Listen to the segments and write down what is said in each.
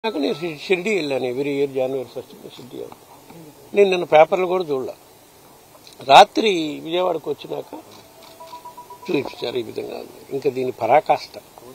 నాకు నేను షి- షిరిడి వెళ్ళాను every year January first Shirdi వెళ్తాను నేను నిన్న పేపర్లు కూడా చూడలే రాత్రి విజయవాడకు వచ్చినాక చూపించారు ఈ విధంగా ఇంకా దీని పరాకాష్ట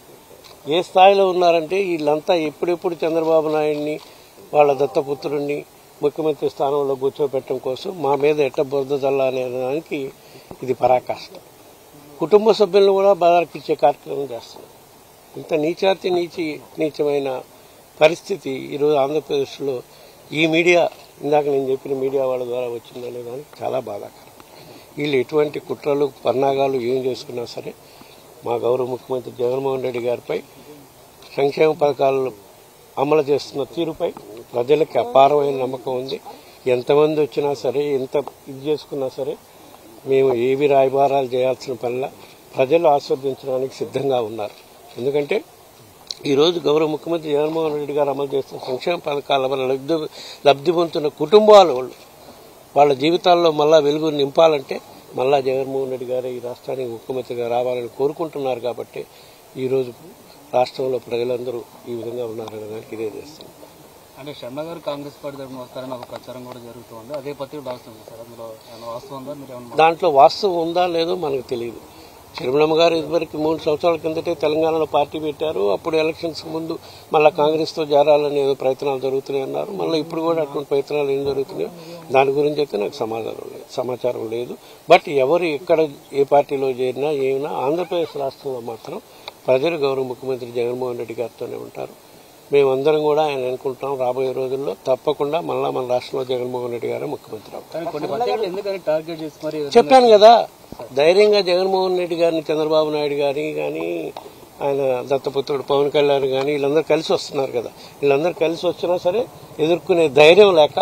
ఏ స్థాయిలో ఉన్నారంటే వీళ్ళంతా ఎప్పుడెప్పుడు చంద్రబాబు నాయుడిని వాళ్ళ దత్తపుత్రుడిని ముఖ్యమంత్రి స్థానంలో కూర్చోబెట్టడం కోసం మా మీద ఎట్ట బురద చల్లా అనే దానికి ఇది పరాకాష్ట కుటుంబ సభ్యులను కూడా బాధారకిచ్చే కార్యక్రమం చేస్తున్నారు ఇంత నీచాతి నీచి నీచమైన పరిస్థితి ఈరోజు ఆంధ్రప్రదేశ్లో ఈ మీడియా ఇందాక నేను చెప్పిన మీడియా వాళ్ళ ద్వారా వచ్చిందనే దానికి చాలా బాధాకరం వీళ్ళు ఎటువంటి కుట్రలు పన్నాగాలు ఏం చేసుకున్నా సరే మా గౌరవ ముఖ్యమంత్రి జగన్మోహన్ రెడ్డి గారిపై సంక్షేమ పథకాలు అమలు చేస్తున్న తీరుపై ప్రజలకు అపారమైన నమ్మకం ఉంది ఎంతమంది వచ్చినా సరే ఎంత ఇది చేసుకున్నా సరే మేము ఏవి రాయబారాలు చేయాల్సిన పనిలా ప్రజలు ఆస్వాదించడానికి సిద్ధంగా ఉన్నారు ఎందుకంటే ఈరోజు గౌరవ ముఖ్యమంత్రి జగన్మోహన్ రెడ్డి గారు అమలు చేస్తున్న సంక్షేమ పథకాల వల్ల లబ్ధి లబ్ధి పొందుతున్న కుటుంబాల వాళ్ళు వాళ్ళ జీవితాల్లో మళ్ళా వెలుగు నింపాలంటే మళ్ళా జగన్మోహన్ రెడ్డి గారు ఈ రాష్ట్రానికి ముఖ్యమంత్రిగా రావాలని కోరుకుంటున్నారు కాబట్టి ఈరోజు రాష్ట్రంలో ప్రజలందరూ ఈ విధంగా ఉన్నారనే దానికి ఇదే చేస్తుంది అంటే శర్మ గారు కాంగ్రెస్ పార్టీ తరఫున వస్తారని ఒక ప్రచారం కూడా జరుగుతుంది అదే పత్రిక రాస్తుంది సార్ అందులో ఏమైనా వాస్తవం ఉందా మీరు ఏమన్నా దాంట్లో వాస్తవం ఉందా లేదో మనకు తెలియదు చిరుమలమ్మ గారు ఇదివరకు మూడు సంవత్సరాల కిందటే తెలంగాణలో పార్టీ పెట్టారు అప్పుడు ఎలక్షన్స్ ముందు మళ్ళీ కాంగ్రెస్తో చేరాలని ఏదో ప్రయత్నాలు జరుగుతున్నాయి అన్నారు మళ్ళీ ఇప్పుడు కూడా అటువంటి ప్రయత్నాలు ఏం జరుగుతున్నాయో దాని గురించి అయితే నాకు సమాధానం లేదు సమాచారం లేదు బట్ ఎవరు ఎక్కడ ఏ పార్టీలో చేరినా ఏమైనా ఆంధ్రప్రదేశ్ రాష్ట్రంలో మాత్రం ప్రజలు గౌరవ ముఖ్యమంత్రి జగన్మోహన్ రెడ్డి గారితోనే ఉంటారు మేమందరం కూడా ఆయన అనుకుంటాం రాబోయే రోజుల్లో తప్పకుండా మళ్ళా మన రాష్ట్రంలో జగన్మోహన్ రెడ్డి గారే ముఖ్యమంత్రి అవుతారు కానీ కొన్ని పత్రికలు ఎందుకని టార్గెట్ చేసి మరి చెప్పాను కదా ధైర్యంగా జగన్మోహన్ రెడ్డి గారిని చంద్రబాబు నాయుడు గారిని కానీ ఆయన దత్తపుత్రుడు పవన్ కళ్యాణ్ కానీ వీళ్ళందరూ కలిసి వస్తున్నారు కదా వీళ్ళందరూ కలిసి వచ్చినా సరే ఎదుర్కొనే ధైర్యం లేక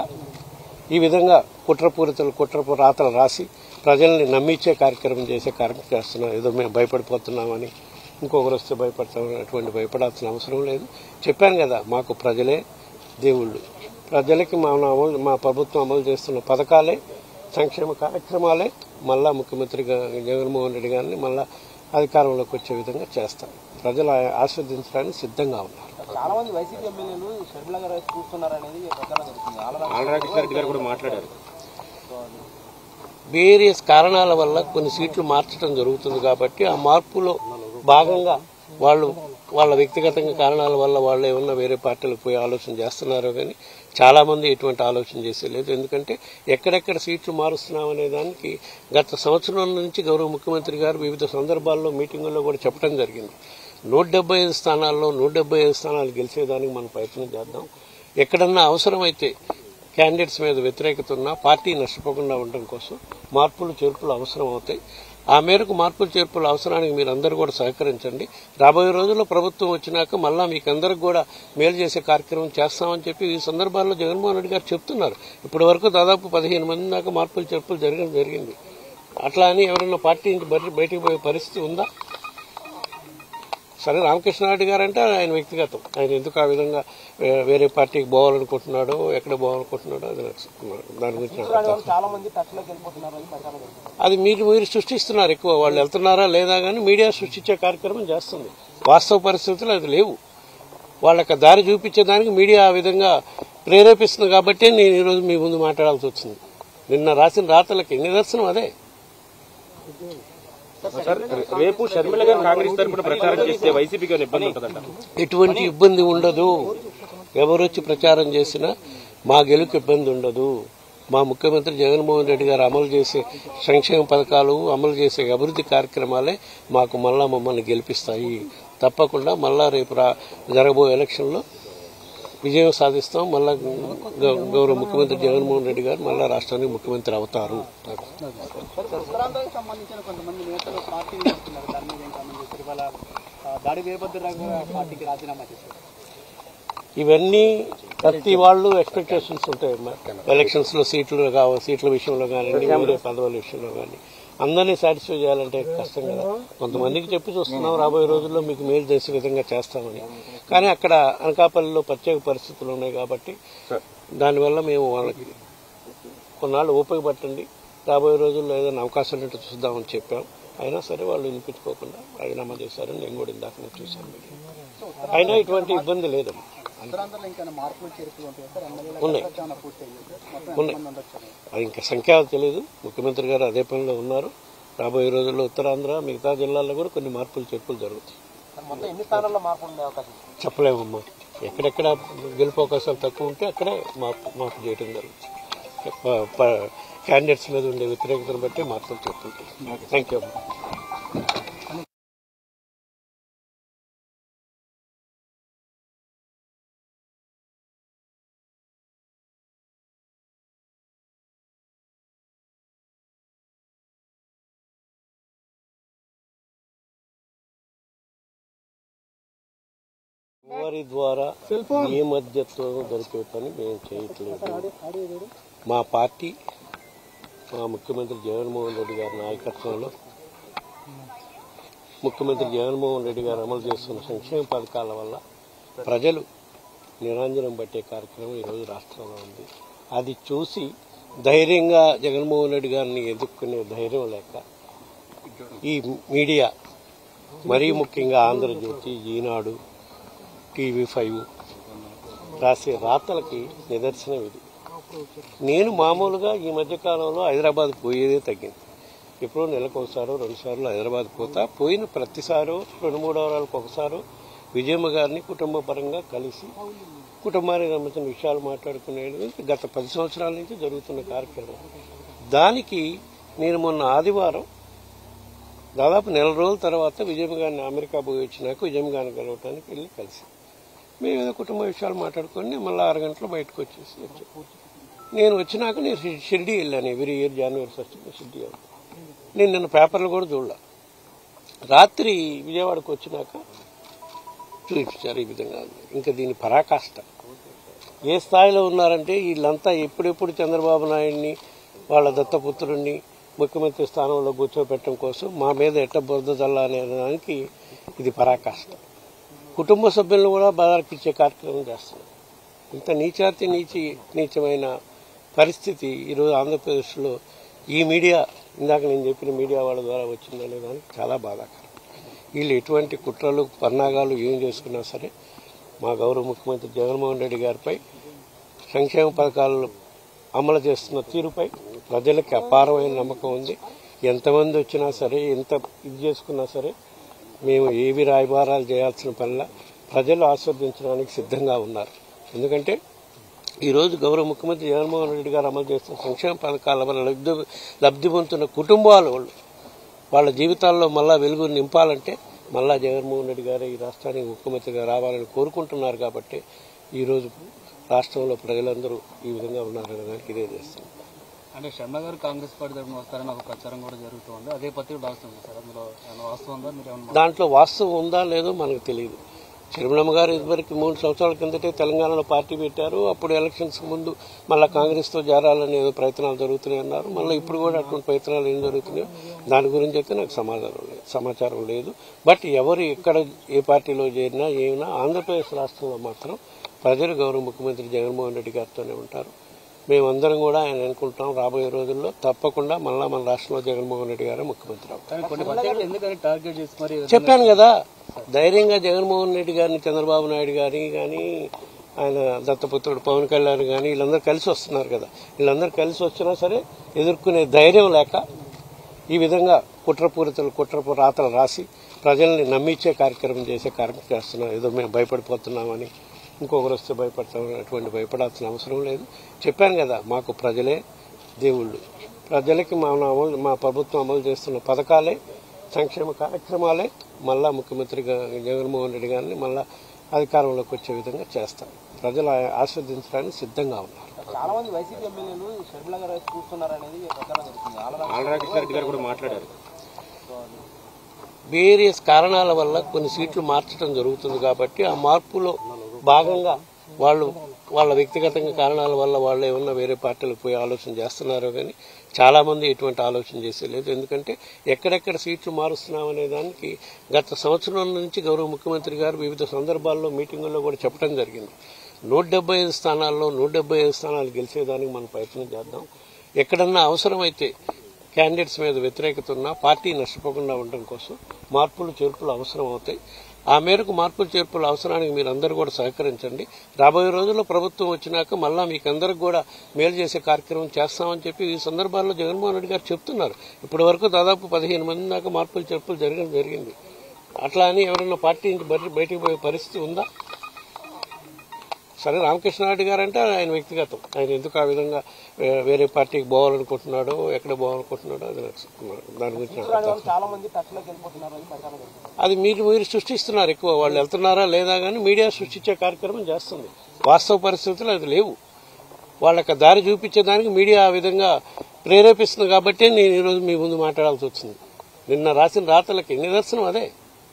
ఈ విధంగా కుట్రపూరితలు కుట్రపు రాతలు రాసి ప్రజల్ని నమ్మించే కార్యక్రమం చేసే కార్యక్రమం చేస్తున్నారు ఏదో మేము భయపడిపోతున్నామని ఇంకొకరు వస్తే భయపడతాం అటువంటి భయపడాల్సిన అవసరం లేదు చెప్పాను కదా మాకు ప్రజలే దేవుళ్ళు ప్రజలకి మా అమలు మా ప్రభుత్వం అమలు చేస్తున్న పథకాలే సంక్షేమ కార్యక్రమాలే మళ్ళా ముఖ్యమంత్రి గా- జగన్మోహన్ రెడ్డి గారిని మళ్ళా అధికారంలోకి వచ్చే విధంగా చేస్తాం ప్రజలు ఆ- ఆస్వాదించడానికి సిద్ధంగా ఉన్నారు చాలా మంది వైసీపీ ఎమ్మెల్యేలు షర్మిల గారు వైపు చూస్తున్నారు అనేది ప్రచారం జరుగుతుంది ఆల్రెడీ ఆలరాకృష్ణారెడ్డి గారు కూడా మాట్లాడారు వేరియస్ కారణాల వల్ల కొన్ని సీట్లు మార్చడం జరుగుతుంది కాబట్టి ఆ మార్పులో భాగంగా వాళ్ళు వాళ్ళ వ్యక్తిగతంగా కారణాల వల్ల వాళ్ళు ఏమన్నా వేరే పార్టీలకు పోయి ఆలోచన చేస్తున్నారో కానీ చాలా మంది ఎటువంటి ఆలోచన చేసే లేదు ఎందుకంటే ఎక్కడెక్కడ సీట్లు మారుస్తున్నాం అనే దానికి గత సంవత్సరం నుంచి గౌరవ ముఖ్యమంత్రి గారు వివిధ సందర్భాల్లో మీటింగుల్లో కూడా చెప్పడం జరిగింది నూట డెబ్బై ఐదు స్థానాల్లో నూట డెబ్బై ఐదు స్థానాలు గెలిచేదానికి మనం ప్రయత్నం చేద్దాం ఎక్కడన్నా అవసరమైతే క్యాండిడేట్స్ మీద వ్యతిరేకత ఉన్నా పార్టీ నష్టపోకుండా ఉండడం కోసం మార్పులు చేర్పులు అవసరం అవుతాయి ఆ మేరకు మార్పులు చేర్పుల అవసరానికి మీరు అందరూ కూడా సహకరించండి రాబోయే రోజుల్లో ప్రభుత్వం వచ్చినాక మళ్ళా మీకు అందరికి కూడా మేలు చేసే కార్యక్రమం చేస్తామని చెప్పి ఈ సందర్భాల్లో జగన్మోహన్ రెడ్డి గారు చెప్తున్నారు ఇప్పటి వరకు దాదాపు పదిహేను మంది దాకా మార్పులు చేర్పులు జరగడం జరిగింది అట్లా అని ఎవరైనా పార్టీ నుంచి బయట- బయటికి పోయే పరిస్థితి ఉందా సరే రామకృష్ణారెడ్డి గారు అంటే ఆయన వ్యక్తిగతం ఆయన ఎందుకు ఆ విధంగా వే- వేరే పార్టీకి పోవాలనుకుంటున్నాడో ఎక్కడ పోవాలనుకుంటున్నాడో అది నాకు దాని గురించి నాకు వాళ్ళు చాలా మంది టచ్ లోకి వెళ్ళిపోతున్నారు అని ప్రచారం జరుగుతుంది అది మీరు మీరు సృష్టిస్తున్నారు ఎక్కువ వాళ్ళు వెళ్తున్నారా లేదా కానీ మీడియా సృష్టించే కార్యక్రమం చేస్తుంది వాస్తవ పరిస్థితులు అది లేవు వాళ్ళకి దారి చూపించేదానికి మీడియా ఆ విధంగా ప్రేరేపిస్తుంది కాబట్టి నేను ఈరోజు మీ ముందు మాట్లాడాల్సి వచ్చింది నిన్న రాసిన రాతలకి నిదర్శనం అదే సార్ రేపు షర్మిల గారు కాంగ్రెస్ తరపున ప్రచారం చేస్తే వైసీపీకి ఏమైనా ఇబ్బంది ఉంటుందంట ఎటువంటి ఇబ్బంది ఉండదు ఎవరొచ్చి ప్రచారం చేసినా మా గెలుకు ఇబ్బంది ఉండదు మా ముఖ్యమంత్రి జగన్మోహన్ రెడ్డి గారు అమలు చేసే సంక్షేమ పథకాలు అమలు చేసే అభివృద్ధి కార్యక్రమాలే మాకు మళ్ళా మమ్మల్ని గెలిపిస్తాయి తప్పకుండా మళ్ళా రేపు రా జరగబోయే ఎలక్షన్లో విజయం సాధిస్తాం మళ్ళా గౌ- గౌరవ ముఖ్యమంత్రి జగన్మోహన్ రెడ్డి గారు మళ్ళా రాష్ట్రానికి ముఖ్యమంత్రి అవుతారు ఉత్తరాంధ్రకు సంబంధించిన కొంతమంది నేతలు పార్టీ చేస్తున్నారు దాని మీద ఏం కామెంట్ చేస్తారు ఇవాళ ఆ, దాడి వీరభద్రరావు గారు పార్టీకి రాజీనామా చేశారు ఇవన్నీ ప్రతి వాళ్ళు ఎక్స్పెక్టేషన్స్ ఉంటాయి ఎలక్షన్స్ లో సీట్లు కావ సీట్ల విషయంలో కానివ్వండి వేరే పదవుల విషయంలో కానీ అందరినీ సాటిస్ఫై చేయాలంటే కష్టం కదా కొంతమందికి చెప్పి చూస్తున్నాం రాబోయే రోజుల్లో మీకు మేలు చేసే విధంగా చేస్తామని కానీ అక్కడ అనకాపల్లిలో ప్రత్యేక పరిస్థితులు ఉన్నాయి కాబట్టి దానివల్ల మేము వాళ్ళకి కొన్నాళ్ళు ఓపిక పట్టండి రాబోయే రోజుల్లో ఏదైనా అవకాశం ఉంటే చూద్దామని చెప్పాం అయినా సరే వాళ్ళు వినిపించుకోకుండా రాజీనామా చేశారని నేను కూడా ఇందాక నేను చూశాను అయినా ఇటువంటి ఇబ్బంది లేదమ్మా ఉత్తరాంధ్రలో ఇంకా మార్పులు చేర్పులు ఉంటాయి సార్ ఎమ్మెల్యేల ఉన్నాయి. చాలా పూర్తి అయింది మొత్తం ఉన్నాయి. ఎంతమంది ఉండొచ్చు అది ఇంకా సంఖ్య తెలియదు ముఖ్యమంత్రి గారు అదే పనిలో ఉన్నారు రాబోయే రోజుల్లో ఉత్తరాంధ్ర మిగతా జిల్లాల్లో కూడా కొన్ని మార్పులు చేర్పులు జరుగుతాయి మొత్తం ఎన్ని స్థానాల్లో మార్పు ఉండే అవకాశం చెప్పలేమమ్మా ఎక్కడెక్కడ గెలుపు అవకాశాలు తక్కువ ఉంటే అక్కడే మార్పు మార్పు చేయడం జరుగుతుంది ప- ప- క్యాండిడేట్స్ మీద ఉండే వ్యతిరేకతను బట్టి మార్పులు చెప్తుంటాయి థ్యాంక్ యూ అమ్మా వారి ద్వారా ఏ మధ్యత్వం దొరికే పని మేము చేయట్లేదు మా పార్టీ మా ముఖ్యమంత్రి జగన్మోహన్ రెడ్డి గారి నాయకత్వంలో ముఖ్యమంత్రి జగన్మోహన్ రెడ్డి గారు అమలు చేస్తున్న సంక్షేమ పథకాల వల్ల ప్రజలు నిరంజనం పట్టే కార్యక్రమం ఈరోజు రాష్ట్రంలో ఉంది అది చూసి ధైర్యంగా జగన్మోహన్ రెడ్డి గారిని ఎదుర్కొనే ధైర్యం లేక ఈ మీడియా మరీ ముఖ్యంగా ఆంధ్రజ్యోతి ఈనాడు టీవీ ఫైవ్ రాసే రాతలకి నిదర్శనం ఇది నేను మామూలుగా ఈ మధ్య కాలంలో హైదరాబాద్ పోయేదే తగ్గింది ఎప్పుడో నెలకు ఒకసారో రెండు సార్లు హైదరాబాద్ పోతా పోయిన ప్రతిసారో రెండు మూడు వారాలకు ఒకసారో విజయమ్మ గారిని కుటుంబ పరంగా కలిసి కుటుంబానికి సంబంధించిన విషయాలు మాట్లాడుకునేది గత పది సంవత్సరాల నుంచి జరుగుతున్న కార్యక్రమం దానికి నేను మొన్న ఆదివారం దాదాపు నెల రోజుల తర్వాత విజయమ్మ గారిని అమెరికా పోయి వచ్చినాక విజయమ్మ గారిని కలవటానికి వెళ్ళి కలిసి మేము ఏదో కుటుంబ విషయాలు మాట్లాడుకొని మళ్ళీ ఆరు గంటలు బయటకు వచ్చేసి వచ్చాం నేను వచ్చినాక నేను షి- షిరిడి వెళ్ళాను every year January first Shirdi వెళ్తాను నేను నిన్న పేపర్లు కూడా చూడలే రాత్రి విజయవాడకు వచ్చినాక చూపించారు ఈ విధంగా ఇంకా దీని పరాకాష్ట ఏ స్థాయిలో ఉన్నారంటే వీళ్ళంతా ఎప్పుడెప్పుడు చంద్రబాబు నాయుడిని వాళ్ళ దత్తపుత్రుడిని ముఖ్యమంత్రి స్థానంలో కూర్చోబెట్టడం కోసం మా మీద ఎట్ట బురద చల్ల అనే దానికి ఇది పరాకాష్ట కుటుంబ సభ్యులను కూడా బాధారకిచ్చే కార్యక్రమం చేస్తున్నారు ఇంత నీచాతి నీచి నీచమైన పరిస్థితి ఈరోజు ఆంధ్రప్రదేశ్లో ఈ మీడియా ఇందాక నేను చెప్పిన మీడియా వాళ్ళ ద్వారా వచ్చిందనే దానికి చాలా బాధాకరం వీళ్ళు ఎటువంటి కుట్రలు పన్నాగాలు ఏం చేసుకున్నా సరే మా గౌరవ ముఖ్యమంత్రి జగన్మోహన్ రెడ్డి గారిపై సంక్షేమ పథకాలు అమలు చేస్తున్న తీరుపై ప్రజలకు అపారమైన నమ్మకం ఉంది ఎంతమంది వచ్చినా సరే ఎంత ఇది చేసుకున్నా సరే మేము ఏవి రాయబారాలు చేయాల్సిన పనిలా ప్రజలు ఆస్వాదించడానికి సిద్ధంగా ఉన్నారు ఎందుకంటే ఈరోజు గౌరవ ముఖ్యమంత్రి జగన్మోహన్ రెడ్డి గారు అమలు చేస్తున్న సంక్షేమ పథకాల వల్ల లబ్ధి లబ్ధి పొందుతున్న కుటుంబాల వాళ్ళు వాళ్ళ జీవితాల్లో మళ్ళా వెలుగు నింపాలంటే మళ్ళా జగన్మోహన్ రెడ్డి గారు ఈ రాష్ట్రానికి ముఖ్యమంత్రిగా రావాలని కోరుకుంటున్నారు కాబట్టి ఈరోజు రాష్ట్రంలో ప్రజలందరూ ఈ విధంగా ఉన్నారనే దానికి ఇదే చేస్తాం అంటే శర్మ గారు కాంగ్రెస్ పార్టీ తరఫున వస్తారని ఒక ప్రచారం కూడా జరుగుతుంది అదే పత్రిక రాస్తుంది సార్ అందులో ఏమైనా వాస్తవం ఉందా మీరు ఏమన్నా దాంట్లో వాస్తవం ఉందా లేదో మనకు తెలియదు చిరుమలమ్మ గారు ఇదివరకు మూడు సంవత్సరాల కిందటే తెలంగాణలో పార్టీ పెట్టారు అప్పుడు ఎలక్షన్స్ ముందు మళ్ళీ కాంగ్రెస్తో చేరాలని ఏదో ప్రయత్నాలు జరుగుతున్నాయి అన్నారు మళ్ళీ ఇప్పుడు కూడా అటువంటి ప్రయత్నాలు ఏం జరుగుతున్నాయో దాని గురించి అయితే నాకు సమాధానం లేదు సమాచారం లేదు బట్ ఎవరు ఎక్కడ ఏ పార్టీలో చేరినా ఏమైనా ఆంధ్రప్రదేశ్ రాష్ట్రంలో మాత్రం ప్రజలు గౌరవ ముఖ్యమంత్రి జగన్మోహన్ రెడ్డి గారితోనే ఉంటారు మేమందరం కూడా ఆయన అనుకుంటాం రాబోయే రోజుల్లో తప్పకుండా మళ్ళా మన రాష్ట్రంలో జగన్మోహన్ రెడ్డి గారే ముఖ్యమంత్రి అవుతారు కానీ కొన్ని పత్రికలు ఎందుకని టార్గెట్ చేసి మరి చెప్పాను కదా ధైర్యంగా జగన్మోహన్ రెడ్డి గారిని చంద్రబాబు నాయుడు గారిని కానీ ఆయన దత్తపుత్రుడు పవన్ కళ్యాణ్ కానీ వీళ్ళందరూ కలిసి వస్తున్నారు కదా వీళ్ళందరూ కలిసి వచ్చినా సరే ఎదుర్కొనే ధైర్యం లేక ఈ విధంగా కుట్రపూరితలు కుట్రపు రాతలు రాసి ప్రజల్ని నమ్మించే కార్యక్రమం చేసే కార్యక్రమం చేస్తున్నాం ఏదో మేము భయపడిపోతున్నామని ఇంకొకరు వస్తే భయపడతాం అటువంటి భయపడాల్సిన అవసరం లేదు చెప్పాను కదా మాకు ప్రజలే దేవుళ్ళు ప్రజలకి మా అమలు మా ప్రభుత్వం అమలు చేస్తున్న పథకాలే సంక్షేమ కార్యక్రమాలే మళ్ళా ముఖ్యమంత్రి గా- జగన్మోహన్ రెడ్డి గారిని మళ్ళా అధికారంలోకి వచ్చే విధంగా చేస్తాం ప్రజలు ఆ- ఆస్వాదించడానికి సిద్ధంగా ఉన్నారు చాలా మంది వైసీపీ ఎమ్మెల్యేలు షర్మిల గారు వైపు చూస్తున్నారు అనేది ప్రచారం జరుగుతుంది ఆల్రెడీ ఆళ్ళ కృష్ణారెడ్డి గారు కూడా మాట్లాడారు వేరియస్ కారణాల వల్ల కొన్ని సీట్లు మార్చడం జరుగుతుంది కాబట్టి ఆ మార్పులో భాగంగా వాళ్ళు వాళ్ళ వ్యక్తిగతంగా కారణాల వల్ల వాళ్ళు ఏమన్నా వేరే పార్టీలకు పోయి ఆలోచన చేస్తున్నారో కానీ చాలా మంది ఎటువంటి ఆలోచన చేసే లేదు ఎందుకంటే ఎక్కడెక్కడ సీట్లు మారుస్తున్నాం అనే దానికి గత సంవత్సరం నుంచి గౌరవ ముఖ్యమంత్రి గారు వివిధ సందర్భాల్లో మీటింగుల్లో కూడా చెప్పడం జరిగింది నూట డెబ్బై ఐదు స్థానాల్లో నూట డెబ్బై ఐదు స్థానాలు గెలిచేదానికి మనం ప్రయత్నం చేద్దాం ఎక్కడన్నా అవసరమైతే క్యాండిడేట్స్ మీద వ్యతిరేకత ఉన్నా పార్టీ నష్టపోకుండా ఉండడం కోసం మార్పులు చేర్పులు అవసరం అవుతాయి ఆ మేరకు మార్పులు చేర్పుల అవసరానికి మీరు అందరూ కూడా సహకరించండి రాబోయే రోజుల్లో ప్రభుత్వం వచ్చినాక మళ్ళా మీకు అందరికి కూడా మేలు చేసే కార్యక్రమం చేస్తామని చెప్పి ఈ సందర్భాల్లో జగన్మోహన్ రెడ్డి గారు చెప్తున్నారు ఇప్పటి వరకు దాదాపు పదిహేను మంది దాకా మార్పులు చేర్పులు జరగడం జరిగింది అట్లా అని ఎవరైనా పార్టీ నుంచి బయట- బయటికి పోయే పరిస్థితి ఉందా సరే రామకృష్ణారెడ్డి గారు అంటే ఆయన వ్యక్తిగతం ఆయన ఎందుకు ఆ విధంగా వే- వేరే పార్టీకి పోవాలనుకుంటున్నాడో ఎక్కడ పోవాలనుకుంటున్నాడో అది నాకు దాని గురించి నాకు అర్థం. చాలా మంది టచ్లోకి వెళ్ళిపోతున్నారు అని ప్రచారం జరుగుతుంది. అది మీరు మీరు సృష్టిస్తున్నారు ఎక్కువ వాళ్ళు వెళ్తున్నారా లేదా కానీ మీడియా సృష్టించే కార్యక్రమం చేస్తుంది వాస్తవ పరిస్థితులు అది లేవు వాళ్ళకి దారి చూపించేదానికి మీడియా ఆ విధంగా ప్రేరేపిస్తుంది కాబట్టి నేను ఈరోజు మీ ముందు మాట్లాడాల్సి వచ్చింది నిన్న రాసిన రాతలకి నిదర్శనం అదే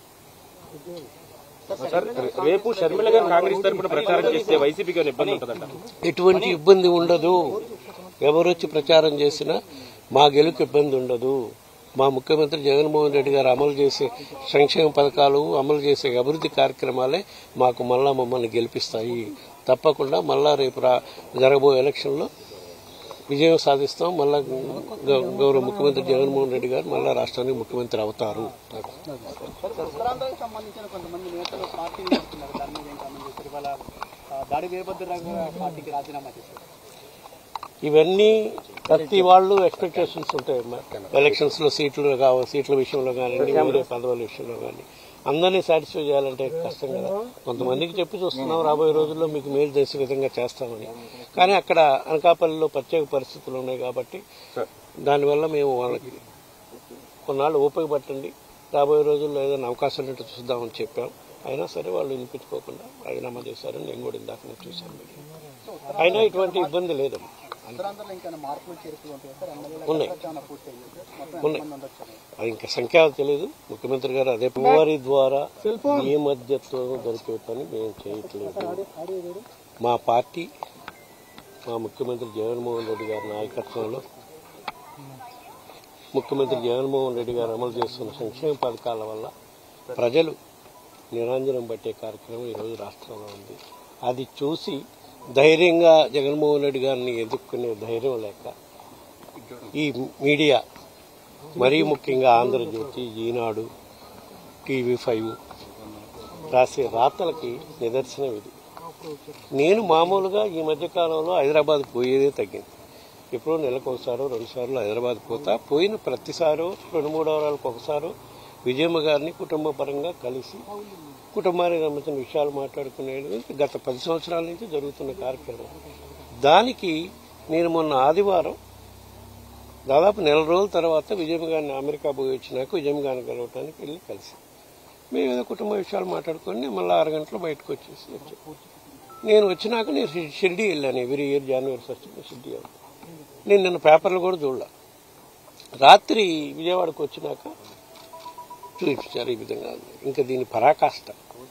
సార్ రేపు షర్మిల గారు కాంగ్రెస్ తరపున ప్రచారం చేస్తే వైసీపీకి ఏమైనా ఇబ్బంది ఉంటుందంట ఎటువంటి ఇబ్బంది ఉండదు ఎవరొచ్చి ప్రచారం చేసినా మా గెలుకు ఇబ్బంది ఉండదు మా ముఖ్యమంత్రి జగన్మోహన్ రెడ్డి గారు అమలు చేసే సంక్షేమ పథకాలు అమలు చేసే అభివృద్ధి కార్యక్రమాలే మాకు మళ్ళా మమ్మల్ని గెలిపిస్తాయి తప్పకుండా మళ్ళా రేపు రా జరగబోయే ఎలక్షన్లో విజయం సాధిస్తాం మళ్ళా గౌ- గౌరవ ముఖ్యమంత్రి జగన్మోహన్ రెడ్డి గారు మళ్ళా రాష్ట్రానికి ముఖ్యమంత్రి అవుతారు ఉత్తరాంధ్రకు సంబంధించిన కొంతమంది నేతలు పార్టీ వస్తున్నారు దాని మీద ఏం కామెంట్ చేస్తారు ఇవాళ ఆ, దాడి వీరభద్రరావు గారు పార్టీకి రాజీనామా చేశారు ఇవన్నీ ప్రతి వాళ్ళు ఎక్స్పెక్టేషన్స్ ఉంటాయి ఎలక్షన్స్ లో సీట్లు కావాలి సీట్ల విషయంలో కానీ వేరే పదవుల విషయంలో కానీ అందరినీ సాటిస్ఫై చేయాలంటే కష్టం కదా కొంతమందికి చెప్పి చూస్తున్నాం రాబోయే రోజుల్లో మీకు మేలు చేసే విధంగా చేస్తామని కానీ అక్కడ అనకాపల్లిలో ప్రత్యేక పరిస్థితులు ఉన్నాయి కాబట్టి దానివల్ల మేము వాళ్ళకి కొన్నాళ్ళు ఓపిక పట్టండి రాబోయే రోజుల్లో ఏదైనా అవకాశం ఉంటే చూద్దామని చెప్పాం అయినా సరే వాళ్ళు వినిపించుకోకుండా రాజీనామా చేశారని నేను కూడా ఇందాక నేను చూశాను అయినా ఇటువంటి ఇబ్బంది లేదమ్మా ఉత్తరాంధ్రలో ఇంకా మార్పులు చేర్పులు ఉంటాయి సార్ ఎమ్మెల్యేల ఉన్నాయి. ఏమైనా పూర్తయింది మొత్తం ఉన్నాయి. ఎంతమంది ఉండొచ్చు అది ఇంకా సంఖ్య తెలియదు ముఖ్యమంత్రి గారు అదే వారి ద్వారా ఏ మధ్యత్వం దొరికే పని మేము చేయట్లేదు మా పార్టీ మా ముఖ్యమంత్రి జగన్మోహన్ రెడ్డి గారి నాయకత్వంలో ముఖ్యమంత్రి జగన్మోహన్ రెడ్డి గారు అమలు చేస్తున్న సంక్షేమ పథకాల వల్ల ప్రజలు నిరంజనం పట్టే కార్యక్రమం ఈరోజు రాష్ట్రంలో ఉంది అది చూసి ధైర్యంగా జగన్మోహన్ రెడ్డి గారిని ఎదుర్కొనే ధైర్యం లేక ఈ మీడియా మరీ ముఖ్యంగా ఆంధ్రజ్యోతి ఈనాడు టీవీ ఫైవ్ రాసే రాతలకి నిదర్శనం ఇది నేను మామూలుగా ఈ మధ్య కాలంలో హైదరాబాద్ పోయేదే తగ్గింది ఎప్పుడో నెలకు ఒకసారో రెండు సార్లు హైదరాబాద్ పోతా పోయిన ప్రతిసారో రెండు మూడు వారాలకు ఒకసారో విజయమ్మ గారిని కుటుంబ పరంగా కలిసి కుటుంబానికి సంబంధించిన విషయాలు మాట్లాడుకునేది గత పది సంవత్సరాల నుంచి జరుగుతున్న కార్యక్రమం దానికి నేను మొన్న ఆదివారం దాదాపు నెల రోజుల తర్వాత విజయమ్మ గారిని అమెరికా పోయి వచ్చినాక విజయమ్మ గారిని కలవటానికి వెళ్ళి కలిసి మేము ఏదో కుటుంబ విషయాలు మాట్లాడుకొని మళ్ళీ ఆరు గంటలు బయటకు వచ్చేసి వచ్చాం నేను వచ్చినాక నేను షి- షిర్డీ వెళ్ళాను every year January first Shirdi వెళ్తాను నేను నిన్న పేపర్లు కూడా చూడలే రాత్రి విజయవాడకు వచ్చినాక చూపించారు ఈ విధంగా ఉంది. ఇంకా దీని పరాకాష్ట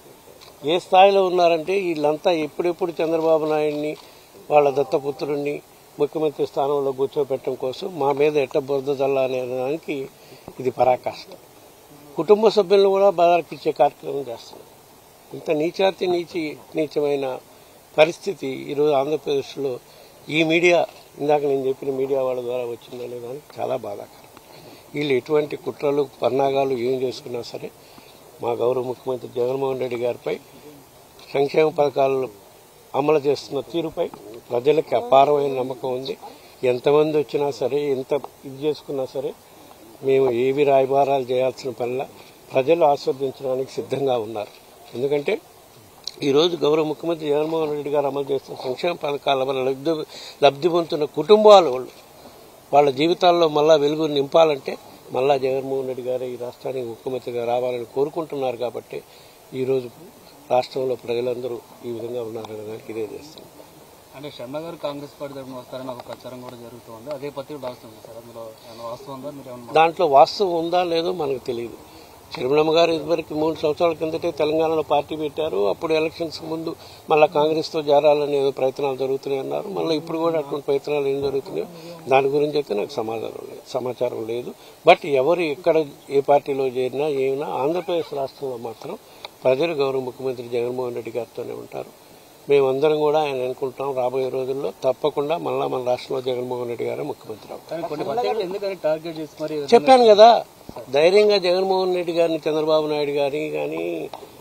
ఏ స్థాయిలో ఉన్నారంటే వీళ్ళంతా ఎప్పుడెప్పుడు చంద్రబాబు నాయుడిని వాళ్ళ దత్తపుత్రుడిని ముఖ్యమంత్రి స్థానంలో కూర్చోబెట్టడం కోసం మా మీద ఎట్ట బురద చల్లా అనే దానికి ఇది పరాకాష్ట కుటుంబ సభ్యులను కూడా బాధాకిచ్చే కార్యక్రమం చేస్తున్నారు ఇంత నీచాతి నీచి నీచమైన పరిస్థితి ఈరోజు ఆంధ్రప్రదేశ్లో ఈ మీడియా ఇందాక నేను చెప్పిన మీడియా వాళ్ళ ద్వారా వచ్చిందనే దానికి చాలా బాధాకరం వీళ్ళు ఎటువంటి కుట్రలు పన్నాగాలు ఏం చేసుకున్నా సరే మా గౌరవ ముఖ్యమంత్రి జగన్మోహన్ రెడ్డి గారిపై సంక్షేమ పథకాలు అమలు చేస్తున్న తీరుపై ప్రజలకి అపారమైన నమ్మకం ఉంది ఎంతమంది వచ్చినా సరే ఎంత ఇది చేసుకున్నా సరే మేము ఏవి రాయబారాలు చేయాల్సిన పనిలా ప్రజలు ఆస్వాదించడానికి సిద్ధంగా ఉన్నారు ఎందుకంటే ఈరోజు గౌరవ ముఖ్యమంత్రి జగన్మోహన్ రెడ్డి గారు అమలు చేస్తున్న సంక్షేమ పథకాల వల్ల లబ్ధి లబ్ధి పొందుతున్న కుటుంబాల వాళ్ళు వాళ్ళ జీవితాల్లో మళ్ళా వెలుగు నింపాలంటే మళ్ళా జగన్మోహన్ రెడ్డి గారు ఈ రాష్ట్రానికి ముఖ్యమంత్రిగా రావాలని కోరుకుంటున్నారు కాబట్టి ఈరోజు రాష్ట్రంలో ప్రజలందరూ ఈ విధంగా ఉన్నారనే దానికి ఇదే చేస్తాం అంటే శర్మ గారు కాంగ్రెస్ పార్టీ తరఫున వస్తారని ఒక ప్రచారం కూడా జరుగుతుంది అదే పత్రిక డాక్టర్ సార్ అందులో ఏమైనా వాస్తవం ఉందా మీరు ఏమన్నా దాంట్లో వాస్తవం ఉందా లేదో మనకు తెలియదు శర్మలమ్మ గారు ఇదివరకు మూడు సంవత్సరాల కిందటే తెలంగాణలో పార్టీ పెట్టారు అప్పుడు ఎలక్షన్స్ ముందు మళ్ళీ కాంగ్రెస్తో చేరాలని ఏదో ప్రయత్నాలు జరుగుతున్నాయి అన్నారు మళ్ళీ ఇప్పుడు కూడా అటువంటి ప్రయత్నాలు ఏం జరుగుతున్నాయో దాని గురించి అయితే నాకు సమాధానం లేదు సమాచారం లేదు బట్ ఎవరు ఎక్కడ ఏ పార్టీలో చేరినా ఏమైనా ఆంధ్రప్రదేశ్ రాష్ట్రంలో మాత్రం ప్రజలు గౌరవ ముఖ్యమంత్రి జగన్మోహన్ రెడ్డి గారితోనే ఉంటారు మేమందరం కూడా ఆయన అనుకుంటాం రాబోయే రోజుల్లో తప్పకుండా మళ్ళా మన రాష్ట్రంలో జగన్మోహన్ రెడ్డి గారే ముఖ్యమంత్రి అవుతారు కానీ కొన్ని పత్రికలు ఎందుకని టార్గెట్ చేసి మరి చెప్పాను కదా ధైర్యంగా జగన్మోహన్ రెడ్డి గారిని చంద్రబాబు నాయుడు గారిని కానీ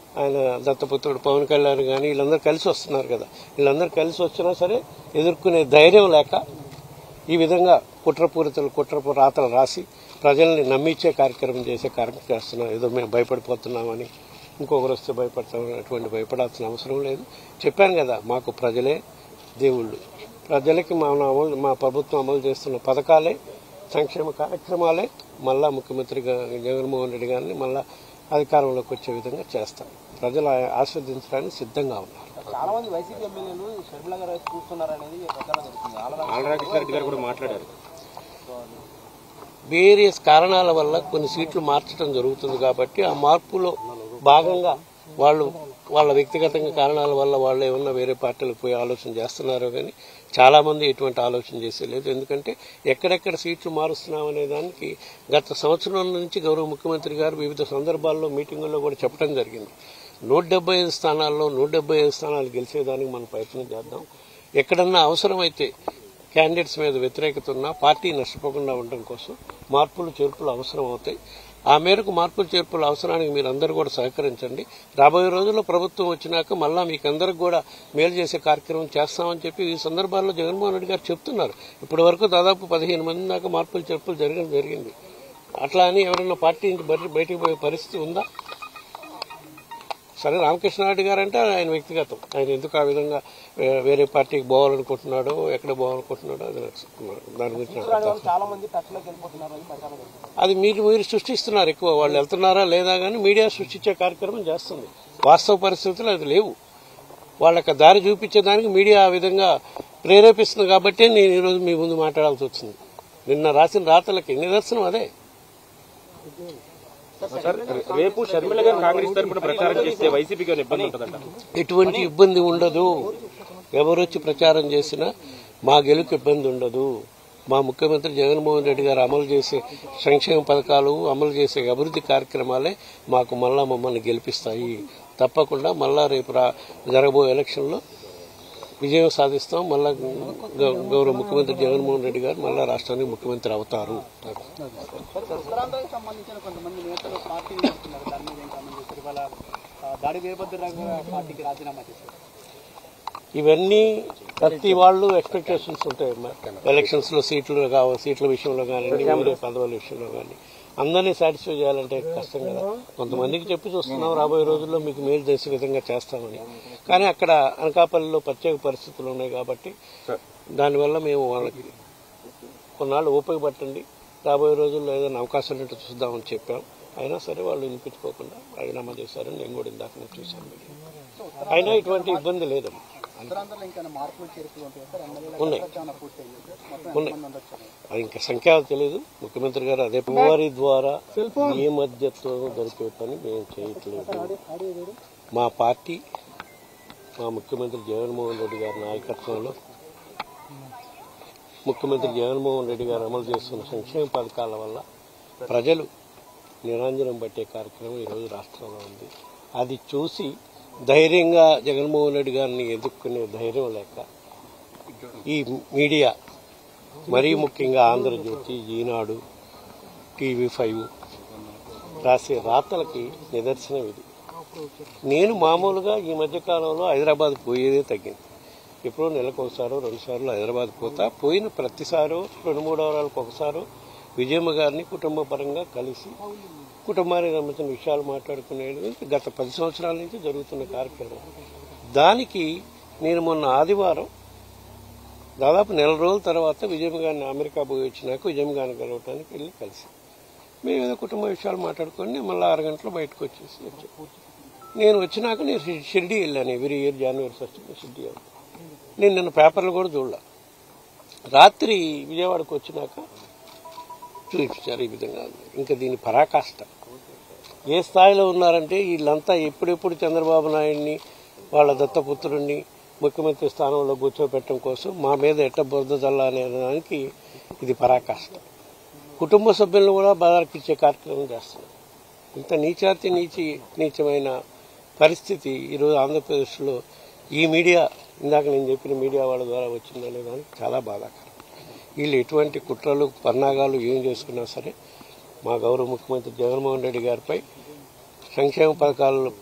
ఆయన దత్తపుత్రుడు పవన్ కళ్యాణ్ కానీ వీళ్ళందరూ కలిసి వస్తున్నారు కదా వీళ్ళందరూ కలిసి వచ్చినా సరే ఎదుర్కొనే ధైర్యం లేక ఈ విధంగా కుట్రపూరితలు కుట్రపు రాతలు రాసి ప్రజల్ని నమ్మించే కార్యక్రమం చేసే కార్యక్రమం చేస్తున్నాం ఏదో మేము భయపడిపోతున్నామని ఇంకొకరు వస్తే భయపడతామని అటువంటి భయపడాల్సిన అవసరం లేదు చెప్పాను కదా మాకు ప్రజలే దేవుళ్ళు ప్రజలకి మా అమలు మా ప్రభుత్వం అమలు చేస్తున్న పథకాలే సంక్షేమ కార్యక్రమాలే మళ్ళా ముఖ్యమంత్రి గా- జగన్మోహన్ రెడ్డి గారిని మళ్ళా అధికారంలోకి వచ్చే విధంగా చేస్తాం ప్రజలు ఆ- ఆస్వాదించడానికి సిద్ధంగా ఉన్నారు చాలా మంది వైసీపీ ఎమ్మెల్యేలు షర్మిల గారు వైపు చూస్తున్నారనేది ప్రచారం జరుగుతుంది ఆళ్ళ ఆలరాకృష్ణారెడ్డి గారు కూడా మాట్లాడారు వేరియస్ కారణాల వల్ల కొన్ని సీట్లు మార్చడం జరుగుతుంది కాబట్టి ఆ మార్పులో భాగంగా వాళ్ళు వాళ్ళ వ్యక్తిగతంగా కారణాల వల్ల వాళ్ళు ఏమన్నా వేరే పార్టీలకు పోయి ఆలోచన చేస్తున్నారో కానీ చాలా మంది ఎటువంటి ఆలోచన చేసేలేదు ఎందుకంటే ఎక్కడెక్కడ సీట్లు మారుస్తున్నాం అనే దానికి గత సంవత్సరం నుంచి గౌరవ ముఖ్యమంత్రి గారు వివిధ సందర్భాల్లో మీటింగుల్లో కూడా చెప్పడం జరిగింది నూట డెబ్బై ఐదు స్థానాల్లో నూట డెబ్బై ఐదు స్థానాలు గెలిచేదానికి మనం ప్రయత్నం చేద్దాం ఎక్కడన్నా అవసరమైతే క్యాండిడేట్స్ మీద వ్యతిరేకత ఉన్నా పార్టీ నష్టపోకుండా ఉండడం కోసం మార్పులు చేర్పులు అవసరం అవుతాయి ఆ మేరకు మార్పులు చేర్పుల అవసరానికి మీరు అందరూ కూడా సహకరించండి రాబోయే రోజుల్లో ప్రభుత్వం వచ్చినాక మళ్ళా మీకు అందరికి కూడా మేలు చేసే కార్యక్రమం చేస్తామని చెప్పి ఈ సందర్భాల్లో జగన్మోహన్ రెడ్డి గారు చెప్తున్నారు ఇప్పటి వరకు దాదాపు పదిహేను మంది దాకా మార్పులు చేర్పులు జరగడం జరిగింది అట్లా అని ఎవరైనా పార్టీ నుంచి బయట- బయటికి పోయే పరిస్థితి ఉందా సరే రామకృష్ణారెడ్డి గారు అంటే ఆయన వ్యక్తిగతం ఆయన ఎందుకు ఆ విధంగా వే- వేరే పార్టీకి పోవాలనుకుంటున్నాడో ఎక్కడ పోవాలనుకుంటున్నాడో అది నాకు దాని గురించి నాకు అర్థం. చాలా మంది టచ్లోకి వెళ్ళిపోతున్నారని ప్రచారం జరుగుతుంది అది మీరు మీరు సృష్టిస్తున్నారు ఎక్కువ వాళ్ళు వెళ్తున్నారా లేదా కానీ మీడియా సృష్టించే కార్యక్రమం చేస్తుంది వాస్తవ పరిస్థితులు అది లేవు వాళ్ళకి దారి చూపించేదానికి మీడియా ఆ విధంగా ప్రేరేపిస్తుంది కాబట్టి నేను ఈరోజు మీ ముందు మాట్లాడాల్సి వచ్చింది నిన్న రాసిన రాతలకి నిదర్శనం అదే సార్ రేపు షర్మిల గారు కాంగ్రెస్ తరపున ప్రచారం చేస్తే వైసీపీకి ఏమైనా ఇబ్బంది ఉంటుందంట ఎటువంటి ఇబ్బంది ఉండదు ఎవరొచ్చి ప్రచారం చేసినా మా గెలుపు ఇబ్బంది ఉండదు మా ముఖ్యమంత్రి జగన్మోహన్ రెడ్డి గారు అమలు చేసే సంక్షేమ పథకాలు అమలు చేసే అభివృద్ధి కార్యక్రమాలే మాకు మళ్ళా మమ్మల్ని గెలిపిస్తాయి తప్పకుండా మళ్ళా రేపు రా జరగబోయే ఎలక్షన్లో విజయం సాధిస్తాం మళ్ళా గౌ- గౌరవ ముఖ్యమంత్రి జగన్మోహన్ రెడ్డి గారు మళ్ళా రాష్ట్రానికి ముఖ్యమంత్రి అవుతారు ఉత్తరాంధ్రకు సంబంధించిన కొంతమంది నేతలు పార్టీ వస్తున్నారు దాని మీద ఏం కామెంట్ చేస్తారు ఇవాళ ఆ, దాడి వీరభద్రరావు గారు పార్టీకి రాజీనామా చేశారు ఇవన్నీ ప్రతి వాళ్ళు ఎక్స్పెక్టేషన్స్ ఉంటాయి ఎలక్షన్స్ లో సీట్లు కావాలి సీట్ల విషయంలో కానీ వేరే పదవుల విషయంలో కానీ అందరినీ సాటిస్ఫై చేయాలంటే కష్టం కదా కొంతమందికి చెప్పి చూస్తున్నాం రాబోయే రోజుల్లో మీకు మేలు చేసే విధంగా చేస్తామని కానీ అక్కడ అనకాపల్లిలో ప్రత్యేక పరిస్థితులు ఉన్నాయి కాబట్టి దానివల్ల మేము వాళ్ళకి కొన్నాళ్ళు ఓపిక పట్టండి రాబోయే రోజుల్లో ఏదైనా అవకాశం ఉంటే చూద్దామని చెప్పాం అయినా సరే వాళ్ళు వినిపించుకోకుండా రాజీనామా చేశారని నేను కూడా ఇందాక నేను చూశాను మీడియా. అయినా ఇటువంటి ఇబ్బంది లేదు ఉత్తరాంధ్రలో ఇంకా మార్పులు చేర్పులు ఉంటాయి సార్ ఎమ్మెల్యేల ఉన్నాయి. చాలా పూర్తి అయ్యింది సార్ మొత్తం ఉన్నాయి. ఎంతమంది ఉండొచ్చు అది ఇంకా సంఖ్య తెలియదు ముఖ్యమంత్రి గారు అదే వారి ద్వారా ఏ మధ్యత్వం జరిపే పని మేము చేయట్లేదు మా పార్టీ మా ముఖ్యమంత్రి జగన్మోహన్ రెడ్డి గారి నాయకత్వంలో ముఖ్యమంత్రి జగన్మోహన్ రెడ్డి గారు అమలు చేస్తున్న సంక్షేమ పథకాల వల్ల ప్రజలు నిరంజనం పట్టే కార్యక్రమం ఈరోజు రాష్ట్రంలో ఉంది అది చూసి ధైర్యంగా జగన్మోహన్ రెడ్డి గారిని ఎదుర్కొనే ధైర్యం లేక ఈ మీడియా మరీ ముఖ్యంగా ఆంధ్రజ్యోతి ఈనాడు టీవీ ఫైవ్ రాసే రాతలకి నిదర్శనం ఇది నేను మామూలుగా ఈ మధ్య కాలంలో హైదరాబాద్ పోయేదే తగ్గింది ఎప్పుడో నెలకు ఒకసారో రెండు సార్లు హైదరాబాద్ పోతా పోయిన ప్రతిసారో రెండు మూడు వారాలకు ఒకసారో విజయమ్మ గారిని కుటుంబ పరంగా కలిసి కుటుంబానికి సంబంధించిన విషయాలు మాట్లాడుకునేది గత పది సంవత్సరాల నుంచి జరుగుతున్న కార్యక్రమం దానికి నేను మొన్న ఆదివారం దాదాపు నెల రోజుల తర్వాత విజయం గారిని అమెరికా పోయి వచ్చినాక విజయం గారిని కలవటానికి వెళ్ళి కలిసి మేము ఏదో కుటుంబ విషయాలు మాట్లాడుకొని మళ్ళీ ఆరు గంటలు బయటకు వచ్చేసి వచ్చాం నేను వచ్చినాక నేను షి- షిరిడి వెళ్ళాను every year January first Shirdi వెళ్తాను నేను నిన్న పేపర్లు కూడా చూడలే రాత్రి విజయవాడకు వచ్చినాక చూపించారు ఈ విధంగా ఉంది. ఇంకా దీని పరాకాష్ట ఏ స్థాయిలో ఉన్నారంటే వీళ్ళంతా ఎప్పుడెప్పుడు చంద్రబాబు నాయుడిని వాళ్ళ దత్తపుత్రుడిని ముఖ్యమంత్రి స్థానంలో కూర్చోబెట్టడం కోసం మా మీద ఎట్ట బురద జల్ల అనే దానికి ఇది పరాకాష్ట కుటుంబ సభ్యులను కూడా బదార్కిచ్చే కార్యక్రమం చేస్తున్నారు ఇంత నీచాతి నీచి నీచమైన పరిస్థితి ఈరోజు ఆంధ్రప్రదేశ్లో ఈ మీడియా ఇందాక నేను చెప్పిన మీడియా వాళ్ళ ద్వారా వచ్చిందనే దానికి చాలా బాధాకరం వీళ్ళు ఎటువంటి కుట్రలు పన్నాగాలు ఏం చేసుకున్నా సరే మా గౌరవ ముఖ్యమంత్రి జగన్మోహన్ రెడ్డి గారిపై సంక్షేమ పథకాలు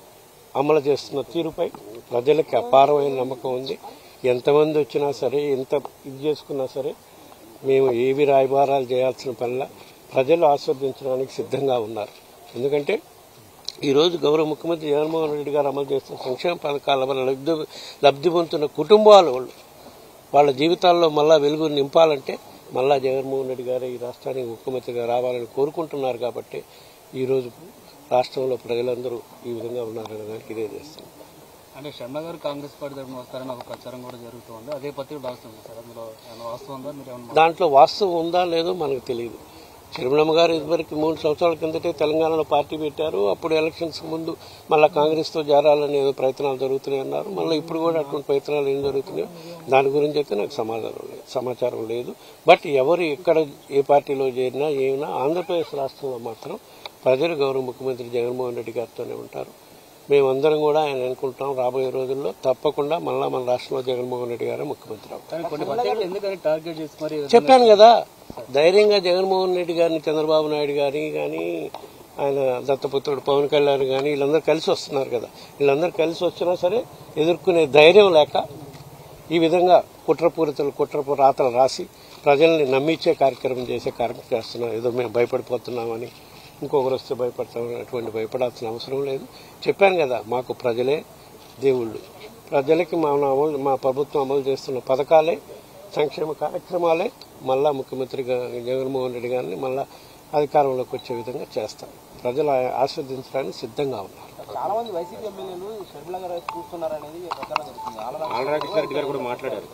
అమలు చేస్తున్న తీరుపై ప్రజలకి అపారమైన నమ్మకం ఉంది ఎంతమంది వచ్చినా సరే ఎంత ఇది చేసుకున్నా సరే మేము ఏవి రాయబారాలు చేయాల్సిన పనిలా ప్రజలు ఆస్వాదించడానికి సిద్ధంగా ఉన్నారు ఎందుకంటే ఈరోజు గౌరవ ముఖ్యమంత్రి జగన్మోహన్ రెడ్డి గారు అమలు చేస్తున్న సంక్షేమ పథకాల వల్ల లబ్ధి లబ్ధి పొందుతున్న కుటుంబాలు వాళ్ళు వాళ్ళ జీవితాల్లో మళ్ళా వెలుగు నింపాలంటే మళ్ళా జగన్మోహన్ రెడ్డి గారు ఈ రాష్ట్రానికి ముఖ్యమంత్రిగా రావాలని కోరుకుంటున్నారు కాబట్టి ఈరోజు రాష్ట్రంలో ప్రజలందరూ ఈ విధంగా ఉన్నారనే దానికి ఇదే చేస్తాం అంటే శర్మ గారు కాంగ్రెస్ పార్టీ తరఫున వస్తారని ఒక ప్రచారం కూడా జరుగుతుంది అదే పత్రిక రాస్తుంది సార్ అందులో ఏమైనా వాస్తవం ఉందా మీరు ఏమన్నా దాంట్లో వాస్తవం ఉందా లేదో మనకు తెలియదు చిరుమలమ్మ గారు ఇదివరకు మూడు సంవత్సరాల కిందటే తెలంగాణలో పార్టీ పెట్టారు అప్పుడు ఎలక్షన్స్ ముందు మళ్ళీ కాంగ్రెస్తో చేరాలని ఏదో ప్రయత్నాలు జరుగుతున్నాయి అన్నారు మళ్ళీ ఇప్పుడు కూడా అటువంటి ప్రయత్నాలు ఏం జరుగుతున్నాయో దాని గురించి అయితే నాకు సమాధానం లేదు సమాచారం లేదు బట్ ఎవరు ఎక్కడ ఏ పార్టీలో చేరినా ఏమైనా ఆంధ్రప్రదేశ్ రాష్ట్రంలో మాత్రం ప్రజలు గౌరవ ముఖ్యమంత్రి జగన్మోహన్ రెడ్డి గారితోనే ఉంటారు మేమందరం కూడా ఆయన అనుకుంటాం రాబోయే రోజుల్లో తప్పకుండా మళ్ళా మన రాష్ట్రంలో జగన్మోహన్ రెడ్డి గారే ముఖ్యమంత్రి అవుతారు కానీ కొన్ని పత్రికలు ఎందుకని టార్గెట్ చేసి మరి చెప్పాను కదా ధైర్యంగా జగన్మోహన్ రెడ్డి గారిని చంద్రబాబు నాయుడు గారిని కానీ ఆయన దత్తపుత్రుడు పవన్ కళ్యాణ్ కానీ వీళ్ళందరూ కలిసి వస్తున్నారు కదా వీళ్ళందరూ కలిసి వచ్చినా సరే ఎదుర్కొనే ధైర్యం లేక ఈ విధంగా కుట్రపూరితలు కుట్రపు రాతలు రాసి ప్రజల్ని నమ్మించే కార్యక్రమం చేసే కార్యక్రమం చేస్తున్నాం ఏదో మేము భయపడిపోతున్నామని ఇంకొకరు వస్తే భయపడతాం అటువంటి భయపడాల్సిన అవసరం లేదు చెప్పాను కదా మాకు ప్రజలే దేవుళ్ళు ప్రజలకి మా అమలు మా ప్రభుత్వం అమలు చేస్తున్న పథకాలే సంక్షేమ కార్యక్రమాలే మళ్ళా ముఖ్యమంత్రి గా- జగన్మోహన్ రెడ్డి గారిని మళ్ళా అధికారంలోకి వచ్చే విధంగా చేస్తాం ప్రజలు ఆ- ఆస్వాదించడానికి సిద్ధంగా ఉన్నారు చాలా మంది వైసీపీ ఎమ్మెల్యేలు షర్మిల గారు వైపు చూస్తున్నారు అనేది ప్రచారం జరుగుతుంది ఆళ్ళ ఆలరాజేశ్వర రెడ్డి గారు కూడా మాట్లాడారు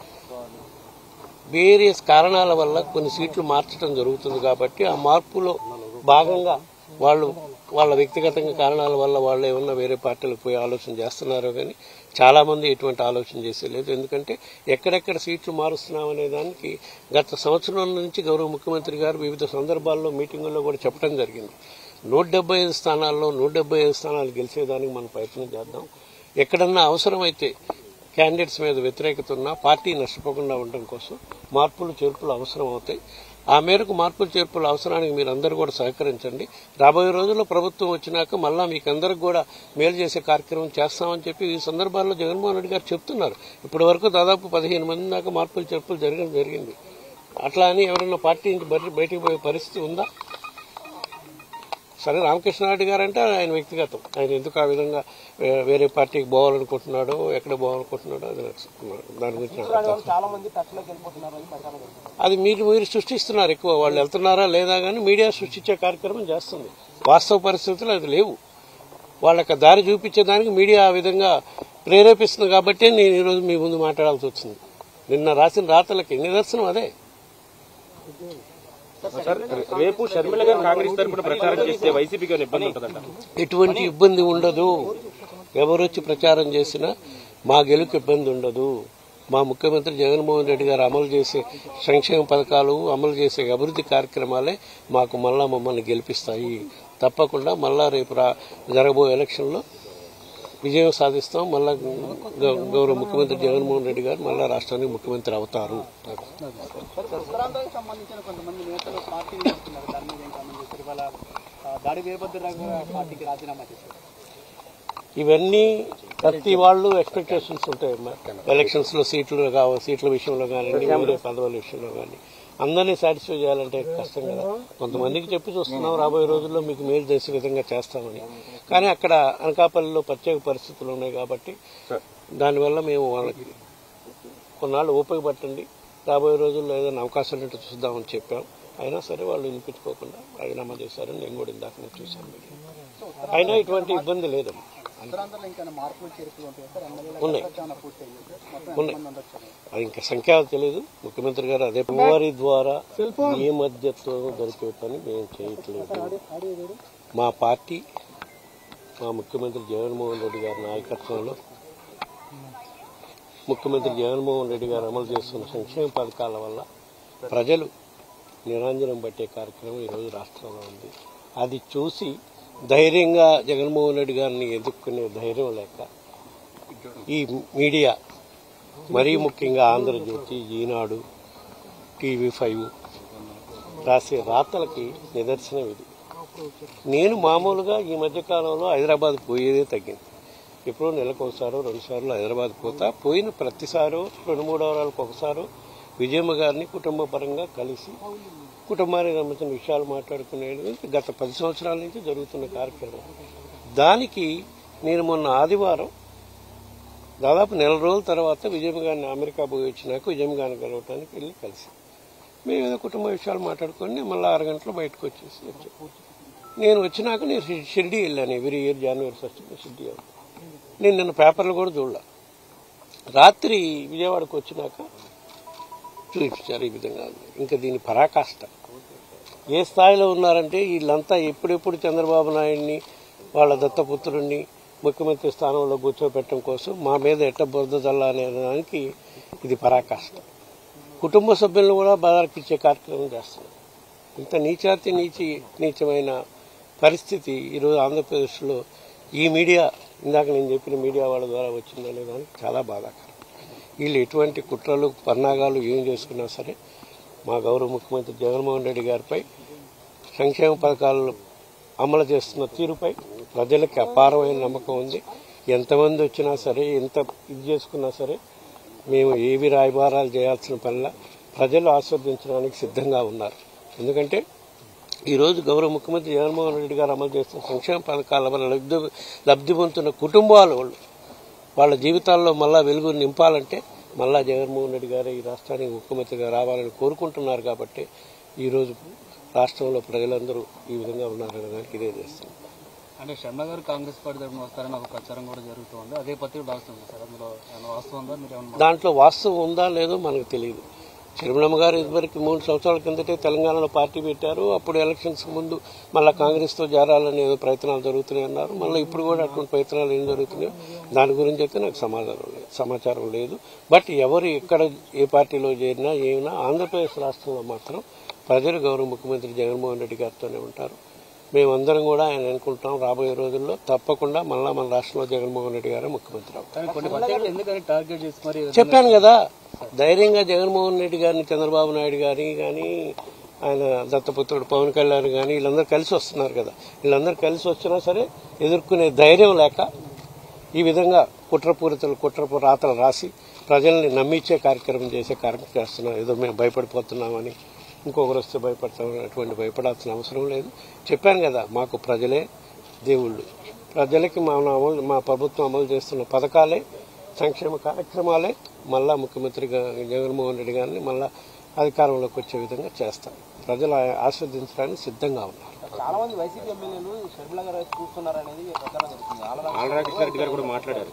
వేరియస్ కారణాల వల్ల కొన్ని సీట్లు మార్చడం జరుగుతుంది కాబట్టి ఆ మార్పులో భాగంగా వాళ్ళు వాళ్ళ వ్యక్తిగతంగా కారణాల వల్ల వాళ్ళు ఏమన్నా వేరే పార్టీలకు పోయి ఆలోచన చేస్తున్నారో కానీ చాలా మంది ఎటువంటి ఆలోచన చేసే లేదు ఎందుకంటే ఎక్కడెక్కడ సీట్లు మారుస్తున్నాం అనే దానికి గత సంవత్సరం నుంచి గౌరవ ముఖ్యమంత్రి గారు వివిధ సందర్భాల్లో మీటింగుల్లో కూడా చెప్పడం జరిగింది నూట డెబ్బై ఐదు స్థానాల్లో నూట డెబ్బై ఐదు స్థానాలు గెలిచేదానికి మనం ప్రయత్నం చేద్దాం ఎక్కడన్నా అవసరమైతే క్యాండిడేట్స్ మీద వ్యతిరేకత ఉన్నా పార్టీ నష్టపోకుండా ఉండడం కోసం మార్పులు చేర్పులు అవసరం అవుతాయి ఆ మేరకు మార్పులు చేర్పుల అవసరానికి మీరు అందరూ కూడా సహకరించండి రాబోయే రోజుల్లో ప్రభుత్వం వచ్చినాక మళ్ళా మీకు అందరికి కూడా మేలు చేసే కార్యక్రమం చేస్తామని చెప్పి ఈ సందర్భాల్లో జగన్మోహన్ రెడ్డి గారు చెప్తున్నారు ఇప్పటి వరకు దాదాపు పదిహేను మంది దాకా మార్పులు చేర్పులు జరగడం జరిగింది అట్లా అని ఎవరైనా పార్టీ నుంచి బయట- బయటికి పోయే పరిస్థితి ఉందా సరే రామకృష్ణారెడ్డి గారు అంటే ఆయన వ్యక్తిగతం ఆయన ఎందుకు ఆ విధంగా వే- వేరే పార్టీకి పోవాలనుకుంటున్నాడో ఎక్కడ పోవాలనుకుంటున్నాడో అది నాకు దాని గురించి నాకు అర్థం. చాలా మంది టచ్లోకి వెళ్ళిపోతున్నారు అని ప్రచారం జరుగుతుంది అది మీరు మీరు సృష్టిస్తున్నారు ఎక్కువ వాళ్ళు వెళ్తున్నారా లేదా కానీ మీడియా సృష్టించే కార్యక్రమం చేస్తుంది వాస్తవ పరిస్థితులు అది లేవు వాళ్ళకి దారి చూపించేదానికి మీడియా ఆ విధంగా ప్రేరేపిస్తుంది కాబట్టి నేను ఈరోజు మీ ముందు మాట్లాడాల్సి వచ్చింది నిన్న రాసిన రాతలకి నిదర్శనం అదే సార్ రేపు షర్మిల గారు కాంగ్రెస్ తరపున ప్రచారం చేస్తే వైసీపీకి ఏమైనా ఇబ్బంది ఉంటుందంట ఎటువంటి ఇబ్బంది ఉండదు ఎవరొచ్చి ప్రచారం చేసినా మా గెలుకు ఇబ్బంది ఉండదు మా ముఖ్యమంత్రి జగన్మోహన్ రెడ్డి గారు అమలు చేసే సంక్షేమ పథకాలు అమలు చేసే అభివృద్ధి కార్యక్రమాలే మాకు మళ్ళా మమ్మల్ని గెలిపిస్తాయి తప్పకుండా మళ్ళా రేపు రా జరగబోయే ఎలక్షన్లో విజయం సాధిస్తాం మళ్ళా గౌ- గౌరవ ముఖ్యమంత్రి జగన్మోహన్ రెడ్డి గారు మళ్ళా రాష్ట్రానికి ముఖ్యమంత్రి అవుతారు ఉత్తరాంధ్రకు సంబంధించిన కొంతమంది నేతలు పార్టీని వస్తున్నారు దాని మీద ఏం కామెంట్ చేస్తారు ఇవాళ ఆ, దాడి వీరభద్రరావు గారు పార్టీకి రాజీనామా చేశారు ఇవన్నీ ప్రతి వాళ్ళు ఎక్స్పెక్టేషన్స్ ఉంటాయమ్మా ఎలక్షన్స్ లో సీట్లు కావాలి సీట్ల విషయంలో కానీ వేరే పదవుల విషయంలో కానీ అందరినీ సాటిస్ఫై చేయాలంటే కష్టం కదా కొంతమందికి చెప్పి చూస్తున్నాం రాబోయే రోజుల్లో మీకు మేలు చేసే విధంగా చేస్తామని కానీ అక్కడ అనకాపల్లిలో ప్రత్యేక పరిస్థితులు ఉన్నాయి కాబట్టి దానివల్ల మేము వాళ్ళకి కొన్నాళ్ళు ఓపిక పట్టండి రాబోయే రోజుల్లో ఏదైనా అవకాశం ఉంటే చూద్దామని చెప్పాం అయినా సరే వాళ్ళు వినిపించుకోకుండా రాజీనామా చేశారని నేను కూడా ఇందాక నేను చూశాను అయినా ఇటువంటి ఇబ్బంది లేదమ్మా ఉత్తరాంధ్రలో ఇంకా మార్పులు చేర్పులు ఉంటాయి సార్ ఎమ్మెల్యేల ఉన్నాయి. ఏమైనా పూర్తయింది మొత్తం ఉన్నాయి. ఎంతమంది ఉండొచ్చు అది ఇంకా సంఖ్య తెలియదు ముఖ్యమంత్రి గారు అదే వారి ద్వారా ఏ మధ్యత్వం దొరికే పని మేము చేయట్లేదు మా పార్టీ మా ముఖ్యమంత్రి జగన్మోహన్ రెడ్డి గారి నాయకత్వంలో ముఖ్యమంత్రి జగన్మోహన్ రెడ్డి గారు అమలు చేస్తున్న సంక్షేమ పథకాల వల్ల ప్రజలు నిరంజనం పట్టే కార్యక్రమం ఈరోజు రాష్ట్రంలో ఉంది అది చూసి ధైర్యంగా జగన్మోహన్ రెడ్డి గారిని ఎదుర్కొనే ధైర్యం లేక ఈ మీడియా మరీ ముఖ్యంగా ఆంధ్రజ్యోతి ఈనాడు టీవీ ఫైవ్ రాసే రాతలకి నిదర్శనం ఇది నేను మామూలుగా ఈ మధ్య కాలంలో హైదరాబాద్ పోయేదే తగ్గింది ఎప్పుడో నెలకు ఒకసారో రెండు సార్లు హైదరాబాద్ పోతా పోయిన ప్రతిసారో రెండు మూడు వారాలకు ఒకసారో విజయమ్మ గారిని కుటుంబ పరంగా కలిసి కుటుంబానికి సంబంధించిన విషయాలు మాట్లాడుకునేది గత పది సంవత్సరాల నుంచి జరుగుతున్న కార్యక్రమం దానికి నేను మొన్న ఆదివారం దాదాపు నెల రోజుల తర్వాత విజయమ్మ గారిని అమెరికా పోయి వచ్చినాక విజయమ్మ గారిని కలవటానికి వెళ్ళి కలిసి మేము ఏదో కుటుంబ విషయాలు మాట్లాడుకొని మళ్ళీ ఆరు గంటలు బయటకు వచ్చేసి వచ్చాం నేను వచ్చినాక నేను షి- షిరిడి వెళ్ళాను every year January first Shirdi వెళ్తాను నేను నిన్న పేపర్లు కూడా చూడలే రాత్రి విజయవాడకు వచ్చినాక చూపించారు ఈ విధంగా ఇంకా దీని పరాకాష్ట ఏ స్థాయిలో ఉన్నారంటే వీళ్ళంతా ఎప్పుడెప్పుడు చంద్రబాబు నాయుడిని వాళ్ళ దత్తపుత్రుడిని ముఖ్యమంత్రి స్థానంలో కూర్చోబెట్టడం కోసం మా మీద ఎట్ట బురద చల్లా అనే దానికి ఇది పరాకాష్ట కుటుంబ సభ్యులను కూడా బాధారకిచ్చే కార్యక్రమం చేస్తున్నారు ఇంత నీచాతి నీచి నీచమైన పరిస్థితి ఈరోజు ఆంధ్రప్రదేశ్లో ఈ మీడియా ఇందాక నేను చెప్పిన మీడియా వాళ్ళ ద్వారా వచ్చిందనే దానికి చాలా బాధాకరం వీళ్ళు ఎటువంటి కుట్రలు పన్నాగాలు ఏం చేసుకున్నా సరే మా గౌరవ ముఖ్యమంత్రి జగన్మోహన్ రెడ్డి గారిపై సంక్షేమ పథకాలు అమలు చేస్తున్న తీరుపై ప్రజలకి అపారమైన నమ్మకం ఉంది ఎంతమంది వచ్చినా సరే ఎంత ఇది చేసుకున్నా సరే మేము ఏవి రాయబారాలు చేయాల్సిన పనిలా ప్రజలు ఆస్వాదించడానికి సిద్ధంగా ఉన్నారు ఎందుకంటే ఈరోజు గౌరవ ముఖ్యమంత్రి జగన్మోహన్ రెడ్డి గారు అమలు చేస్తున్న సంక్షేమ పథకాల వల్ల లబ్ధి లబ్ధి పొందుతున్న కుటుంబాల వాళ్ళు వాళ్ళ జీవితాల్లో మళ్ళా వెలుగు నింపాలంటే మళ్ళా జగన్మోహన్ రెడ్డి గారు ఈ రాష్ట్రానికి ముఖ్యమంత్రిగా రావాలని కోరుకుంటున్నారు కాబట్టి ఈరోజు రాష్ట్రంలో ప్రజలందరూ ఈ విధంగా ఉన్నారనే దానికి ఇదే చేస్తుంది అంటే శర్మ గారు కాంగ్రెస్ పార్టీ తరఫున వస్తారని ఒక ప్రచారం కూడా జరుగుతుంది అదే పత్రిక రాస్తుంది సార్ అందులో ఏమైనా వాస్తవం ఉందా మీరు ఏమన్నా దాంట్లో వాస్తవం ఉందా లేదో మనకు తెలియదు చిరుమలమ్మ గారు ఇదివరకు మూడు సంవత్సరాల కిందటే తెలంగాణలో పార్టీ పెట్టారు అప్పుడు ఎలక్షన్స్ ముందు మళ్ళీ కాంగ్రెస్తో చేరాలని ఏదో ప్రయత్నాలు జరుగుతున్నాయి అన్నారు మళ్ళీ ఇప్పుడు కూడా అటువంటి ప్రయత్నాలు ఏం జరుగుతున్నాయో దాని గురించి అయితే నాకు సమాధానం లేదు సమాచారం లేదు బట్ ఎవరు ఎక్కడ ఏ పార్టీలో చేరినా ఏమైనా ఆంధ్రప్రదేశ్ రాష్ట్రంలో మాత్రం ప్రజలు గౌరవ ముఖ్యమంత్రి జగన్మోహన్ రెడ్డి గారితోనే ఉంటారు మేమందరం కూడా ఆయన అనుకుంటాం రాబోయే రోజుల్లో తప్పకుండా మళ్ళా మన రాష్ట్రంలో జగన్మోహన్ రెడ్డి గారే ముఖ్యమంత్రి అవుతారు కానీ కొన్ని పత్రికలు ఎందుకని టార్గెట్ చేసి మరి చెప్పాను కదా ధైర్యంగా జగన్మోహన్ రెడ్డి గారిని చంద్రబాబు నాయుడు గారిని కానీ ఆయన దత్తపుత్రుడు పవన్ కళ్యాణ్ కానీ వీళ్ళందరూ కలిసి వస్తున్నారు కదా వీళ్ళందరూ కలిసి వచ్చినా సరే ఎదుర్కొనే ధైర్యం లేక ఈ విధంగా కుట్రపూరితలు కుట్రపు రాతలు రాసి ప్రజల్ని నమ్మించే కార్యక్రమం చేసే కార్యక్రమం చేస్తున్నాం ఏదో మేము భయపడిపోతున్నామని ఇంకొకరు వస్తే భయపడతామని అటువంటి భయపడాల్సిన అవసరం లేదు చెప్పాను కదా మాకు ప్రజలే దేవుళ్ళు ప్రజలకి మా అమలు మా ప్రభుత్వం అమలు చేస్తున్న పథకాలే సంక్షేమ కార్యక్రమాలే మళ్ళా ముఖ్యమంత్రిగా జగన్మోహన్ రెడ్డి గారిని మళ్ళా అధికారంలోకి వచ్చే విధంగా చేస్తాం ప్రజలు ఆ- ఆస్వాదించడానికి సిద్ధంగా ఉన్నారు చాలా మంది వైసీపీ ఎమ్మెల్యేలు షర్మిల గారు వైపు చూస్తున్నారనేది ప్రచారం జరుగుతుంది ఆల్రెడీ ఆళ్ళరాకృష్ణారెడ్డి గారు కూడా మాట్లాడారు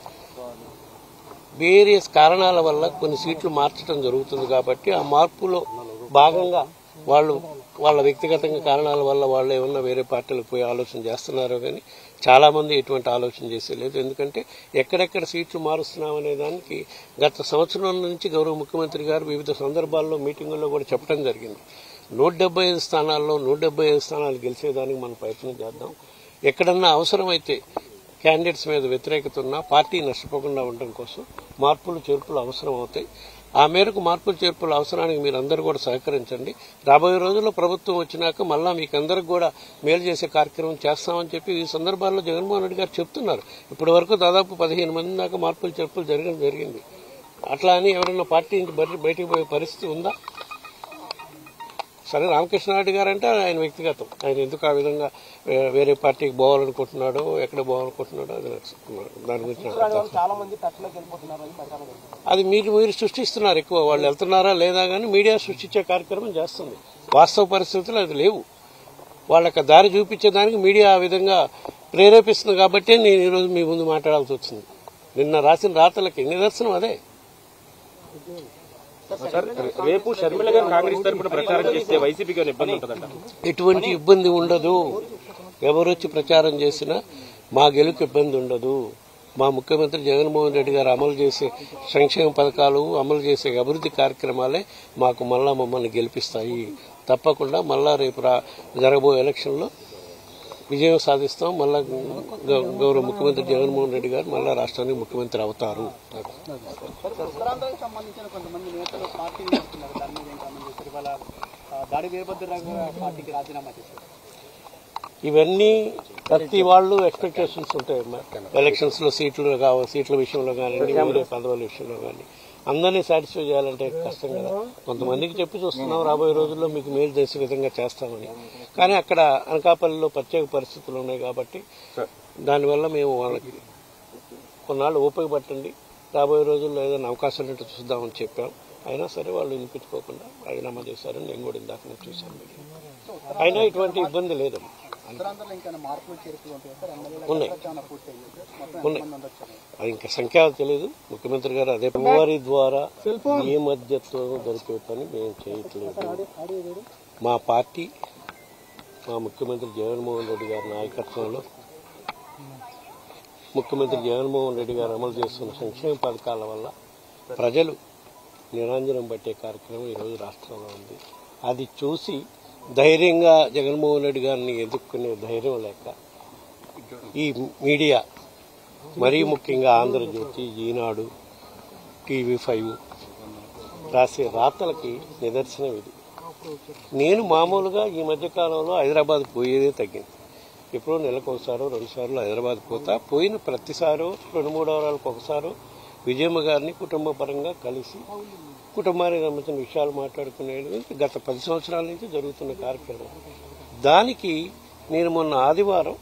వేరియస్ కారణాల వల్ల కొన్ని సీట్లు మార్చడం జరుగుతుంది కాబట్టి ఆ మార్పులో భాగంగా వాళ్ళు వాళ్ళ వ్యక్తిగతంగా కారణాల వల్ల వాళ్ళు ఏమన్నా వేరే పార్టీలకు పోయి ఆలోచన చేస్తున్నారో కానీ చాలా మంది ఎటువంటి ఆలోచన చేసేలేదు ఎందుకంటే ఎక్కడెక్కడ సీట్లు మారుస్తున్నాం అనే దానికి గత సంవత్సరం నుంచి గౌరవ ముఖ్యమంత్రి గారు వివిధ సందర్భాల్లో మీటింగుల్లో కూడా చెప్పడం జరిగింది నూట డెబ్బై ఐదు స్థానాల్లో నూట డెబ్బై ఐదు స్థానాలు గెలిచేదానికి మనం ప్రయత్నం చేద్దాం ఎక్కడన్నా అవసరమైతే క్యాండిడేట్స్ మీద వ్యతిరేకత ఉన్నా పార్టీ నష్టపోకుండా ఉండడం కోసం మార్పులు చేర్పులు అవసరం అవుతాయి ఆ మేరకు మార్పులు చేర్పుల అవసరానికి మీరు అందరూ కూడా సహకరించండి రాబోయే రోజుల్లో ప్రభుత్వం వచ్చినాక మళ్ళా మీకు అందరికి కూడా మేలు చేసే కార్యక్రమం చేస్తామని చెప్పి ఈ సందర్భాల్లో జగన్మోహన్ రెడ్డి గారు చెప్తున్నారు ఇప్పటి వరకు దాదాపు పదిహేను మంది దాకా మార్పులు చేర్పులు జరగడం జరిగింది అట్లా అని ఎవరైనా పార్టీ నుంచి బయట- బయటికి పోయే పరిస్థితి ఉందా సరే రామకృష్ణారెడ్డి గారు అంటే ఆయన వ్యక్తిగతం ఆయన ఎందుకు ఆ విధంగా వే- వేరే పార్టీకి పోవాలనుకుంటున్నాడో ఎక్కడ పోవాలనుకుంటున్నాడో అది నాకు దాని గురించి నాకు అర్థం కాదు. చాలా మంది టచ్లోకి వెళ్ళిపోతున్నారని ప్రచారం జరుగుతుంది అది మీరు మీరు సృష్టిస్తున్నారు ఎక్కువ వాళ్ళు వెళ్తున్నారా లేదా కానీ మీడియా సృష్టించే కార్యక్రమం చేస్తుంది వాస్తవ పరిస్థితులు అది లేవు వాళ్ళకి దారి చూపించేదానికి మీడియా ఆ విధంగా ప్రేరేపిస్తుంది కాబట్టి నేను ఈరోజు మీ ముందు మాట్లాడాల్సి వచ్చింది నిన్న రాసిన రాతలకి నిదర్శనం అదే సార్ రేపు షర్మిల గారు కాంగ్రెస్ తరపున ప్రచారం చేస్తే వైసీపీకి ఏమైనా ఇబ్బంది ఉంటుందంట ఎటువంటి ఇబ్బంది ఉండదు ఎవరొచ్చి ప్రచారం చేసినా మా గెలుపు ఇబ్బంది ఉండదు మా ముఖ్యమంత్రి జగన్మోహన్ రెడ్డి గారు అమలు చేసే సంక్షేమ పథకాలు అమలు చేసే అభివృద్ధి కార్యక్రమాలే మాకు మళ్ళా మమ్మల్ని గెలిపిస్తాయి తప్పకుండా మళ్ళా రేపు రా జరగబోయే ఎలక్షన్లో విజయం సాధిస్తాం మళ్ళా గౌ- గౌరవ ముఖ్యమంత్రి జగన్మోహన్ రెడ్డి గారు మళ్ళా రాష్ట్రానికి ముఖ్యమంత్రి అవుతారు ఉత్తరాంధ్రకు సంబంధించిన కొంతమంది నేతలు పార్టీని వస్తున్నారు దాని మీద ఏం కామెంట్ చేస్తారు ఇవాళ ఆ, దాడి వీరభద్రరావు గారు పార్టీకి రాజీనామా చేశారు ఇవన్నీ ప్రతి వాళ్ళు ఎక్స్పెక్టేషన్స్ ఉంటాయి ఎలక్షన్స్ లో సీట్లు కావ సీట్ల విషయంలో కానీ వేరే పదవుల విషయంలో కానీ అందరినీ సాటిస్ఫై చేయాలంటే కష్టం కదా కొంతమందికి చెప్పి చూస్తున్నాం రాబోయే రోజుల్లో మీకు మేలు చేసే విధంగా చేస్తామని కానీ అక్కడ అనకాపల్లిలో ప్రత్యేక పరిస్థితులు ఉన్నాయి కాబట్టి దానివల్ల మేము వాళ్ళకి కొన్నాళ్ళు ఓపిక పట్టండి రాబోయే రోజుల్లో ఏదైనా అవకాశం ఉంటే చూద్దామని చెప్పాం అయినా సరే వాళ్ళు వినిపించుకోకుండా రాజీనామా చేశారని నేను కూడా ఇందాక నుంచి చూశాను మీడియా. అయినా ఇటువంటి ఇబ్బంది లేదు ఉత్తరాంధ్రలో ఇంకా మార్పులు చేర్పులు ఉంటాయి సార్ ఎమ్మెల్యేల ఉన్నాయి చాలా పూర్తయింది మొత్తం ఉన్నాయి ఎంతమంది ఉండొచ్చు అది ఇంకా సంఖ్య తెలియదు ముఖ్యమంత్రి గారు అదే వారి ద్వారా ఏ మధ్యత్వం దొరికే పని మేము చేయట్లేదు మా పార్టీ మా ముఖ్యమంత్రి జగన్మోహన్ రెడ్డి గారి నాయకత్వంలో ముఖ్యమంత్రి జగన్మోహన్ రెడ్డి గారు అమలు చేస్తున్న సంక్షేమ పథకాల వల్ల ప్రజలు నిరంజనం పట్టే కార్యక్రమం ఈరోజు రాష్ట్రంలో ఉంది అది చూసి ధైర్యంగా జగన్మోహన్ రెడ్డి గారిని ఎదుర్కొనే ధైర్యం లేక ఈ మీడియా మరీ ముఖ్యంగా ఆంధ్రజ్యోతి ఈనాడు టీవీ ఫైవ్ రాసే రాతలకి నిదర్శనం ఇది నేను మామూలుగా ఈ మధ్య కాలంలో హైదరాబాద్ పోయేదే తగ్గింది ఎప్పుడో నెలకు ఒకసారో రెండు సార్లు హైదరాబాద్ పోతా పోయిన ప్రతిసారో రెండు మూడు వారాలకు ఒకసారో విజయమ్మ గారిని కుటుంబ పరంగా కలిసి కుటుంబానికి సంబంధించిన విషయాలు మాట్లాడుకునేది గత పది సంవత్సరాల నుంచి జరుగుతున్న కార్యక్రమం దానికి నేను మొన్న ఆదివారం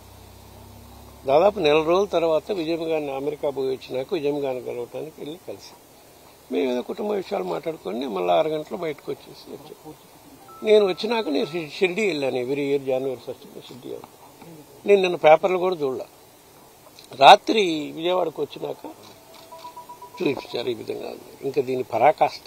దాదాపు నెల రోజుల తర్వాత విజయమ్మ గారిని అమెరికా పోయి వచ్చినాక విజయమ్మ గారిని కలవటానికి వెళ్ళి కలిసి మేము ఏదో కుటుంబ విషయాలు మాట్లాడుకొని మళ్ళీ ఆరు గంటలు బయటకు వచ్చేసి వచ్చాం నేను వచ్చినాక నేను షి- షిరిడి వెళ్ళాను every year January first Shirdi వెళ్తాను నేను నిన్న పేపర్లు కూడా చూడలే రాత్రి విజయవాడకు వచ్చినాక చూపించారు ఈ విధంగా ఉంది. ఇంకా దీని పరాకాష్ట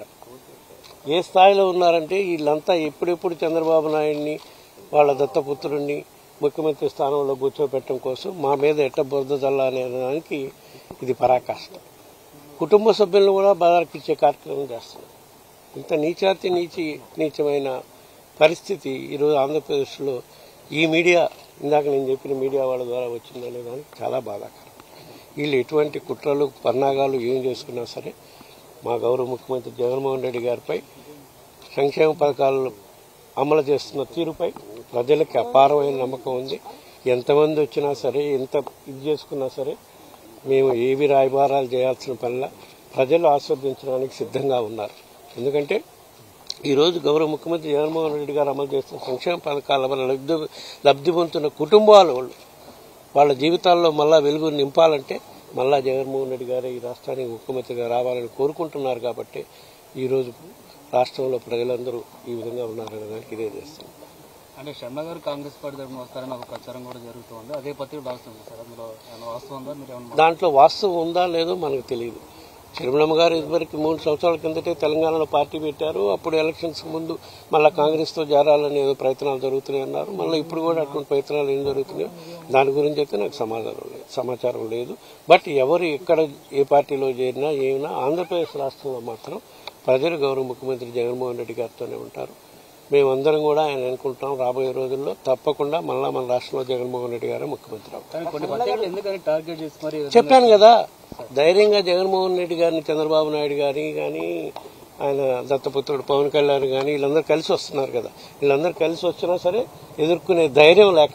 ఏ స్థాయిలో ఉన్నారంటే వీళ్ళంతా ఎప్పుడెప్పుడు చంద్రబాబు నాయుడిని వాళ్ళ దత్తపుత్రుడిని ముఖ్యమంత్రి స్థానంలో కూర్చోబెట్టడం కోసం మా మీద ఎట్ట బురద చల్ల అనే దానికి ఇది పరాకాష్ట కుటుంబ సభ్యులను కూడా బాధార్కిచ్చే కార్యక్రమం చేస్తున్నారు ఇంత నీచాతి నీచి నీచమైన పరిస్థితి ఈరోజు ఆంధ్రప్రదేశ్లో ఈ మీడియా ఇందాక నేను చెప్పిన మీడియా వాళ్ళ ద్వారా వచ్చిందనే దానికి చాలా బాధాకరం వీళ్ళు ఎటువంటి కుట్రలు పన్నాగాలు ఏం చేసుకున్నా సరే మా గౌరవ ముఖ్యమంత్రి జగన్మోహన్ రెడ్డి గారిపై సంక్షేమ పథకాలు అమలు చేస్తున్న తీరుపై ప్రజలకి అపారమైన నమ్మకం ఉంది ఎంతమంది వచ్చినా సరే ఎంత ఇది చేసుకున్నా సరే మేము ఏవి రాయబారాలు చేయాల్సిన పనిలా ప్రజలు ఆస్వాదించడానికి సిద్ధంగా ఉన్నారు ఎందుకంటే ఈరోజు గౌరవ ముఖ్యమంత్రి జగన్మోహన్ రెడ్డి గారు అమలు చేస్తున్న సంక్షేమ పథకాల వల్ల లబ్ధి లబ్ధి పొందుతున్న కుటుంబాల వాళ్ళు వాళ్ళ జీవితాల్లో మళ్ళా వెలుగు నింపాలంటే మళ్ళా జగన్మోహన్ రెడ్డి గారు ఈ రాష్ట్రానికి ముఖ్యమంత్రిగా రావాలని కోరుకుంటున్నారు కాబట్టి ఈరోజు రాష్ట్రంలో ప్రజలందరూ ఈ విధంగా ఉన్నారనే దానికి ఇదే చేస్తుంది అంటే శర్మ గారు కాంగ్రెస్ పార్టీ తరఫున వస్తారని ఒక ప్రచారం కూడా జరుగుతుంది అదే పత్రిక డాక్టర్ సార్ అందులో ఏమైనా వాస్తవం ఉందా మీరు ఏమన్నా దాంట్లో వాస్తవం ఉందా లేదో మనకు తెలియదు చిరుమలమ్మ గారు ఇదివరకు మూడు సంవత్సరాల కిందటే తెలంగాణలో పార్టీ పెట్టారు అప్పుడు ఎలక్షన్స్ ముందు మళ్ళీ కాంగ్రెస్తో చేరాలని ఏదో ప్రయత్నాలు జరుగుతున్నాయి అన్నారు మళ్ళీ ఇప్పుడు కూడా అటువంటి ప్రయత్నాలు ఏం జరుగుతున్నాయో దాని గురించి అయితే నాకు సమాధానం లేదు సమాచారం లేదు బట్ ఎవరు ఎక్కడ ఏ పార్టీలో చేరినా ఏమైనా ఆంధ్రప్రదేశ్ రాష్ట్రంలో మాత్రం ప్రజలు గౌరవ ముఖ్యమంత్రి జగన్మోహన్ రెడ్డి గారితోనే ఉంటారు మేమందరం కూడా ఆయన అనుకుంటాం రాబోయే రోజుల్లో తప్పకుండా మళ్ళా మన రాష్ట్రంలో జగన్మోహన్ రెడ్డి గారే ముఖ్యమంత్రి అవుతారు కానీ కొన్ని పత్రికలు ఎందుకని టార్గెట్ చేసి మరి ఈ విధంగా చెప్పాను కదా ధైర్యంగా జగన్మోహన్ రెడ్డి గారిని చంద్రబాబు నాయుడు గారిని కానీ ఆయన దత్తపుత్రుడు పవన్ కళ్యాణ్ కానీ వీళ్ళందరూ కలిసి వస్తున్నారు కదా వీళ్ళందరూ కలిసి వచ్చినా సరే ఎదుర్కొనే ధైర్యం లేక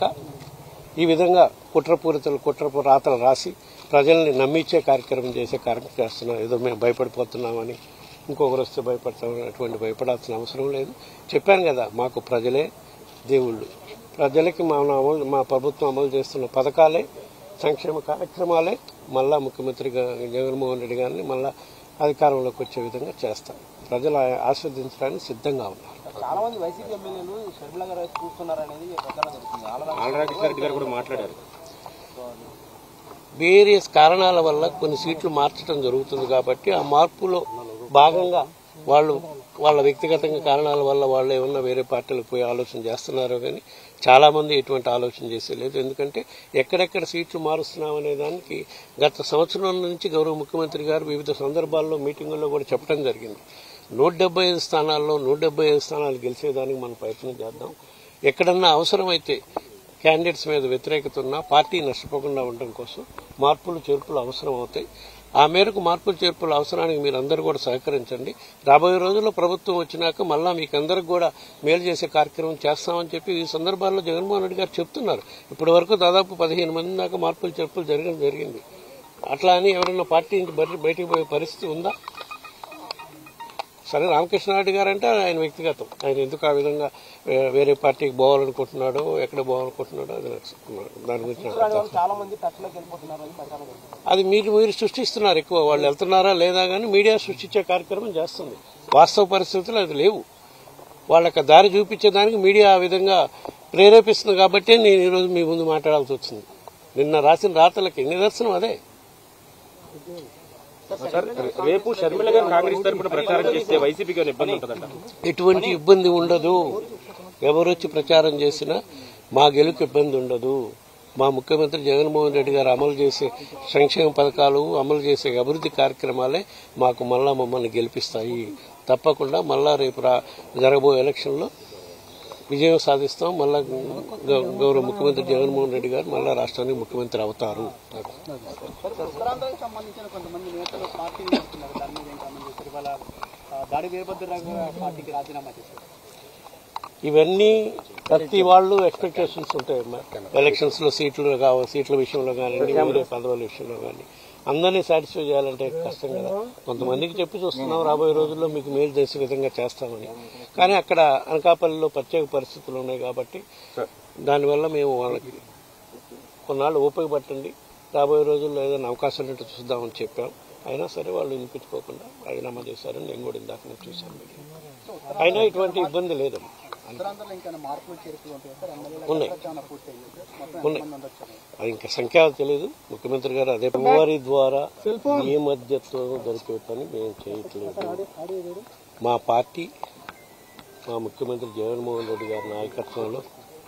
ఈ విధంగా కుట్రపూరితలు కుట్రపు రాతలు రాసి ప్రజల్ని నమ్మించే కార్యక్రమం చేసే కార్యక్రమం చేస్తున్నారు ఏదో మేము భయపడిపోతున్నామని ఇంకొకరు వస్తే భయపడతామని అటువంటి భయపడాల్సిన అవసరం లేదు చెప్పాను కదా మాకు ప్రజలే దేవుళ్ళు ప్రజలకి మా అమలు మా ప్రభుత్వం అమలు చేస్తున్న పథకాలే సంక్షేమ కార్యక్రమాలే మళ్ళా ముఖ్యమంత్రిగా జగన్మోహన్ రెడ్డి గారిని మళ్ళా అధికారంలోకి వచ్చే విధంగా చేస్తాం ప్రజలు ఆ- ఆస్వాదించడానికి సిద్ధంగా ఉన్నారు చాలా మంది వైసీపీ ఎమ్మెల్యేలు షర్మిల గారు వైపు చూస్తున్నారనేది ప్రచారం జరుగుతుంది ఆళ్ళ ఆంధ్రకృష్ణారెడ్డి గారు కూడా మాట్లాడారు వేరియస్ కారణాల వల్ల కొన్ని సీట్లు మార్చడం జరుగుతుంది కాబట్టి ఆ మార్పులో భాగంగా వాళ్ళు వాళ్ళ వ్యక్తిగతంగా కారణాల వల్ల వాళ్ళు ఏమన్నా వేరే పార్టీలకు పోయి ఆలోచన చేస్తున్నారో కానీ చాలా మంది ఎటువంటి ఆలోచన చేసేలేదు ఎందుకంటే ఎక్కడెక్కడ సీట్లు మారుస్తున్నాం అనే దానికి గత సంవత్సరం నుంచి గౌరవ ముఖ్యమంత్రి గారు వివిధ సందర్భాల్లో మీటింగుల్లో కూడా చెప్పడం జరిగింది నూట డెబ్బై ఐదు స్థానాల్లో నూట డెబ్బై ఐదు స్థానాలు గెలిచేదానికి మనం ప్రయత్నం చేద్దాం ఎక్కడన్నా అవసరమైతే క్యాండిడేట్స్ మీద వ్యతిరేకత ఉన్నా పార్టీ నష్టపోకుండా ఉండడం కోసం మార్పులు చేర్పులు అవసరం అవుతాయి ఆ మేరకు మార్పులు చేర్పుల అవసరానికి మీరందరూ కూడా సహకరించండి రాబోయే రోజుల్లో ప్రభుత్వం వచ్చినాక మళ్ళా మీకు అందరికి కూడా మేలు చేసే కార్యక్రమం చేస్తామని చెప్పి ఈ సందర్భాల్లో జగన్మోహన్ రెడ్డి గారు చెప్తున్నారు ఇప్పటి వరకు దాదాపు పదిహేను మంది దాకా మార్పులు చేర్పులు జరగడం జరిగింది అట్లా అని ఎవరైనా పార్టీ నుంచి బయట- బయటికి పోయే పరిస్థితి ఉందా సరే రామకృష్ణారెడ్డి గారు అంటే ఆయన వ్యక్తిగతం ఆయన ఎందుకు ఆ విధంగా వే- వేరే పార్టీకి పోవాలనుకుంటున్నాడో ఎక్కడ పోవాలనుకుంటున్నాడో అది నాకు దాని గురించి నాకు అర్థం చాలా మంది టచ్లోకి వెళ్ళిపోతున్నారని ప్రచారం జరుగుతుంది. అది మీరు మీరు సృష్టిస్తున్నారు ఎక్కువ వాళ్ళు వెళ్తున్నారా లేదా కానీ మీడియా సృష్టించే కార్యక్రమం చేస్తుంది వాస్తవ పరిస్థితులు అది లేవు వాళ్ళకి దారి చూపించేదానికి మీడియా ఆ విధంగా ప్రేరేపిస్తుంది కాబట్టి నేను ఈరోజు మీ ముందు మాట్లాడాల్సి వచ్చింది నిన్న రాసిన రాతలకి నిదర్శనం అదే సార్ రేపు షర్మిల గారు కాంగ్రెస్ తరపున ప్రచారం చేస్తే వైసీపీకి ఏమైనా ఇబ్బంది ఉంటుందంట ఎటువంటి ఇబ్బంది ఉండదు ఎవరొచ్చి ప్రచారం చేసినా మా గెలుకు ఇబ్బంది ఉండదు మా ముఖ్యమంత్రి జగన్మోహన్ రెడ్డి గారు అమలు చేసే సంక్షేమ పథకాలు అమలు చేసే అభివృద్ధి కార్యక్రమాలే మాకు మళ్ళా మమ్మల్ని గెలిపిస్తాయి తప్పకుండా మళ్ళా రేపు రా జరగబోయే ఎలక్షన్లో విజయం సాధిస్తాం మళ్ళా గౌ- గౌరవ ముఖ్యమంత్రి జగన్మోహన్ రెడ్డి గారు మళ్ళా రాష్ట్రానికి ముఖ్యమంత్రి అవుతారు ఉత్తరాంధ్రకు సంబంధించిన కొంతమంది నేతలు పార్టీ వస్తున్నారు దాని మీద ఏం కామెంట్ చేస్తారు ఇవాళ ఆ, దాడి వీరభద్రరావు గారు పార్టీకి రాజీనామా చేశారు ఇవన్నీ ప్రతి వాళ్ళు ఎక్స్పెక్టేషన్స్ ఉంటాయి ఎలక్షన్స్ లో సీట్లు కావాలి సీట్ల విషయంలో కానీ వేరే పదవుల విషయంలో కానీ అందరినీ సాటిస్ఫై చేయాలంటే కష్టం కదా కొంతమందికి చెప్పి చూస్తున్నాం రాబోయే రోజుల్లో మీకు మేలు చేసే విధంగా చేస్తామని కానీ అక్కడ అనకాపల్లిలో ప్రత్యేక పరిస్థితులు ఉన్నాయి కాబట్టి దానివల్ల మేము వాళ్ళకి కొన్నాళ్ళు ఓపిక పట్టండి రాబోయే రోజుల్లో ఏదైనా అవకాశం ఉంటే చూద్దామని చెప్పాం అయినా సరే వాళ్ళు వినిపించుకోకుండా రాజీనామా చేశారని నేను కూడా ఇందాక నేను చూశాను అయినా ఇటువంటి ఇబ్బంది లేదు ఉత్తరాంధ్రలో ఇంకా మార్పులు చేర్పులు ఉంటాయి సార్ ఎమ్మెల్యేల ఉన్నాయి. చాలా పూర్తి అయ్యింది మొత్తం ఉన్నాయి. ఎంతమంది ఉండొచ్చు అది ఇంకా సంఖ్య తెలియదు ముఖ్యమంత్రి గారు అదే వారి ద్వారా ఏ మధ్యత్వం జరిపే పని మేము చేయట్లేదు మా పార్టీ మా ముఖ్యమంత్రి జగన్మోహన్ రెడ్డి గారి నాయకత్వంలో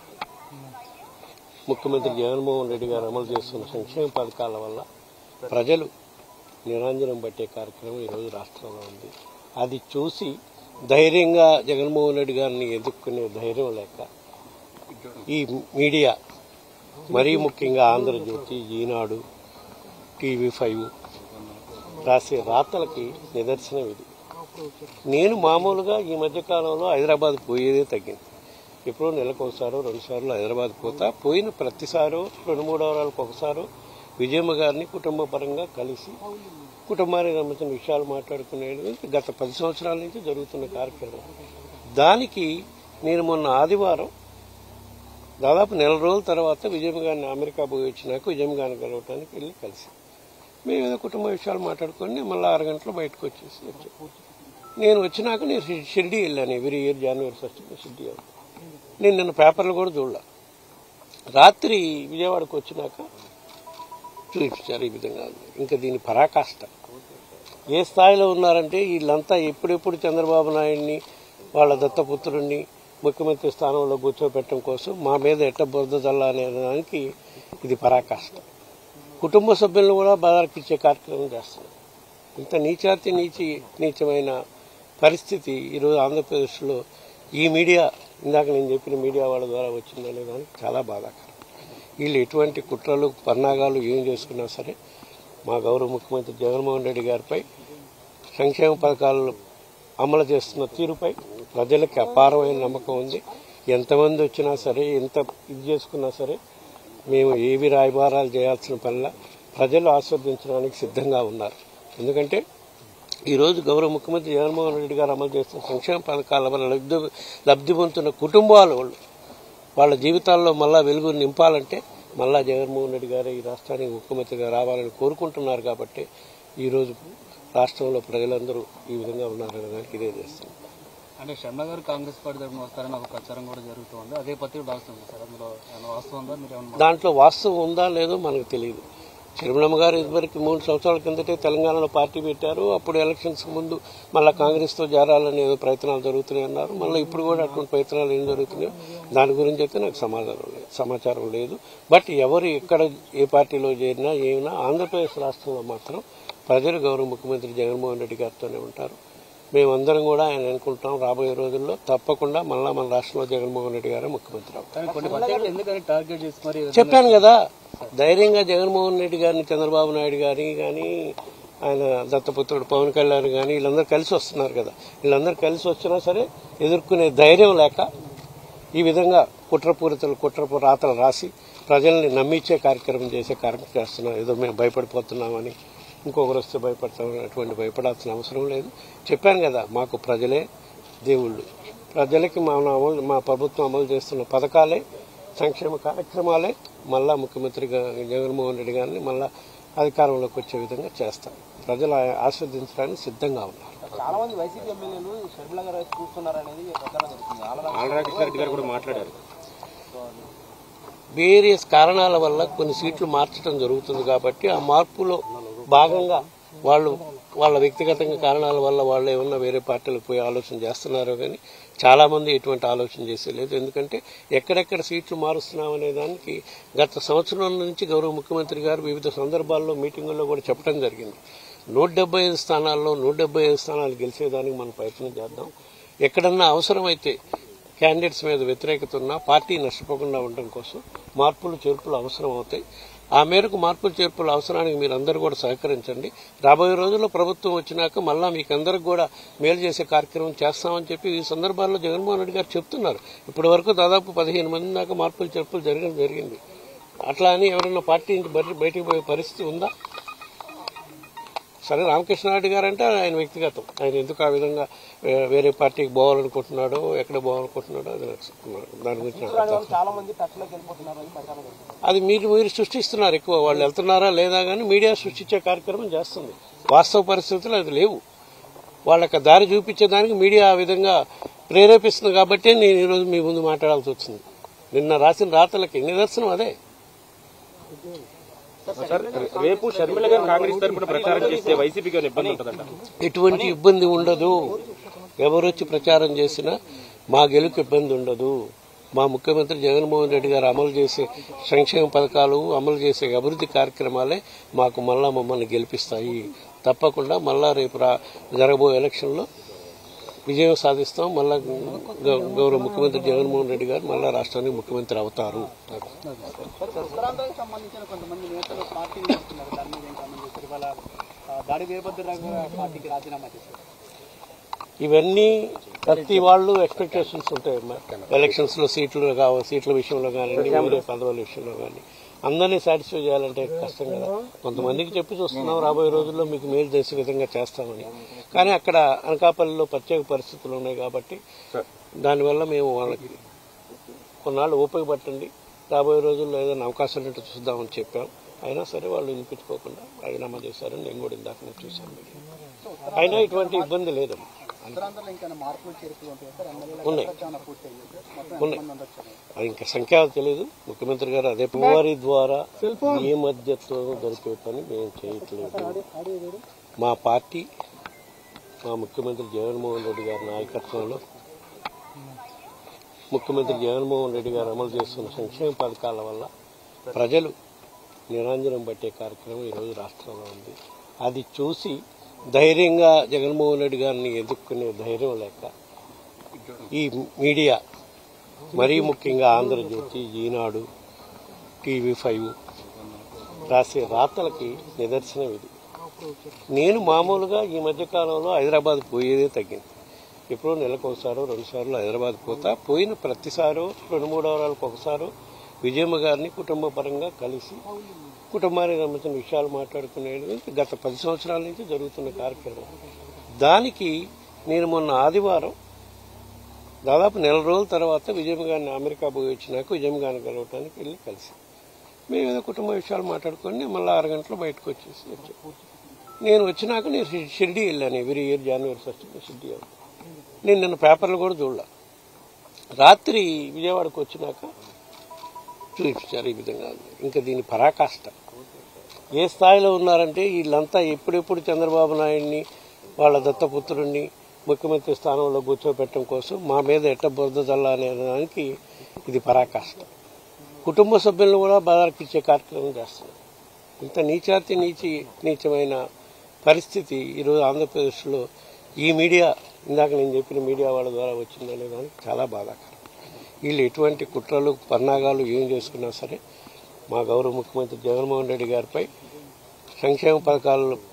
ముఖ్యమంత్రి జగన్మోహన్ రెడ్డి గారు అమలు చేస్తున్న సంక్షేమ పథకాల వల్ల ప్రజలు నిరంజనం పట్టే కార్యక్రమం ఈరోజు రాష్ట్రంలో ఉంది అది చూసి ధైర్యంగా జగన్మోహన్ రెడ్డి గారిని ఎదుర్కొనే ధైర్యం లేక ఈ మీడియా మరీ ముఖ్యంగా ఆంధ్రజ్యోతి ఈనాడు టీవీ ఫైవ్ రాసే రాతలకి నిదర్శనం ఇది నేను మామూలుగా ఈ మధ్య కాలంలో హైదరాబాద్ పోయేదే తగ్గింది ఎప్పుడో నెలకు ఒకసారో రెండు సార్లు హైదరాబాద్ పోతా పోయిన ప్రతిసారో రెండు మూడు వారాలకు ఒకసారో విజయమ్మ గారిని కుటుంబ పరంగా కలిసి కుటుంబానికి సంబంధించిన విషయాలు మాట్లాడుకునేది గత పది సంవత్సరాల నుంచి జరుగుతున్న కార్యక్రమం దానికి నేను మొన్న ఆదివారం దాదాపు నెల రోజుల తర్వాత విజయం గారిని అమెరికా పోయి వచ్చినాక విజయం గారిని కలవటానికి వెళ్ళి కలిసి మేము ఏదో కుటుంబ విషయాలు మాట్లాడుకొని మళ్ళీ ఆరు గంటలు బయటకు వచ్చేసి వచ్చాం నేను వచ్చినాక నేను షి- షిరిడి వెళ్ళాను every year January first Shirdi వెళ్తాను నేను నిన్న పేపర్లు కూడా చూడలే రాత్రి విజయవాడకు వచ్చినాక చూపించారు ఈ విధంగా ఇంకా దీని పరాకాష్ట ఏ స్థాయిలో ఉన్నారంటే వీళ్ళంతా ఎప్పుడెప్పుడు చంద్రబాబు నాయుడిని వాళ్ళ దత్తపుత్రుడిని ముఖ్యమంత్రి స్థానంలో కూర్చోబెట్టడం కోసం మా మీద ఎట్ట బురద చల్ల అనే దానికి ఇది పరాకాష్ట కుటుంబ సభ్యులను కూడా బాధారకిచ్చే కార్యక్రమం చేస్తున్నారు ఇంత నీచాతి నీచి నీచమైన పరిస్థితి ఈరోజు ఆంధ్రప్రదేశ్లో ఈ మీడియా ఇందాక నేను చెప్పిన మీడియా వాళ్ళ ద్వారా వచ్చిందనే దానికి చాలా బాధాకరం వీళ్ళు ఎటువంటి కుట్రలు పన్నాగాలు ఏం చేసుకున్నా సరే మా గౌరవ ముఖ్యమంత్రి జగన్మోహన్ రెడ్డి గారిపై సంక్షేమ పథకాలు అమలు చేస్తున్న తీరుపై ప్రజలకి అపారమైన నమ్మకం ఉంది ఎంతమంది వచ్చినా సరే ఎంత ఇది చేసుకున్నా సరే మేము ఏవి రాయబారాలు చేయాల్సిన పనిలా ప్రజలు ఆస్వాదించడానికి సిద్ధంగా ఉన్నారు ఎందుకంటే ఈరోజు గౌరవ ముఖ్యమంత్రి జగన్మోహన్ రెడ్డి గారు అమలు చేస్తున్న సంక్షేమ పథకాల వల్ల లబ్ధి లబ్ధి పొందుతున్న కుటుంబాలు వాళ్ళు వాళ్ళ జీవితాల్లో మళ్ళా వెలుగు నింపాలంటే మళ్ళా జగన్మోహన్ రెడ్డి గారు ఈ రాష్ట్రానికి ముఖ్యమంత్రిగా రావాలని కోరుకుంటున్నారు కాబట్టి ఈరోజు రాష్ట్రంలో ప్రజలందరూ ఈ విధంగా ఉన్నారనే దానికి ఇదే చేస్తుంది అంటే శర్మ గారు కాంగ్రెస్ పార్టీ తరఫున వస్తారని ఒక ప్రచారం కూడా జరుగుతుంది అదే పత్రిక రాస్తుంది సార్ అందులో ఏమైనా వాస్తవం ఉందా మీరు ఏమన్నా దాంట్లో వాస్తవం ఉందా లేదో మనకు తెలియదు చిరుమలమ్మ గారు ఇదివరకు మూడు సంవత్సరాల కిందటే తెలంగాణలో పార్టీ పెట్టారు అప్పుడు ఎలక్షన్స్ ముందు మళ్ళీ కాంగ్రెస్తో చేరాలని ఏదో ప్రయత్నాలు జరుగుతున్నాయి అన్నారు మళ్ళీ ఇప్పుడు కూడా అటువంటి ప్రయత్నాలు ఏం జరుగుతున్నాయో దాని గురించి అయితే నాకు సమాధానం లేదు సమాచారం లేదు బట్ ఎవరు ఎక్కడ ఏ పార్టీలో చేరినా ఏమైనా ఆంధ్రప్రదేశ్ రాష్ట్రంలో మాత్రం ప్రజలు గౌరవ ముఖ్యమంత్రి జగన్మోహన్ రెడ్డి గారితోనే ఉంటారు మేమందరం కూడా ఆయన అనుకుంటాం రాబోయే రోజుల్లో తప్పకుండా మళ్ళా మన రాష్ట్రంలో జగన్మోహన్ రెడ్డి గారే ముఖ్యమంత్రి అవుతారు కానీ కొన్ని పత్రికలు ఎందుకని టార్గెట్ చేసి మరి చెప్పాను కదా ధైర్యంగా జగన్మోహన్ రెడ్డి గారిని చంద్రబాబు నాయుడు గారిని కానీ ఆయన దత్తపుత్రుడు పవన్ కళ్యాణ్ కానీ వీళ్ళందరూ కలిసి వస్తున్నారు కదా వీళ్ళందరూ కలిసి వచ్చినా సరే ఎదుర్కొనే ధైర్యం లేక ఈ విధంగా కుట్రపూరితలు కుట్రపు రాతలు రాసి ప్రజల్ని నమ్మించే కార్యక్రమం చేసే కార్యక్రమం చేస్తున్నాం ఏదో మేము భయపడిపోతున్నామని ఇంకొకరు వస్తే భయపడతాం అటువంటి భయపడాల్సిన అవసరం లేదు చెప్పాను కదా మాకు ప్రజలే దేవుళ్ళు ప్రజలకి మా అమలు మా ప్రభుత్వం అమలు చేస్తున్న పథకాలే సంక్షేమ కార్యక్రమాలే మళ్ళా ముఖ్యమంత్రి గా- జగన్మోహన్ రెడ్డి గారిని మళ్ళా అధికారంలోకి వచ్చే విధంగా చేస్తాం ప్రజలు ఆ- ఆస్వాదించడానికి సిద్ధంగా ఉన్నారు చాలా మంది వైసీపీ ఎమ్మెల్యేలు షర్మిల గారు వైపు చూస్తున్నారు అనేది ప్రచారం జరుగుతుంది ఆల్రెడీ ఆలరాకృష్ణారెడ్డి గారు కూడా మాట్లాడారు వేరియస్ కారణాల వల్ల కొన్ని సీట్లు మార్చడం జరుగుతుంది కాబట్టి ఆ మార్పులో భాగంగా వాళ్ళు వాళ్ళ వ్యక్తిగతంగా కారణాల వల్ల వాళ్ళు ఏమన్నా వేరే పార్టీలకు పోయి ఆలోచన చేస్తున్నారో కానీ చాలా మంది ఎటువంటి ఆలోచన చేసే లేదు ఎందుకంటే ఎక్కడెక్కడ సీట్లు మారుస్తున్నాం అనే దానికి గత సంవత్సరం నుంచి గౌరవ ముఖ్యమంత్రి గారు వివిధ సందర్భాల్లో మీటింగుల్లో కూడా చెప్పడం జరిగింది నూట డెబ్బై ఐదు స్థానాల్లో నూట డెబ్బై ఐదు స్థానాలు గెలిచేదానికి మనం ప్రయత్నం చేద్దాం ఎక్కడన్నా అవసరమైతే క్యాండిడేట్స్ మీద వ్యతిరేకత ఉన్నా పార్టీ నష్టపోకుండా ఉండడం కోసం మార్పులు చేర్పులు అవసరం అవుతాయి ఆ మేరకు మార్పులు చేర్పుల అవసరానికి మీరు అందరూ కూడా సహకరించండి రాబోయే రోజుల్లో ప్రభుత్వం వచ్చినాక మళ్ళా మీకు అందరికి కూడా మేలు చేసే కార్యక్రమం చేస్తామని చెప్పి ఈ సందర్భాల్లో జగన్మోహన్ రెడ్డి గారు చెప్తున్నారు ఇప్పటి వరకు దాదాపు పదిహేను మంది దాకా మార్పులు చేర్పులు జరగడం జరిగింది అట్లా అని ఎవరైనా పార్టీ నుంచి బయట- బయటికి పోయే పరిస్థితి ఉందా సరే రామకృష్ణారెడ్డి గారు అంటే ఆయన వ్యక్తిగతం ఆయన ఎందుకు ఆ విధంగా వే- వేరే పార్టీకి పోవాలనుకుంటున్నాడో ఎక్కడ పోవాలనుకుంటున్నాడో అది నాకు దాని గురించి నాకు అర్థం. చాలా మంది టచ్లోకి వెళ్ళిపోతున్నారు అని ప్రచారం జరుగుతుంది అది మీరు మీరు సృష్టిస్తున్నారు ఎక్కువ వాళ్ళు వెళ్తున్నారా లేదా కానీ మీడియా సృష్టించే కార్యక్రమం చేస్తుంది వాస్తవ పరిస్థితులు అది లేవు వాళ్ళకి దారి చూపించేదానికి మీడియా ఆ విధంగా ప్రేరేపిస్తుంది కాబట్టి నేను ఈరోజు మీ ముందు మాట్లాడాల్సి వచ్చింది నిన్న రాసిన రాతలకి నిదర్శనం అదే సార్ రేపు షర్మిల గారు కాంగ్రెస్ తరపున ప్రచారం చేస్తే వైసీపీకి ఏమైనా ఇబ్బంది ఉంటుందంట ఎటువంటి ఇబ్బంది ఉండదు ఎవరొచ్చి ప్రచారం చేసినా మా గెలుకు ఇబ్బంది ఉండదు మా ముఖ్యమంత్రి జగన్మోహన్ రెడ్డి గారు అమలు చేసే సంక్షేమ పథకాలు అమలు చేసే అభివృద్ధి కార్యక్రమాలే మాకు మళ్ళా మమ్మల్ని గెలిపిస్తాయి తప్పకుండా మళ్ళా రేపు రా జరగబోయే ఎలక్షన్లో విజయం సాధిస్తాం మళ్ళా గౌ- గౌరవ ముఖ్యమంత్రి జగన్మోహన్ రెడ్డి గారు మళ్ళా రాష్ట్రానికి ముఖ్యమంత్రి అవుతారు ఉత్తరాంధ్రకు సంబంధించిన కొంతమంది నేతలు పార్టీని వస్తున్నారు దాని మీద ఏం కామెంట్ చేస్తారు ఇవాళ ఆ, దాడి వీరభద్రరావు గారు పార్టీకి రాజీనామా చేశారు ఇవన్నీ ప్రతి వాళ్ళు ఎక్స్పెక్టేషన్స్ ఉంటాయి ఎలక్షన్స్ లో సీట్లు కావాలి సీట్ల విషయంలో కానివ్వండి వేరే పదవుల విషయంలో కానీ అందరినీ సాటిస్ఫై చేయాలంటే కష్టం కదా కొంతమందికి చెప్పి చూస్తున్నాం రాబోయే రోజుల్లో మీకు మేలు చేసే విధంగా చేస్తామని కానీ అక్కడ అనకాపల్లిలో ప్రత్యేక పరిస్థితులు ఉన్నాయి కాబట్టి దానివల్ల మేము వాళ్ళకి కొన్నాళ్ళు ఓపిక పట్టండి రాబోయే రోజుల్లో ఏదైనా అవకాశం ఉంటే చూద్దామని చెప్పాం అయినా సరే వాళ్ళు వినిపించుకోకుండా రాజీనామా చేశారని నేను కూడా ఇందాక నేను చూశాను అయినా ఇటువంటి ఇబ్బంది లేదు ఉత్తరాంధ్రలో ఇంకా మార్పులు చేర్పులు ఉంటాయి సార్ ఎమ్మెల్యేల ఉన్నాయి ఏమైనా పూర్తి అయ్యింది మొత్తం ఉన్నాయి ఎంతమంది ఉండొచ్చు అది ఇంకా సంఖ్య తెలియదు ముఖ్యమంత్రి గారు అదే వారి ద్వారా ఏ మధ్యత్వం దొరికే పని మేము చేయట్లేదు మా పార్టీ మా ముఖ్యమంత్రి జగన్మోహన్ రెడ్డి గారి నాయకత్వంలో ముఖ్యమంత్రి జగన్మోహన్ రెడ్డి గారు అమలు చేస్తున్న సంక్షేమ పథకాల వల్ల ప్రజలు నిరంజనం పట్టే కార్యక్రమం ఈరోజు రాష్ట్రంలో ఉంది అది చూసి ధైర్యంగా జగన్మోహన్ రెడ్డి గారిని ఎదుర్కొనే ధైర్యం లేక ఈ మీడియా మరీ ముఖ్యంగా ఆంధ్రజ్యోతి ఈనాడు టీవీ ఫైవ్ రాసే రాతలకి నిదర్శనం ఇది నేను మామూలుగా ఈ మధ్య కాలంలో హైదరాబాద్ పోయేదే తగ్గింది ఎప్పుడో నెలకు ఒకసారో రెండు సార్లు హైదరాబాద్ పోతా పోయిన ప్రతిసారో రెండు మూడు వారాలకు ఒకసారో విజయమ్మ గారిని కుటుంబ పరంగా కలిసి కుటుంబానికి సంబంధించిన విషయాలు మాట్లాడుకునేది గత పది సంవత్సరాల నుంచి జరుగుతున్న కార్యక్రమం దానికి నేను మొన్న ఆదివారం దాదాపు నెల రోజుల తర్వాత విజయమ్మ గారిని అమెరికా పోయి వచ్చినాక విజయమ్మ గారిని కలవటానికి వెళ్ళి కలిసి మేము ఏదో కుటుంబ విషయాలు మాట్లాడుకొని మళ్ళీ ఆరు గంటలు బయటకు వచ్చేసి వచ్చాం నేను వచ్చినాక నేను షి- షిరిడి వెళ్ళాను every year January first Shirdi వెళ్తాను నేను నిన్న పేపర్లు కూడా చూడలే రాత్రి విజయవాడకు వచ్చినాక చూపించారు ఈ విధంగా ఉంది. ఇంకా దీని పరాకాష్ట ఏ స్థాయిలో ఉన్నారంటే వీళ్ళంతా ఎప్పుడెప్పుడు చంద్రబాబు నాయుడిని వాళ్ళ దత్తపుత్రుడిని ముఖ్యమంత్రి స్థానంలో కూర్చోబెట్టడం కోసం మా మీద ఎట్ట బురద చల్లా అనే దానికి ఇది పరాకాష్ట కుటుంబ సభ్యులను కూడా బాధాకిచ్చే కార్యక్రమం చేస్తున్నారు ఇంత నీచాతి నీచి నీచమైన పరిస్థితి ఈరోజు ఆంధ్రప్రదేశ్లో ఈ మీడియా ఇందాక నేను చెప్పిన మీడియా వాళ్ళ ద్వారా వచ్చిందనే దానికి చాలా బాధాకరం వీళ్ళు ఎటువంటి కుట్రలు పన్నాగాలు ఏం చేసుకున్నా సరే మా గౌరవ ముఖ్యమంత్రి జగన్మోహన్ రెడ్డి గారిపై సంక్షేమ పథకాలు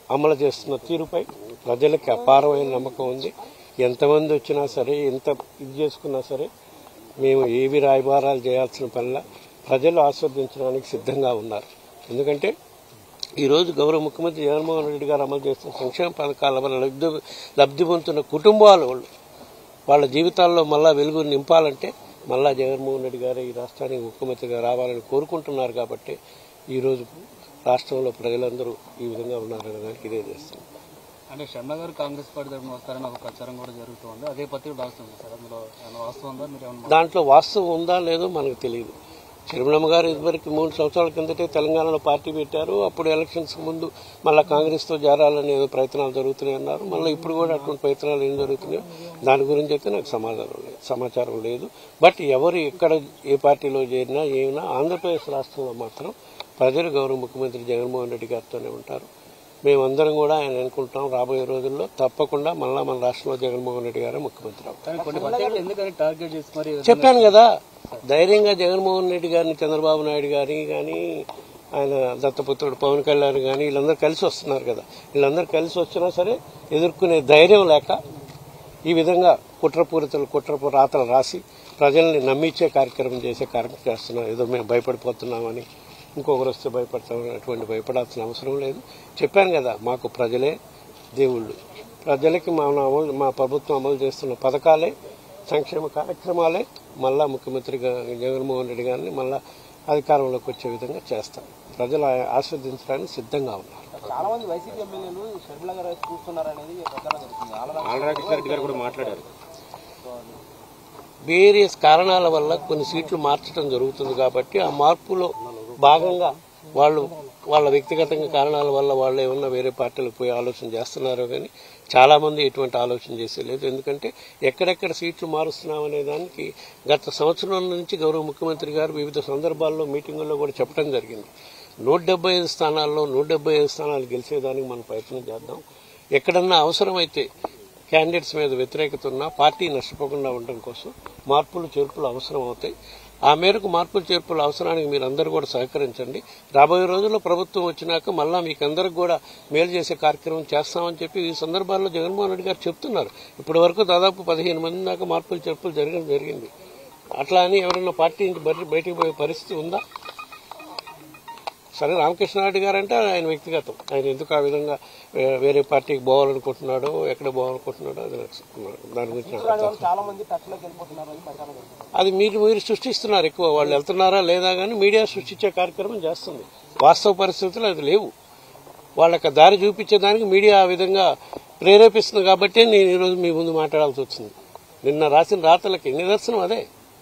అమలు చేస్తున్న తీరుపై ప్రజలకి అపారమైన నమ్మకం ఉంది ఎంతమంది వచ్చినా సరే ఎంత ఇది చేసుకున్నా సరే మేము ఏవి రాయబారాలు చేయాల్సిన పనిలా ప్రజలు ఆస్వాదించడానికి సిద్ధంగా ఉన్నారు ఎందుకంటే ఈరోజు గౌరవ ముఖ్యమంత్రి జగన్మోహన్ రెడ్డి గారు అమలు చేస్తున్న సంక్షేమ పథకాల వల్ల లబ్ధి లబ్ధి పొందుతున్న కుటుంబాల వాళ్ళు వాళ్ళ జీవితాల్లో మళ్ళా వెలుగు నింపాలంటే మళ్ళా జగన్మోహన్ రెడ్డి గారు ఈ రాష్ట్రానికి ముఖ్యమంత్రిగా రావాలని కోరుకుంటున్నారు కాబట్టి ఈరోజు రాష్ట్రంలో ప్రజలందరూ ఈ విధంగా ఉన్నారనే దానికి ఇదే చేస్తాం అంటే శర్మ గారు కాంగ్రెస్ పార్టీ తరఫున వస్తారని ఒక ప్రచారం కూడా జరుగుతుంది అదే పత్రిక డాక్స్ ఉంది సార్ అందులో ఏమైనా వాస్తవం ఉందా మీరు ఏమన్నా దాంట్లో వాస్తవం ఉందా లేదో మనకు తెలియదు చిరుమలమ్మ గారు ఇదివరకు మూడు సంవత్సరాల కిందటే తెలంగాణలో పార్టీ పెట్టారు అప్పుడు ఎలక్షన్స్ ముందు మళ్ళీ కాంగ్రెస్తో చేరాలని ఏదో ప్రయత్నాలు జరుగుతున్నాయి అన్నారు మళ్ళీ ఇప్పుడు కూడా అటువంటి ప్రయత్నాలు ఏం జరుగుతున్నాయో దాని గురించి అయితే నాకు సమాధానం లేదు సమాచారం లేదు బట్ ఎవరు ఎక్కడ ఏ పార్టీలో చేరినా ఏమైనా ఆంధ్రప్రదేశ్ రాష్ట్రంలో మాత్రం ప్రజలు గౌరవ ముఖ్యమంత్రి జగన్మోహన్ రెడ్డి గారితోనే ఉంటారు మేమందరం కూడా ఆయన అనుకుంటాం రాబోయే రోజుల్లో తప్పకుండా మళ్ళా మన రాష్ట్రంలో జగన్మోహన్ రెడ్డి గారే ముఖ్యమంత్రి అవుతారు కానీ కొన్ని పత్రికలు ఎందుకని టార్గెట్ చేసి మరి చెప్పాను కదా ధైర్యంగా జగన్మోహన్ రెడ్డి గారిని చంద్రబాబు నాయుడు గారిని కానీ ఆయన దత్తపుత్రుడు పవన్ కళ్యాణ్ కానీ వీళ్ళందరూ కలిసి వస్తున్నారు కదా వీళ్ళందరూ కలిసి వచ్చినా సరే ఎదుర్కొనే ధైర్యం లేక ఈ విధంగా కుట్రపూరితలు కుట్రపు రాతలు రాసి ప్రజల్ని నమ్మించే కార్యక్రమం చేసే కార్యక్రమం చేస్తున్నాం ఏదో మేము భయపడిపోతున్నామని ఇంకొకరు వస్తే భయపడతామని అటువంటి భయపడాల్సిన అవసరం లేదు చెప్పాను కదా మాకు ప్రజలే దేవుళ్ళు ప్రజలకి మా అమలు మా ప్రభుత్వం అమలు చేస్తున్న పథకాలే సంక్షేమ కార్యక్రమాలే మళ్ళా ముఖ్యమంత్రిగా జగన్మోహన్ రెడ్డి గారిని మళ్ళా అధికారంలోకి వచ్చే విధంగా చేస్తాం ప్రజలు ఆ- ఆస్వాదించడానికి సిద్ధంగా ఉన్నారు చాలా మంది వైసీపీ ఎమ్మెల్యేలు షర్మిల గారు వైపు చూస్తున్నారనేది ప్రచారం జరుగుతుంది ఆల్రెడీ ఆలరాకృష్ణారెడ్డి గారు కూడా మాట్లాడారు వేరియస్ కారణాల వల్ల కొన్ని సీట్లు మార్చడం జరుగుతుంది కాబట్టి ఆ మార్పులో భాగంగా వాళ్ళు వాళ్ళ వ్యక్తిగతంగా కారణాల వల్ల వాళ్ళు ఏమన్నా వేరే పార్టీలకు పోయి ఆలోచన చేస్తున్నారో కానీ చాలా మంది ఎటువంటి ఆలోచన చేసేలేదు ఎందుకంటే ఎక్కడెక్కడ సీట్లు మారుస్తున్నాం అనే దానికి గత సంవత్సరం నుంచి గౌరవ ముఖ్యమంత్రి గారు వివిధ సందర్భాల్లో మీటింగుల్లో కూడా చెప్పడం జరిగింది నూట డెబ్బై ఐదు స్థానాల్లో నూట డెబ్బై ఐదు స్థానాలు గెలిచేదానికి మనం ప్రయత్నం చేద్దాం ఎక్కడన్నా అవసరమైతే క్యాండిడేట్స్ మీద వ్యతిరేకత ఉన్నా పార్టీ నష్టపోకుండా ఉండడం కోసం మార్పులు చేర్పులు అవసరం అవుతాయి ఆ మేరకు మార్పులు చేర్పుల అవసరానికి మీరు అందరూ కూడా సహకరించండి రాబోయే రోజుల్లో ప్రభుత్వం వచ్చినాక మళ్ళా మీకు అందరికి కూడా మేలు చేసే కార్యక్రమం చేస్తామని చెప్పి ఈ సందర్భాల్లో జగన్మోహన్ రెడ్డి గారు చెప్తున్నారు ఇప్పటి వరకు దాదాపు పదిహేను మంది దాకా మార్పులు చేర్పులు జరగడం జరిగింది అట్లా అని ఎవరైనా పార్టీ నుంచి బయట- బయటికి పోయే పరిస్థితి ఉందా సరే రామకృష్ణారెడ్డి గారు అంటే ఆయన వ్యక్తిగతం ఆయన ఎందుకు ఆ విధంగా వే- వేరే పార్టీకి పోవాలనుకుంటున్నాడో ఎక్కడ పోవాలనుకుంటున్నాడో అది నాకు దాని గురించి నాకు అర్థం కాదు. చాలా మంది టచ్లోకి వెళ్ళిపోతున్నారని ప్రచారం జరుగుతుంది అది మీరు మీరు సృష్టిస్తున్నారు ఎక్కువ వాళ్ళు వెళ్తున్నారా లేదా కానీ మీడియా సృష్టించే కార్యక్రమం చేస్తుంది వాస్తవ పరిస్థితులు అది లేవు వాళ్ళకి దారి చూపించేదానికి మీడియా ఆ విధంగా ప్రేరేపిస్తుంది కాబట్టి నేను ఈరోజు మీ ముందు మాట్లాడాల్సి వచ్చింది నిన్న రాసిన రాతలకి నిదర్శనం అదే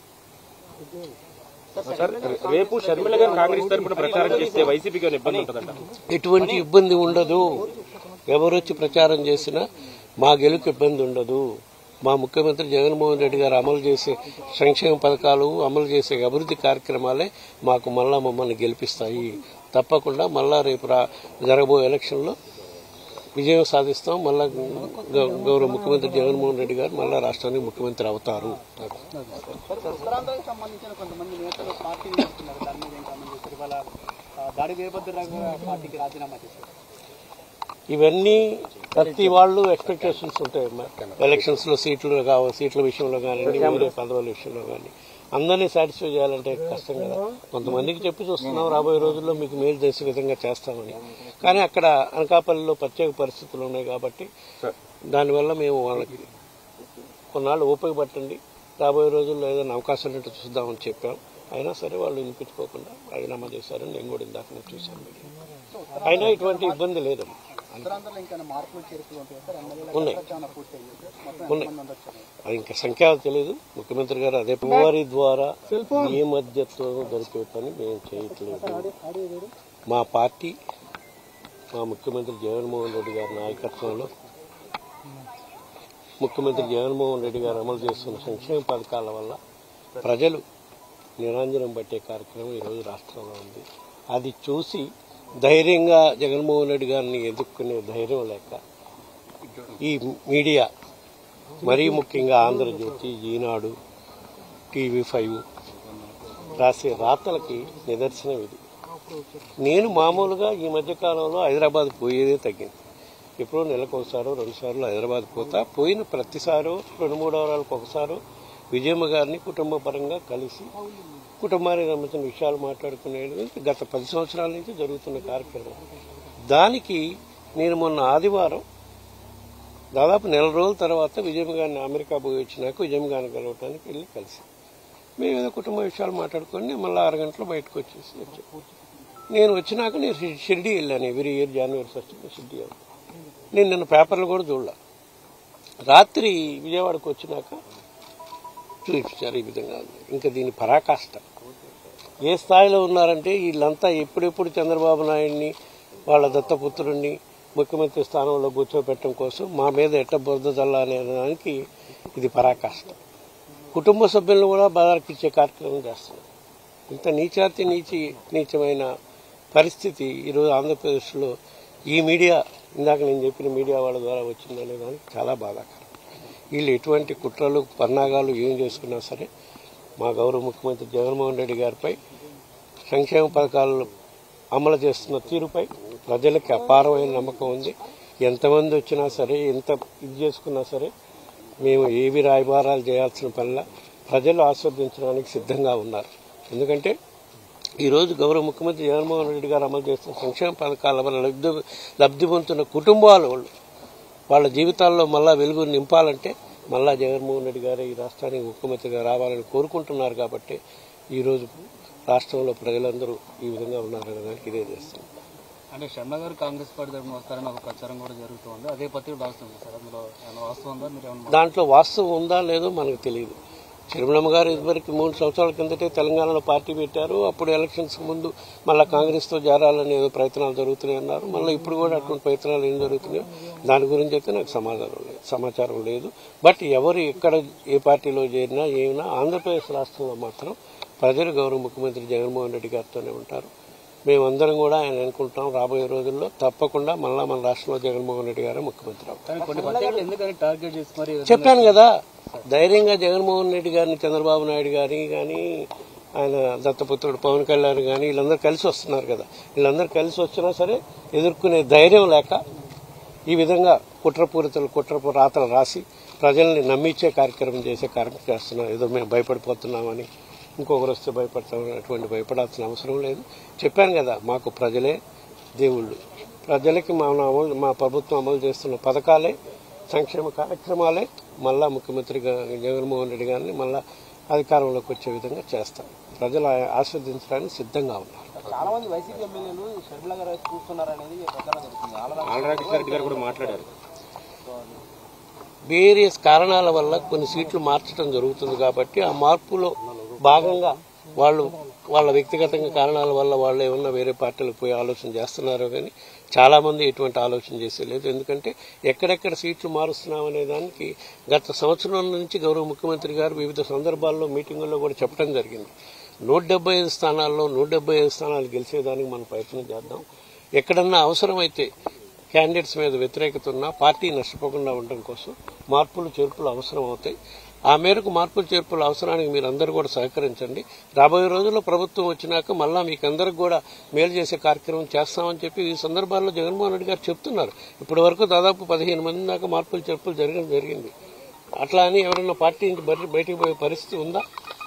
సార్ రేపు షర్మిల గారు కాంగ్రెస్ తరపున ప్రచారం చేస్తే వైసీపీకి ఏమైనా ఇబ్బంది ఉంటుందంట ఎటువంటి ఇబ్బంది ఉండదు ఎవరొచ్చి ప్రచారం చేసినా మా గెలుపు ఇబ్బంది ఉండదు మా ముఖ్యమంత్రి జగన్మోహన్ రెడ్డి గారు అమలు చేసే సంక్షేమ పథకాలు అమలు చేసే అభివృద్ధి కార్యక్రమాలే మాకు మళ్ళా మమ్మల్ని గెలిపిస్తాయి తప్పకుండా మళ్ళా రేపు రా జరగబోయే ఎలక్షన్లో విజయం సాధిస్తాం మళ్ళా గౌ- గౌరవ ముఖ్యమంత్రి జగన్మోహన్ రెడ్డి గారు మళ్ళా రాష్ట్రానికి ముఖ్యమంత్రి అవుతారు ఉత్తరాంధ్రకు సంబంధించిన కొంతమంది నేతలు పార్టీ వస్తున్నారు దాని మీద ఏం కామెంట్ చేస్తారు ఇవాళ ఆ, దాడి వీరభద్రరావు గారు పార్టీకి రాజీనామా చేశారు ఇవన్నీ ప్రతి వాళ్ళు ఎక్స్పెక్టేషన్స్ ఉంటాయి ఎలక్షన్స్ లో సీట్లు కావ సీట్ల విషయంలో కానీ వేరే పదవుల విషయంలో కానీ అందరినీ సాటిస్ఫై చేయాలంటే కష్టం కదా కొంతమందికి చెప్పి చూస్తున్నాం రాబోయే రోజుల్లో మీకు మేలు చేసే విధంగా చేస్తామని కానీ అక్కడ అనకాపల్లిలో ప్రత్యేక పరిస్థితులు ఉన్నాయి కాబట్టి దానివల్ల మేము వాళ్ళకి కొన్నాళ్ళు ఓపిక పట్టండి రాబోయే రోజుల్లో ఏదైనా అవకాశం ఉంటే చూద్దామని చెప్పాం అయినా సరే వాళ్ళు వినిపించుకోకుండా రాజీనామా చేశారని నేను కూడా ఇందాక నేను చూశాను మీడియా. అయినా ఇటువంటి ఇబ్బంది లేదు ఉత్తరాంధ్రలో ఇంకా మార్పులు చేర్పులు ఉంటాయి సార్ ఎమ్మెల్యేల ఉన్నాయి. చాలా పూర్తి అయ్యింది మొత్తం ఉన్నాయి. ఎంతమంది ఉండొచ్చు అది ఇంకా సంఖ్య తెలియదు ముఖ్యమంత్రి గారు అదే వారి ద్వారా ఏ మధ్యత్వం దొరికే పని మేము చేయట్లేదు మా పార్టీ మా ముఖ్యమంత్రి జగన్మోహన్ రెడ్డి గారి నాయకత్వంలో ముఖ్యమంత్రి జగన్మోహన్ రెడ్డి గారు అమలు చేస్తున్న సంక్షేమ పథకాల వల్ల ప్రజలు నిరంజనం పట్టే కార్యక్రమం ఈరోజు రాష్ట్రంలో ఉంది అది చూసి ధైర్యంగా జగన్మోహన్ రెడ్డి గారిని ఎదుర్కొనే ధైర్యం లేక ఈ మీడియా మరీ ముఖ్యంగా ఆంధ్రజ్యోతి ఈనాడు టీవీ ఫైవ్ రాసే రాతలకి నిదర్శనం ఇది నేను మామూలుగా ఈ మధ్య కాలంలో హైదరాబాద్ పోయేదే తగ్గింది ఎప్పుడో నెలకు ఒకసారో రెండు సార్లు హైదరాబాద్ పోతా పోయిన ప్రతిసారో రెండు మూడు వారాలకు ఒకసారో విజయమ్మ గారిని కుటుంబ పరంగా కలిసి కుటుంబానికి సంబంధించిన విషయాలు మాట్లాడుకునేది గత పది సంవత్సరాల నుంచి జరుగుతున్న కార్యక్రమం దానికి నేను మొన్న ఆదివారం దాదాపు నెల రోజుల తర్వాత విజయమ్మ గారిని అమెరికా పోయి వచ్చినాక విజయమ్మ గారిని కలవటానికి వెళ్ళి కలిసి మేము ఏదో కుటుంబ విషయాలు మాట్లాడుకొని మళ్ళీ ఆరు గంటలు బయటకు వచ్చేసి వచ్చాం నేను వచ్చినాక నేను షి- షిరిడి వెళ్ళాను every year January first Shirdi వెళ్తాను నేను నిన్న పేపర్లు కూడా చూడలే రాత్రి విజయవాడకు వచ్చినాక చూపించారు ఈ విధంగా ఉంది. ఇంకా దీని పరాకాష్ట ఏ స్థాయిలో ఉన్నారంటే వీళ్ళంతా ఎప్పుడెప్పుడు చంద్రబాబు నాయుడిని వాళ్ళ దత్తపుత్రుడిని ముఖ్యమంత్రి స్థానంలో కూర్చోబెట్టడం కోసం మా మీద ఎట్ట బురద చల్ల అనే దానికి ఇది పరాకాష్ట కుటుంబ సభ్యులను కూడా బదార్కిచ్చే కార్యక్రమం చేస్తున్నారు ఇంత నీచాతి నీచి నీచమైన పరిస్థితి ఈరోజు ఆంధ్రప్రదేశ్లో ఈ మీడియా ఇందాక నేను చెప్పిన మీడియా వాళ్ళ ద్వారా వచ్చిందనే దానికి చాలా బాధాకరం వీళ్ళు ఎటువంటి కుట్రలు పన్నాగాలు ఏం చేసుకున్నా సరే మా గౌరవ ముఖ్యమంత్రి జగన్మోహన్ రెడ్డి గారిపై సంక్షేమ పథకాలు అమలు చేస్తున్న తీరుపై ప్రజలకి అపారమైన నమ్మకం ఉంది ఎంతమంది వచ్చినా సరే ఎంత ఇది చేసుకున్నా సరే మేము ఏవి రాయబారాలు చేయాల్సిన పనిలా ప్రజలు ఆస్వాదించడానికి సిద్ధంగా ఉన్నారు ఎందుకంటే ఈరోజు గౌరవ ముఖ్యమంత్రి జగన్మోహన్ రెడ్డి గారు అమలు చేస్తున్న సంక్షేమ పథకాల వల్ల లబ్ధి లబ్ధి పొందుతున్న కుటుంబాలు వాళ్ళు వాళ్ళ జీవితాల్లో మళ్ళా వెలుగు నింపాలంటే మళ్ళా జగన్మోహన్ రెడ్డి గారు ఈ రాష్ట్రానికి ముఖ్యమంత్రిగా రావాలని కోరుకుంటున్నారు కాబట్టి ఈరోజు రాష్ట్రంలో ప్రజలందరూ ఈ విధంగా ఉన్నారనే దానికి ఇదే చేస్తుంది అంటే శర్మ గారు కాంగ్రెస్ పార్టీ తరఫున వస్తారని ఒక ప్రచారం కూడా జరుగుతుంది అదే పత్రిక డాక్టర్ సార్ అందులో ఏమైనా వాస్తవం ఉందా మీరు ఏమన్నా దాంట్లో వాస్తవం ఉందా లేదో మనకు తెలియదు చిరుమలమ్మ గారు ఇదివరకు మూడు సంవత్సరాల కిందటే తెలంగాణలో పార్టీ పెట్టారు అప్పుడు ఎలక్షన్స్ ముందు మళ్ళీ కాంగ్రెస్తో చేరాలని ఏదో ప్రయత్నాలు జరుగుతున్నాయి అన్నారు మళ్ళీ ఇప్పుడు కూడా అటువంటి ప్రయత్నాలు ఏం జరుగుతున్నాయో దాని గురించి అయితే నాకు సమాధానం లేదు సమాచారం లేదు బట్ ఎవరు ఎక్కడ ఏ పార్టీలో చేరినా ఏమైనా ఆంధ్రప్రదేశ్ రాష్ట్రంలో మాత్రం ప్రజలు గౌరవ ముఖ్యమంత్రి జగన్మోహన్ రెడ్డి గారితోనే ఉంటారు మేమందరం కూడా ఆయన అనుకుంటాం రాబోయే రోజుల్లో తప్పకుండా మళ్ళా మన రాష్ట్రంలో జగన్మోహన్ రెడ్డి గారే ముఖ్యమంత్రి అవుతారు కానీ కొన్ని పత్రికలు ఎందుకని టార్గెట్ చేసి మరి చెప్పాను కదా ధైర్యంగా జగన్మోహన్ రెడ్డి గారిని చంద్రబాబు నాయుడు గారిని కానీ ఆయన దత్తపుత్రుడు పవన్ కళ్యాణ్ కానీ వీళ్ళందరూ కలిసి వస్తున్నారు కదా వీళ్ళందరూ కలిసి వచ్చినా సరే ఎదుర్కొనే ధైర్యం లేక ఈ విధంగా కుట్రపూరితలు కుట్రపు రాతలు రాసి ప్రజల్ని నమ్మించే కార్యక్రమం చేసే కార్యక్రమం చేస్తున్నాం ఏదో మేము భయపడిపోతున్నామని ఇంకొకరు వస్తే భయపడతాం అటువంటి భయపడాల్సిన అవసరం లేదు చెప్పాను కదా మాకు ప్రజలే దేవుళ్ళు ప్రజలకి మా అమలు మా ప్రభుత్వం అమలు చేస్తున్న పథకాలే సంక్షేమ కార్యక్రమాలే మళ్ళా ముఖ్యమంత్రి గా- జగన్మోహన్ రెడ్డి గారిని మళ్ళా అధికారంలోకి వచ్చే విధంగా చేస్తాం ప్రజలు ఆ- ఆస్వాదించడానికి సిద్ధంగా ఉన్నారు చాలా మంది వైసీపీ ఎమ్మెల్యేలు షర్మిల గారు వైపు చూస్తున్నారనేది ప్రచారం జరుగుతుంది ఆల్రెడీ ఆలరాకృష్ణ రెడ్డి గారు కూడా మాట్లాడారు వేరియస్ కారణాల వల్ల కొన్ని సీట్లు మార్చడం జరుగుతుంది కాబట్టి ఆ మార్పులో భాగంగా వాళ్ళు వాళ్ళ వ్యక్తిగతంగా కారణాల వల్ల వాళ్ళు ఏమన్నా వేరే పార్టీలకు పోయి ఆలోచన చేస్తున్నారో కానీ చాలా మంది ఎటువంటి ఆలోచన చేసేలేదు ఎందుకంటే ఎక్కడెక్కడ సీట్లు మారుస్తున్నాం అనే దానికి గత సంవత్సరం నుంచి గౌరవ ముఖ్యమంత్రి గారు వివిధ సందర్భాల్లో మీటింగుల్లో కూడా చెప్పడం జరిగింది నూట డెబ్బై ఐదు స్థానాల్లో నూట డెబ్బై ఐదు స్థానాలు గెలిచేదానికి మనం ప్రయత్నం చేద్దాం ఎక్కడన్నా అవసరమైతే క్యాండిడేట్స్ మీద వ్యతిరేకత ఉన్నా పార్టీ నష్టపోకుండా ఉండడం కోసం మార్పులు చేర్పులు అవసరం అవుతాయి ఆ మేరకు మార్పులు చేర్పుల అవసరానికి మీరు అందరూ కూడా సహకరించండి రాబోయే రోజుల్లో ప్రభుత్వం వచ్చినాక మళ్ళా మీకు అందరికి కూడా మేలు చేసే కార్యక్రమం చేస్తామని చెప్పి ఈ సందర్భాల్లో జగన్మోహన్ రెడ్డి గారు చెప్తున్నారు ఇప్పటి వరకు దాదాపు పదిహేను మంది దాకా మార్పులు చేర్పులు జరగడం జరిగింది అట్లా అని ఎవరైనా పార్టీ నుంచి బయట- బయటికి పోయే పరిస్థితి ఉందా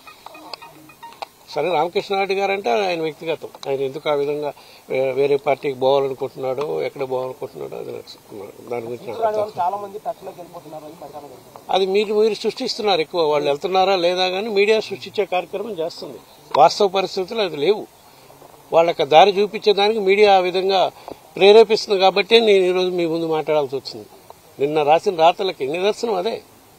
సరే రామకృష్ణారెడ్డి గారు అంటే ఆయన వ్యక్తిగతం ఆయన ఎందుకు ఆ విధంగా వే- వేరే పార్టీకి పోవాలనుకుంటున్నాడో ఎక్కడ పోవాలనుకుంటున్నాడో అది నాకు దాని గురించి నాకు అర్థం. చాలా మంది టచ్లోకి వెళ్ళిపోతున్నారు అని ప్రచారం జరుగుతుంది అది మీరు మీరు సృష్టిస్తున్నారు ఎక్కువ వాళ్ళు వెళ్తున్నారా లేదా కానీ మీడియా సృష్టించే కార్యక్రమం చేస్తుంది వాస్తవ పరిస్థితులు అది లేవు వాళ్ళకి దారి చూపించేదానికి మీడియా ఆ విధంగా ప్రేరేపిస్తుంది కాబట్టి నేను ఈరోజు మీ ముందు మాట్లాడాల్సి వచ్చింది నిన్న రాసిన రాతలకి నిదర్శనం అదే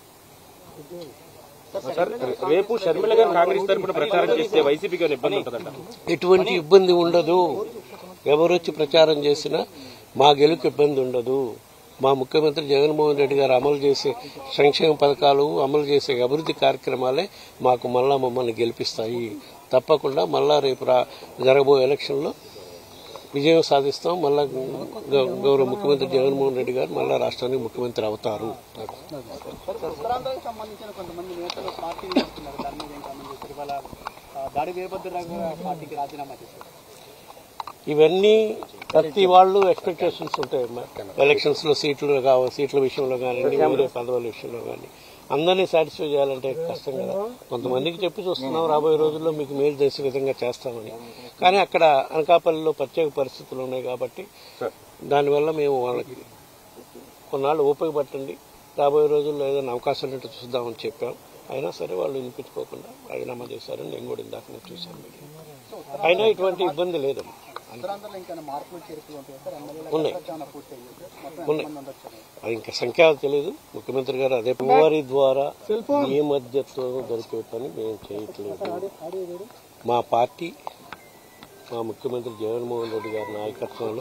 సార్ రేపు షర్మిల గారు కాంగ్రెస్ తరపున ప్రచారం చేస్తే వైసీపీకి ఏమైనా ఇబ్బంది ఉంటుందంట ఎటువంటి ఇబ్బంది ఉండదు ఎవరొచ్చి ప్రచారం చేసినా మా గెలుకు ఇబ్బంది ఉండదు మా ముఖ్యమంత్రి జగన్మోహన్ రెడ్డి గారు అమలు చేసే సంక్షేమ పథకాలు అమలు చేసే అభివృద్ధి కార్యక్రమాలే మాకు మళ్ళా మమ్మల్ని గెలిపిస్తాయి తప్పకుండా మళ్ళా రేపు రా జరగబోయే ఎలక్షన్లో విజయం సాధిస్తాం మళ్ళా గౌ- గౌరవ ముఖ్యమంత్రి జగన్మోహన్ రెడ్డి గారు మళ్ళా రాష్ట్రానికి ముఖ్యమంత్రి అవుతారు ఉత్తరాంధ్రకు సంబంధించిన కొంతమంది నేతలు పార్టీ చేస్తున్నారు దాని మీద ఏం కామెంట్ చేస్తారు ఇవాళ ఆ, దాడి వీరభద్రరావు గారు పార్టీకి రాజీనామా చేశారు ఇవన్నీ ప్రతి వాళ్ళు ఎక్స్పెక్టేషన్స్ ఉంటాయి ఎలక్షన్స్ లో సీట్లు కావాలి సీట్ల విషయంలో కానీ వేరే పదవుల విషయంలో కానీ అందరినీ సాటిస్ఫై చేయాలంటే కష్టం కదా కొంతమందికి చెప్పి చూస్తున్నాం రాబోయే రోజుల్లో మీకు మేలు చేసే విధంగా చేస్తామని కానీ అక్కడ అనకాపల్లిలో ప్రత్యేక పరిస్థితులు ఉన్నాయి కాబట్టి దానివల్ల మేము వాళ్ళకి కొన్నాళ్ళు ఓపిక పట్టండి రాబోయే రోజుల్లో ఏదైనా అవకాశం ఉంటే చూద్దామని చెప్పాం అయినా సరే వాళ్ళు వినిపించుకోకుండా రాజీనామా చేశారని నేను కూడా ఇందాక నేను చూశాను అయినా ఇటువంటి ఇబ్బంది లేదు ఉత్తరాంధ్రలో ఇంకా మార్పులు చేర్పులు ఉంటాయి సార్ ఎమ్మెల్యేల ఉన్నాయి. ఏమైనా పూర్తి అయ్యింది మొత్తం ఉన్నాయి. ఎంతమంది ఉండొచ్చు అది ఇంకా సంఖ్య తెలియదు ముఖ్యమంత్రి గారు అదే వారి ద్వారా ఏ మధ్యత్వం దొరికే పని మేము చేయట్లేదు మా పార్టీ మా ముఖ్యమంత్రి జగన్మోహన్ రెడ్డి గారి నాయకత్వంలో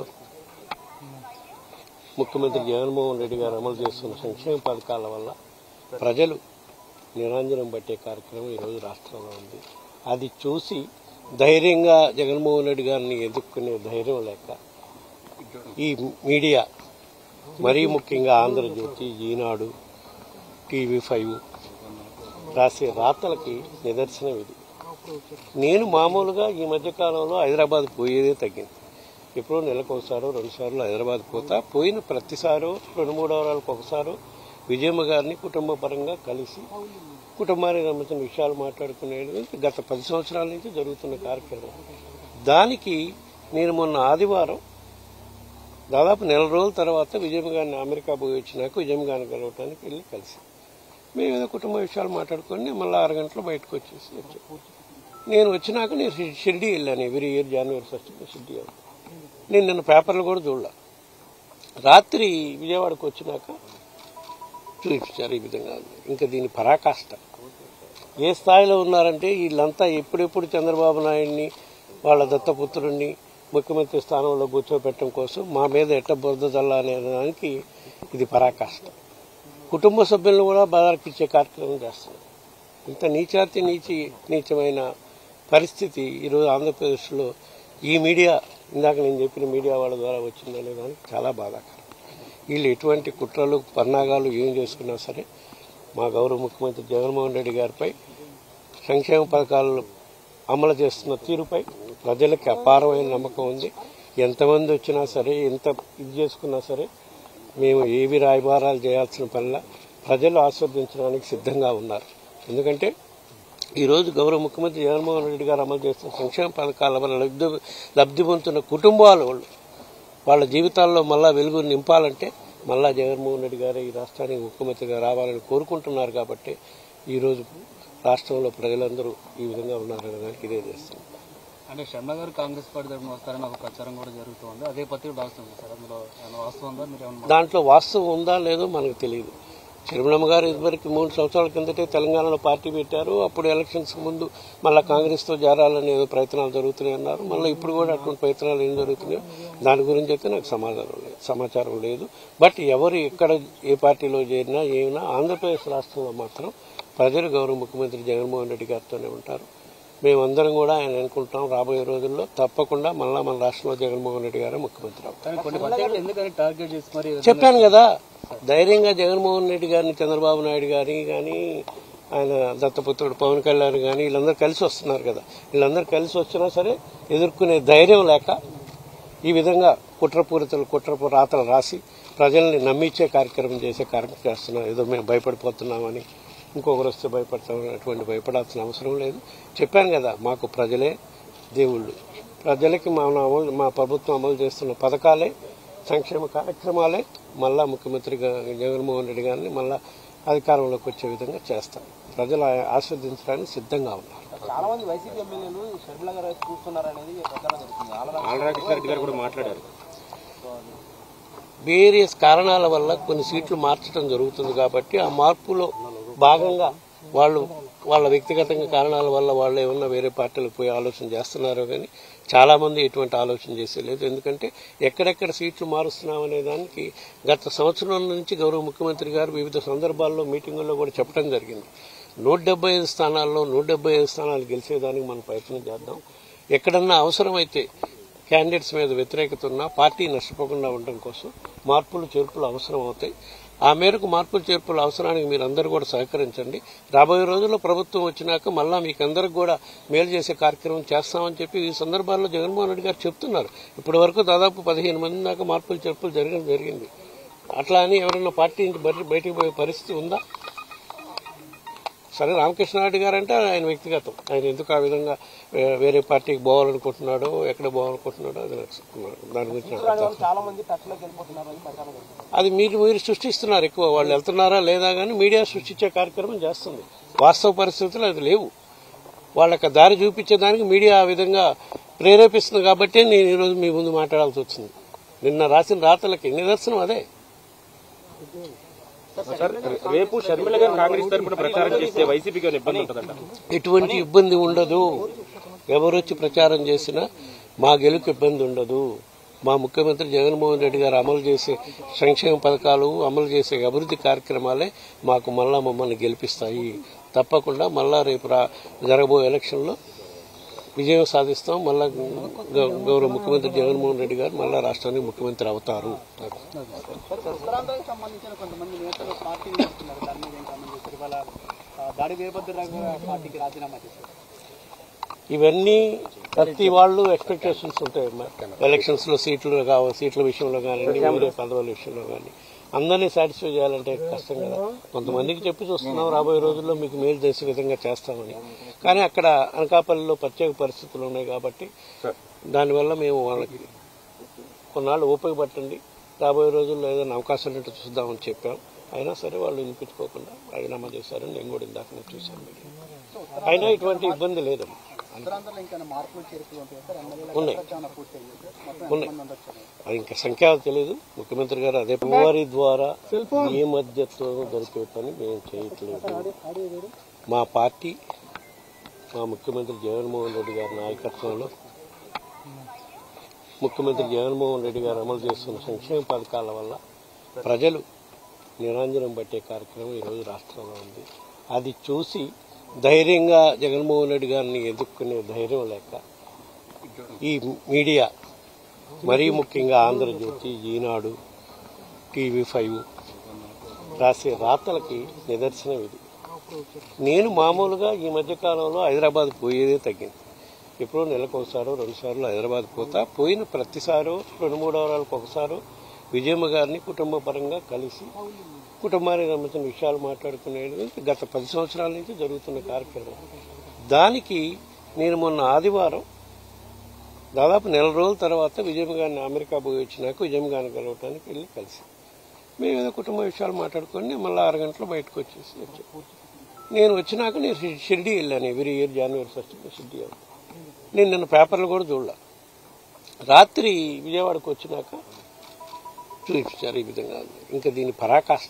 ముఖ్యమంత్రి జగన్మోహన్ రెడ్డి గారు అమలు చేస్తున్న సంక్షేమ పథకాల వల్ల ప్రజలు నిరంజనం పట్టే కార్యక్రమం ఈరోజు రాష్ట్రంలో ఉంది అది చూసి ధైర్యంగా జగన్మోహన్ రెడ్డి గారిని ఎదుర్కొనే ధైర్యం లేక ఈ మీడియా మరీ ముఖ్యంగా ఆంధ్రజ్యోతి ఈనాడు టీవీ ఫైవ్ రాసే రాతలకి నిదర్శనం ఇది నేను మామూలుగా ఈ మధ్య కాలంలో హైదరాబాద్ పోయేదే తగ్గింది ఎప్పుడో నెలకు ఒకసారో రెండు సార్లు హైదరాబాద్ పోతా పోయిన ప్రతిసారో రెండు మూడు వారాలకు ఒకసారో విజయమ్మ గారిని కుటుంబ పరంగా కలిసి కుటుంబానికి సంబంధించిన విషయాలు మాట్లాడుకునేది గత పది సంవత్సరాల నుంచి జరుగుతున్న కార్యక్రమం దానికి నేను మొన్న ఆదివారం దాదాపు నెల రోజుల తర్వాత విజయమ్మ గారిని అమెరికా పోయి వచ్చినాక విజయమ్మ గారిని కలవటానికి వెళ్ళి కలిసి మేము ఏదో కుటుంబ విషయాలు మాట్లాడుకొని మళ్ళీ ఆరు గంటలు బయటకు వచ్చేసి వచ్చాం నేను వచ్చినాక నేను షి- షిరిడి వెళ్ళాను every year January first Shirdi వెళ్తాను నేను నిన్న పేపర్లు కూడా చూడలే రాత్రి విజయవాడకు వచ్చినాక చూపించారు ఈ విధంగా ఇంకా దీని పరాకాష్ట ఏ స్థాయిలో ఉన్నారంటే వీళ్ళంతా ఎప్పుడెప్పుడు చంద్రబాబు నాయుడిని వాళ్ళ దత్తపుత్రుడిని ముఖ్యమంత్రి స్థానంలో కూర్చోబెట్టడం కోసం మా మీద ఎట్ట బురద చల్లా అనే దానికి ఇది పరాకాష్ట కుటుంబ సభ్యులను కూడా బాధారకిచ్చే కార్యక్రమం చేస్తున్నారు ఇంత నీచాతి నీచి నీచమైన పరిస్థితి ఈరోజు ఆంధ్రప్రదేశ్లో ఈ మీడియా ఇందాక నేను చెప్పిన మీడియా వాళ్ళ ద్వారా వచ్చిందనే దానికి చాలా బాధాకరం వీళ్ళు ఎటువంటి కుట్రలు పన్నాగాలు ఏం చేసుకున్నా సరే మా గౌరవ ముఖ్యమంత్రి జగన్మోహన్ రెడ్డి గారిపై సంక్షేమ పథకాలు అమలు చేస్తున్న తీరుపై ప్రజలకి అపారమైన నమ్మకం ఉంది ఎంతమంది వచ్చినా సరే ఎంత ఇది చేసుకున్నా సరే మేము ఏవి రాయబారాలు చేయాల్సిన పనిలా ప్రజలు ఆస్వాదించడానికి సిద్ధంగా ఉన్నారు ఎందుకంటే ఈరోజు గౌరవ ముఖ్యమంత్రి జగన్మోహన్ రెడ్డి గారు అమలు చేస్తున్న సంక్షేమ పథకాల వల్ల లబ్ధి లబ్ధి పొందుతున్న కుటుంబాల వాళ్ళు వాళ్ళ జీవితాల్లో మళ్ళా వెలుగు నింపాలంటే మళ్ళా జగన్మోహన్ రెడ్డి గారు ఈ రాష్ట్రానికి ముఖ్యమంత్రిగా రావాలని కోరుకుంటున్నారు కాబట్టి ఈరోజు రాష్ట్రంలో ప్రజలందరూ ఈ విధంగా ఉన్నారనే దానికి ఇదే చేస్తుంది అంటే శర్మ గారు కాంగ్రెస్ పార్టీ తరఫున వస్తారని ఒక ప్రచారం కూడా జరుగుతుంది అదే పత్రిక డాక్టర్ సార్ అందులో ఏమైనా వాస్తవం ఉందా మీరు ఏమన్నా దాంట్లో వాస్తవం ఉందా లేదో మనకు తెలియదు చిరుమలమ్మ గారు ఇదివరకు మూడు సంవత్సరాల కిందటే తెలంగాణలో పార్టీ పెట్టారు అప్పుడు ఎలక్షన్స్ ముందు మళ్ళీ కాంగ్రెస్తో చేరాలని ఏదో ప్రయత్నాలు జరుగుతున్నాయి అన్నారు మళ్ళీ ఇప్పుడు కూడా అటువంటి ప్రయత్నాలు ఏం జరుగుతున్నాయో దాని గురించి అయితే నాకు సమాధానం లేదు సమాచారం లేదు బట్ ఎవరు ఎక్కడ ఏ పార్టీలో చేరినా ఏమైనా ఆంధ్రప్రదేశ్ రాష్ట్రంలో మాత్రం ప్రజలు గౌరవ ముఖ్యమంత్రి జగన్మోహన్ రెడ్డి గారితోనే ఉంటారు మేమందరం కూడా ఆయన అనుకుంటాం రాబోయే రోజుల్లో తప్పకుండా మళ్ళా మన రాష్ట్రంలో జగన్మోహన్ రెడ్డి గారే ముఖ్యమంత్రి అవుతారు కానీ కొన్ని పత్రికలు ఎందుకని టార్గెట్ చేసి మరి చెప్పాను కదా ధైర్యంగా జగన్మోహన్ రెడ్డి గారిని చంద్రబాబు నాయుడు గారిని కానీ ఆయన దత్తపుత్రుడు పవన్ కళ్యాణ్ కానీ వీళ్ళందరూ కలిసి వస్తున్నారు కదా వీళ్ళందరూ కలిసి వచ్చినా సరే ఎదుర్కొనే ధైర్యం లేక ఈ విధంగా కుట్రపూరితలు కుట్రపు రాతలు రాసి ప్రజల్ని నమ్మించే కార్యక్రమం చేసే కార్యక్రమం చేస్తున్నాం ఏదో మేము భయపడిపోతున్నామని ఇంకొకరు వస్తే భయపడతామని అటువంటి భయపడాల్సిన అవసరం లేదు చెప్పాను కదా మాకు ప్రజలే దేవుళ్ళు ప్రజలకి మా అమలు మా ప్రభుత్వం అమలు చేస్తున్న పథకాలే సంక్షేమ కార్యక్రమాలే మళ్ళా ముఖ్యమంత్రిగా జగన్మోహన్ రెడ్డి గారిని మళ్ళా అధికారంలోకి వచ్చే విధంగా చేస్తాం ప్రజలు ఆ- ఆస్వాదించడానికి సిద్ధంగా ఉన్నారు చాలా మంది వైసీపీ ఎమ్మెల్యేలు షర్మిల గారు చూస్తున్నారు అనేది ప్రచారం జరుగుతుంది ఆలరాకృష్ణారెడ్డి గారు కూడా మాట్లాడారు వేరియస్ కారణాల వల్ల కొన్ని సీట్లు మార్చడం జరుగుతుంది కాబట్టి ఆ మార్పులో భాగంగా వాళ్ళు వాళ్ళ వ్యక్తిగతంగా కారణాల వల్ల వాళ్ళు ఏమన్నా వేరే పార్టీలకు పోయి ఆలోచన చేస్తున్నారో కానీ చాలా మంది ఎటువంటి ఆలోచన చేసేలేదు ఎందుకంటే ఎక్కడెక్కడ సీట్లు మారుస్తున్నామనే దానికి గత సంవత్సరం నుంచి గౌరవ ముఖ్యమంత్రి గారు వివిధ సందర్భాల్లో మీటింగుల్లో కూడా చెప్పడం జరిగింది నూట డెబ్బై ఐదు స్థానాల్లో నూట డెబ్బై ఐదు స్థానాలు గెలిచేదానికి మనం ప్రయత్నం చేద్దాం ఎక్కడన్నా అవసరమైతే క్యాండిడేట్స్ మీద వ్యతిరేకత ఉన్నా పార్టీ నష్టపోకుండా ఉండడం కోసం మార్పులు చేర్పులు అవసరం అవుతాయి ఆ మేరకు మార్పులు చేర్పుల అవసరానికి మీరు అందరూ కూడా సహకరించండి రాబోయే రోజుల్లో ప్రభుత్వం వచ్చినాక మళ్ళా మీకు అందరికి కూడా మేలు చేసే కార్యక్రమం చేస్తామని చెప్పి ఈ సందర్భాల్లో జగన్మోహన్ రెడ్డి గారు చెప్తున్నారు ఇప్పటి వరకు దాదాపు పదిహేను మంది దాకా మార్పులు చేర్పులు జరగడం జరిగింది అట్లా అని ఎవరైనా పార్టీ నుంచి బయట- బయటికి పోయే పరిస్థితి ఉందా సరే రామకృష్ణారెడ్డి గారు అంటే ఆయన వ్యక్తిగతం ఆయన ఎందుకు ఆ విధంగా వే- వేరే పార్టీకి పోవాలనుకుంటున్నాడో ఎక్కడ పోవాలనుకుంటున్నాడో అది నాకు దాని గురించి నాకు అర్థం కాదు. చాలా మంది టచ్లోకి వెళ్ళిపోతున్నారు అని ప్రచారం జరుగుతుంది. అది మీరు మీరు సృష్టిస్తున్నారు ఎక్కువ వాళ్ళు వెళ్తున్నారా లేదా కానీ మీడియా సృష్టించే కార్యక్రమం చేస్తుంది వాస్తవ పరిస్థితులు అది లేవు వాళ్ళకి దారి చూపించేదానికి మీడియా ఆ విధంగా ప్రేరేపిస్తుంది కాబట్టి నేను ఈరోజు మీ ముందు మాట్లాడాల్సి వచ్చింది నిన్న రాసిన రాతలకి నిదర్శనం అదే సార్ రేపు షర్మిల గారు కాంగ్రెస్ తరపున ప్రచారం చేస్తే వైసీపీకి ఏమైనా ఇబ్బంది ఉంటుందంట ఎటువంటి ఇబ్బంది ఉండదు ఎవరొచ్చి ప్రచారం చేసినా మా గెలుకు ఇబ్బంది ఉండదు మా ముఖ్యమంత్రి జగన్మోహన్ రెడ్డి గారు అమలు చేసే సంక్షేమ పథకాలు అమలు చేసే అభివృద్ధి కార్యక్రమాలే మాకు మళ్ళా మమ్మల్ని గెలిపిస్తాయి తప్పకుండా మళ్ళా రేపు రా జరగబోయే ఎలక్షన్లో విజయం సాధిస్తాం మళ్ళా గౌ- గౌరవ ముఖ్యమంత్రి జగన్మోహన్ రెడ్డి గారు మళ్ళా రాష్ట్రానికి ముఖ్యమంత్రి అవుతారు ఉత్తరాంధ్రకు సంబంధించిన కొంతమంది నేతలు పార్టీ చేస్తున్నారు దాని మీద ఏం కామెంట్ చేస్తారు ఇవాళ ఆ, దాడి వీరభద్రరావు గారు పార్టీకి రాజీనామా చేశారు ఇవన్నీ ప్రతి వాళ్ళు ఎక్స్పెక్టేషన్స్ ఉంటాయి ఎలక్షన్స్ లో సీట్లు కావాలి సీట్ల విషయంలో కానీ వేరే పదవుల విషయంలో కానీ అందరినీ సాటిస్ఫై చేయాలంటే కష్టం కదా కొంతమందికి చెప్పి చూస్తున్నాం రాబోయే రోజుల్లో మీకు మేలు చేసే విధంగా చేస్తామని కానీ అక్కడ అనకాపల్లిలో ప్రత్యేక పరిస్థితులు ఉన్నాయి కాబట్టి దానివల్ల మేము వాళ్ళకి కొన్నాళ్ళు ఓపిక పట్టండి రాబోయే రోజుల్లో ఏదైనా అవకాశం ఉంటే చూద్దామని చెప్పాం అయినా సరే వాళ్ళు వినిపించుకోకుండా రాజీనామా చేశారని నేను కూడా ఇందాక నేను చూశాను మీడియా. అయినా ఇటువంటి ఇబ్బంది లేదు ఉత్తరాంధ్రలో ఇంకా మార్పులు చేర్పులు ఉంటాయి సార్ ఎమ్మెల్యేల ఉన్నాయి. చాలా పూర్తి అయ్యింది మొత్తం ఉన్నాయి. ఎంతమంది ఉండొచ్చు అది ఇంకా సంఖ్య తెలియదు ముఖ్యమంత్రి గారు అదే వారి ద్వారా ఏ మధ్యత్వం దొరికే పని మేము చేయట్లేదు మా పార్టీ మా ముఖ్యమంత్రి జగన్మోహన్ రెడ్డి గారి నాయకత్వంలో ముఖ్యమంత్రి జగన్మోహన్ రెడ్డి గారు అమలు చేస్తున్న సంక్షేమ పథకాల వల్ల ప్రజలు నిరంజనం పట్టే కార్యక్రమం ఈరోజు రాష్ట్రంలో ఉంది అది చూసి ధైర్యంగా జగన్మోహన్ రెడ్డి గారిని ఎదుర్కొనే ధైర్యం లేక ఈ మీడియా మరీ ముఖ్యంగా ఆంధ్రజ్యోతి ఈనాడు టీవీ ఫైవ్ రాసే రాతలకి నిదర్శనం ఇది నేను మామూలుగా ఈ మధ్య కాలంలో హైదరాబాద్ పోయేదే తగ్గింది ఎప్పుడో నెలకు ఒకసారో రెండు సార్లు హైదరాబాద్ పోతా పోయిన ప్రతిసారో రెండు మూడు వారాలకు ఒకసారో విజయమ్మ గారిని కుటుంబ పరంగా కలిసి కుటుంబానికి సంబంధించిన విషయాలు మాట్లాడుకునేది గత పది సంవత్సరాల నుంచి జరుగుతున్న కార్యక్రమం దానికి నేను మొన్న ఆదివారం దాదాపు నెల రోజుల తర్వాత విజయమ్మ గారిని అమెరికా పోయి వచ్చినాక విజయమ్మ గారిని కలవటానికి వెళ్ళి కలిసి మేము ఏదో కుటుంబ విషయాలు మాట్లాడుకొని మళ్ళీ ఆరు గంటలు బయటకు వచ్చేసి వచ్చాం నేను వచ్చినాక నేను షి- షిరిడి వెళ్ళాను every year January first Shirdi వెళ్తాను నేను నిన్న పేపర్లు కూడా చూడలే రాత్రి విజయవాడకు వచ్చినాక చూపించారు ఈ విధంగా ఉంది. ఇంకా దీని పరాకాష్ట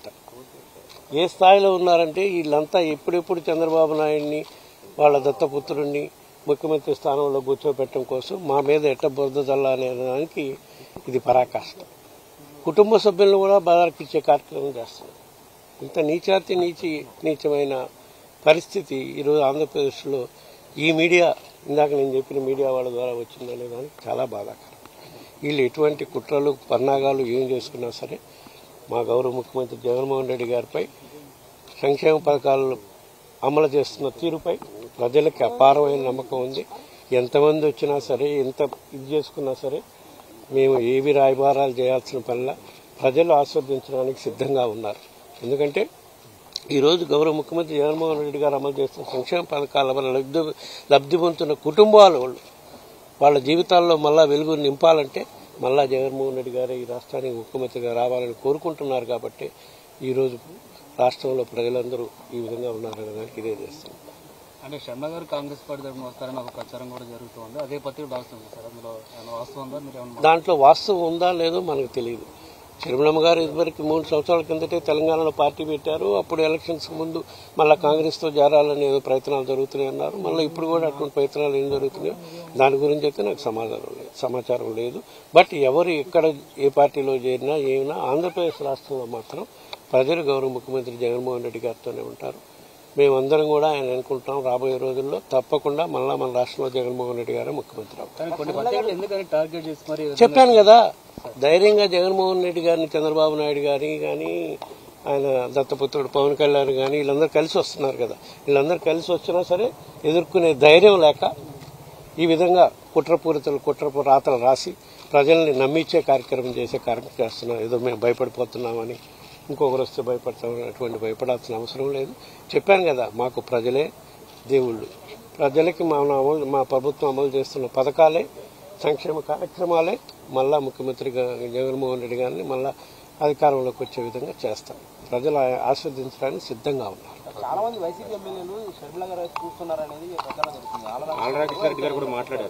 ఏ స్థాయిలో ఉన్నారంటే వీళ్ళంతా ఎప్పుడెప్పుడు చంద్రబాబు నాయుడిని వాళ్ళ దత్తపుత్రుడిని ముఖ్యమంత్రి స్థానంలో కూర్చోబెట్టడం కోసం మా మీద ఎట్ట బురద చల్ల అనే దానికి ఇది పరాకాష్ట కుటుంబ సభ్యులను కూడా బాధారకిచ్చే కార్యక్రమం చేస్తున్నారు ఇంత నీచాతి నీచి నీచమైన పరిస్థితి ఈరోజు ఆంధ్రప్రదేశ్లో ఈ మీడియా ఇందాక నేను చెప్పిన మీడియా వాళ్ళ ద్వారా వచ్చిందనే దానికి చాలా బాధాకరం వీళ్ళు ఎటువంటి కుట్రలు పన్నాగాలు ఏం చేసుకున్నా సరే మా గౌరవ ముఖ్యమంత్రి జగన్మోహన్ రెడ్డి గారిపై సంక్షేమ పథకాలు అమలు చేస్తున్న తీరుపై ప్రజలకి అపారమైన నమ్మకం ఉంది ఎంతమంది వచ్చినా సరే ఎంత ఇది చేసుకున్నా సరే మేము ఏవి రాయబారాలు చేయాల్సిన పనిలా ప్రజలు ఆస్వాదించడానికి సిద్ధంగా ఉన్నారు ఎందుకంటే ఈరోజు గౌరవ ముఖ్యమంత్రి జగన్మోహన్ రెడ్డి గారు అమలు చేస్తున్న సంక్షేమ పథకాల వల్ల లబ్ధి లబ్ధి పొందుతున్న కుటుంబాలు వాళ్ళు వాళ్ళ జీవితాల్లో మళ్ళా వెలుగు నింపాలంటే మళ్ళా జగన్మోహన్ రెడ్డి గారు ఈ రాష్ట్రానికి ముఖ్యమంత్రిగా రావాలని కోరుకుంటున్నారు కాబట్టి ఈరోజు రాష్ట్రంలో ప్రజలందరూ ఈ విధంగా ఉన్నారనే దానికి ఇదే చేస్తుంది అంటే శర్మ గారు కాంగ్రెస్ పార్టీ తరఫున వస్తారని ఒక ప్రచారం కూడా జరుగుతుంది అదే పత్రిక రాస్తుంది సార్ అందులో ఏమైనా వాస్తవం ఉందా మీరు ఏమన్నా దాంట్లో వాస్తవం ఉందా లేదో మనకు తెలియదు చిరుమలమ్మ గారు ఇదివరకు మూడు సంవత్సరాల కిందటే తెలంగాణలో పార్టీ పెట్టారు అప్పుడు ఎలక్షన్స్ ముందు మళ్ళీ కాంగ్రెస్తో చేరాలని ఏదో ప్రయత్నాలు జరుగుతున్నాయి అన్నారు మళ్ళీ ఇప్పుడు కూడా అటువంటి ప్రయత్నాలు ఏం జరుగుతున్నాయో దాని గురించి అయితే నాకు సమాధానం లేదు సమాచారం లేదు బట్ ఎవరు ఎక్కడ ఏ పార్టీలో చేరినా ఏమైనా ఆంధ్రప్రదేశ్ రాష్ట్రంలో మాత్రం ప్రజలు గౌరవ ముఖ్యమంత్రి జగన్మోహన్ రెడ్డి గారితోనే ఉంటారు మేమందరం కూడా ఆయన అనుకుంటాం రాబోయే రోజుల్లో తప్పకుండా మళ్ళా మన రాష్ట్రంలో జగన్మోహన్ రెడ్డి గారే ముఖ్యమంత్రి అవుతారు కానీ కొన్ని పత్రికలు ఎందుకని టార్గెట్ చేసి మరి చెప్పాను కదా ధైర్యంగా జగన్మోహన్ రెడ్డి గారిని చంద్రబాబు నాయుడు గారిని కానీ ఆయన దత్తపుత్రుడు పవన్ కళ్యాణ్ కానీ వీళ్ళందరూ కలిసి వస్తున్నారు కదా వీళ్ళందరూ కలిసి వచ్చినా సరే ఎదుర్కొనే ధైర్యం లేక ఈ విధంగా కుట్రపూరితలు కుట్రపు రాతలు రాసి ప్రజల్ని నమ్మించే కార్యక్రమం చేసే కార్యక్రమం చేస్తున్నాం ఏదో మేము భయపడిపోతున్నామని ఇంకొకరు వస్తే భయపడతామని అటువంటి భయపడాల్సిన అవసరం లేదు చెప్పాను కదా మాకు ప్రజలే దేవుళ్ళు ప్రజలకి మా అమలు మా ప్రభుత్వం అమలు చేస్తున్న పథకాలే సంక్షేమ కార్యక్రమాలే మళ్ళా ముఖ్యమంత్రిగా జగన్మోహన్ రెడ్డి గారిని మళ్ళా అధికారంలోకి వచ్చే విధంగా చేస్తాం ప్రజలు ఆ- ఆస్వాదించడానికి సిద్ధంగా ఉన్నారు చాలా మంది వైసీపీ ఎమ్మెల్యేలు షర్మిల గారు వైపు చూస్తున్నారనేది ప్రచారం జరుగుతుంది ఆల్రెడీ ఆలరాకృష్ణ రెడ్డి గారు కూడా మాట్లాడారు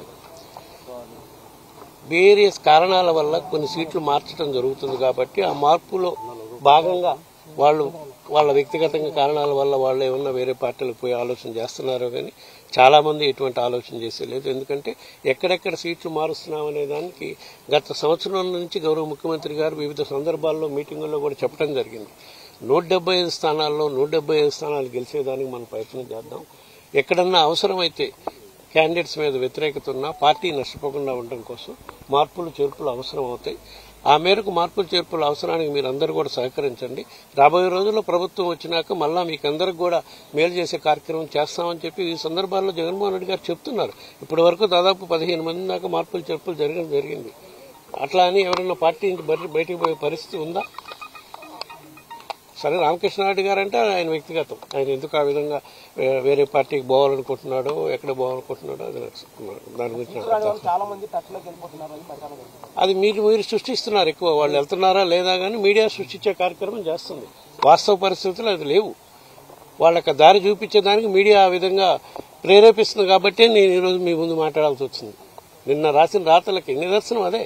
వేరియస్ కారణాల వల్ల కొన్ని సీట్లు మార్చడం జరుగుతుంది కాబట్టి ఆ మార్పులో భాగంగా వాళ్ళు వాళ్ళ వ్యక్తిగతంగా కారణాల వల్ల వాళ్ళు ఏమన్నా వేరే పార్టీలకు పోయి ఆలోచన చేస్తున్నారో కానీ చాలా మంది ఎటువంటి ఆలోచన చేసే లేదు ఎందుకంటే ఎక్కడెక్కడ సీట్లు మారుస్తున్నాం అనే దానికి గత సంవత్సరం నుంచి గౌరవ ముఖ్యమంత్రి గారు వివిధ సందర్భాల్లో మీటింగుల్లో కూడా చెప్పడం జరిగింది నూట డెబ్బై ఐదు స్థానాల్లో నూట డెబ్బై ఐదు స్థానాలు గెలిచేదానికి మనం ప్రయత్నం చేద్దాం ఎక్కడన్నా అవసరమైతే క్యాండిడేట్స్ మీద వ్యతిరేకత ఉన్నా పార్టీ నష్టపోకుండా ఉండడం కోసం మార్పులు చేర్పులు అవసరం అవుతాయి ఆ మేరకు మార్పులు చేర్పుల అవసరానికి మీరు అందరూ కూడా సహకరించండి రాబోయే రోజుల్లో ప్రభుత్వం వచ్చినాక మళ్ళా మీకు అందరికి కూడా మేలు చేసే కార్యక్రమం చేస్తామని చెప్పి ఈ సందర్భాల్లో జగన్మోహన్ రెడ్డి గారు చెప్తున్నారు ఇప్పటి వరకు దాదాపు పదిహేను మంది దాకా మార్పులు చేర్పులు జరగడం జరిగింది అట్లా అని ఎవరైనా పార్టీ నుంచి బయట- బయటికి పోయే పరిస్థితి ఉందా సరే రామకృష్ణారెడ్డి గారు అంటే ఆయన వ్యక్తిగతం ఆయన ఎందుకు ఆ విధంగా వే- వేరే పార్టీకి పోవాలనుకుంటున్నాడో ఎక్కడ పోవాలనుకుంటున్నాడో అది నాకు దాని గురించి నాకు అర్థం చాలా మంది టచ్ లోకి వెళ్ళిపోతున్నారని ప్రచారం జరుగుతుంది అది మీరు మీరు సృష్టిస్తున్నారు ఎక్కువ వాళ్ళు వెళ్తున్నారా లేదా కానీ మీడియా సృష్టించే కార్యక్రమం చేస్తుంది వాస్తవ పరిస్థితులు అది లేవు వాళ్ళకి దారి చూపించేదానికి మీడియా ఆ విధంగా ప్రేరేపిస్తుంది కాబట్టి నేను ఈరోజు మీ ముందు మాట్లాడాల్సి వచ్చింది నిన్న రాసిన రాతలకి నిదర్శనం అదే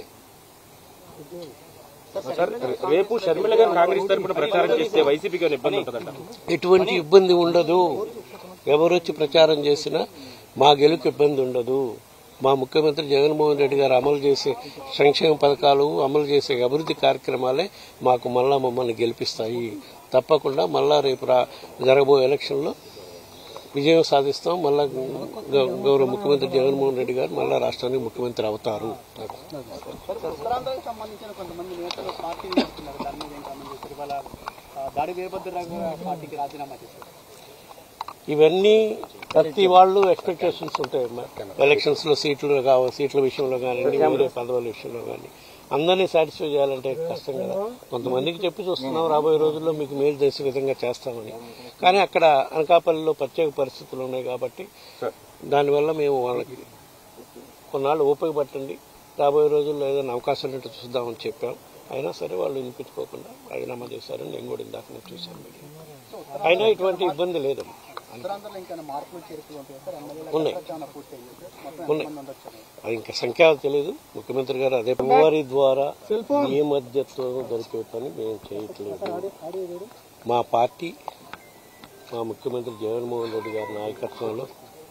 సార్ రేపు షర్మిల గారు కాంగ్రెస్ తరపున ప్రచారం చేస్తే వైసీపీకి ఏమైనా ఇబ్బంది ఉంటుందంట ఎటువంటి ఇబ్బంది ఉండదు ఎవరొచ్చి ప్రచారం చేసినా మా గెలుకు ఇబ్బంది ఉండదు మా ముఖ్యమంత్రి జగన్మోహన్ రెడ్డి గారు అమలు చేసే సంక్షేమ పథకాలు అమలు చేసే అభివృద్ధి కార్యక్రమాలే మాకు మళ్ళా మమ్మల్ని గెలిపిస్తాయి తప్పకుండా మళ్ళా రేపు రా జరగబోయే ఎలక్షన్లో విజయం సాధిస్తాం మళ్ళా గౌ- గౌరవ ముఖ్యమంత్రి జగన్మోహన్ రెడ్డి గారు మళ్ళా రాష్ట్రానికి ముఖ్యమంత్రి అవుతారు ఉత్తరాంధ్రకు సంబంధించిన కొంతమంది నేతలు పార్టీ చేస్తున్నారు దాని మీద ఏం కామెంట్ చేస్తారు ఇవాళ ఆ, దాడి వీరభద్రరావు గారు పార్టీకి రాజీనామా చేశారు ఇవన్నీ ప్రతి వాళ్ళు ఎక్స్పెక్టేషన్స్ ఉంటాయి ఎలక్షన్స్ లో సీట్లు కావాలి సీట్ల విషయంలో కానీ వేరే పదవుల విషయంలో కానీ అందరినీ సాటిస్ఫై చేయాలంటే కష్టం కదా కొంతమందికి చెప్పి చూస్తున్నాం రాబోయే రోజుల్లో మీకు మేలు చేసే విధంగా చేస్తామని కానీ అక్కడ అనకాపల్లిలో ప్రత్యేక పరిస్థితులు ఉన్నాయి కాబట్టి దానివల్ల మేము వాళ్ళకి కొన్నాళ్ళు ఓపిక పట్టండి రాబోయే రోజుల్లో ఏదైనా అవకాశం ఉంటే చూద్దామని చెప్పాం అయినా సరే వాళ్ళు వినిపించుకోకుండా రాజీనామా చేశారని నేను కూడా ఇందాక నేను చూశాను అయినా ఇటువంటి ఇబ్బంది లేదు ఉత్తరాంధ్రలో ఇంకా మార్పులు చేర్పులు ఉంటాయి సార్ ఎమ్మెల్యేల ఉన్నాయి. ప్రచారం పూర్తయింది సార్ మొత్తం ఉన్నాయి. ఎంతమంది ఉండొచ్చు అది ఇంకా సంఖ్య తెలియదు ముఖ్యమంత్రి గారు అదే వారి ద్వారా ఏ మధ్యత్వం దొరికే పని మేము చేయట్లేదు మా పార్టీ మా ముఖ్యమంత్రి జగన్మోహన్ రెడ్డి గారి నాయకత్వంలో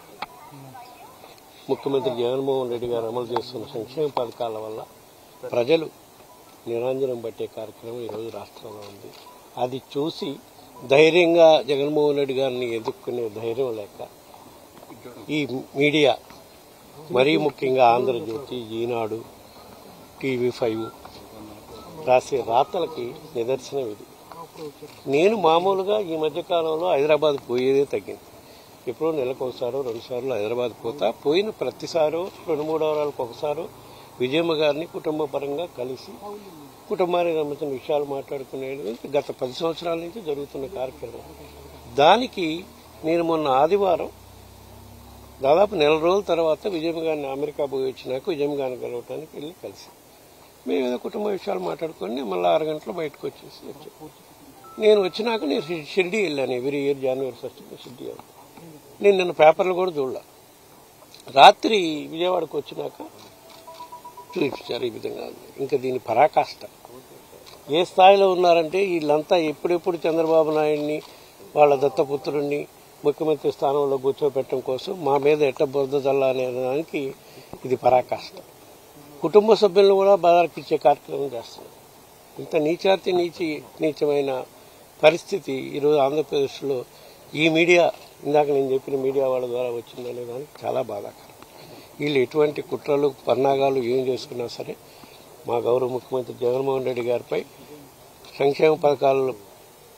ముఖ్యమంత్రి జగన్మోహన్ రెడ్డి గారు అమలు చేస్తున్న సంక్షేమ పథకాల వల్ల ప్రజలు నిరంజనం పట్టే కార్యక్రమం ఈరోజు రాష్ట్రంలో ఉంది అది చూసి ధైర్యంగా జగన్మోహన్ రెడ్డి గారిని ఎదుర్కొనే ధైర్యం లేక ఈ మీడియా మరీ ముఖ్యంగా ఆంధ్రజ్యోతి ఈనాడు టీవీ ఫైవ్ రాసే రాతలకి నిదర్శనం ఇది నేను మామూలుగా ఈ మధ్య కాలంలో హైదరాబాద్ పోయేదే తగ్గింది ఎప్పుడో నెలకు ఒకసారో రెండు సార్లు హైదరాబాద్ పోతా పోయిన ప్రతిసారో రెండు మూడు వారాలకు ఒకసారో విజయమ్మ గారిని కుటుంబ పరంగా కలిసి కుటుంబానికి సంబంధించిన విషయాలు మాట్లాడుకునేది గత పది సంవత్సరాల నుంచి జరుగుతున్న కార్యక్రమం దానికి నేను మొన్న ఆదివారం దాదాపు నెల రోజుల తర్వాత విజయమ్మ గారిని అమెరికా పోయి వచ్చినాక విజయమ్మ గారిని కలవటానికి వెళ్ళి కలిసి మేము ఏదో కుటుంబ విషయాలు మాట్లాడుకొని మళ్ళీ ఆరు గంటలు బయటకు వచ్చేసి వచ్చాం నేను వచ్చినాక నేను షి- షిరిడి వెళ్ళాను every year January first Shirdi వెళ్తాను నేను నిన్న పేపర్లు కూడా చూడలే రాత్రి విజయవాడకు వచ్చినాక చూపించారు ఈ విధంగా ఇంకా దీని పరాకాష్ట ఏ స్థాయిలో ఉన్నారంటే వీళ్ళంతా ఎప్పుడెప్పుడు చంద్రబాబు నాయుడిని వాళ్ళ దత్తపుత్రుడిని ముఖ్యమంత్రి స్థానంలో కూర్చోబెట్టడం కోసం మా మీద ఎట్ట బురద చల్ల అనే దానికి ఇది పరాకాష్ట కుటుంబ సభ్యులను కూడా బాధారకిచ్చే కార్యక్రమం చేస్తున్నారు ఇంత నీచాతి నీచి నీచమైన పరిస్థితి ఈరోజు ఆంధ్రప్రదేశ్లో ఈ మీడియా ఇందాక నేను చెప్పిన మీడియా వాళ్ళ ద్వారా వచ్చిందనే దానికి చాలా బాధాకరం వీళ్ళు ఎటువంటి కుట్రలు పన్నాగాలు ఏం చేసుకున్నా సరే మా గౌరవ ముఖ్యమంత్రి జగన్మోహన్ రెడ్డి గారిపై సంక్షేమ పథకాలు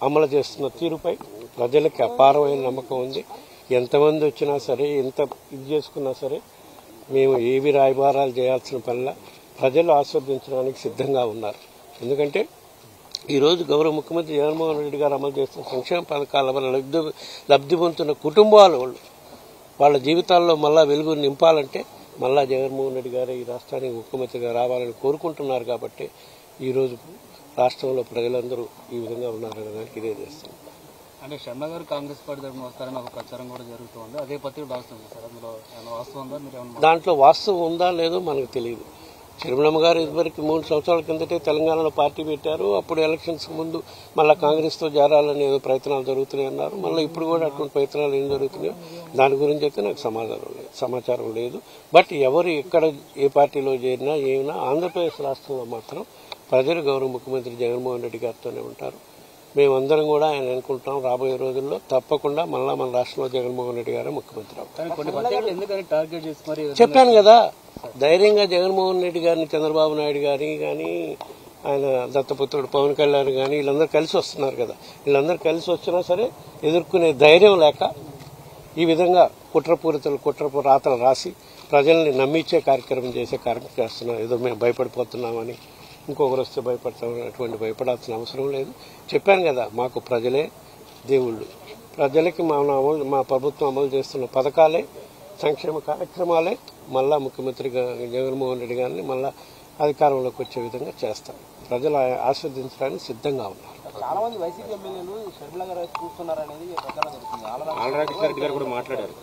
అమలు చేస్తున్న తీరుపై ప్రజలకి అపారమైన నమ్మకం ఉంది ఎంతమంది వచ్చినా సరే ఎంత ఇది చేసుకున్నా సరే మేము ఏవి రాయబారాలు చేయాల్సిన పనిలా ప్రజలు ఆస్వాదించడానికి సిద్ధంగా ఉన్నారు ఎందుకంటే ఈరోజు గౌరవ ముఖ్యమంత్రి జగన్మోహన్ రెడ్డి గారు అమలు చేస్తున్న సంక్షేమ పథకాల వల్ల లబ్ధి లబ్ధి పొందుతున్న కుటుంబాలు వాళ్ళు వాళ్ళ జీవితాల్లో మళ్ళా వెలుగు నింపాలంటే మళ్ళా జగన్మోహన్ రెడ్డి గారు ఈ రాష్ట్రానికి ముఖ్యమంత్రిగా రావాలని కోరుకుంటున్నారు కాబట్టి ఈరోజు రాష్ట్రంలో ప్రజలందరూ ఈ విధంగా ఉన్నారనే దానికి ఇదే చేస్తుంది అంటే శర్మ గారు కాంగ్రెస్ పార్టీ తరఫున వస్తారని ఒక ప్రచారం కూడా జరుగుతుంది అదే పత్రిక రాస్తుంది సార్ అందులో ఏమైనా వాస్తవం ఉందా మీరు ఏమన్నా దాంట్లో వాస్తవం ఉందా లేదో మనకు తెలియదు చిరుమలమ్మ గారు ఇదివరకు మూడు సంవత్సరాల కిందటే తెలంగాణలో పార్టీ పెట్టారు అప్పుడు ఎలక్షన్స్ ముందు మళ్ళీ కాంగ్రెస్తో చేరాలని ఏదో ప్రయత్నాలు జరుగుతున్నాయి అన్నారు మళ్ళీ ఇప్పుడు కూడా అటువంటి ప్రయత్నాలు ఏం జరుగుతున్నాయో దాని గురించి అయితే నాకు సమాధానం లేదు సమాచారం లేదు బట్ ఎవరు ఎక్కడ ఏ పార్టీలో చేరినా ఏమైనా ఆంధ్రప్రదేశ్ రాష్ట్రంలో మాత్రం ప్రజలు గౌరవ ముఖ్యమంత్రి జగన్మోహన్ రెడ్డి గారితోనే ఉంటారు మేమందరం కూడా ఆయన అనుకుంటాం రాబోయే రోజుల్లో తప్పకుండా మళ్ళా మన రాష్ట్రంలో జగన్మోహన్ రెడ్డి గారే ముఖ్యమంత్రి అవుతారు కానీ కొన్ని పత్రికలు ఎందుకని టార్గెట్ చేసి మరి చెప్పాను కదా ధైర్యంగా జగన్మోహన్ రెడ్డి గారిని చంద్రబాబు నాయుడు గారిని కానీ ఆయన దత్తపుత్రుడు పవన్ కళ్యాణ్ కానీ వీళ్ళందరూ కలిసి వస్తున్నారు కదా వీళ్ళందరూ కలిసి వచ్చినా సరే ఎదుర్కొనే ధైర్యం లేక ఈ విధంగా కుట్రపూరితలు కుట్రపు రాతలు రాసి ప్రజల్ని నమ్మించే కార్యక్రమం చేసే కార్యక్రమం చేస్తున్నాం ఏదో మేము భయపడిపోతున్నామని ఇంకొకరు వస్తే భయపడతాం అటువంటి భయపడాల్సిన అవసరం లేదు చెప్పాను కదా మాకు ప్రజలే దేవుళ్ళు ప్రజలకి మా అమలు మా ప్రభుత్వం అమలు చేస్తున్న పథకాలే సంక్షేమ కార్యక్రమాలే మళ్ళా ముఖ్యమంత్రి గా- జగన్మోహన్ రెడ్డి గారిని మళ్ళా అధికారంలోకి వచ్చే విధంగా చేస్తాం ప్రజలు ఆ- ఆస్వాదించడానికి సిద్ధంగా ఉన్నారు చాలా మంది వైసీపీ ఎమ్మెల్యేలు షర్మిల గారు వైపు చూస్తున్నారు అనేది ప్రచారం జరుగుతుంది ఆల్రెడీ ఆళ్ళ కృష్ణారెడ్డి గారు కూడా మాట్లాడారు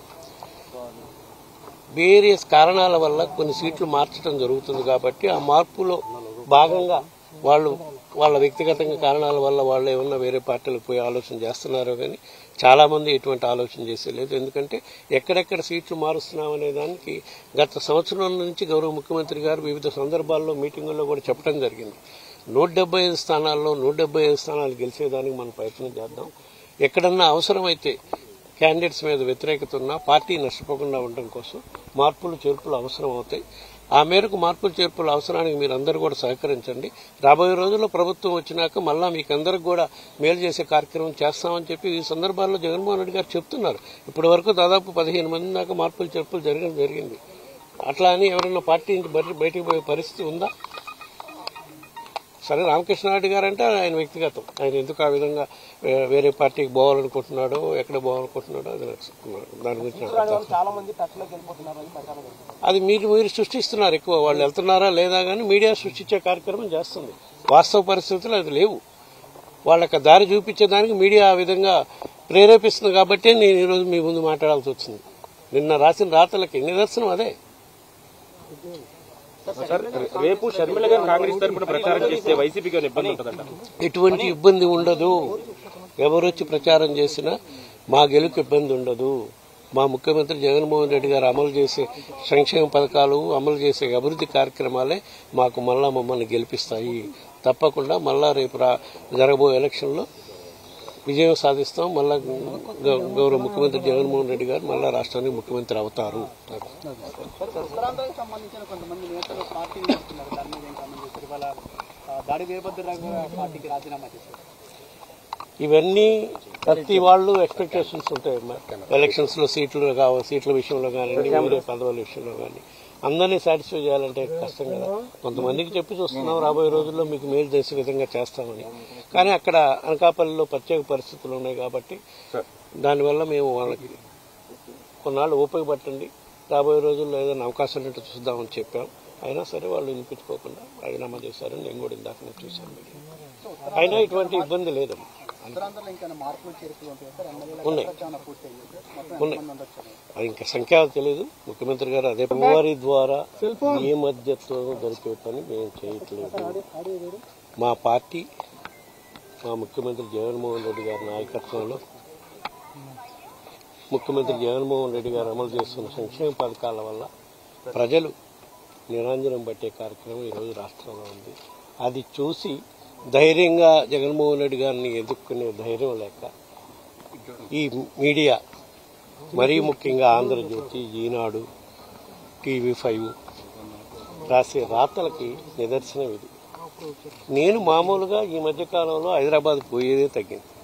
వేరియస్ కారణాల వల్ల కొన్ని సీట్లు మార్చడం జరుగుతుంది కాబట్టి ఆ మార్పులో భాగంగా వాళ్ళు వాళ్ళ వ్యక్తిగతంగా కారణాల వల్ల వాళ్ళు ఏమన్నా వేరే పార్టీలకు పోయి ఆలోచన చేస్తున్నారో కానీ చాలా మంది ఎటువంటి ఆలోచన చేసే లేదు ఎందుకంటే ఎక్కడెక్కడ సీట్లు మారుస్తున్నామనే దానికి గత సంవత్సరం నుంచి గౌరవ ముఖ్యమంత్రి గారు వివిధ సందర్భాల్లో మీటింగుల్లో కూడా చెప్పడం జరిగింది నూట డెబ్బై ఐదు స్థానాల్లో నూట డెబ్బై ఐదు స్థానాలు గెలిచేదానికి మనం ప్రయత్నం చేద్దాం ఎక్కడన్నా అవసరమైతే క్యాండిడేట్స్ మీద వ్యతిరేకత ఉన్నా పార్టీ నష్టపోకుండా ఉండడం కోసం మార్పులు చేర్పులు అవసరం అవుతాయి ఆ మేరకు మార్పులు చేర్పుల అవసరానికి మీరు అందరూ కూడా సహకరించండి రాబోయే రోజుల్లో ప్రభుత్వం వచ్చినాక మళ్ళా మీకు అందరికి కూడా మేలు చేసే కార్యక్రమం చేస్తామని చెప్పి ఈ సందర్భాల్లో జగన్మోహన్ రెడ్డి గారు చెప్తున్నారు ఇప్పటి వరకు దాదాపు పదిహేను మంది దాకా మార్పులు చేర్పులు జరగడం జరిగింది అట్లా అని ఎవరైనా పార్టీ నుంచి బయట- బయటికి పోయే పరిస్థితి ఉందా సరే రామకృష్ణారెడ్డి గారు అంటే ఆయన వ్యక్తిగతం ఆయన ఎందుకు ఆ విధంగా వే- వేరే పార్టీకి పోవాలనుకుంటున్నాడో ఎక్కడ పోవాలనుకుంటున్నాడో అది నాకు దాని గురించి నాకు అర్థం. చాలా మంది టచ్లోకి వెళ్ళిపోతున్నారు అని ప్రచారం జరుగుతుంది అది మీరు మీరు సృష్టిస్తున్నారు ఎక్కువ వాళ్ళు వెళ్తున్నారా లేదా కానీ మీడియా సృష్టించే కార్యక్రమం చేస్తుంది వాస్తవ పరిస్థితులు అది లేవు వాళ్ళకి దారి చూపించేదానికి మీడియా ఆ విధంగా ప్రేరేపిస్తుంది కాబట్టి నేను ఈరోజు మీ ముందు మాట్లాడాల్సి వచ్చింది నిన్న రాసిన రాతలకి నిదర్శనం అదే సార్ రేపు షర్మిల గారు కాంగ్రెస్ తరపున ప్రచారం చేస్తే వైసీపీకి ఏమైనా ఇబ్బంది ఉంటుందంట ఎటువంటి ఇబ్బంది ఉండదు ఎవరొచ్చి ప్రచారం చేసినా మా గెలుకు ఇబ్బంది ఉండదు మా ముఖ్యమంత్రి జగన్మోహన్ రెడ్డి గారు అమలు చేసే సంక్షేమ పథకాలు అమలు చేసే అభివృద్ధి కార్యక్రమాలే మాకు మళ్ళా మమ్మల్ని గెలిపిస్తాయి తప్పకుండా మళ్ళా రేపు రా జరగబోయే ఎలక్షన్లో విజయం సాధిస్తాం మళ్ళా గౌ- గౌరవ ముఖ్యమంత్రి జగన్మోహన్ రెడ్డి గారు మళ్ళా రాష్ట్రానికి ముఖ్యమంత్రి అవుతారు ఉత్తరాంధ్రకు సంబంధించిన కొంతమంది నేతలు పార్టీ వస్తున్నారు దాని మీద ఏం కామెంట్ చేస్తారు ఇవాళ ఆ, దాడి వీరభద్రరావు గారు పార్టీకి రాజీనామా చేశారు ఇవన్నీ ప్రతి వాళ్ళు ఎక్స్పెక్టేషన్స్ ఉంటాయి ఎలక్షన్స్ లో సీట్లు కావాలి సీట్ల విషయంలో కానీ వేరే పదవుల విషయంలో కానీ అందరినీ సాటిస్ఫై చేయాలంటే కష్టం కదా కొంతమందికి చెప్పి చూస్తున్నాం రాబోయే రోజుల్లో మీకు మేలు చేసే విధంగా చేస్తామని కానీ అక్కడ అనకాపల్లిలో ప్రత్యేక పరిస్థితులు ఉన్నాయి కాబట్టి దానివల్ల మేము వాళ్ళకి కొన్నాళ్ళు ఓపిక పట్టండి రాబోయే రోజుల్లో ఏదైనా అవకాశం ఉంటే చూద్దామని చెప్పాం అయినా సరే వాళ్ళు వినిపించుకోకుండా రాజీనామా చేశారని నేను కూడా ఇందాక నేను చూశాను మీడియా. అయినా ఇటువంటి ఇబ్బంది లేదమ్మా ఉత్తరాంధ్రలో ఇంకా మార్పులు చేర్పులు ఉంటాయి సార్ ఎమ్మెల్యేల ఉన్నాయి. ఏమైనా పూర్తయింది మొత్తం ఉన్నాయి. ఎంతమంది ఉండొచ్చు అది ఇంకా సంఖ్య తెలియదు ముఖ్యమంత్రి గారు అదే వారి ద్వారా ఏ మధ్యత్వం దొరికే పని మేము చేయట్లేదు మా పార్టీ మా ముఖ్యమంత్రి జగన్మోహన్ రెడ్డి గారి నాయకత్వంలో ముఖ్యమంత్రి జగన్మోహన్ రెడ్డి గారు అమలు చేస్తున్న సంక్షేమ పథకాల వల్ల ప్రజలు నిరంజనం పట్టే కార్యక్రమం ఈరోజు రాష్ట్రంలో ఉంది అది చూసి ధైర్యంగా జగన్మోహన్ రెడ్డి గారిని ఎదుర్కొనే ధైర్యం లేక ఈ మీడియా మరీ ముఖ్యంగా ఆంధ్రజ్యోతి ఈనాడు టీవీ ఫైవ్ రాసే రాతలకి నిదర్శనం ఇది నేను మామూలుగా ఈ మధ్య కాలంలో హైదరాబాద్ పోయేదే తగ్గింది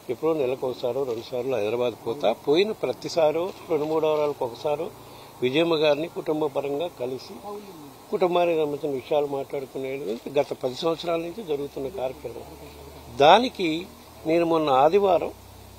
ఎప్పుడో నెలకు ఒకసారో రెండు సార్లు హైదరాబాద్ పోతా పోయిన ప్రతిసారో రెండు మూడు వారాలకు ఒకసారో విజయమ్మ గారిని కుటుంబ పరంగా కలిసి కుటుంబానికి సంబంధించిన విషయాలు మాట్లాడుకునేది గత పది సంవత్సరాల నుంచి జరుగుతున్న కార్యక్రమం దానికి నేను మొన్న ఆదివారం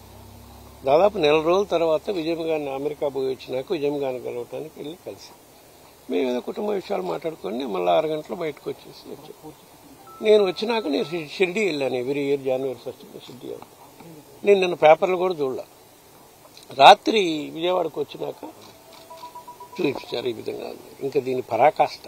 దాదాపు నెల రోజుల తర్వాత విజయమ్మ గారిని అమెరికా పోయి వచ్చినాక విజయమ్మ గారిని కలవటానికి వెళ్ళి కలిసి మేము ఏదో కుటుంబ విషయాలు మాట్లాడుకొని మళ్ళీ ఆరు గంటలు బయటకు వచ్చేసి వచ్చాం నేను వచ్చినాక నేను షి- షిరిడి వెళ్ళాను every year January first Shirdi వెళ్తాను నేను నిన్న పేపర్లు కూడా చూడలే రాత్రి విజయవాడకు వచ్చినాక చూపించారు ఈ విధంగా ఉంది. ఇంకా దీని పరాకాష్ట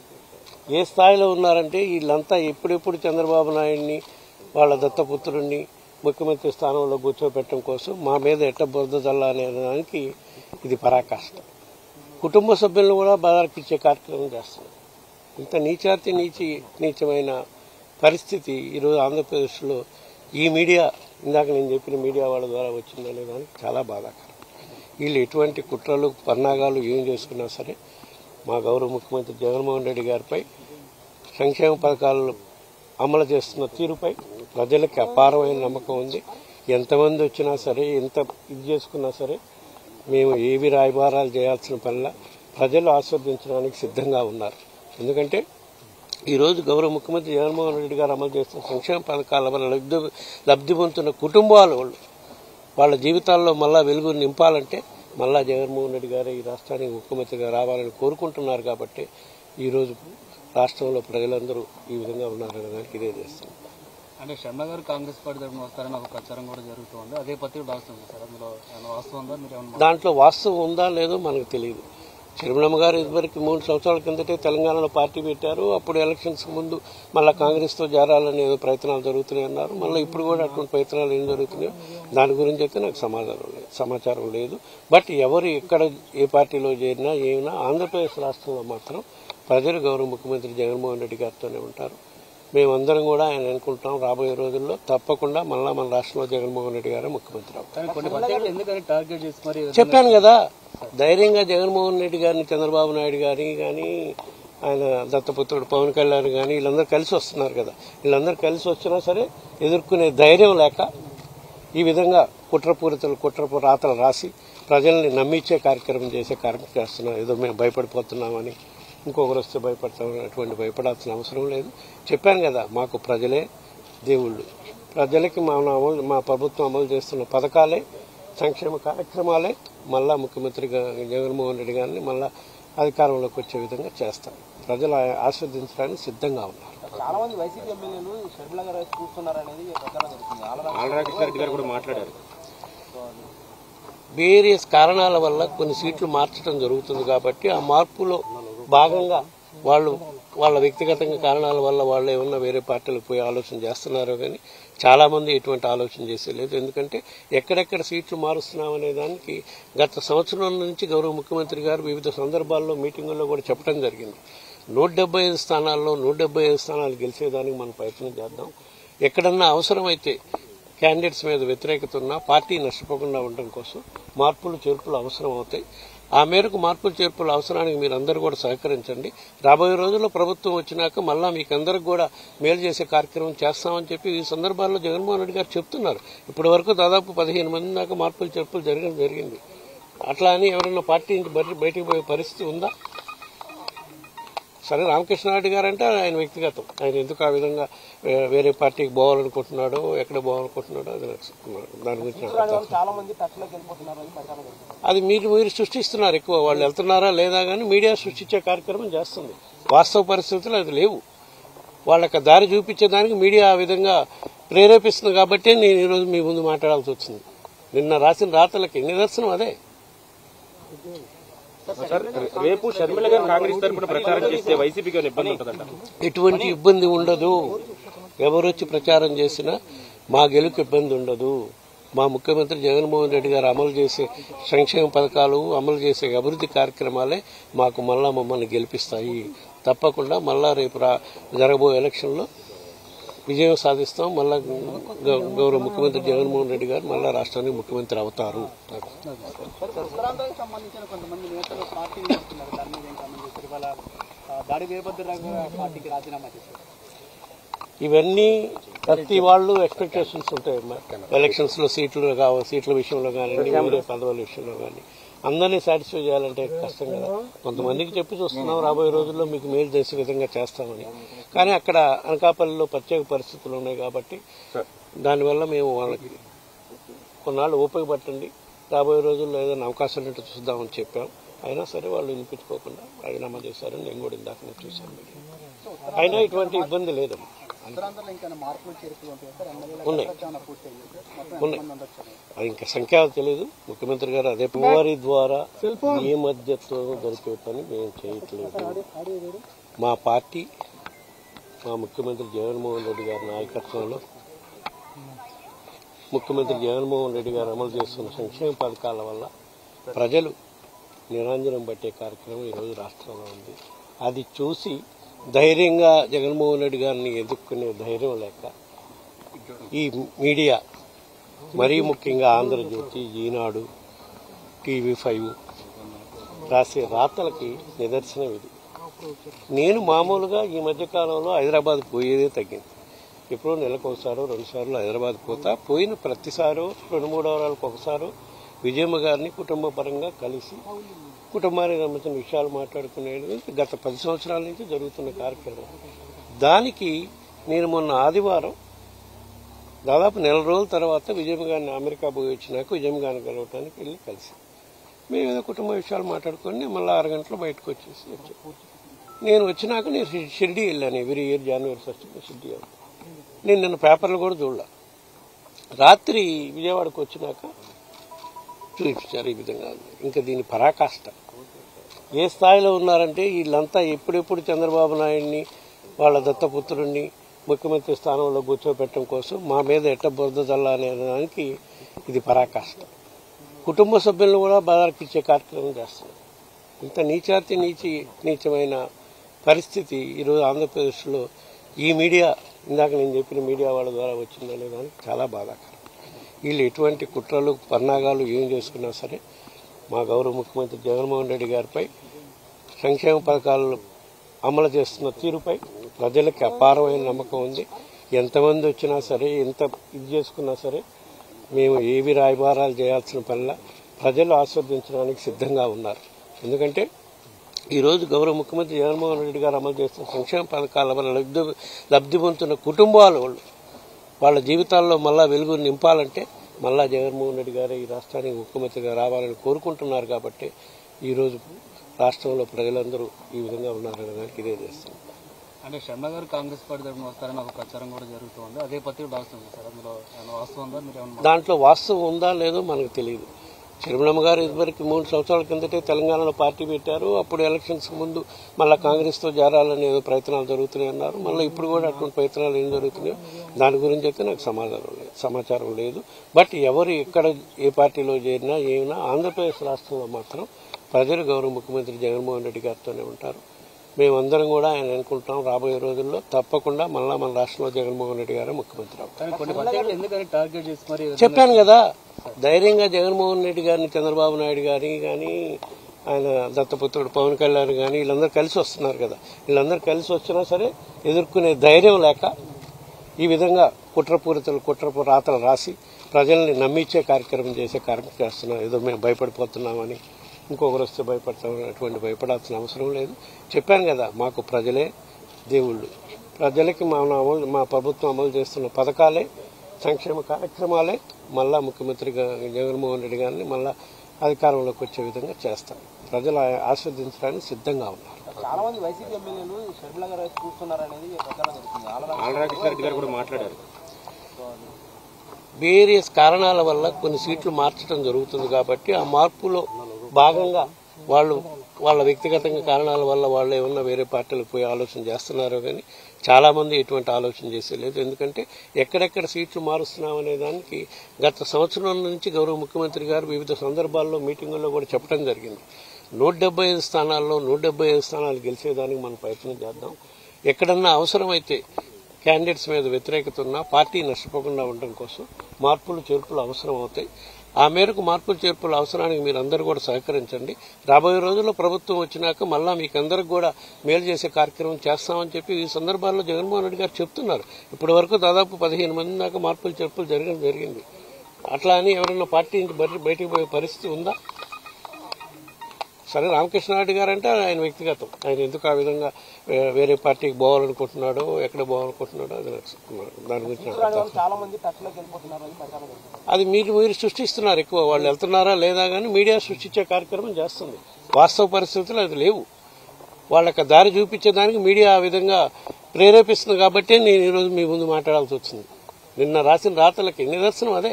ఏ స్థాయిలో ఉన్నారంటే వీళ్ళంతా ఎప్పుడెప్పుడు చంద్రబాబు నాయుడిని వాళ్ళ దత్తపుత్రుడిని ముఖ్యమంత్రి స్థానంలో కూర్చోబెట్టడం కోసం మా మీద ఎట్ట బురద చల్లా అనే దానికి ఇది పరాకాష్ట కుటుంబ సభ్యులను కూడా బాధార్పిచ్చే కార్యక్రమం చేస్తున్నారు ఇంత నీచాతి నీచి నీచమైన పరిస్థితి ఈరోజు ఆంధ్రప్రదేశ్లో ఈ మీడియా ఇందాక నేను చెప్పిన మీడియా వాళ్ళ ద్వారా వచ్చిందనే దానికి చాలా బాధాకరం వీళ్ళు ఎటువంటి కుట్రలు పన్నాగాలు ఏం చేసుకున్నా సరే మా గౌరవ ముఖ్యమంత్రి జగన్మోహన్ రెడ్డి గారిపై సంక్షేమ పథకాలు అమలు చేస్తున్న తీరుపై ప్రజలకి అపారమైన నమ్మకం ఉంది ఎంతమంది వచ్చినా సరే ఎంత ఇది చేసుకున్నా సరే మేము ఏవి రాయబారాలు చేయాల్సిన పనిలా ప్రజలు ఆస్వాదించడానికి సిద్ధంగా ఉన్నారు ఎందుకంటే ఈరోజు గౌరవ ముఖ్యమంత్రి జగన్మోహన్ రెడ్డి గారు అమలు చేస్తున్న సంక్షేమ పథకాల వల్ల లబ్ధి లబ్ధి పొందుతున్న కుటుంబాల వాళ్ళు వాళ్ళ జీవితాల్లో మళ్ళా వెలుగు నింపాలంటే మళ్ళా జగన్మోహన్ రెడ్డి గారు ఈ రాష్ట్రానికి ముఖ్యమంత్రిగా రావాలని కోరుకుంటున్నారు కాబట్టి ఈరోజు రాష్ట్రంలో ప్రజలందరూ ఈ విధంగా ఉన్నారనే దానికి ఇదే చేస్తాం అంటే శర్మ గారు కాంగ్రెస్ పార్టీ తరఫున వస్తారని ఒక ప్రచారం కూడా జరుగుతుంది అదే పత్రిక డాక్స్ ఉంది సార్ అందులో ఏమైనా వాస్తవం ఉందా మీరు ఏమన్నా దాంట్లో వాస్తవం ఉందా లేదో మనకు తెలియదు చిరుమలమ్మ గారు ఇదివరకు మూడు సంవత్సరాల కిందటే తెలంగాణలో పార్టీ పెట్టారు అప్పుడు ఎలక్షన్స్ ముందు మళ్ళీ కాంగ్రెస్తో చేరాలని ఏదో ప్రయత్నాలు జరుగుతున్నాయి అన్నారు మళ్ళీ ఇప్పుడు కూడా అటువంటి ప్రయత్నాలు ఏం జరుగుతున్నాయో దాని గురించి అయితే నాకు సమాధానం లేదు సమాచారం లేదు బట్ ఎవరు ఎక్కడ ఏ పార్టీలో చేరినా ఏమైనా ఆంధ్రప్రదేశ్ రాష్ట్రంలో మాత్రం ప్రజలు గౌరవ ముఖ్యమంత్రి జగన్మోహన్ రెడ్డి గారితోనే ఉంటారు మేమందరం కూడా ఆయన అనుకుంటాం రాబోయే రోజుల్లో తప్పకుండా మళ్ళా మన రాష్ట్రంలో జగన్మోహన్ రెడ్డి గారే ముఖ్యమంత్రి అవుతారు కానీ కొన్ని పత్రికలు ఎందుకని టార్గెట్ చేసి మరి చెప్పాను కదా ధైర్యంగా జగన్మోహన్ రెడ్డి గారిని చంద్రబాబు నాయుడు గారిని కానీ ఆయన దత్తపుత్రుడు పవన్ కళ్యాణ్ కానీ వీళ్ళందరూ కలిసి వస్తున్నారు కదా వీళ్ళందరూ కలిసి వచ్చినా సరే ఎదుర్కొనే ధైర్యం లేక ఈ విధంగా కుట్రపూరితలు కుట్రపు రాతలు రాసి ప్రజల్ని నమ్మించే కార్యక్రమం చేసే కార్యక్రమం చేస్తున్నారు ఏదో మేము భయపడిపోతున్నామని ఇంకొకరు వస్తే భయపడతామని అటువంటి భయపడాల్సిన అవసరం లేదు చెప్పాను కదా మాకు ప్రజలే దేవుళ్ళు ప్రజలకి మా అమలు మా ప్రభుత్వం అమలు చేస్తున్న పథకాలే సంక్షేమ కార్యక్రమాలే మళ్ళా ముఖ్యమంత్రిగా జగన్మోహన్ రెడ్డి గారిని మళ్ళా అధికారంలోకి వచ్చే విధంగా చేస్తాం ప్రజలు ఆ- ఆస్వాదించడానికి సిద్ధంగా ఉన్నారు చాలా మంది వైసీపీ ఎమ్మెల్యేలు షర్మిల గారు వైపు చూస్తున్నారనేది ప్రచారం జరుగుతుంది ఆల్రెడీ ఆలరాకృష్ణ రెడ్డి గారు కూడా మాట్లాడారు వేరియస్ కారణాల వల్ల కొన్ని సీట్లు మార్చడం జరుగుతుంది కాబట్టి ఆ మార్పులో భాగంగా వాళ్ళు వాళ్ళ వ్యక్తిగతంగా కారణాల వల్ల వాళ్ళు ఏమన్నా వేరే పార్టీలకు పోయి ఆలోచన చేస్తున్నారో కానీ చాలా మంది ఎటువంటి ఆలోచన చేసేలేదు ఎందుకంటే ఎక్కడెక్కడ సీట్లు మారుస్తున్నాం అనే దానికి గత సంవత్సరం నుంచి గౌరవ ముఖ్యమంత్రి గారు వివిధ సందర్భాల్లో మీటింగుల్లో కూడా చెప్పడం జరిగింది నూట డెబ్బై ఐదు స్థానాల్లో నూట డెబ్బై ఐదు స్థానాలు గెలిచేదానికి మనం ప్రయత్నం చేద్దాం ఎక్కడన్నా అవసరమైతే క్యాండిడేట్స్ మీద వ్యతిరేకత ఉన్నా పార్టీ నష్టపోకుండా ఉండడం కోసం మార్పులు చేర్పులు అవసరం అవుతాయి ఆ మేరకు మార్పులు చేర్పుల అవసరానికి మీరు అందరూ కూడా సహకరించండి రాబోయే రోజుల్లో ప్రభుత్వం వచ్చినాక మళ్ళా మీకు అందరికి కూడా మేలు చేసే కార్యక్రమం చేస్తామని చెప్పి ఈ సందర్భాల్లో జగన్మోహన్ రెడ్డి గారు చెప్తున్నారు ఇప్పటి వరకు దాదాపు పదిహేను మంది దాకా మార్పులు చేర్పులు జరగడం జరిగింది అట్లా అని ఎవరైనా పార్టీ నుంచి బయట- బయటికి పోయే పరిస్థితి ఉందా సరే రామకృష్ణారెడ్డి గారు అంటే ఆయన వ్యక్తిగతం ఆయన ఎందుకు ఆ విధంగా వే- వేరే పార్టీకి పోవాలనుకుంటున్నాడో ఎక్కడ పోవాలనుకుంటున్నాడో అది నాకు దాని గురించి నాకు అర్థం. చాలా మంది టచ్లోకి వెళ్ళిపోతున్నారని ప్రచారం జరుగుతుంది అది మీరు మీరు సృష్టిస్తున్నారు ఎక్కువ వాళ్ళు వెళ్తున్నారా లేదా కానీ మీడియా సృష్టించే కార్యక్రమం చేస్తుంది వాస్తవ పరిస్థితులు అది లేవు వాళ్ళకి దారి చూపించేదానికి మీడియా ఆ విధంగా ప్రేరేపిస్తుంది కాబట్టి నేను ఈరోజు మీ ముందు మాట్లాడాల్సి వచ్చింది నిన్న రాసిన రాతలకి నిదర్శనం అదే సార్ రేపు షర్మిల గారు కాంగ్రెస్ తరపున ప్రచారం చేస్తే వైసీపీకి ఏమైనా ఇబ్బంది ఉంటుందంట ఎటువంటి ఇబ్బంది ఉండదు ఎవరొచ్చి ప్రచారం చేసినా మా గెలుపు ఇబ్బంది ఉండదు మా ముఖ్యమంత్రి జగన్మోహన్ రెడ్డి గారు అమలు చేసే సంక్షేమ పథకాలు అమలు చేసే అభివృద్ధి కార్యక్రమాలే మాకు మళ్ళా మమ్మల్ని గెలిపిస్తాయి తప్పకుండా మళ్ళా రేపు రా జరగబోయే ఎలక్షన్లో విజయం సాధిస్తాం మళ్ళా గౌ- గౌరవ ముఖ్యమంత్రి జగన్మోహన్ రెడ్డి గారు మళ్ళా రాష్ట్రానికి ముఖ్యమంత్రి అవుతారు ఉత్తరాంధ్రకు సంబంధించిన కొంతమంది నేతలు పార్టీ చేస్తున్నారు దాని మీద ఏం కామెంట్ చేస్తారు ఇవాళ ఆ, దాడి వీరభద్రరావు గారు పార్టీకి రాజీనామా చేశారు ఇవన్నీ ప్రతి వాళ్ళు ఎక్స్పెక్టేషన్స్ ఉంటాయి ఎలక్షన్స్ లో సీట్లు కావ సీట్ల విషయంలో కానీ వేరే పదవుల విషయంలో కానీ అందరినీ సాటిస్ఫై చేయాలంటే కష్టం కదా కొంతమందికి చెప్పి చూస్తున్నాం రాబోయే రోజుల్లో మీకు మేలు చేసే విధంగా చేస్తామని కానీ అక్కడ అనకాపల్లిలో ప్రత్యేక పరిస్థితులు ఉన్నాయి కాబట్టి దానివల్ల మేము వాళ్ళకి కొన్నాళ్ళు ఓపిక పట్టండి రాబోయే రోజుల్లో ఏదైనా అవకాశం ఉంటే చూద్దామని చెప్పాం అయినా సరే వాళ్ళు వినిపించుకోకుండా రాజీనామా చేశారని నేను కూడా ఇందాక నేను చూశాను మీడియా. అయినా ఇటువంటి ఇబ్బంది లేదు ఉత్తరాంధ్రలో ఇంకా మార్పులు చేర్పులు ఉంటాయి సార్ ఎమ్మెల్యేల ఉన్నాయి. చాలా పూర్తయింది మొత్తం ఉన్నాయి. ఎంతమంది ఉండొచ్చు అది ఇంకా సంఖ్య తెలియదు ముఖ్యమంత్రి గారు అదే వారి ద్వారా ఏ మధ్యత్వం దొరికే పని మేము చేయట్లేదు మా పార్టీ మా ముఖ్యమంత్రి జగన్మోహన్ రెడ్డి గారి నాయకత్వంలో ముఖ్యమంత్రి జగన్మోహన్ రెడ్డి గారు అమలు చేస్తున్న సంక్షేమ పథకాల వల్ల ప్రజలు నిరంజనం పట్టే కార్యక్రమం ఈరోజు రాష్ట్రంలో ఉంది అది చూసి ధైర్యంగా జగన్మోహన్ రెడ్డి గారిని ఎదుర్కొనే ధైర్యం లేక ఈ మీడియా మరీ ముఖ్యంగా ఆంధ్రజ్యోతి ఈనాడు టీవీ ఫైవ్ రాసే రాతలకి నిదర్శనం ఇది నేను మామూలుగా ఈ మధ్య కాలంలో హైదరాబాద్ పోయేదే తగ్గింది ఎప్పుడో నెలకు ఒకసారో రెండు సార్లు హైదరాబాద్ పోతా పోయిన ప్రతిసారో రెండు మూడు వారాలకు ఒకసారో విజయమ్మ గారిని కుటుంబ పరంగా కలిసి కుటుంబానికి సంబంధించిన విషయాలు మాట్లాడుకునేది గత పది సంవత్సరాల నుంచి జరుగుతున్న కార్యక్రమం దానికి నేను మొన్న ఆదివారం దాదాపు నెల రోజుల తర్వాత విజయమ్మ గారిని అమెరికా పోయి వచ్చినాక విజయమ్మ గారిని కలవటానికి వెళ్ళి కలిసి మేము ఏదో కుటుంబ విషయాలు మాట్లాడుకొని మళ్ళీ ఆరు గంటలు బయటకు వచ్చేసి వచ్చాం నేను వచ్చినాక నేను షి- షిరిడి వెళ్ళాను every year January first Shirdi వెళ్తాను నేను నిన్న పేపర్లు కూడా చూడలే రాత్రి విజయవాడకు వచ్చినాక చూపించారు ఈ విధంగా ఉంది. ఇంకా దీని పరాకాష్ట ఏ స్థాయిలో ఉన్నారంటే వీళ్ళంతా ఎప్పుడెప్పుడు చంద్రబాబు నాయుడిని వాళ్ళ దత్తపుత్రుడిని ముఖ్యమంత్రి స్థానంలో కూర్చోబెట్టడం కోసం మా మీద ఎట్ట బురద జల్ల అనే దానికి ఇది పరాకాష్ట కుటుంబ సభ్యులను కూడా బదార్కిచ్చే కార్యక్రమం చేస్తున్నారు ఇంత నీచాతి నీచి నీచమైన పరిస్థితి ఈరోజు ఆంధ్రప్రదేశ్లో ఈ మీడియా ఇందాక నేను చెప్పిన మీడియా వాళ్ళ ద్వారా వచ్చిందనే దానికి చాలా బాధాకరం వీళ్ళు ఎటువంటి కుట్రలు పన్నాగాలు ఏం చేసుకున్నా సరే మా గౌరవ ముఖ్యమంత్రి జగన్మోహన్ రెడ్డి గారిపై సంక్షేమ పథకాలు అమలు చేస్తున్న తీరుపై ప్రజలకి అపారమైన నమ్మకం ఉంది ఎంతమంది వచ్చినా సరే ఎంత ఇది చేసుకున్నా సరే మేము ఏవి రాయబారాలు చేయాల్సిన పనిలా ప్రజలు ఆస్వాదించడానికి సిద్ధంగా ఉన్నారు ఎందుకంటే ఈరోజు గౌరవ ముఖ్యమంత్రి జగన్మోహన్ రెడ్డి గారు అమలు చేస్తున్న సంక్షేమ పథకాల వల్ల లబ్ధి లబ్ధి పొందుతున్న కుటుంబాలు వాళ్ళు వాళ్ళ జీవితాల్లో మళ్ళా వెలుగు నింపాలంటే మళ్ళా జగన్మోహన్ రెడ్డి గారు ఈ రాష్ట్రానికి ముఖ్యమంత్రిగా రావాలని కోరుకుంటున్నారు కాబట్టి ఈరోజు రాష్ట్రంలో ప్రజలందరూ ఈ విధంగా ఉన్నారనే దానికి ఇదే చేస్తుంది అంటే శర్మ గారు కాంగ్రెస్ పార్టీ తరఫున వస్తారని ఒక ప్రచారం కూడా జరుగుతుంది అదే పత్రిక డాక్టర్ సార్ అందులో ఏమైనా వాస్తవం ఉందా మీరు ఏమన్నా దాంట్లో వాస్తవం ఉందా లేదో మనకు తెలియదు చిరుమలమ్మ గారు ఇదివరకు మూడు సంవత్సరాల కిందటే తెలంగాణలో పార్టీ పెట్టారు అప్పుడు ఎలక్షన్స్ ముందు మళ్ళీ కాంగ్రెస్తో చేరాలని ఏదో ప్రయత్నాలు జరుగుతున్నాయి అన్నారు మళ్ళీ ఇప్పుడు కూడా అటువంటి ప్రయత్నాలు ఏం జరుగుతున్నాయో దాని గురించి అయితే నాకు సమాధానం లేదు సమాచారం లేదు బట్ ఎవరు ఎక్కడ ఏ పార్టీలో చేరినా ఏమైనా ఆంధ్రప్రదేశ్ రాష్ట్రంలో మాత్రం ప్రజలు గౌరవ ముఖ్యమంత్రి జగన్మోహన్ రెడ్డి గారితోనే ఉంటారు మేమందరం కూడా ఆయన అనుకుంటాం రాబోయే రోజుల్లో తప్పకుండా మళ్ళా మన రాష్ట్రంలో జగన్మోహన్ రెడ్డి గారే ముఖ్యమంత్రి అవుతారు కానీ కొన్ని పత్రికలు ఎందుకని టార్గెట్ చేసి మరి చెప్పాను కదా ధైర్యంగా జగన్మోహన్ రెడ్డి గారిని చంద్రబాబు నాయుడు గారిని కానీ ఆయన దత్తపుత్రుడు పవన్ కళ్యాణ్ కానీ వీళ్ళందరూ కలిసి వస్తున్నారు కదా వీళ్ళందరూ కలిసి వచ్చినా సరే ఎదుర్కొనే ధైర్యం లేక ఈ విధంగా కుట్రపూరితలు కుట్రపు రాతలు రాసి ప్రజల్ని నమ్మించే కార్యక్రమం చేసే కార్యక్రమం చేస్తున్నారు ఏదో మేము భయపడిపోతున్నామని ఇంకొకరు వస్తే భయపడతాం అటువంటి భయపడాల్సిన అవసరం లేదు చెప్పాను కదా మాకు ప్రజలే దేవుళ్ళు ప్రజలకి మా అమలు మా ప్రభుత్వం అమలు చేస్తున్న పథకాలే సంక్షేమ కార్యక్రమాలే మళ్ళా ముఖ్యమంత్రిగా జగన్మోహన్ రెడ్డి గారిని మళ్ళా అధికారంలోకి వచ్చే విధంగా చేస్తాం ప్రజలు ఆ- ఆస్వాదించడానికి సిద్ధంగా ఉన్నారు చాలా మంది వైసీపీ ఎమ్మెల్యేలు షర్మిల గారు వైపు చూస్తున్నారనేది ప్రచారం జరుగుతుంది ఆల్రెడీ ఆలరాజేశ్వర రెడ్డి గారు కూడా మాట్లాడారు వేరియస్ కారణాల వల్ల కొన్ని సీట్లు మార్చడం జరుగుతుంది కాబట్టి ఆ మార్పులో భాగంగా వాళ్ళు వాళ్ళ వ్యక్తిగతంగా కారణాల వల్ల వాళ్ళు ఏమన్నా వేరే పార్టీలకు పోయి ఆలోచన చేస్తున్నారో కానీ చాలా మంది ఎటువంటి ఆలోచన చేసేలేదు ఎందుకంటే ఎక్కడెక్కడ సీట్లు మారుస్తున్నామనే దానికి గత సంవత్సరం నుంచి గౌరవ ముఖ్యమంత్రి గారు వివిధ సందర్భాల్లో మీటింగుల్లో కూడా చెప్పడం జరిగింది నూట డెబ్బై ఐదు స్థానాల్లో నూట డెబ్బై ఐదు స్థానాలు గెలిచేదానికి మనం ప్రయత్నం చేద్దాం ఎక్కడన్నా అవసరమైతే క్యాండిడేట్స్ మీద వ్యతిరేకత ఉన్నా పార్టీ నష్టపోకుండా ఉండడం కోసం మార్పులు చేర్పులు అవసరం అవుతాయి ఆ మేరకు మార్పులు చేర్పుల అవసరానికి మీరు అందరూ కూడా సహకరించండి రాబోయే రోజుల్లో ప్రభుత్వం వచ్చినాక మళ్ళా మీకు అందరికి కూడా మేలు చేసే కార్యక్రమం చేస్తామని చెప్పి ఈ సందర్భాల్లో జగన్మోహన్ రెడ్డి గారు చెప్తున్నారు ఇప్పటి వరకు దాదాపు పదిహేను మంది దాకా మార్పులు చేర్పులు జరగడం జరిగింది అట్లా అని ఎవరైనా పార్టీ నుంచి బయట- బయటికి పోయే పరిస్థితి ఉందా సరే రామకృష్ణారెడ్డి గారు అంటే ఆయన వ్యక్తిగతం ఆయన ఎందుకు ఆ విధంగా వే- వేరే పార్టీకి పోవాలనుకుంటున్నాడో ఎక్కడ పోవాలనుకుంటున్నాడో అది నాకు దాని గురించి నాకు అర్థం. చాలా మంది టచ్లోకి వెళ్ళిపోతున్నారు అని ప్రచారం జరుగుతుంది అది మీరు మీరు సృష్టిస్తున్నారు ఎక్కువ వాళ్ళు వెళ్తున్నారా లేదా కానీ మీడియా సృష్టించే కార్యక్రమం చేస్తుంది వాస్తవ పరిస్థితులు అది లేవు వాళ్ళకి దారి చూపించేదానికి మీడియా ఆ విధంగా ప్రేరేపిస్తుంది కాబట్టి నేను ఈరోజు మీ ముందు మాట్లాడాల్సి వచ్చింది నిన్న రాసిన రాతలకి నిదర్శనం అదే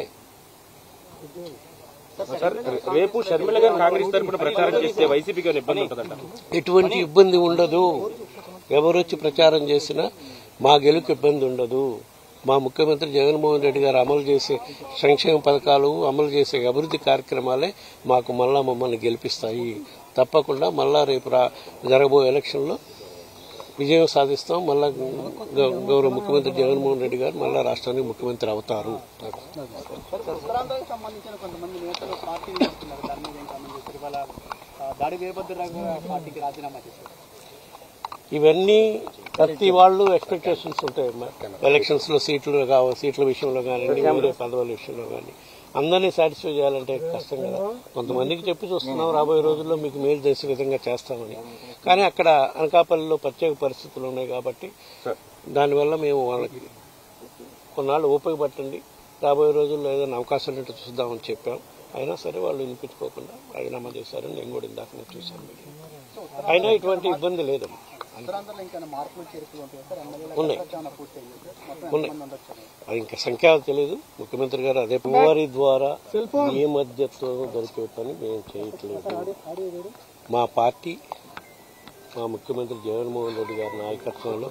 సార్ రేపు షర్మిల గారు కాంగ్రెస్ తరపున ప్రచారం చేస్తే వైసీపీకి ఏమైనా ఇబ్బంది ఉంటుందంట ఎటువంటి ఇబ్బంది ఉండదు ఎవరొచ్చి ప్రచారం చేసినా మా గెలుకు ఇబ్బంది ఉండదు మా ముఖ్యమంత్రి జగన్మోహన్ రెడ్డి గారు అమలు చేసే సంక్షేమ పథకాలు అమలు చేసే అభివృద్ధి కార్యక్రమాలే మాకు మళ్ళా మమ్మల్ని గెలిపిస్తాయి తప్పకుండా మళ్ళా రేపు రా జరగబోయే ఎలక్షన్లో విజయం సాధిస్తాం మళ్ళా గౌ- గౌరవ ముఖ్యమంత్రి జగన్మోహన్ రెడ్డి గారు మళ్ళా రాష్ట్రానికి ముఖ్యమంత్రి అవుతారు ఉత్తరాంధ్రకు సంబంధించిన కొంతమంది నేతలు పార్టీ చేస్తున్నారు దాని మీద ఏం కామెంట్ చేస్తారు ఇవాళ ఆ, దాడి వీరభద్రరావు గారు పార్టీకి రాజీనామా చేశారు ఇవన్నీ ప్రతి వాళ్ళు ఎక్స్పెక్టేషన్స్ ఉంటాయి ఎలక్షన్స్ లో సీట్లు కావాలి సీట్ల విషయంలో కానీ వేరే పదవుల విషయంలో కానీ అందరినీ సాటిస్ఫై చేయాలంటే కష్టం కదా కొంతమందికి చెప్పి చూస్తున్నాం రాబోయే రోజుల్లో మీకు మేలు చేసే విధంగా చేస్తామని కానీ అక్కడ అనకాపల్లిలో ప్రత్యేక పరిస్థితులు ఉన్నాయి కాబట్టి దానివల్ల మేము వాళ్ళకి కొన్నాళ్ళు ఓపిక పట్టండి రాబోయే రోజుల్లో ఏదైనా అవకాశం ఉంటే చూద్దామని చెప్పాం అయినా సరే వాళ్ళు వినిపించుకోకుండా రాజీనామా చేశారని నేను కూడా ఇందాకనే చూశాను అయినా ఇటువంటి ఇబ్బంది లేదమ్మా ఉత్తరాంధ్రలో ఇంకా మార్పులు చేర్పులు ఉంటాయి సార్ ఎమ్మెల్యేల ఉన్నాయి. ఏమైనా పూర్తయింది మొత్తం ఉన్నాయి. ఎంతమంది ఉండొచ్చు అది ఇంకా సంఖ్య తెలియదు ముఖ్యమంత్రి గారు అదే వారి ద్వారా ఏ మధ్యత్వం దొరికే పని మేము చేయట్లేదు మా పార్టీ మా ముఖ్యమంత్రి జగన్మోహన్ రెడ్డి గారి నాయకత్వంలో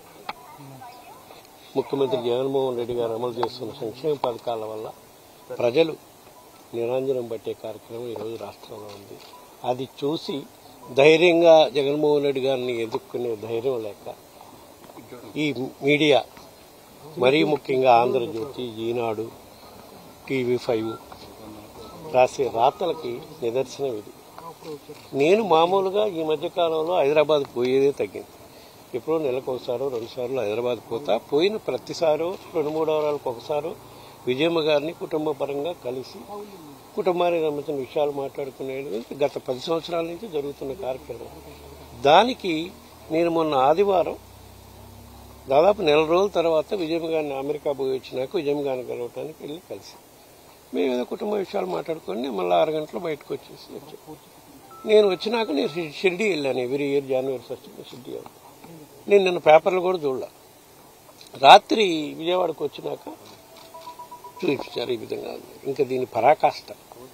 ముఖ్యమంత్రి జగన్మోహన్ రెడ్డి గారు అమలు చేస్తున్న సంక్షేమ పథకాల వల్ల ప్రజలు నిరంజనం పట్టే కార్యక్రమం ఈరోజు రాష్ట్రంలో ఉంది అది చూసి ధైర్యంగా జగన్మోహన్ రెడ్డి గారిని ఎదుర్కొనే ధైర్యం లేక ఈ మీడియా మరీ ముఖ్యంగా ఆంధ్రజ్యోతి ఈనాడు టీవీ ఫైవ్ రాసే రాతలకి నిదర్శనం ఇది నేను మామూలుగా ఈ మధ్య కాలంలో హైదరాబాద్ పోయేదే తగ్గింది ఎప్పుడో నెలకు ఒకసారో రెండు సార్లు హైదరాబాద్ పోతా పోయిన ప్రతిసారో రెండు మూడు వారాలకు ఒకసారో విజయమ్మ గారిని కుటుంబ పరంగా కలిసి కుటుంబానికి సంబంధించిన విషయాలు మాట్లాడుకునేది గత పది సంవత్సరాల నుంచి జరుగుతున్న కార్యక్రమం దానికి నేను మొన్న ఆదివారం దాదాపు నెల రోజుల తర్వాత విజయమ్మ గారిని అమెరికా పోయి వచ్చినాక విజయమ్మ గారిని కలవటానికి వెళ్ళి కలిసి మేము ఏదో కుటుంబ విషయాలు మాట్లాడుకొని మళ్ళీ ఆరు గంటలు బయటకు వచ్చేసి వచ్చాం నేను వచ్చినాక నేను షి- షిరిడి వెళ్ళాను every year January first Shirdi వెళ్తాను నేను నిన్న పేపర్లు కూడా చూడలే రాత్రి విజయవాడకు వచ్చినాక చూపించారు ఈ విధంగా ఇంకా దీని పరాకాష్ట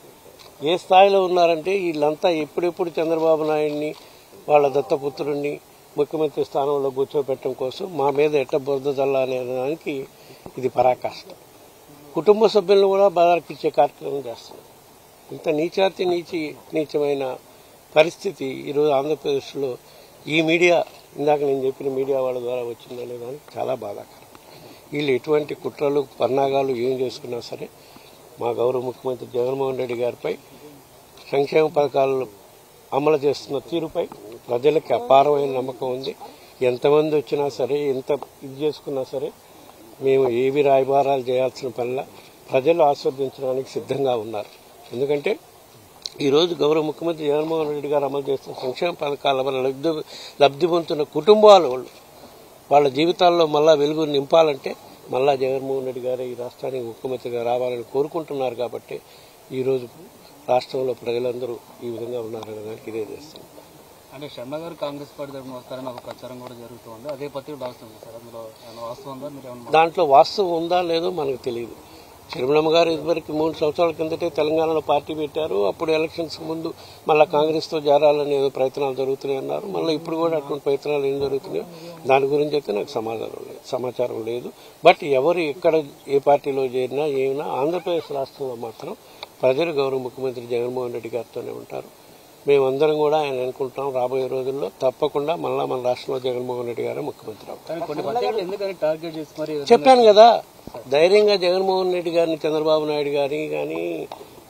ఏ స్థాయిలో ఉన్నారంటే వీళ్ళంతా ఎప్పుడెప్పుడు చంద్రబాబు నాయుడిని వాళ్ళ దత్తపుత్రుడిని ముఖ్యమంత్రి స్థానంలో కూర్చోబెట్టడం కోసం మా మీద ఎట్ట బురద చల్ల అనే దానికి ఇది పరాకాష్ట కుటుంబ సభ్యులను కూడా బాధార్పించే కార్యక్రమం చేస్తున్నారు ఇంత నీచాతి నీచి నీచమైన పరిస్థితి ఈరోజు ఆంధ్రప్రదేశ్లో ఈ మీడియా ఇందాక నేను చెప్పిన మీడియా వాళ్ళ ద్వారా వచ్చిందనే దానికి చాలా బాధాకరం వీళ్ళు ఎటువంటి కుట్రలు పన్నాగాలు ఏం చేసుకున్నా సరే మా గౌరవ ముఖ్యమంత్రి జగన్మోహన్ రెడ్డి గారిపై సంక్షేమ పథకాలు అమలు చేస్తున్న తీరుపై ప్రజలకు అపారమైన నమ్మకం ఉంది ఎంతమంది వచ్చినా సరే ఎంత ఇది చేసుకున్నా సరే మేము ఏవి రాయబారాలు చేయాల్సిన పనిలా ప్రజలు ఆస్వాదించడానికి సిద్ధంగా ఉన్నారు ఎందుకంటే ఈరోజు గౌరవ ముఖ్యమంత్రి జగన్మోహన్ రెడ్డి గారు అమలు చేస్తున్న సంక్షేమ పథకాల వల్ల లబ్ధి లబ్ధి పొందుతున్న కుటుంబాల వాళ్ళు వాళ్ళ జీవితాల్లో మళ్ళా వెలుగు నింపాలంటే మళ్ళా జగన్మోహన్ రెడ్డి గారు ఈ రాష్ట్రానికి ముఖ్యమంత్రిగా రావాలని కోరుకుంటున్నారు కాబట్టి ఈరోజు రాష్ట్రంలో ప్రజలందరూ ఈ విధంగా ఉన్నారనే దానికి ఇదే చేస్తుంది అంటే శర్మ గారు కాంగ్రెస్ పార్టీ తరఫున వస్తారని ఒక ప్రచారం కూడా జరుగుతుంది అదే పత్రిక రాస్తుంది సార్ అందులో ఏమైనా వాస్తవం ఉందా మీరు ఏమన్నా దాంట్లో వాస్తవం ఉందా లేదో మనకు తెలియదు చిరుమలమ్మ గారు ఇదివరకు మూడు సంవత్సరాల కిందటే తెలంగాణలో పార్టీ పెట్టారు అప్పుడు ఎలక్షన్స్ ముందు మళ్ళీ కాంగ్రెస్తో చేరాలని ఏదో ప్రయత్నాలు జరుగుతున్నాయి అన్నారు మళ్ళీ ఇప్పుడు కూడా అటువంటి ప్రయత్నాలు ఏం జరుగుతున్నాయో దాని గురించి అయితే నాకు సమాధానం లేదు సమాచారం లేదు బట్ ఎవరు ఎక్కడ ఏ పార్టీలో చేరినా ఏమైనా ఆంధ్రప్రదేశ్ రాష్ట్రంలో మాత్రం ప్రజలు గౌరవ ముఖ్యమంత్రి జగన్మోహన్ రెడ్డి గారితోనే ఉంటారు మేమందరం కూడా ఆయన అనుకుంటాం రాబోయే రోజుల్లో తప్పకుండా మళ్ళా మన రాష్ట్రంలో జగన్మోహన్ రెడ్డి గారే ముఖ్యమంత్రి అవుతారు కానీ కొన్ని పత్రికలు ఎందుకని టార్గెట్ చేసి మరి చెప్పాను కదా ధైర్యంగా జగన్మోహన్ రెడ్డి గారిని చంద్రబాబు నాయుడు గారిని కానీ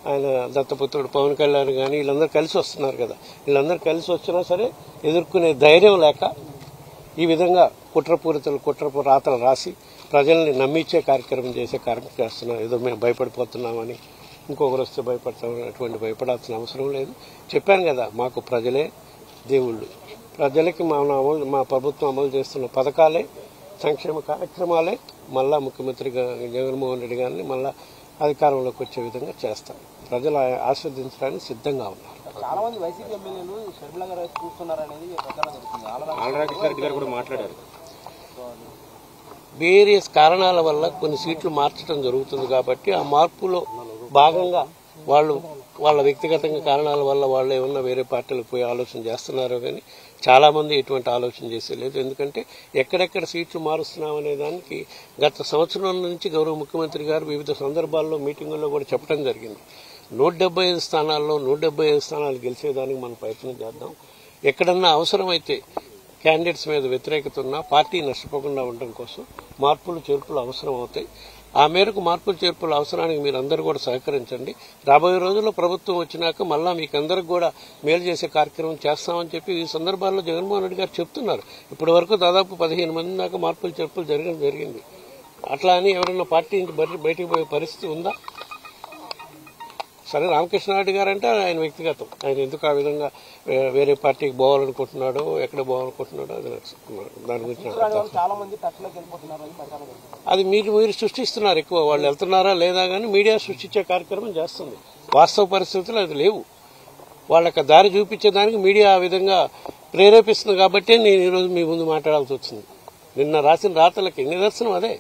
ఆయన దత్తపుత్రుడు పవన్ కళ్యాణ్ కానీ వీళ్ళందరూ కలిసి వస్తున్నారు కదా వీళ్ళందరూ కలిసి వచ్చినా సరే ఎదుర్కొనే ధైర్యం లేక ఈ విధంగా కుట్రపూరితలు కుట్రపు రాతలు రాసి ప్రజల్ని నమ్మించే కార్యక్రమం చేసే కార్యక్రమం చేస్తున్నాం ఏదో మేము భయపడిపోతున్నామని ఇంకొకరు వస్తే భయపడతాం అటువంటి భయపడాల్సిన అవసరం లేదు చెప్పాను కదా మాకు ప్రజలే దేవుళ్ళు ప్రజలకి మా అమలు మా ప్రభుత్వం అమలు చేస్తున్న పథకాలే సంక్షేమ కార్యక్రమాలే మళ్ళా ముఖ్యమంత్రిగా జగన్మోహన్ రెడ్డి గారిని మళ్ళా అధికారంలోకి వచ్చే విధంగా చేస్తాం ప్రజలు ఆస్వాదించడానికి సిద్ధంగా ఉన్నారు చాలా మంది వైసీపీ ఎమ్మెల్యేలు షర్మిల గారు వైపు చూస్తున్నారనేది ప్రచారం జరుగుతుంది ఆల్రెడీ ఆలరాకృష్ణారెడ్డి గారు కూడా మాట్లాడారు వేరియస్ కారణాల వల్ల కొన్ని సీట్లు మార్చడం జరుగుతుంది కాబట్టి ఆ మార్పులో భాగంగా వాళ్ళు వాళ్ళ వ్యక్తిగతంగా కారణాల వల్ల వాళ్ళు ఏమన్నా వేరే పార్టీలకు పోయి ఆలోచన చేస్తున్నారో కానీ చాలా మంది ఎటువంటి ఆలోచన చేసే లేదు ఎందుకంటే ఎక్కడెక్కడ సీట్లు మారుస్తున్నాం అనే దానికి గత సంవత్సరం నుంచి గౌరవ ముఖ్యమంత్రి గారు వివిధ సందర్భాల్లో మీటింగుల్లో కూడా చెప్పడం జరిగింది నూట డెబ్బై ఐదు స్థానాల్లో నూట డెబ్బై ఐదు స్థానాలు గెలిచేదానికి మనం ప్రయత్నం చేద్దాం ఎక్కడన్నా అవసరమైతే క్యాండిడేట్స్ మీద వ్యతిరేకత ఉన్నా పార్టీ నష్టపోకుండా ఉండడం కోసం మార్పులు చేర్పులు అవసరం అవుతాయి ఆ మేరకు మార్పులు చేర్పుల అవసరానికి మీరు అందరూ కూడా సహకరించండి రాబోయే రోజుల్లో ప్రభుత్వం వచ్చినాక మళ్ళా మీకు అందరికి కూడా మేలు చేసే కార్యక్రమం చేస్తామని చెప్పి ఈ సందర్భాల్లో జగన్మోహన్ రెడ్డి గారు చెప్తున్నారు ఇప్పటి వరకు దాదాపు పదిహేను మంది దాకా మార్పులు చేర్పులు జరగడం జరిగింది అట్లా అని ఎవరైనా పార్టీ నుంచి బయట- బయటికి పోయే పరిస్థితి ఉందా సరే రామకృష్ణారెడ్డి గారు అంటే ఆయన వ్యక్తిగతం ఆయన ఎందుకు ఆ విధంగా వే- వేరే పార్టీకి పోవాలనుకుంటున్నాడో ఎక్కడ పోవాలనుకుంటున్నాడో అది నాకు దాని గురించి నాకు అర్థం కాదు. చాలా మంది టచ్లోకి వెళ్ళిపోతున్నారని ప్రచారం జరుగుతుంది అది మీరు మీరు సృష్టిస్తున్నారు ఎక్కువ వాళ్ళు వెళ్తున్నారా లేదా కానీ మీడియా సృష్టించే కార్యక్రమం చేస్తుంది వాస్తవ పరిస్థితులు అది లేవు వాళ్ళకి దారి చూపించేదానికి మీడియా ఆ విధంగా ప్రేరేపిస్తుంది కాబట్టి నేను ఈరోజు మీ ముందు మాట్లాడాల్సి వచ్చింది నిన్న రాసిన రాతలకి నిదర్శనం అదే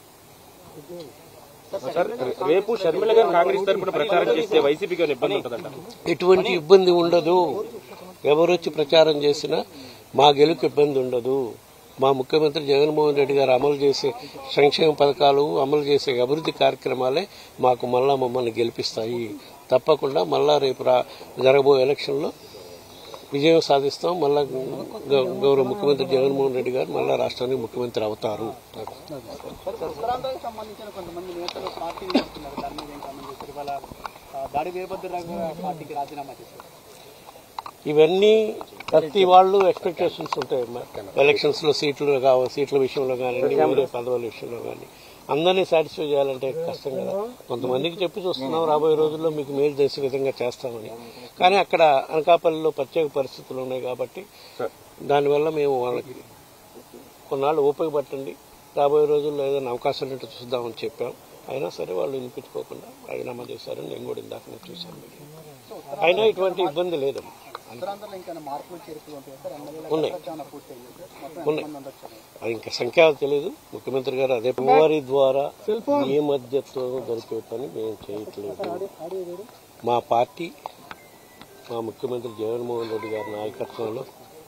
సార్ రేపు షర్మిల గారు కాంగ్రెస్ తరపున ప్రచారం చేస్తే వైసీపీకి ఏమైనా ఇబ్బంది ఉంటుందంట ఎటువంటి ఇబ్బంది ఉండదు ఎవరొచ్చి ప్రచారం చేసినా మా గెలుకు ఇబ్బంది ఉండదు మా ముఖ్యమంత్రి జగన్మోహన్ రెడ్డి గారు అమలు చేసే సంక్షేమ పథకాలు అమలు చేసే అభివృద్ధి కార్యక్రమాలే మాకు మళ్ళా మమ్మల్ని గెలిపిస్తాయి తప్పకుండా మళ్ళా రేపు రా జరగబోయే ఎలక్షన్లో విజయం సాధిస్తాం మళ్ళా గౌ- గౌరవ ముఖ్యమంత్రి జగన్మోహన్ రెడ్డి గారు మళ్ళా రాష్ట్రానికి ముఖ్యమంత్రి అవుతారు ఉత్తరాంధ్రకు సంబంధించిన కొంతమంది నేతలు పార్టీ వస్తున్నారు దాని మీద ఏం కామెంట్ చేస్తారు ఇవాళ ఆ, దాడి వీరభద్రరావు గారు పార్టీకి రాజీనామా చేశారు ఇవన్నీ ప్రతి వాళ్ళు ఎక్స్పెక్టేషన్స్ ఉంటాయి ఎలక్షన్స్ లో సీట్లు కావాలి సీట్ల విషయంలో కానీ వేరే పదవుల విషయంలో కానీ అందరినీ సాటిస్ఫై చేయాలంటే కష్టం కదా కొంతమందికి చెప్పి చూస్తున్నాం రాబోయే రోజుల్లో మీకు మేలు చేసే విధంగా చేస్తామని కానీ అక్కడ అనకాపల్లిలో ప్రత్యేక పరిస్థితులు ఉన్నాయి కాబట్టి దానివల్ల మేము వాళ్ళకి కొన్నాళ్ళు ఓపిక పట్టండి రాబోయే రోజుల్లో ఏదైనా అవకాశం ఉంటే చూద్దామని చెప్పాం అయినా సరే వాళ్ళు వినిపించుకోకుండా రాజీనామా చేశారని నేను కూడా ఇందాక నేను చూశాను అయినా ఇటువంటి ఇబ్బంది లేదు ఉత్తరాంధ్రలో ఇంకా మార్పులు చేర్పులు ఉంటాయి సార్ ఎమ్మెల్యేల ఉన్నాయి ఏమైనా పూర్తయింది మొత్తం ఉన్నాయి ఎంతమంది ఉండొచ్చు అది ఇంకా సంఖ్య తెలియదు ముఖ్యమంత్రి గారు అదే వారి ద్వారా ఏ మధ్యత్వం దొరికే పని మేము చేయట్లేదు మా పార్టీ మా ముఖ్యమంత్రి జగన్మోహన్ రెడ్డి గారి నాయకత్వంలో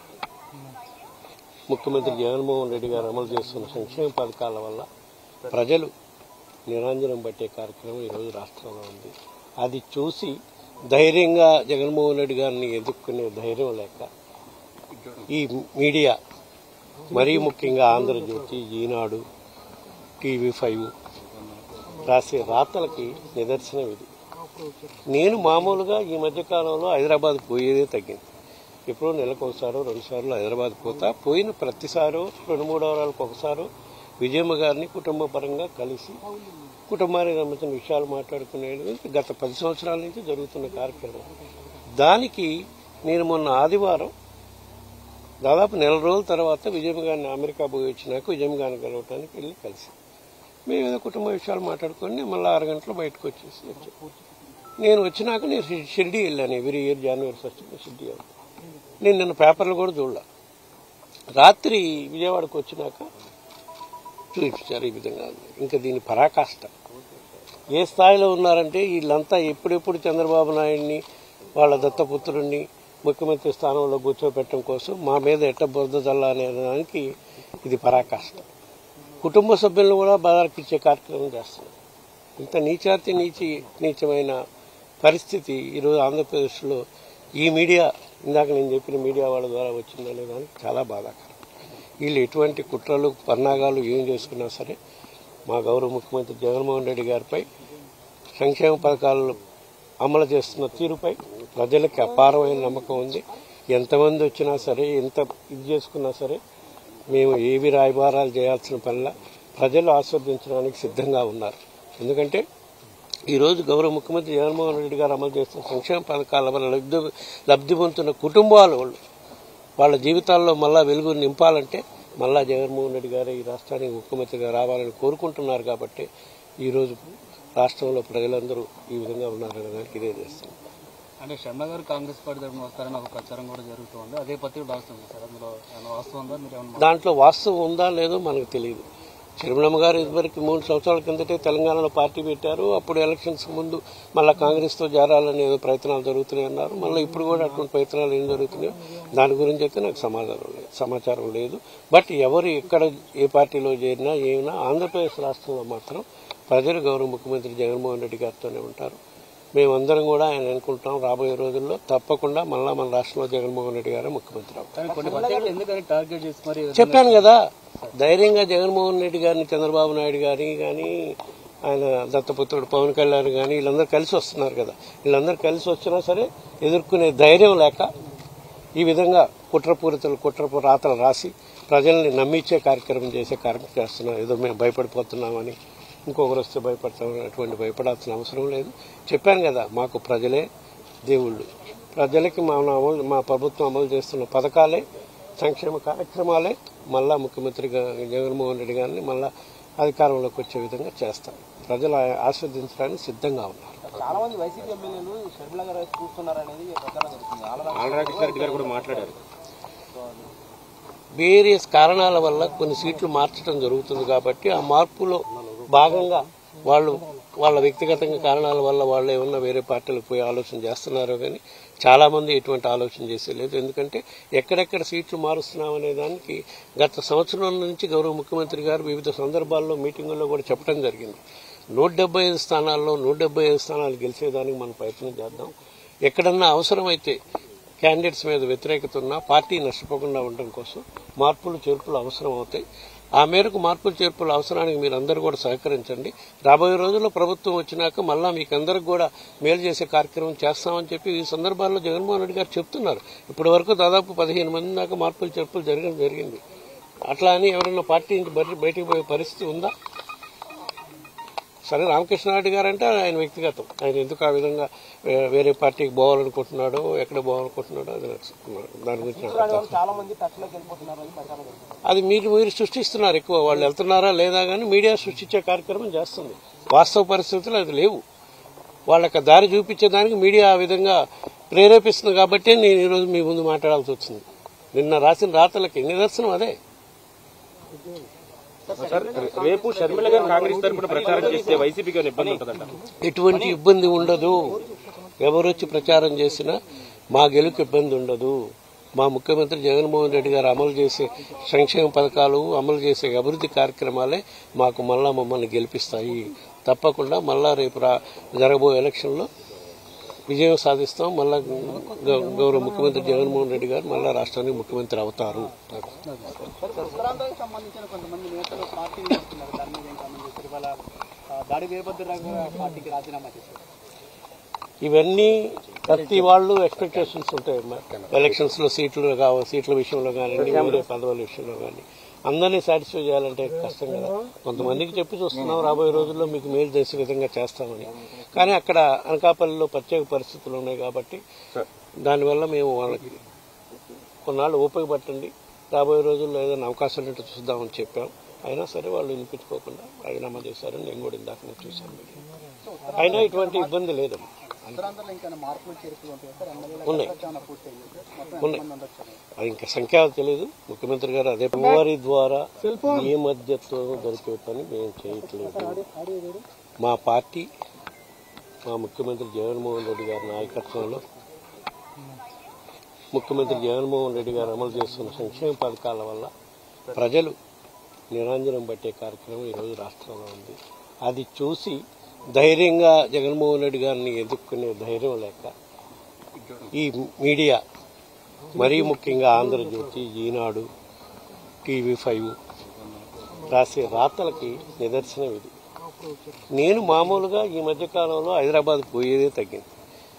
ముఖ్యమంత్రి జగన్మోహన్ రెడ్డి గారు అమలు చేస్తున్న సంక్షేమ పథకాల వల్ల ప్రజలు నిరంజనం పట్టే కార్యక్రమం ఈరోజు రాష్ట్రంలో ఉంది అది చూసి ధైర్యంగా జగన్మోహన్ రెడ్డి గారిని ఎదుర్కొనే ధైర్యం లేక ఈ మీడియా మరీ ముఖ్యంగా ఆంధ్రజ్యోతి ఈనాడు టీవీ ఫైవ్ రాసే రాతలకి నిదర్శనం ఇది నేను మామూలుగా ఈ మధ్య కాలంలో హైదరాబాద్ పోయేదే తగ్గింది ఎప్పుడో నెలకు ఒకసారో రెండు సార్లు హైదరాబాద్ పోతా పోయిన ప్రతిసారో రెండు మూడు వారాలకు ఒకసారో విజయమ్మ గారిని కుటుంబ పరంగా కలిసి కుటుంబానికి సంబంధించిన విషయాలు మాట్లాడుకునేది గత పది సంవత్సరాల నుంచి జరుగుతున్న కార్యక్రమం దానికి నేను మొన్న ఆదివారం దాదాపు నెల రోజుల తర్వాత విజయమ్మ గారిని అమెరికా పోయి వచ్చినాక విజయమ్మ గారిని కలవటానికి వెళ్ళి కలిసి మేము ఏదో కుటుంబ విషయాలు మాట్లాడుకొని మళ్ళీ ఆరు గంటలు బయటకు వచ్చేసి వచ్చాం నేను వచ్చినాక నేను షి- షిరిడి వెళ్ళాను every year January first Shirdi వెళ్తాను నేను నిన్న పేపర్లు కూడా చూడలే రాత్రి విజయవాడకు వచ్చినాక చూపించారు ఈ విధంగా ఇంకా దీని పరాకాష్ట ఏ స్థాయిలో ఉన్నారంటే వీళ్ళంతా ఎప్పుడెప్పుడు చంద్రబాబు నాయుడిని వాళ్ళ దత్తపుత్రుడిని ముఖ్యమంత్రి స్థానంలో కూర్చోబెట్టడం కోసం మా మీద ఎట్ట బురద చల్ల అనే దానికి ఇది పరాకాష్ట కుటుంబ సభ్యులను కూడా బాధాకిచ్చే కార్యక్రమం చేస్తున్నారు ఇంత నీచాతి నీచి నీచమైన పరిస్థితి ఈరోజు ఆంధ్రప్రదేశ్లో ఈ మీడియా ఇందాక నేను చెప్పిన మీడియా వాళ్ళ ద్వారా వచ్చిందనే దానికి చాలా బాధాకరం వీళ్ళు ఎటువంటి కుట్రలు పన్నాగాలు ఏం చేసుకున్నా సరే మా గౌరవ ముఖ్యమంత్రి జగన్మోహన్ రెడ్డి గారిపై సంక్షేమ పథకాలు అమలు చేస్తున్న తీరుపై ప్రజలకి అపారమైన నమ్మకం ఉంది ఎంతమంది వచ్చినా సరే ఎంత ఇది చేసుకున్నా సరే మేము ఏవి రాయబారాలు చేయాల్సిన పనిలా ప్రజలు ఆస్వాదించడానికి సిద్ధంగా ఉన్నారు ఎందుకంటే ఈరోజు గౌరవ ముఖ్యమంత్రి జగన్మోహన్ రెడ్డి గారు అమలు చేస్తున్న సంక్షేమ పథకాల వల్ల లబ్ధి లబ్ధి పొందుతున్న కుటుంబాల వాళ్ళు వాళ్ళ జీవితాల్లో మళ్ళా వెలుగు నింపాలంటే మళ్ళా జగన్మోహన్ రెడ్డి గారు ఈ రాష్ట్రానికి ముఖ్యమంత్రిగా రావాలని కోరుకుంటున్నారు కాబట్టి ఈరోజు రాష్ట్రంలో ప్రజలందరూ ఈ విధంగా ఉన్నారనే దానికి ఇదే చేస్తాం అంటే శర్మ గారు కాంగ్రెస్ పార్టీ తరఫున వస్తారని ఒక ప్రచారం కూడా జరుగుతుంది అదే పత్రిక రాస్తుంది సార్ అందులో ఏమైనా వాస్తవం ఉందా మీరు ఏమన్నా దాంట్లో వాస్తవం ఉందా లేదో మనకు తెలియదు చిరుమలమ్మ గారు ఇదివరకు మూడు సంవత్సరాల కిందటే తెలంగాణలో పార్టీ పెట్టారు అప్పుడు ఎలక్షన్స్ ముందు మళ్ళీ కాంగ్రెస్తో చేరాలని ఏదో ప్రయత్నాలు జరుగుతున్నాయి అన్నారు మళ్ళీ ఇప్పుడు కూడా అటువంటి ప్రయత్నాలు ఏం జరుగుతున్నాయో దాని గురించి అయితే నాకు సమాధానం లేదు సమాచారం లేదు బట్ ఎవరు ఎక్కడ ఏ పార్టీలో చేరినా ఏమైనా ఆంధ్రప్రదేశ్ రాష్ట్రంలో మాత్రం ప్రజలు గౌరవ ముఖ్యమంత్రి జగన్మోహన్ రెడ్డి గారితోనే ఉంటారు మేమందరం కూడా ఆయన అనుకుంటాం రాబోయే రోజుల్లో తప్పకుండా మళ్ళా మన రాష్ట్రంలో జగన్మోహన్ రెడ్డి గారే ముఖ్యమంత్రి అవుతారు కానీ కొన్ని పత్రికలు ఎందుకని టార్గెట్ చేసి మరి ఈ విధంగా చెప్పాను కదా ధైర్యంగా జగన్మోహన్ రెడ్డి గారిని చంద్రబాబు నాయుడు గారిని కానీ ఆయన దత్తపుత్రుడు పవన్ కళ్యాణ్ కానీ వీళ్ళందరూ కలిసి వస్తున్నారు కదా వీళ్ళందరూ కలిసి వచ్చినా సరే ఎదుర్కొనే ధైర్యం లేక ఈ విధంగా కుట్రపూరితలు కుట్రపు రాతలు రాసి ప్రజల్ని నమ్మించే కార్యక్రమం చేసే కార్యక్రమం చేస్తున్నారు ఏదో మేము భయపడిపోతున్నామని ఇంకొకరు వస్తే భయపడతామని అటువంటి భయపడాల్సిన అవసరం లేదు చెప్పాను కదా మాకు ప్రజలే దేవుళ్ళు ప్రజలకి మా అమలు మా ప్రభుత్వం అమలు చేస్తున్న పథకాలే సంక్షేమ కార్యక్రమాలే మళ్ళా ముఖ్యమంత్రిగా జగన్మోహన్ రెడ్డి గారిని మళ్ళా అధికారంలోకి వచ్చే విధంగా చేస్తాం ప్రజలు ఆ- ఆస్వాదించడానికి సిద్ధంగా ఉన్నారు చాలా మంది వైసీపీ ఎమ్మెల్యేలు షర్మిల గారు వైపు చూస్తున్నారు అనేది ప్రచారం జరుగుతుంది ఆళ్ళ ఆలరాకృష్ణ రెడ్డి గారు కూడా మాట్లాడారు వేరియస్ కారణాల వల్ల కొన్ని సీట్లు మార్చడం జరుగుతుంది కాబట్టి ఆ మార్పులో భాగంగా వాళ్ళు వాళ్ళ వ్యక్తిగతంగా కారణాల వల్ల వాళ్ళు ఏమన్నా వేరే పార్టీలకు పోయి ఆలోచన చేస్తున్నారో కానీ చాలా మంది ఎటువంటి ఆలోచన చేసే లేదు ఎందుకంటే ఎక్కడెక్కడ సీట్లు మారుస్తున్నాం అనే దానికి గత సంవత్సరం నుంచి గౌరవ ముఖ్యమంత్రి గారు వివిధ సందర్భాల్లో మీటింగుల్లో కూడా చెప్పడం జరిగింది నూట డెబ్బై ఐదు స్థానాల్లో నూట డెబ్బై ఐదు స్థానాలు గెలిచేదానికి మనం ప్రయత్నం చేద్దాం ఎక్కడన్నా అవసరమైతే క్యాండిడేట్స్ మీద వ్యతిరేకత ఉన్నా పార్టీ నష్టపోకుండా ఉండడం కోసం మార్పులు చేర్పులు అవసరం అవుతాయి ఆ మేరకు మార్పులు చేర్పుల అవసరానికి మీరు అందరూ కూడా సహకరించండి రాబోయే రోజుల్లో ప్రభుత్వం వచ్చినాక మళ్ళా మీకు అందరికి కూడా మేలు చేసే కార్యక్రమం చేస్తామని చెప్పి ఈ సందర్భాల్లో జగన్మోహన్ రెడ్డి గారు చెప్తున్నారు ఇప్పటి వరకు దాదాపు పదిహేను మంది దాకా మార్పులు చేర్పులు జరగడం జరిగింది అట్లా అని ఎవరైనా పార్టీ నుంచి బయట- బయటికి పోయే పరిస్థితి ఉందా సరే రామకృష్ణారెడ్డి గారు అంటే ఆయన వ్యక్తిగతం ఆయన ఎందుకు ఆ విధంగా వే- వేరే పార్టీకి పోవాలనుకుంటున్నాడో ఎక్కడ పోవాలనుకుంటున్నాడో అది నాకు దాని గురించి నాకు అర్థం చాలా మంది టచ్లోకి వెళ్ళిపోతున్నారు అని ప్రచారం జరుగుతుంది అది మీరు మీరు సృష్టిస్తున్నారు ఎక్కువ వాళ్ళు వెళ్తున్నారా లేదా కానీ మీడియా సృష్టించే కార్యక్రమం చేస్తుంది వాస్తవ పరిస్థితులు అది లేవు వాళ్ళకి దారి చూపించేదానికి మీడియా ఆ విధంగా ప్రేరేపిస్తుంది కాబట్టి నేను ఈరోజు మీ ముందు మాట్లాడాల్సి వచ్చింది నిన్న రాసిన రాతలకి నిదర్శనం అదే సార్ రేపు షర్మిల గారు కాంగ్రెస్ తరపున ప్రచారం చేస్తే వైసీపీకి ఏమైనా ఇబ్బంది ఉంటుందంట ఎటువంటి ఇబ్బంది ఉండదు ఎవరొచ్చి ప్రచారం చేసినా మా గెలుపు ఇబ్బంది ఉండదు మా ముఖ్యమంత్రి జగన్మోహన్ రెడ్డి గారు అమలు చేసే సంక్షేమ పథకాలు అమలు చేసే అభివృద్ధి కార్యక్రమాలే మాకు మళ్ళా మమ్మల్ని గెలిపిస్తాయి తప్పకుండా మళ్ళా రేపు రా జరగబోయే ఎలక్షన్లో విజయం సాధిస్తాం మళ్ళా గౌ- గౌరవ ముఖ్యమంత్రి జగన్మోహన్ రెడ్డి గారు మళ్ళా రాష్ట్రానికి ముఖ్యమంత్రి అవుతారు ఉత్తరాంధ్రకు సంబంధించిన కొంతమంది నేతలు పార్టీ చేస్తున్నారు దాని మీద ఏం కామెంట్ చేస్తారు ఇవాళ ఆ, దాడి వీరభద్రరావు గారు పార్టీకి రాజీనామా చేశారు ఇవన్నీ ప్రతి వాళ్ళు ఎక్స్పెక్టేషన్స్ ఉంటాయి ఎలక్షన్స్ లో సీట్లు కావాలి సీట్ల విషయంలో కానీ వేరే పదవుల విషయంలో కానీ అందరినీ సాటిస్ఫై చేయాలంటే కష్టం కదా కొంతమందికి చెప్పి చూస్తున్నాం రాబోయే రోజుల్లో మీకు మేలు చేసే విధంగా చేస్తామని కానీ అక్కడ అనకాపల్లిలో ప్రత్యేక పరిస్థితులు ఉన్నాయి కాబట్టి దానివల్ల మేము వాళ్ళకి కొన్నాళ్ళు ఓపిక పట్టండి రాబోయే రోజుల్లో ఏదైనా అవకాశం ఉంటే చూద్దామని చెప్పాం అయినా సరే వాళ్ళు వినిపించుకోకుండా రాజీనామా చేశారని నేను కూడా ఇందాక నేను చూశాను అయినా ఇటువంటి ఇబ్బంది లేదు ఉత్తరాంధ్రలో ఇంకా మార్పులు చేరుకులు ఉంటాయి సార్ ఎమ్మెల్యేల ఉన్నాయి. ప్రచారం పూర్తయింది సార్ మొత్తం ఉన్నాయి. ఎంతమంది ఉండొచ్చు అది ఇంకా సంఖ్య తెలియదు ముఖ్యమంత్రి గారు అదే వారి ద్వారా ఏ మధ్యత్వం దొరికే పని మేము చేయట్లేదు మా పార్టీ మా ముఖ్యమంత్రి జగన్మోహన్ రెడ్డి గారి నాయకత్వంలో ముఖ్యమంత్రి జగన్మోహన్ రెడ్డి గారు అమలు చేస్తున్న సంక్షేమ పథకాల వల్ల ప్రజలు నిరంజనం పట్టే కార్యక్రమం ఈరోజు రాష్ట్రంలో ఉంది అది చూసి ధైర్యంగా జగన్మోహన్ రెడ్డి గారిని ఎదుర్కొనే ధైర్యం లేక ఈ మీడియా మరీ ముఖ్యంగా ఆంధ్రజ్యోతి ఈనాడు టీవీ ఫైవ్ రాసే రాతలకి నిదర్శనం ఇది నేను మామూలుగా ఈ మధ్య కాలంలో హైదరాబాద్ పోయేదే తగ్గింది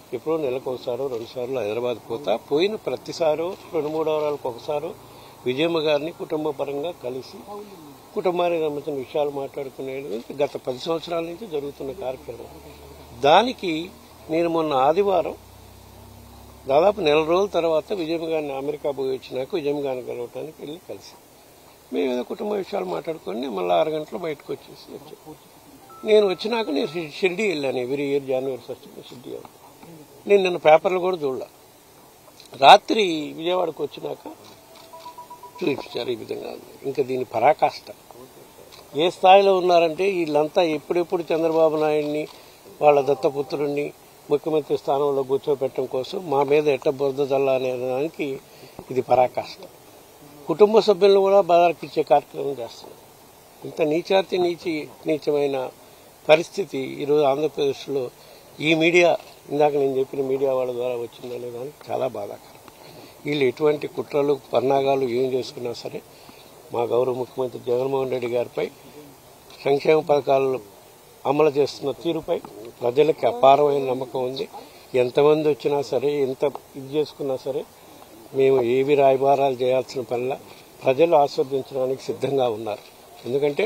ఎప్పుడో నెలకు ఒకసారో రెండు సార్లు హైదరాబాద్ పోతా పోయిన ప్రతిసారో రెండు మూడు వారాలకు ఒకసారో విజయమ్మ గారిని కుటుంబ పరంగా కలిసి కుటుంబానికి సంబంధించిన విషయాలు మాట్లాడుకునేది గత పది సంవత్సరాల నుంచి జరుగుతున్న కార్యక్రమం దానికి నేను మొన్న ఆదివారం దాదాపు నెల రోజుల తర్వాత విజయమ్మ గారిని అమెరికా పోయి వచ్చినాక విజయమ్మ గారిని కలవటానికి వెళ్ళి కలిసి మేము ఏదో కుటుంబ విషయాలు మాట్లాడుకొని మళ్ళీ ఆరు గంటలు బయటకు వచ్చేసి వచ్చాం నేను వచ్చినాక నేను షి- షిరిడి వెళ్ళాను every year January first Shirdi వెళ్తాను నేను నిన్న పేపర్లు కూడా చూడలే రాత్రి విజయవాడకు వచ్చినాక చూపించారు ఈ విధంగా ఉంది. ఇంకా దీని పరాకాష్ట ఏ స్థాయిలో ఉన్నారంటే వీళ్ళంతా ఎప్పుడెప్పుడు చంద్రబాబు నాయుడిని వాళ్ళ దత్తపుత్రుడిని ముఖ్యమంత్రి స్థానంలో కూర్చోబెట్టడం కోసం మా మీద ఎట్ట బురద చల్ల అనే దానికి ఇది పరాకాష్ట కుటుంబ సభ్యులను కూడా బాధారకిచ్చే కార్యక్రమం చేస్తున్నారు ఇంత నీచాతి నీచి నీచమైన పరిస్థితి ఈరోజు ఆంధ్రప్రదేశ్లో ఈ మీడియా ఇందాక నేను చెప్పిన మీడియా వాళ్ళ ద్వారా వచ్చిందనే దానికి చాలా బాధాకరం వీళ్ళు ఎటువంటి కుట్రలు పన్నాగాలు ఏం చేసుకున్నా సరే మా గౌరవ ముఖ్యమంత్రి జగన్మోహన్ రెడ్డి గారిపై సంక్షేమ పథకాలు అమలు చేస్తున్న తీరుపై ప్రజలకి అపారమైన నమ్మకం ఉంది ఎంతమంది వచ్చినా సరే ఎంత ఇది చేసుకున్నా సరే మేము ఏవి రాయబారాలు చేయాల్సిన పనిలా ప్రజలు ఆస్వాదించడానికి సిద్ధంగా ఉన్నారు ఎందుకంటే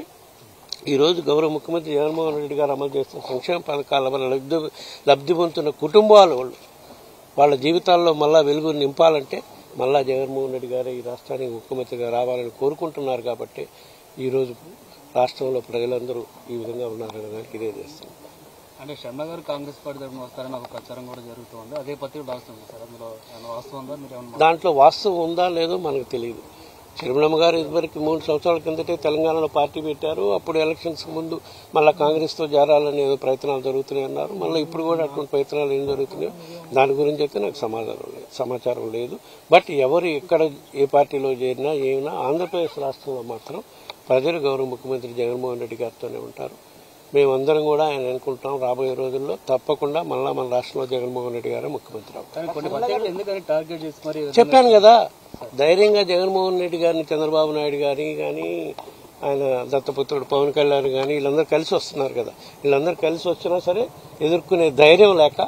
ఈరోజు గౌరవ ముఖ్యమంత్రి జగన్మోహన్ రెడ్డి గారు అమలు చేస్తున్న సంక్షేమ పథకాల వల్ల లబ్ధి లబ్ధి పొందుతున్న కుటుంబాలు వాళ్ళు వాళ్ళ జీవితాల్లో మళ్ళా వెలుగు నింపాలంటే మళ్ళా జగన్మోహన్ రెడ్డి గారు ఈ రాష్ట్రానికి ముఖ్యమంత్రిగా రావాలని కోరుకుంటున్నారు కాబట్టి ఈరోజు రాష్ట్రంలో ప్రజలందరూ ఈ విధంగా ఉన్నారనే దానికి ఇదే చేస్తుంది అంటే శర్మ గారు కాంగ్రెస్ పార్టీ తరఫున వస్తారని ఒక ప్రచారం కూడా జరుగుతుంది అదే పత్రిక రాస్తుంది సార్ అందులో ఏమైనా వాస్తవం ఉందా మీరు ఏమన్నా దాంట్లో వాస్తవం ఉందా లేదో మనకు తెలియదు చిరుమలమ్మ గారు ఇదివరకు మూడు సంవత్సరాల కిందటే తెలంగాణలో పార్టీ పెట్టారు అప్పుడు ఎలక్షన్స్ ముందు మళ్ళీ కాంగ్రెస్తో చేరాలని ఏదో ప్రయత్నాలు జరుగుతున్నాయి అన్నారు మళ్ళీ ఇప్పుడు కూడా అటువంటి ప్రయత్నాలు ఏం జరుగుతున్నాయో దాని గురించి అయితే నాకు సమాధానం లేదు సమాచారం లేదు బట్ ఎవరు ఎక్కడ ఏ పార్టీలో చేరినా ఏమైనా ఆంధ్రప్రదేశ్ రాష్ట్రంలో మాత్రం ప్రజలు గౌరవ ముఖ్యమంత్రి జగన్మోహన్ రెడ్డి గారితోనే ఉంటారు మేమందరం కూడా ఆయన అనుకుంటాం రాబోయే రోజుల్లో తప్పకుండా మళ్ళా మన రాష్ట్రంలో జగన్మోహన్ రెడ్డి గారే ముఖ్యమంత్రి అవుతారు కానీ కొన్ని పత్రికలు ఎందుకని టార్గెట్ చేసి మరి చెప్పాను కదా ధైర్యంగా జగన్మోహన్ రెడ్డి గారిని చంద్రబాబు నాయుడు గారిని కానీ ఆయన దత్తపుత్రుడు పవన్ కళ్యాణ్ కానీ వీళ్ళందరూ కలిసి వస్తున్నారు కదా వీళ్ళందరూ కలిసి వచ్చినా సరే ఎదుర్కొనే ధైర్యం లేక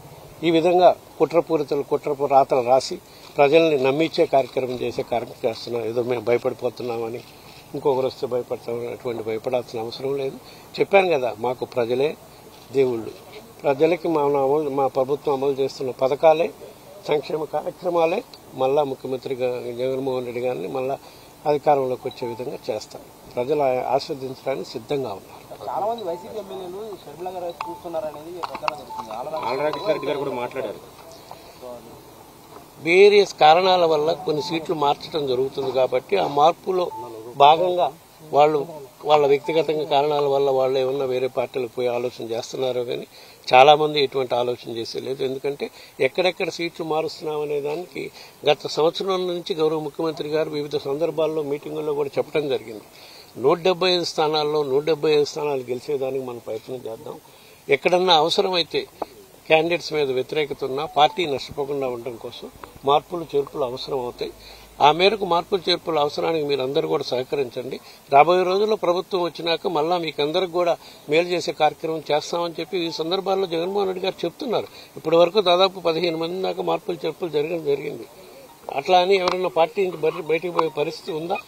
ఈ విధంగా కుట్రపూరితలు కుట్రపు రాతలు రాసి ప్రజల్ని నమ్మించే కార్యక్రమం చేసే కార్యక్రమం చేస్తున్నాం ఏదో మేము భయపడిపోతున్నామని ఇంకొకరు వస్తే భయపడతాం అటువంటి భయపడాల్సిన అవసరం లేదు చెప్పాను కదా మాకు ప్రజలే దేవుళ్ళు ప్రజలకి మా అమలు మా ప్రభుత్వం అమలు చేస్తున్న పథకాలే సంక్షేమ కార్యక్రమాలే మళ్ళా ముఖ్యమంత్రి గా- జగన్మోహన్ రెడ్డి గారిని మళ్ళా అధికారంలోకి వచ్చే విధంగా చేస్తాం ప్రజలు ఆ- ఆస్వాదించడానికి సిద్ధంగా ఉన్నారు చాలా మంది వైసీపీ ఎమ్మెల్యేలు షర్మిల గారు చూస్తున్నారు అనేది ప్రచారం జరుగుతుంది ఆల్రెడీ ఆలరాకృష్ణ రెడ్డి గారు కూడా మాట్లాడారు వేరియస్ కారణాల వల్ల కొన్ని సీట్లు మార్చడం జరుగుతుంది కాబట్టి ఆ మార్పులో భాగంగా వాళ్ళు వాళ్ళ వ్యక్తిగతంగా కారణాల వల్ల వాళ్ళు ఏమన్నా వేరే పార్టీలకు పోయి ఆలోచన చేస్తున్నారో కానీ చాలా మంది ఎటువంటి ఆలోచన చేసే లేదు ఎందుకంటే ఎక్కడెక్కడ సీట్లు మారుస్తున్నాం అనే దానికి గత సంవత్సరం నుంచి గౌరవ ముఖ్యమంత్రి గారు వివిధ సందర్భాల్లో మీటింగుల్లో కూడా చెప్పడం జరిగింది నూట డెబ్బై ఐదు స్థానాల్లో నూట డెబ్బై ఐదు స్థానాలు గెలిచేదానికి మనం ప్రయత్నం చేద్దాం ఎక్కడన్నా అవసరమైతే క్యాండిడేట్స్ మీద వ్యతిరేకత ఉన్నా పార్టీ నష్టపోకుండా ఉండడం కోసం మార్పులు చేర్పులు అవసరం అవుతాయి ఆ మేరకు మార్పులు చేర్పుల అవసరానికి మీరు అందరూ కూడా సహకరించండి రాబోయే రోజుల్లో ప్రభుత్వం వచ్చినాక మళ్ళా మీకు అందరికి కూడా మేలు చేసే కార్యక్రమం చేస్తామని చెప్పి ఈ సందర్భాల్లో జగన్మోహన్ రెడ్డి గారు చెప్తున్నారు ఇప్పటి వరకు దాదాపు పదిహేను మంది దాకా మార్పులు చేర్పులు జరగడం జరిగింది అట్లా అని ఎవరైనా పార్టీ నుంచి బయట- బయటికి పోయే పరిస్థితి ఉందా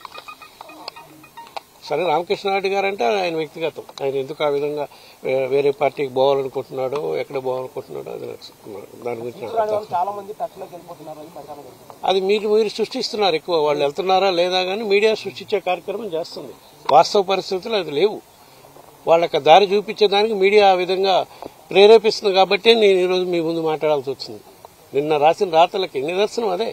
సరే రామకృష్ణారెడ్డి గారు అంటే ఆయన వ్యక్తిగతం ఆయన ఎందుకు ఆ విధంగా వే- వేరే పార్టీకి పోవాలనుకుంటున్నాడో ఎక్కడ పోవాలనుకుంటున్నాడో అది నాకు దాని గురించి నాకు అర్థం. చాలా మంది టచ్లోకి వెళ్ళిపోతున్నారు అని ప్రచారం జరుగుతుంది అది మీరు మీరు సృష్టిస్తున్నారు ఎక్కువ వాళ్ళు వెళ్తున్నారా లేదా కానీ మీడియా సృష్టించే కార్యక్రమం చేస్తుంది వాస్తవ పరిస్థితులు అది లేవు వాళ్ళకి దారి చూపించేదానికి మీడియా ఆ విధంగా ప్రేరేపిస్తుంది కాబట్టి నేను ఈరోజు మీ ముందు మాట్లాడాల్సి వచ్చింది నిన్న రాసిన రాతలకి నిదర్శనం అదే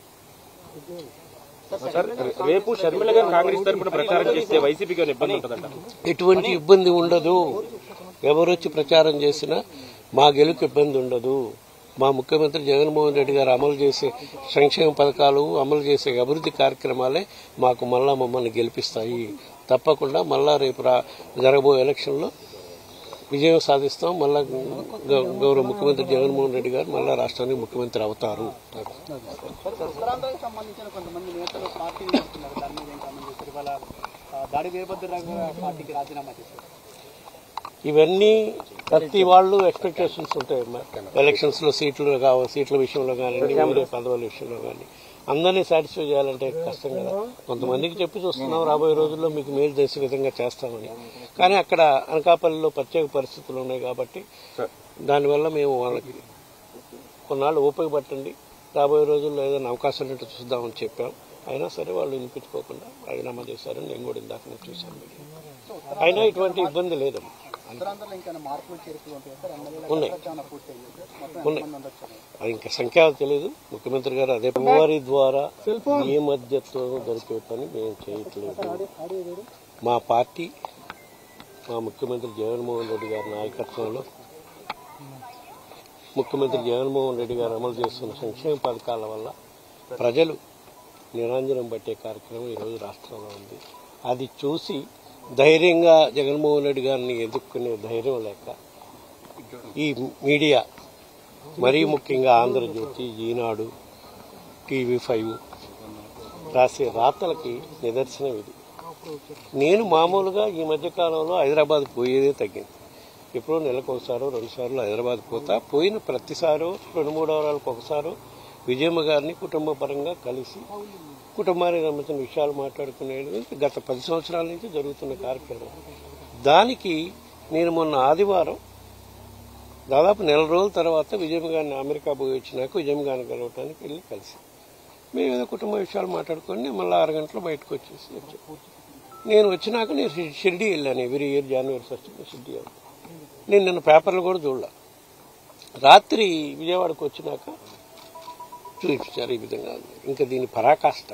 సార్ రేపు షర్మిల గారు కాంగ్రెస్ తరపున ప్రచారం చేస్తే వైసీపీకి ఏమైనా ఇబ్బంది ఉంటుందంట ఎటువంటి ఇబ్బంది ఉండదు ఎవరొచ్చి ప్రచారం చేసినా మా గెలుకు ఇబ్బంది ఉండదు మా ముఖ్యమంత్రి జగన్మోహన్ రెడ్డి గారు అమలు చేసే సంక్షేమ పథకాలు అమలు చేసే అభివృద్ధి కార్యక్రమాలే మాకు మళ్ళా మమ్మల్ని గెలిపిస్తాయి తప్పకుండా మళ్ళా రేపు రా జరగబోయే ఎలక్షన్లో విజయం సాధిస్తాం మళ్ళా గౌ- గౌరవ ముఖ్యమంత్రి జగన్మోహన్ రెడ్డి గారు మళ్ళా రాష్ట్రానికి ముఖ్యమంత్రి అవుతారు ఉత్తరాంధ్రకు సంబంధించిన కొంతమంది నేతలు పార్టీని వస్తున్నారు దాని మీద ఏం కామెంట్ చేస్తారు ఇవాళ ఆ, దాడి వీరభద్రరావు గారు పార్టీకి రాజీనామా చేశారు ఇవన్నీ ప్రతి వాళ్ళు ఎక్స్పెక్టేషన్స్ ఉంటాయమ్మా ఎలక్షన్స్ లో సీట్లు కావాలి సీట్ల విషయంలో కానీ వేరే పదవుల విషయంలో కానీ అందరినీ సాటిస్ఫై చేయాలంటే కష్టం కదా కొంతమందికి చెప్పి చూస్తున్నాం రాబోయే రోజుల్లో మీకు మేలు చేసే విధంగా చేస్తామని కానీ అక్కడ అనకాపల్లిలో ప్రత్యేక పరిస్థితులు ఉన్నాయి కాబట్టి దానివల్ల మేము వాళ్ళకి కొన్నాళ్ళు ఓపిక పట్టండి రాబోయే రోజుల్లో ఏదైనా అవకాశం ఉంటే చూద్దామని చెప్పాం అయినా సరే వాళ్ళు వినిపించుకోకుండా రాజీనామా చేశారని నేను కూడా ఇందాక నేను చూశాను అయినా ఇటువంటి ఇబ్బంది లేదమ్మా ఉత్తరాంధ్రలో ఇంకా మార్పులు చేర్పులు ఉంటాయి సార్ ఎమ్మెల్యేల ఉన్నాయి. ఏమైనా పూర్తయింది సార్ మొత్తం ఉన్నాయి. ఎంతమంది ఉండొచ్చు అది ఇంకా సంఖ్య తెలియదు ముఖ్యమంత్రి గారు అదే వారి ద్వారా ఏ మధ్యత్వం దొరికే పని మేము చేయట్లేదు మా పార్టీ మా ముఖ్యమంత్రి జగన్మోహన్ రెడ్డి గారి నాయకత్వంలో ముఖ్యమంత్రి జగన్మోహన్ రెడ్డి గారు అమలు చేస్తున్న సంక్షేమ పథకాల వల్ల ప్రజలు నిరంజనం పట్టే కార్యక్రమం ఈరోజు రాష్ట్రంలో ఉంది అది చూసి ధైర్యంగా జగన్మోహన్ రెడ్డి గారిని ఎదుర్కొనే ధైర్యం లేక ఈ మీడియా మరీ ముఖ్యంగా ఆంధ్రజ్యోతి ఈనాడు టీవీ ఫైవ్ రాసే రాతలకి నిదర్శనం ఇది నేను మామూలుగా ఈ మధ్య కాలంలో హైదరాబాద్ పోయేదే తగ్గింది ఎప్పుడో నెలకు ఒకసారో రెండు సార్లు హైదరాబాద్ పోతా పోయిన ప్రతిసారో రెండు మూడు వారాలకు ఒకసారో విజయమ్మ గారిని కుటుంబ పరంగా కలిసి కుటుంబానికి సంబంధించిన విషయాలు మాట్లాడుకునేది గత పది సంవత్సరాల నుంచి జరుగుతున్న కార్యక్రమం దానికి నేను మొన్న ఆదివారం దాదాపు నెల రోజుల తర్వాత విజయమ్మ గారిని అమెరికా పోయి వచ్చినాక విజయమ్మ గారిని కలవటానికి వెళ్ళి కలిసి మేము ఏదో కుటుంబ విషయాలు మాట్లాడుకొని నేను మళ్ళీ ఆరు గంటలు బయటకు వచ్చేసి వచ్చాను నేను వచ్చినాక నేను షి- షిరిడి వెళ్ళాను every year January first Shirdi వెళ్తాను నేను నిన్న పేపర్లు కూడా చూడలే రాత్రి విజయవాడకు వచ్చినాక చూపించారు ఈ విధంగా ఉంది. ఇంకా దీని పరాకాష్ట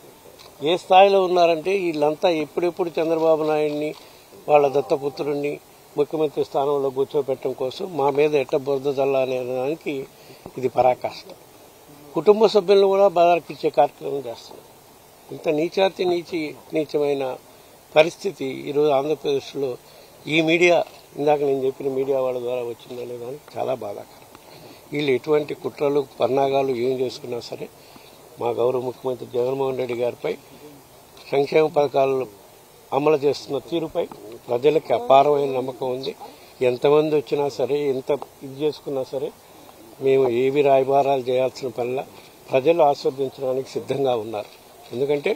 ఏ స్థాయిలో ఉన్నారంటే వీళ్ళంతా ఎప్పుడెప్పుడు చంద్రబాబు నాయుడిని వాళ్ళ దత్తపుత్రుడిని ముఖ్యమంత్రి స్థానంలో కూర్చోబెట్టడం కోసం మా మీద ఎట్ట బురద చల్లా అనే దానికి ఇది పరాకాష్ట కుటుంబ సభ్యులను కూడా బాధార్పిచ్చే కార్యక్రమం చేస్తున్నారు ఇంత నీచాతి నీచి నీచమైన పరిస్థితి ఈరోజు ఆంధ్రప్రదేశ్లో ఈ మీడియా ఇందాక నేను చెప్పిన మీడియా వాళ్ళ ద్వారా వచ్చిందనే దానికి చాలా బాధాకరం వీళ్ళు ఎటువంటి కుట్రలు పన్నాగాలు ఏం చేసుకున్నా సరే మా గౌరవ ముఖ్యమంత్రి జగన్మోహన్ రెడ్డి గారిపై సంక్షేమ పథకాలు అమలు చేస్తున్న తీరుపై ప్రజలకి అపారమైన నమ్మకం ఉంది ఎంతమంది వచ్చినా సరే ఎంత ఇది చేసుకున్నా సరే మేము ఏవి రాయబారాలు చేయాల్సిన పనిలా ప్రజలు ఆస్వాదించడానికి సిద్ధంగా ఉన్నారు ఎందుకంటే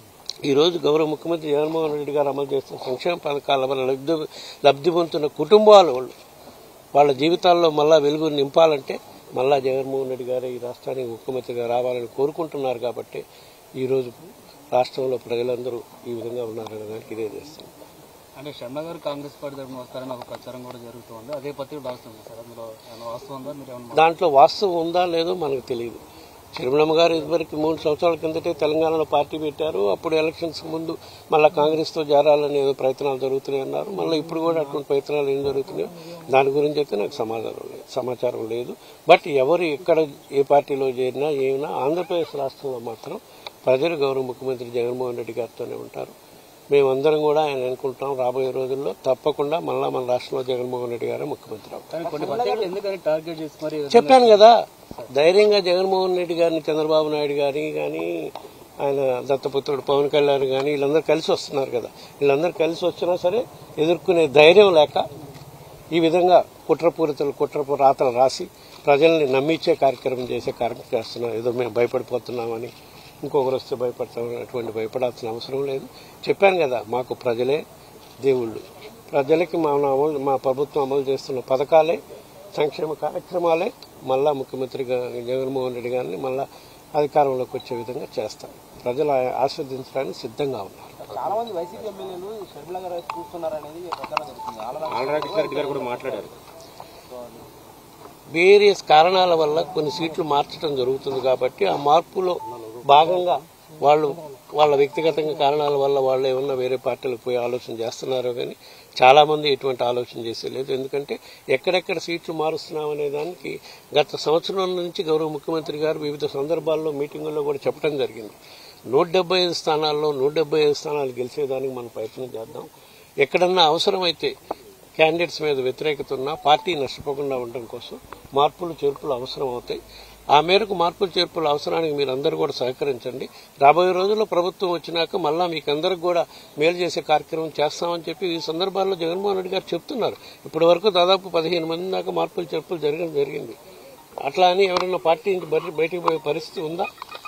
ఈరోజు గౌరవ ముఖ్యమంత్రి జగన్మోహన్ రెడ్డి గారు అమలు చేస్తున్న సంక్షేమ పథకాల వల్ల లబ్ధి లబ్ధి పొందుతున్న కుటుంబాల వాళ్ళు వాళ్ళ జీవితాల్లో మళ్ళా వెలుగు నింపాలంటే మళ్ళా జగన్మోహన్ రెడ్డి గారు ఈ రాష్ట్రానికి ముఖ్యమంత్రిగా రావాలని కోరుకుంటున్నారు కాబట్టి ఈరోజు రాష్ట్రంలో ప్రజలందరూ ఈ విధంగా ఉన్నారనే దానికి ఇదే చేస్తాం అంటే శర్మ గారు కాంగ్రెస్ పార్టీ తరఫున వస్తారని ఒక ప్రచారం కూడా జరుగుతుంది అదే పత్రిక డాక్టర్ సార్ అందులో ఏమైనా వాస్తవం ఉందా మీరు ఏమన్నా దాంట్లో వాస్తవం ఉందా లేదో మనకు తెలియదు చిరుమలమ్మ గారు ఇదివరకు మూడు సంవత్సరాల కిందటే తెలంగాణలో పార్టీ పెట్టారు అప్పుడు ఎలక్షన్స్ ముందు మళ్ళీ కాంగ్రెస్తో చేరాలని ఏదో ప్రయత్నాలు జరుగుతున్నాయి అన్నారు మళ్ళీ ఇప్పుడు కూడా అటువంటి ప్రయత్నాలు ఏం జరుగుతున్నాయో దాని గురించి అయితే నాకు సమాధానం లేదు సమాచారం లేదు బట్ ఎవరు ఎక్కడ ఏ పార్టీలో చేరినా ఏమైనా ఆంధ్రప్రదేశ్ రాష్ట్రంలో మాత్రం ప్రజలు గౌరవ ముఖ్యమంత్రి జగన్మోహన్ రెడ్డి గారితోనే ఉంటారు మేమందరం కూడా ఆయన అనుకుంటాం రాబోయే రోజుల్లో తప్పకుండా మళ్ళా మన రాష్ట్రంలో జగన్మోహన్ రెడ్డి గారే ముఖ్యమంత్రి అవుతారు కానీ కొన్ని పత్రికలు ఎందుకని టార్గెట్ చేసి మరి చెప్పాను కదా ధైర్యంగా జగన్మోహన్ రెడ్డి గారిని చంద్రబాబు నాయుడు గారిని కానీ ఆయన దత్తపుత్రుడు పవన్ కళ్యాణ్ కానీ వీళ్ళందరూ కలిసి వస్తున్నారు కదా వీళ్ళందరూ కలిసి వచ్చినా సరే ఎదుర్కొనే ధైర్యం లేక ఈ విధంగా కుట్రపూరితలు కుట్రపు రాతలు రాసి ప్రజల్ని నమ్మించే కార్యక్రమం చేసే కార్యక్రమం చేస్తున్నారు ఏదో మేము భయపడిపోతున్నామని ఇంకొకరు వస్తే భయపడతామని అటువంటి భయపడాల్సిన అవసరం లేదు చెప్పాను కదా మాకు ప్రజలే దేవుళ్ళు ప్రజలకి మా అమలు మా ప్రభుత్వం అమలు చేస్తున్న పథకాలే సంక్షేమ కార్యక్రమాలే మళ్ళా ముఖ్యమంత్రిగా జగన్మోహన్ రెడ్డి గారిని మళ్ళా అధికారంలోకి వచ్చే విధంగా చేస్తాం ప్రజలు ఆ- ఆస్వాదించడానికి సిద్ధంగా ఉన్నారు చాలా మంది వైసీపీ ఎమ్మెల్యేలు షర్మిల గారు వైపు చూస్తున్నారనేది ప్రచారం జరుగుతుంది ఆల్రెడీ ఆలరాకృష్ణారెడ్డి గారు కూడా మాట్లాడారు వేరియస్ కారణాల వల్ల కొన్ని సీట్లు మార్చడం జరుగుతుంది కాబట్టి ఆ మార్పులో భాగంగా వాళ్ళు వాళ్ళ వ్యక్తిగతంగా కారణాల వల్ల వాళ్ళు ఏమన్నా వేరే పార్టీలకు పోయి ఆలోచన చేస్తున్నారో కానీ చాలా మంది ఎటువంటి ఆలోచన చేసేలేదు ఎందుకంటే ఎక్కడెక్కడ సీట్లు మారుస్తున్నాం అనే దానికి గత సంవత్సరం నుంచి గౌరవ ముఖ్యమంత్రి గారు వివిధ సందర్భాల్లో మీటింగుల్లో కూడా చెప్పడం జరిగింది నూట డెబ్బై ఐదు స్థానాల్లో నూట డెబ్బై ఐదు స్థానాలు గెలిచేదానికి మనం ప్రయత్నం చేద్దాం ఎక్కడన్నా అవసరమైతే క్యాండిడేట్స్ మీద వ్యతిరేకత ఉన్నా పార్టీ నష్టపోకుండా ఉండడం కోసం మార్పులు చేర్పులు అవసరం అవుతాయి ఆ మేరకు మార్పులు చేర్పుల అవసరానికి మీరు అందరూ కూడా సహకరించండి రాబోయే రోజుల్లో ప్రభుత్వం వచ్చినాక మళ్ళా మీకు అందరికి కూడా మేలు చేసే కార్యక్రమం చేస్తామని చెప్పి ఈ సందర్భాల్లో జగన్మోహన్ రెడ్డి గారు చెప్తున్నారు ఇప్పటి వరకు దాదాపు పదిహేను మంది దాకా మార్పులు చేర్పులు జరగడం జరిగింది అట్లా అని ఎవరైనా పార్టీ నుంచి బయట- బయటికి పోయే పరిస్థితి ఉందా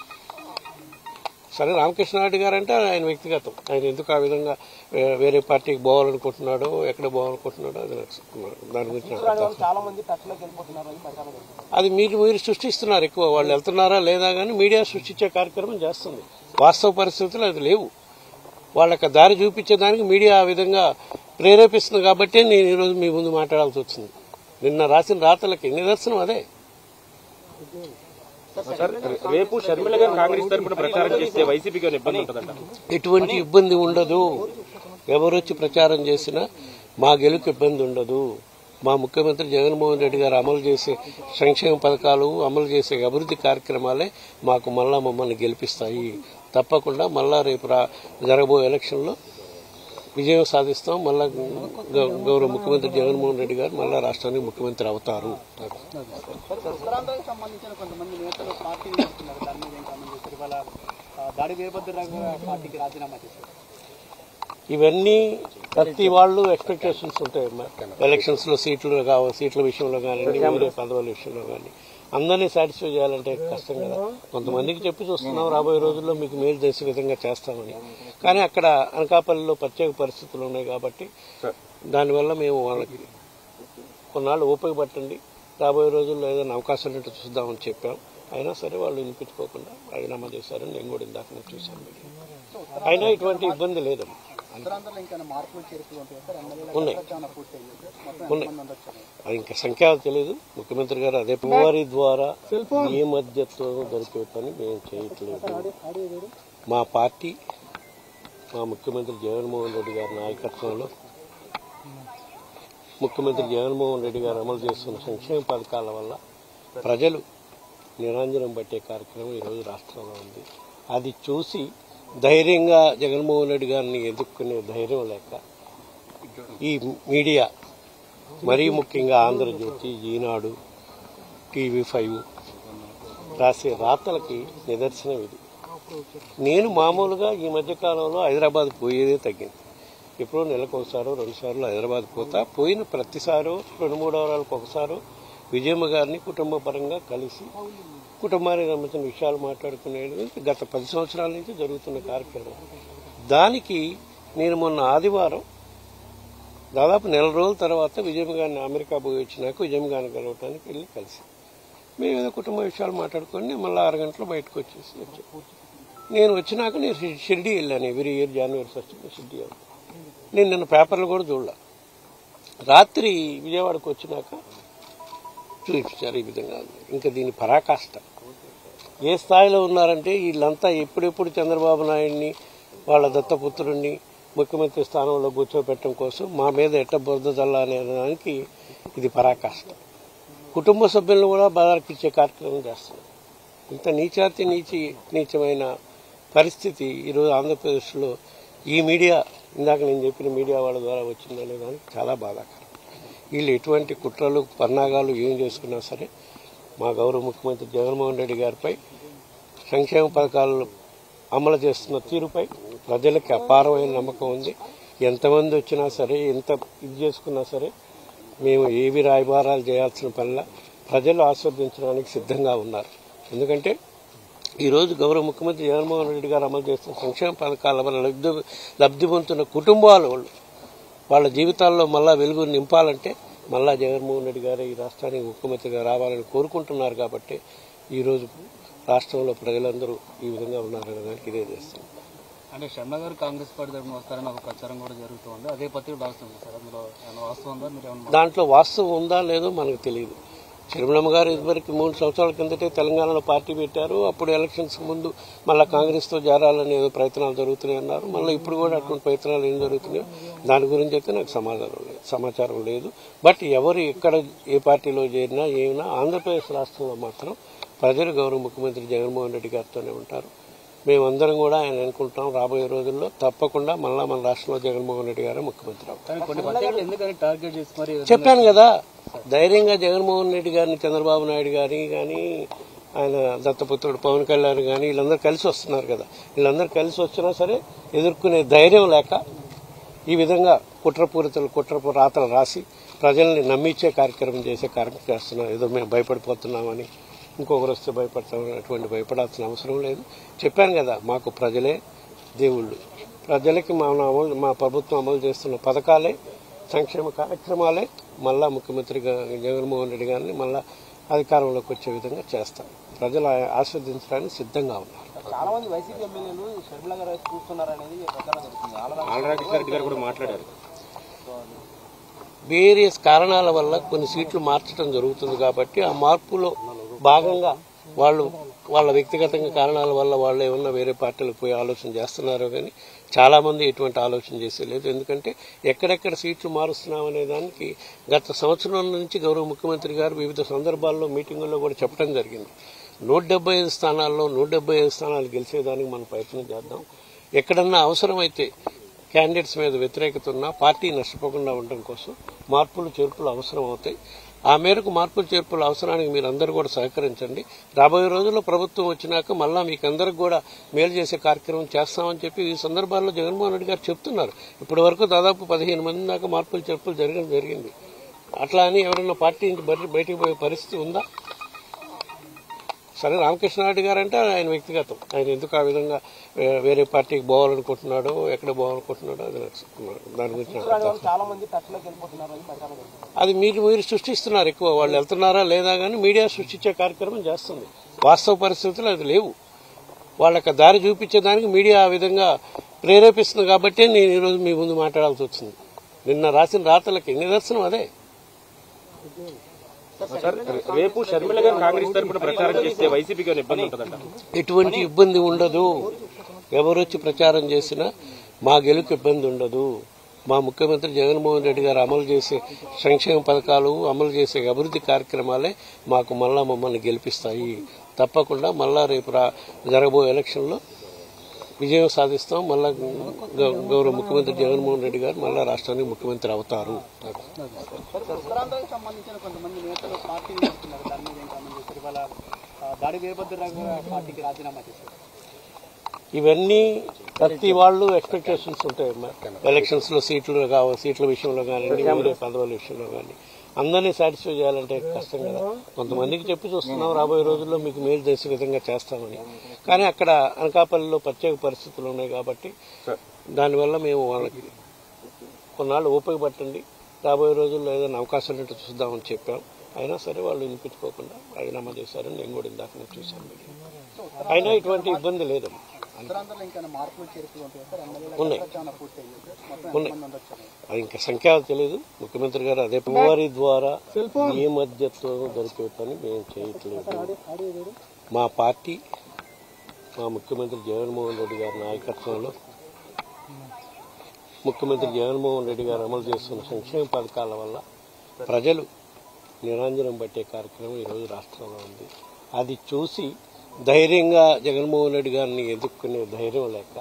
సరే రామకృష్ణారెడ్డి గారు అంటే ఆయన వ్యక్తిగతం ఆయన ఎందుకు ఆ విధంగా వే- వేరే పార్టీకి పోవాలనుకుంటున్నాడో ఎక్కడ పోవాలనుకుంటున్నాడో అది నాకు దాని గురించి నాకు అర్థం. చాలా మంది టచ్లోకి వెళ్ళిపోతున్నారు అని ప్రచారం జరుగుతుంది. అది మీరు మీరు సృష్టిస్తున్నారు ఎక్కువ వాళ్ళు వెళ్తున్నారా లేదా కానీ మీడియా సృష్టించే కార్యక్రమం చేస్తుంది వాస్తవ పరిస్థితులు అది లేవు వాళ్ళకి దారి చూపించేదానికి మీడియా ఆ విధంగా ప్రేరేపిస్తుంది కాబట్టి నేను ఈరోజు మీ ముందు మాట్లాడాల్సి వచ్చింది నిన్న రాసిన రాతలకి నిదర్శనం అదే సార్ రేపు షర్మిల గారు కాంగ్రెస్ తరపున ప్రచారం చేస్తే వైసీపీకి ఏమైనా ఇబ్బంది ఉంటుందంట ఎటువంటి ఇబ్బంది ఉండదు ఎవరొచ్చి ప్రచారం చేసినా మా గెలుపు ఇబ్బంది ఉండదు మా ముఖ్యమంత్రి జగన్మోహన్ రెడ్డి గారు అమలు చేసే సంక్షేమ పథకాలు అమలు చేసే అభివృద్ధి కార్యక్రమాలే మాకు మళ్ళా మమ్మల్ని గెలిపిస్తాయి తప్పకుండా మళ్ళా రేపు రా జరగబోయే ఎలక్షన్లో విజయం సాధిస్తాం మళ్ళా గౌ- గౌరవ ముఖ్యమంత్రి జగన్మోహన్ రెడ్డి గారు మళ్ళా రాష్ట్రానికి ముఖ్యమంత్రి అవుతారు ఉత్తరాంధ్రకు సంబంధించిన కొంతమంది నేతలు పార్టీ వస్తున్నారు దాని మీద ఏం కామెంట్ చేస్తారు ఇవాళ ఆ, దాడి వీరభద్రరావు గారు పార్టీకి రాజీనామా చేశారు ఇవన్నీ ప్రతి వాళ్ళు ఎక్స్పెక్టేషన్స్ ఉంటాయి ఎలక్షన్స్ లో సీట్లు కావ సీట్ల విషయంలో కానీ వేరే పదవుల విషయంలో కానీ అందరినీ సాటిస్ఫై చేయాలంటే కష్టం కదా కొంతమందికి చెప్పి చూస్తున్నాం రాబోయే రోజుల్లో మీకు మేలు చేసే విధంగా చేస్తామని కానీ అక్కడ అనకాపల్లిలో ప్రత్యేక పరిస్థితులు ఉన్నాయి కాబట్టి దానివల్ల మేము వాళ్ళకి కొన్నాళ్ళు ఓపిక పట్టండి రాబోయే రోజుల్లో ఏదైనా అవకాశం ఉంటే చూద్దామని చెప్పాం అయినా సరే వాళ్ళు వినిపించుకోకుండా రాజీనామా చేశారని నేను కూడా ఇందాక నుంచి చూశాను మీడియా. అయినా ఇటువంటి ఇబ్బంది లేదు ఉత్తరాంధ్రలో ఇంకా మార్పులు చేర్పులు ఉంటాయి సార్ ఎమ్మెల్యేల ఉన్నాయి. చాలా పూర్తయింది మొత్తం ఉన్నాయి. ఎంతమంది ఉండొచ్చు అది ఇంకా సంఖ్య తెలియదు ముఖ్యమంత్రి గారు అదే వారి ద్వారా ఏ మధ్యత్వం దొరికే పని మేము చేయట్లేదు మా పార్టీ మా ముఖ్యమంత్రి జగన్మోహన్ రెడ్డి గారి నాయకత్వంలో ముఖ్యమంత్రి జగన్మోహన్ రెడ్డి గారు అమలు చేస్తున్న సంక్షేమ పథకాల వల్ల ప్రజలు నిరంజనం పట్టే కార్యక్రమం ఈరోజు రాష్ట్రంలో ఉంది అది చూసి ధైర్యంగా జగన్మోహన్ రెడ్డి గారిని ఎదుర్కొనే ధైర్యం లేక ఈ మీడియా మరీ ముఖ్యంగా ఆంధ్రజ్యోతి ఈనాడు టీవీ ఫైవ్ రాసే రాతలకి నిదర్శనం ఇది నేను మామూలుగా ఈ మధ్య కాలంలో హైదరాబాద్ పోయేదే తగ్గింది ఎప్పుడో నెలకు ఒకసారో రెండు సార్లు హైదరాబాద్ పోతా పోయిన ప్రతిసారో రెండు మూడు వారాలకు ఒకసారో విజయమ్మ గారిని కుటుంబ పరంగా కలిసి కుటుంబానికి సంబంధించిన విషయాలు మాట్లాడుకునేది గత పది సంవత్సరాల నుంచి జరుగుతున్న కార్యక్రమం దానికి నేను మొన్న ఆదివారం దాదాపు నెల రోజుల తర్వాత విజయమ్మ గారిని అమెరికా పోయి వచ్చినాక విజయమ్మ గారిని కలవటానికి వెళ్ళి కలిసి మేము ఏదో కుటుంబ విషయాలు మాట్లాడుకొని మళ్ళీ ఆరు గంటలు బయటకు వచ్చేసి వచ్చాం నేను వచ్చినాక నేను షి- షిరిడి వెళ్ళాను every year January first Shirdi వెళ్తాను నేను నిన్న పేపర్లు కూడా చూడలే రాత్రి విజయవాడకు వచ్చినాక చూపించారు ఈ విధంగా ఉంది. ఇంకా దీని పరాకాష్ట ఏ స్థాయిలో ఉన్నారంటే వీళ్ళంతా ఎప్పుడెప్పుడు చంద్రబాబు నాయుడిని వాళ్ళ దత్తపుత్రుడిని ముఖ్యమంత్రి స్థానంలో కూర్చోబెట్టడం కోసం మా మీద ఎట్ట బురద జల్ల అనే దానికి ఇది పరాకాష్ట కుటుంబ సభ్యులను కూడా బాధాకిచ్చే కార్యక్రమం చేస్తున్నారు ఇంత నీచాతి నీచి నీచమైన పరిస్థితి ఈరోజు ఆంధ్రప్రదేశ్లో ఈ మీడియా ఇందాక నేను చెప్పిన మీడియా వాళ్ళ ద్వారా వచ్చిందనే దానికి చాలా బాధాకరం వీళ్ళు ఎటువంటి కుట్రలు పన్నాగాలు ఏం చేసుకున్నా సరే మా గౌరవ ముఖ్యమంత్రి జగన్మోహన్ రెడ్డి గారిపై సంక్షేమ పథకాలు అమలు చేస్తున్న తీరుపై ప్రజలకి అపారమైన నమ్మకం ఉంది ఎంతమంది వచ్చినా సరే ఎంత ఇది చేసుకున్నా సరే మేము ఏవి రాయబారాలు చేయాల్సిన పనిలా ప్రజలు ఆస్వాదించడానికి సిద్ధంగా ఉన్నారు ఎందుకంటే ఈరోజు గౌరవ ముఖ్యమంత్రి జగన్మోహన్ రెడ్డి గారు అమలు చేస్తున్న సంక్షేమ పథకాల వల్ల లబ్ధి లబ్ధి పొందుతున్న కుటుంబాలు వాళ్ళు వాళ్ళ జీవితాల్లో మళ్ళా వెలుగు నింపాలంటే మళ్ళా జగన్మోహన్ రెడ్డి గారు ఈ రాష్ట్రానికి ముఖ్యమంత్రిగా రావాలని కోరుకుంటున్నారు కాబట్టి ఈరోజు రాష్ట్రంలో ప్రజలందరూ ఈ విధంగా ఉన్నారనే దానికి ఇదే చేస్తుంది అంటే శర్మ గారు కాంగ్రెస్ పార్టీ తరఫున వస్తారని ఒక ప్రచారం కూడా జరుగుతుంది అదే పత్రిక రాస్తుంది సార్ అందులో ఏమైనా వాస్తవం ఉందా మీరు ఏమన్నా దాంట్లో వాస్తవం ఉందా లేదో మనకు తెలియదు చిరుమలమ్మ గారు ఇదివరకు మూడు సంవత్సరాల కిందటే తెలంగాణలో పార్టీ పెట్టారు అప్పుడు ఎలక్షన్స్ ముందు మళ్ళీ కాంగ్రెస్తో చేరాలని ఏదో ప్రయత్నాలు జరుగుతున్నాయి అన్నారు మళ్ళీ ఇప్పుడు కూడా అటువంటి ప్రయత్నాలు ఏం జరుగుతున్నాయో దాని గురించి అయితే నాకు సమాధానం లేదు సమాచారం లేదు బట్ ఎవరు ఎక్కడ ఏ పార్టీలో చేరినా ఏమైనా ఆంధ్రప్రదేశ్ రాష్ట్రంలో మాత్రం ప్రజలు గౌరవ ముఖ్యమంత్రి జగన్మోహన్ రెడ్డి గారితోనే ఉంటారు మేమందరం కూడా ఆయన అనుకుంటాం రాబోయే రోజుల్లో తప్పకుండా మళ్ళా మన రాష్ట్రంలో జగన్మోహన్ రెడ్డి గారే ముఖ్యమంత్రి అవుతారు కానీ కొన్ని పత్రికలు ఎందుకని టార్గెట్ చేసి మరి చెప్పాను కదా ధైర్యంగా జగన్మోహన్ రెడ్డి గారిని చంద్రబాబు నాయుడు గారిని కానీ ఆయన దత్తపుత్రుడు పవన్ కళ్యాణ్ కానీ వీళ్ళందరూ కలిసి వస్తున్నారు కదా వీళ్ళందరూ కలిసి వచ్చినా సరే ఎదుర్కొనే ధైర్యం లేక ఈ విధంగా కుట్రపూరితలు కుట్రపు రాతలు రాసి ప్రజల్ని నమ్మించే కార్యక్రమం చేసే కార్యక్రమం చేస్తున్నాం ఏదో మేము భయపడిపోతున్నామని ఇంకొకరు వస్తే భయపడతామని అటువంటి భయపడాల్సిన అవసరం లేదు చెప్పాను కదా మాకు ప్రజలే దేవుళ్ళు ప్రజలకి మా అమలు మా ప్రభుత్వం అమలు చేస్తున్న పథకాలే సంక్షేమ కార్యక్రమాలే మళ్ళా ముఖ్యమంత్రిగా జగన్మోహన్ రెడ్డి గారిని మళ్ళా అధికారంలోకి వచ్చే విధంగా చేస్తాం ప్రజలు ఆ- ఆస్వాదించడానికి సిద్ధంగా ఉన్నారు చాలా మంది వైసీపీ ఎమ్మెల్యేలు షర్మిల గారు వైపు చూస్తున్నారనేది ప్రచారం జరుగుతుంది ఆల్రెడీ ఆలరాజేశ్వర రెడ్డి గారు కూడా మాట్లాడారు వేరియస్ కారణాల వల్ల కొన్ని సీట్లు మార్చడం జరుగుతుంది కాబట్టి ఆ మార్పులో భాగంగా వాళ్ళు వాళ్ళ వ్యక్తిగతంగా కారణాల వల్ల వాళ్ళు ఏమన్నా వేరే పార్టీలకు పోయి ఆలోచన చేస్తున్నారో కానీ చాలా మంది ఎటువంటి ఆలోచన చేసే లేదు ఎందుకంటే ఎక్కడెక్కడ సీట్లు మారుస్తున్నాం అనే దానికి గత సంవత్సరం నుంచి గౌరవ ముఖ్యమంత్రి గారు వివిధ సందర్భాల్లో మీటింగుల్లో కూడా చెప్పడం జరిగింది నూట డెబ్బై ఐదు స్థానాల్లో నూట డెబ్బై ఐదు స్థానాలు గెలిచేదానికి మనం ప్రయత్నం చేద్దాం ఎక్కడన్నా అవసరమైతే క్యాండిడేట్స్ మీద వ్యతిరేకత ఉన్నా పార్టీ నష్టపోకుండా ఉండడం కోసం మార్పులు చేర్పులు అవసరం అవుతాయి ఆ మేరకు మార్పులు చేర్పుల అవసరానికి మీరందరూ కూడా సహకరించండి రాబోయే రోజుల్లో ప్రభుత్వం వచ్చినాక మళ్ళా మీకు అందరికి కూడా మేలు చేసే కార్యక్రమం చేస్తామని చెప్పి ఈ సందర్భాల్లో జగన్మోహన్ రెడ్డి గారు చెప్తున్నారు ఇప్పటి వరకు దాదాపు పదిహేను మంది దాకా మార్పులు చేర్పులు జరగడం జరిగింది అట్లా అని ఎవరైనా పార్టీ నుంచి బయట- బయటికి పోయే పరిస్థితి ఉందా సరే రామకృష్ణారెడ్డి గారు అంటే ఆయన వ్యక్తిగతం ఆయన ఎందుకు ఆ విధంగా వే- వేరే పార్టీకి పోవాలనుకుంటున్నాడో ఎక్కడ పోవాలనుకుంటున్నాడో అది నాకు దాని గురించి నాకు అర్థం. చాలా మంది టచ్లోకి వెళ్ళిపోతున్నారని ప్రచారం జరుగుతుంది అది మీరు మీరు సృష్టిస్తున్నారు ఎక్కువ వాళ్ళు వెళ్తున్నారా లేదా కానీ మీడియా సృష్టించే కార్యక్రమం చేస్తుంది వాస్తవ పరిస్థితులు అది లేవు వాళ్ళకి దారి చూపించేదానికి మీడియా ఆ విధంగా ప్రేరేపిస్తుంది కాబట్టి నేను ఈరోజు మీ ముందు మాట్లాడాల్సి వచ్చింది నిన్న రాసిన రాతలకి నిదర్శనం అదే సార్ రేపు షర్మిల గారు కాంగ్రెస్ తరపున ప్రచారం చేస్తే వైసీపీకి ఏమైనా ఇబ్బంది ఉంటుందంట ఎటువంటి ఇబ్బంది ఉండదు ఎవరొచ్చి ప్రచారం చేసినా మా గెలుకు ఇబ్బంది ఉండదు మా ముఖ్యమంత్రి జగన్మోహన్ రెడ్డి గారు అమలు చేసే సంక్షేమ పథకాలు అమలు చేసే అభివృద్ధి కార్యక్రమాలే మాకు మళ్ళా మమ్మల్ని గెలిపిస్తాయి తప్పకుండా మళ్ళా రేపు రా జరగబోయే ఎలక్షన్లో విజయం సాధిస్తాం మళ్ళా గౌ- గౌరవ ముఖ్యమంత్రి జగన్మోహన్ రెడ్డి గారు మళ్ళా రాష్ట్రానికి ముఖ్యమంత్రి అవుతారు ఉత్తరాంధ్రకు సంబంధించిన కొంతమంది నేతలు పార్టీని వస్తున్నారు దాని మీద ఏం కామెంట్ చేస్తారు ఇవాళ ఆ, దాడి వీరభద్రరావు గారు పార్టీకి రాజీనామా చేశారు ఇవన్నీ ప్రతి వాళ్ళు ఎక్స్పెక్టేషన్స్ ఉంటాయి ఎలక్షన్స్ లో సీట్లు కావాలి సీట్ల విషయంలో కానీ వేరే పదవుల విషయంలో కానీ అందరినీ సాటిస్ఫై చేయాలంటే కష్టం కదా కొంతమందికి చెప్పి చూస్తున్నాం రాబోయే రోజుల్లో మీకు మేలు చేసే విధంగా చేస్తామని కానీ అక్కడ అనకాపల్లిలో ప్రత్యేక పరిస్థితులు ఉన్నాయి కాబట్టి దానివల్ల మేము వాళ్ళకి కొన్నాళ్ళు ఓపిక పట్టండి రాబోయే రోజుల్లో ఏదైనా అవకాశం ఉంటే చూద్దామని చెప్పాం అయినా సరే వాళ్ళు వినిపించుకోకుండా రాజీనామా చేశారని నేను కూడా ఇందాక నేను చూశాను అయినా ఇటువంటి ఇబ్బంది లేదు ఉత్తరాంధ్రలో ఇంకా మార్పులు చేర్పులు ఉంటాయి సార్ ఎమ్మెల్యేల ఉన్నాయి. ఏమైనా పూర్తి అయ్యింది మొత్తం ఉన్నాయి. ఎంతమంది ఉండొచ్చు అది ఇంకా సంఖ్య తెలియదు ముఖ్యమంత్రి గారు అదే వారి ద్వారా ఏ మధ్యత్వం దొరికే పని మేము చేయట్లేదు మా పార్టీ మా ముఖ్యమంత్రి జగన్మోహన్ రెడ్డి గారి నాయకత్వంలో ముఖ్యమంత్రి జగన్మోహన్ రెడ్డి గారు అమలు చేస్తున్న సంక్షేమ పథకాల వల్ల ప్రజలు నిరంజనం పట్టే కార్యక్రమం ఈరోజు రాష్ట్రంలో ఉంది అది చూసి ధైర్యంగా జగన్మోహన్ రెడ్డి గారిని ఎదుర్కొనే ధైర్యం లేక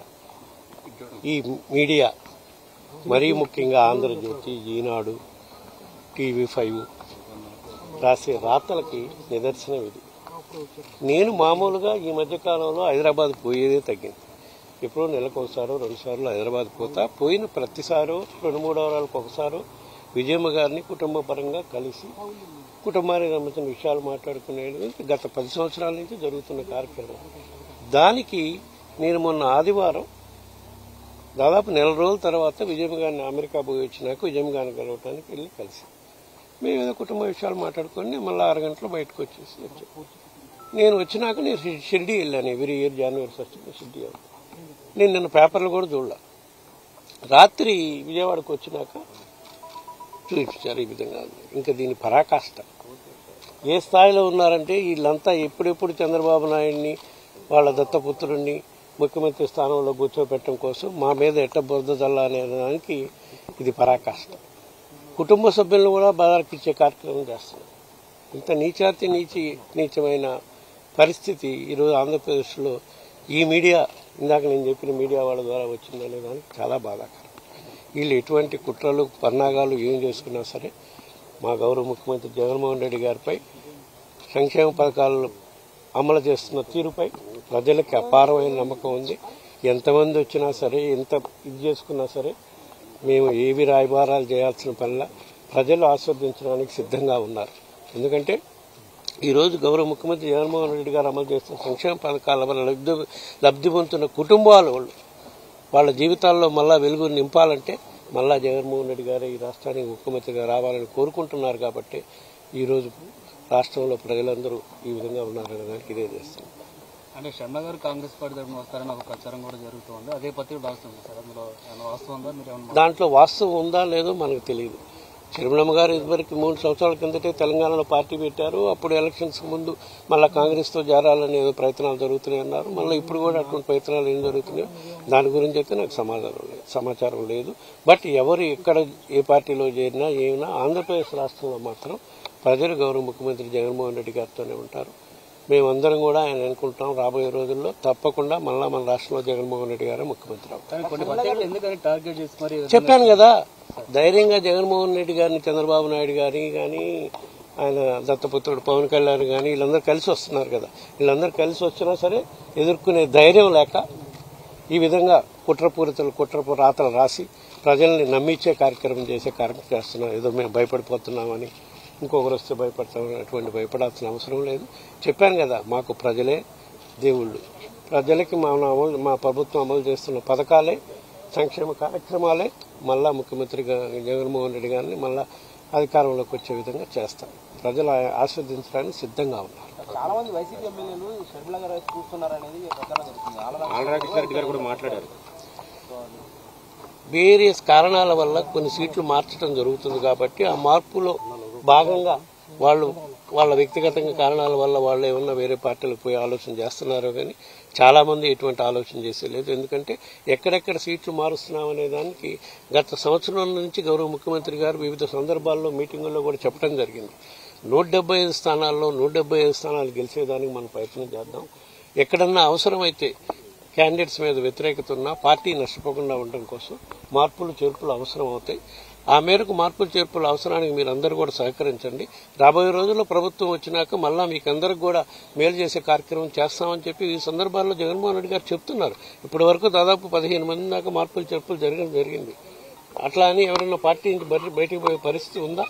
ఈ మీడియా మరీ ముఖ్యంగా ఆంధ్రజ్యోతి ఈనాడు టీవీ ఫైవ్ రాసే రాతలకి నిదర్శనం ఇది నేను మామూలుగా ఈ మధ్య కాలంలో హైదరాబాద్ పోయేదే తగ్గింది ఎప్పుడో నెలకు ఒకసారో రెండు సార్లు హైదరాబాద్ పోతా పోయిన ప్రతిసారో రెండు మూడు వారాలకు ఒకసారో విజయమ్మ గారిని కుటుంబ పరంగా కలిసి కుటుంబానికి సంబంధించిన విషయాలు మాట్లాడుకునేది గత పది సంవత్సరాల నుంచి జరుగుతున్న కార్యక్రమం దానికి నేను మొన్న ఆదివారం దాదాపు నెల రోజుల తర్వాత విజయమ్మ గారిని అమెరికా పోయి వచ్చినాక విజయమ్మ గారిని కలవటానికి వెళ్ళి కలిసి మేము ఏదో కుటుంబ విషయాలు మాట్లాడుకొని మళ్ళీ ఆరు గంటలు బయటకు వచ్చేసి వచ్చాం నేను వచ్చినాక నేను షి- షిరిడి వెళ్ళాను every year January first Shirdi వెళ్తాను నేను నిన్న పేపర్లు కూడా చూడలే రాత్రి విజయవాడకు వచ్చినాక చూపించారు ఈ విధంగా ఇంకా దీని పరాకాష్ట ఏ స్థాయిలో ఉన్నారంటే వీళ్ళంతా ఎప్పుడెప్పుడు చంద్రబాబు నాయుడిని వాళ్ళ దత్తపుత్రుడిని ముఖ్యమంత్రి స్థానంలో కూర్చోబెట్టడం కోసం మా మీద ఎట్ట బురద చల్ల అనే దానికి ఇది పరాకాష్ట కుటుంబ సభ్యులను కూడా బాధారకిచ్చే కార్యక్రమం చేస్తున్నారు ఇంత నీచాతి నీచి నీచమైన పరిస్థితి ఈరోజు ఆంధ్రప్రదేశ్లో ఈ మీడియా ఇందాక నేను చెప్పిన మీడియా వాళ్ళ ద్వారా వచ్చిందనే దానికి చాలా బాధాకరం వీళ్ళు ఎటువంటి కుట్రలు పన్నాగాలు ఏం చేసుకున్నా సరే మా గౌరవ ముఖ్యమంత్రి జగన్మోహన్ రెడ్డి గారిపై సంక్షేమ పథకాలు అమలు చేస్తున్న తీరుపై ప్రజలకి అపారమైన నమ్మకం ఉంది ఎంతమంది వచ్చినా సరే ఎంత ఇది చేసుకున్నా సరే మేము ఏవి రాయబారాలు చేయాల్సిన పనిలా ప్రజలు ఆస్వాదించడానికి సిద్ధంగా ఉన్నారు ఎందుకంటే ఈరోజు గౌరవ ముఖ్యమంత్రి జగన్మోహన్ రెడ్డి గారు అమలు చేస్తున్న సంక్షేమ పథకాల వల్ల లబ్ధి లబ్ధి పొందుతున్న కుటుంబాలు వాళ్ళు వాళ్ళ జీవితాల్లో మళ్ళా వెలుగు నింపాలంటే మళ్ళా జగన్మోహన్ రెడ్డి గారు ఈ రాష్ట్రానికి ముఖ్యమంత్రిగా రావాలని కోరుకుంటున్నారు కాబట్టి ఈరోజు రాష్ట్రంలో ప్రజలందరూ ఈ విధంగా ఉన్నారనే దానికి ఇదే చేస్తాం అంటే శర్మ గారు కాంగ్రెస్ పార్టీ తరఫున వస్తారని ఒక ప్రచారం కూడా జరుగుతుంది అదే పత్రిక రాస్తుంది సార్ అందులో ఏమైనా వాస్తవం ఉందా మీరు ఏమన్నా దాంట్లో వాస్తవం ఉందా లేదో మనకు తెలియదు చిరుమలమ్మ గారు ఇదివరకు మూడు సంవత్సరాల కిందటే తెలంగాణలో పార్టీ పెట్టారు అప్పుడు ఎలక్షన్స్ ముందు మళ్ళీ కాంగ్రెస్తో చేరాలని ఏదో ప్రయత్నాలు జరుగుతున్నాయి అన్నారు మళ్ళీ ఇప్పుడు కూడా అటువంటి ప్రయత్నాలు ఏం జరుగుతున్నాయో దాని గురించి అయితే నాకు సమాధానం లేదు సమాచారం లేదు బట్ ఎవరు ఎక్కడ ఏ పార్టీలో చేరినా ఏమైనా ఆంధ్రప్రదేశ్ రాష్ట్రంలో మాత్రం ప్రజలు గౌరవ ముఖ్యమంత్రి జగన్మోహన్ రెడ్డి గారితోనే ఉంటారు మేమందరం కూడా ఆయన అనుకుంటాం రాబోయే రోజుల్లో తప్పకుండా మళ్ళా మన రాష్ట్రంలో జగన్మోహన్ రెడ్డి గారే ముఖ్యమంత్రి అవుతారు కానీ కొన్ని పత్రికలు ఎందుకని టార్గెట్ చేసి మరి చెప్పాను కదా ధైర్యంగా జగన్మోహన్ రెడ్డి గారిని చంద్రబాబు నాయుడు గారిని కానీ ఆయన దత్తపుత్రుడు పవన్ కళ్యాణ్ కానీ వీళ్ళందరూ కలిసి వస్తున్నారు కదా వీళ్ళందరూ కలిసి వచ్చినా సరే ఎదుర్కొనే ధైర్యం లేక ఈ విధంగా కుట్రపూరితలు కుట్రపు రాతలు రాసి ప్రజల్ని నమ్మించే కార్యక్రమం చేసే కార్యక్రమం చేస్తున్నారు ఏదో మేము భయపడిపోతున్నామని ఇంకొకరు వస్తే భయపడతామని అటువంటి భయపడాల్సిన అవసరం లేదు చెప్పాను కదా మాకు ప్రజలే దేవుళ్ళు ప్రజలకి మా అమలు మా ప్రభుత్వం అమలు చేస్తున్న పథకాలే సంక్షేమ కార్యక్రమాలే మళ్ళా ముఖ్యమంత్రి గా- జగన్మోహన్ రెడ్డి గారిని మళ్ళా అధికారంలోకి వచ్చే విధంగా చేస్తాం ప్రజలు ఆ- ఆస్వాదించడానికి సిద్ధంగా ఉన్నారు చాలా మంది వైసీపీ ఎమ్మెల్యేలు షర్మిల గారు వైపు చూస్తున్నారు అనేది ప్రచారం జరుగుతుంది ఆల్రెడీ ఆలరాకృష్ణారెడ్డి గారు కూడా మాట్లాడారు వేరియస్ కారణాల వల్ల కొన్ని సీట్లు మార్చడం జరుగుతుంది కాబట్టి ఆ మార్పులో భాగంగా వాళ్ళు వాళ్ళ వ్యక్తిగతంగా కారణాల వల్ల వాళ్ళు ఏమన్నా వేరే పార్టీలకు పోయి ఆలోచన చేస్తున్నారో కానీ చాలా మంది ఎటువంటి ఆలోచన చేసే లేదు ఎందుకంటే ఎక్కడెక్కడ సీట్లు మారుస్తున్నాం అనే దానికి గత సంవత్సరం నుంచి గౌరవ ముఖ్యమంత్రి గారు వివిధ సందర్భాల్లో మీటింగుల్లో కూడా చెప్పడం జరిగింది నూట డెబ్బై ఐదు స్థానాల్లో నూట డెబ్బై ఐదు స్థానాలు గెలిచేదానికి మనం ప్రయత్నం చేద్దాం ఎక్కడన్నా అవసరమైతే క్యాండిడేట్స్ మీద వ్యతిరేకత ఉన్నా పార్టీ నష్టపోకుండా ఉండడం కోసం మార్పులు చేర్పులు అవసరం అవుతాయి ఆ మేరకు మార్పులు చేర్పుల అవసరానికి మీరు అందరూ కూడా సహకరించండి రాబోయే రోజుల్లో ప్రభుత్వం వచ్చినాక మళ్ళా మీకు అందరికి కూడా మేలు చేసే కార్యక్రమం చేస్తామని చెప్పి ఈ సందర్భాల్లో జగన్మోహన్ రెడ్డి గారు చెప్తున్నారు ఇప్పటి వరకు దాదాపు పదిహేను మంది దాకా మార్పులు చేర్పులు జరగడం జరిగింది అట్లా అని ఎవరైనా పార్టీ నుంచి బయట- బయటికి పోయే పరిస్థితి ఉందా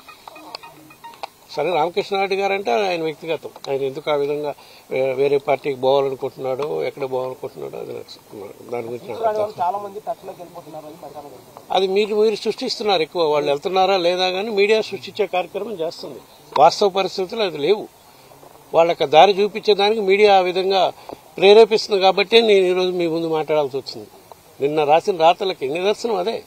సరే రామకృష్ణారెడ్డి గారు అంటే ఆయన వ్యక్తిగతం ఆయన ఎందుకు ఆ విధంగా వే- వేరే పార్టీకి పోవాలనుకుంటున్నాడో ఎక్కడ పోవాలనుకుంటున్నాడో అది నాకు దాని గురించి నాకు అర్థం కాదు. చాలా మంది టచ్లోకి వెళ్ళిపోతున్నారు అని ప్రచారం జరుగుతుంది అది మీరు మీరు సృష్టిస్తున్నారు ఎక్కువ వాళ్ళు వెళ్తున్నారా లేదా కానీ మీడియా సృష్టించే కార్యక్రమం చేస్తుంది వాస్తవ పరిస్థితులు అది లేవు వాళ్ళకి దారి చూపించేదానికి మీడియా ఆ విధంగా ప్రేరేపిస్తుంది కాబట్టి నేను ఈరోజు మీ ముందు మాట్లాడాల్సి వచ్చింది నిన్న రాసిన రాతలకి నిదర్శనం అదే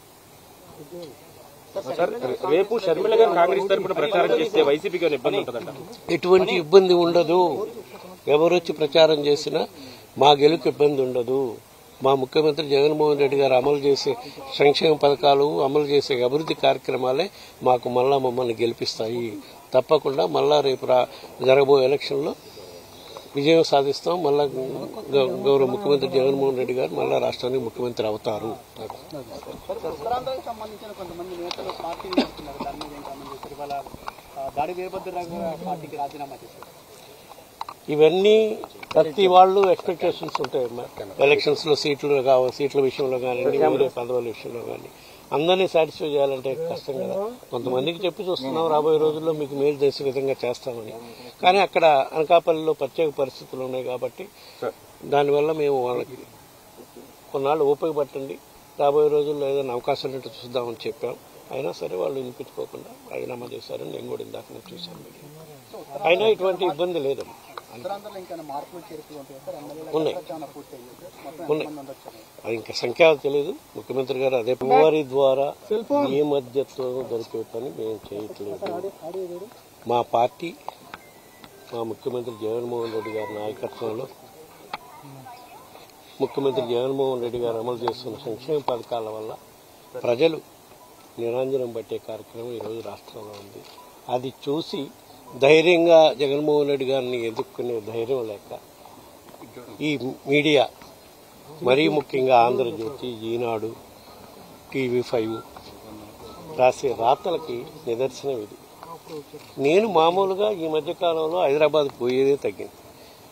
సార్ రేపు షర్మిల గారు కాంగ్రెస్ తరపున ప్రచారం చేస్తే వైసీపీకి ఏమైనా ఇబ్బంది ఉంటుందంట ఎటువంటి ఇబ్బంది ఉండదు ఎవరొచ్చి ప్రచారం చేసినా మా గెలుకు ఇబ్బంది ఉండదు మా ముఖ్యమంత్రి జగన్మోహన్ రెడ్డి గారు అమలు చేసే సంక్షేమ పథకాలు అమలు చేసే అభివృద్ధి కార్యక్రమాలే మాకు మళ్ళా మమ్మల్ని గెలిపిస్తాయి తప్పకుండా మళ్ళా రేపు రా జరగబోయే ఎలక్షన్లో విజయం సాధిస్తాం మళ్ళా గౌ- గౌరవ ముఖ్యమంత్రి జగన్మోహన్ రెడ్డి గారు మళ్ళా రాష్ట్రానికి ముఖ్యమంత్రి అవుతారు ఉత్తరాంధ్రకు సంబంధించిన కొంతమంది నేతలు పార్టీ వస్తున్నారు దాని మీద ఏం కామెంట్ చేస్తారు ఇవాళ ఆ, దాడి వీరభద్రరావు గారు పార్టీకి రాజీనామా చేశారు ఇవన్నీ ప్రతి వాళ్ళు ఎక్స్పెక్టేషన్స్ ఉంటాయి ఎలక్షన్స్ లో సీట్లు కావాలి సీట్ల విషయంలో కానీ వేరే పదవుల విషయంలో కానీ అందరినీ సాటిస్ఫై చేయాలంటే కష్టం కదా కొంతమందికి చెప్పి చూస్తున్నాం రాబోయే రోజుల్లో మీకు మేలు చేసే విధంగా చేస్తామని కానీ అక్కడ అనకాపల్లిలో ప్రత్యేక పరిస్థితులు ఉన్నాయి కాబట్టి దానివల్ల మేము వాళ్ళకి కొన్నాళ్ళు ఓపిక పట్టండి రాబోయే రోజుల్లో ఏదైనా అవకాశం ఉంటే చూద్దామని చెప్పాం అయినా సరే వాళ్ళు వినిపించుకోకుండా రాజీనామా చేశారని నేను కూడా ఇందాక నుంచి చూశాను మీడియా. అయినా ఇటువంటి ఇబ్బంది లేదమ్మా ఉత్తరాంధ్రలో ఇంకా మార్పులు చేర్పులు ఉంటాయి సార్ ఎమ్మెల్యేల ఉన్నాయి. చాలా పూర్తి అయ్యింది మొత్తం ఉన్నాయి. ఎంతమంది ఉండొచ్చు అది ఇంకా సంఖ్య తెలియదు ముఖ్యమంత్రి గారు అదే వారి ద్వారా ఏ మధ్యత్వం దొరికే పని మేము చేయట్లేదు మా పార్టీ మా ముఖ్యమంత్రి జగన్మోహన్ రెడ్డి గారి నాయకత్వంలో ముఖ్యమంత్రి జగన్మోహన్ రెడ్డి గారు అమలు చేస్తున్న సంక్షేమ పథకాల వల్ల ప్రజలు నిరంజనం పట్టే కార్యక్రమం ఈరోజు రాష్ట్రంలో ఉంది అది చూసి ధైర్యంగా జగన్మోహన్ రెడ్డి గారిని ఎదుర్కొనే ధైర్యం లేక ఈ మీడియా మరీ ముఖ్యంగా ఆంధ్రజ్యోతి ఈనాడు టీవీ ఫైవ్ రాసే రాతలకి నిదర్శనం ఇది నేను మామూలుగా ఈ మధ్య కాలంలో హైదరాబాద్ పోయేదే తగ్గింది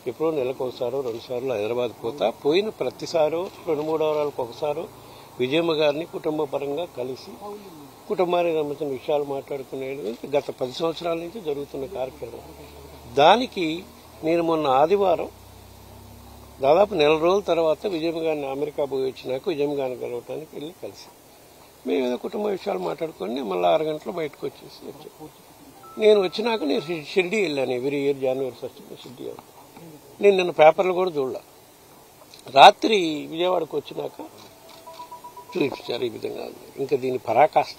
ఎప్పుడో నెలకు ఒకసారో రెండు సార్లు హైదరాబాద్ పోతా పోయిన ప్రతిసారో రెండు మూడు వారాలకు ఒకసారో విజయమ్మ గారిని కుటుంబ పరంగా కలిసి కుటుంబానికి సంబంధించిన విషయాలు మాట్లాడుకునేది గత పది సంవత్సరాల నుంచి జరుగుతున్న కార్యక్రమం దానికి నేను మొన్న ఆదివారం దాదాపు నెల రోజుల తర్వాత విజయమ్మ గారిని అమెరికా పోయి వచ్చినాక విజయమ్మ గారిని కలవటానికి వెళ్ళి కలిసి మేము ఏదో కుటుంబ విషయాలు మాట్లాడుకొని మళ్ళీ ఆరు గంటలు బయటకు వచ్చేసి వచ్చాం నేను వచ్చినాక నేను షి- షిరిడి వెళ్ళాను every year January first Shirdi వెళ్ళాను నేను నిన్న పేపర్లు కూడా చూడలే రాత్రి విజయవాడకు వచ్చినాక చూపించారు ఈ విధంగా ఉంది. ఇంకా దీని పరాకాష్ట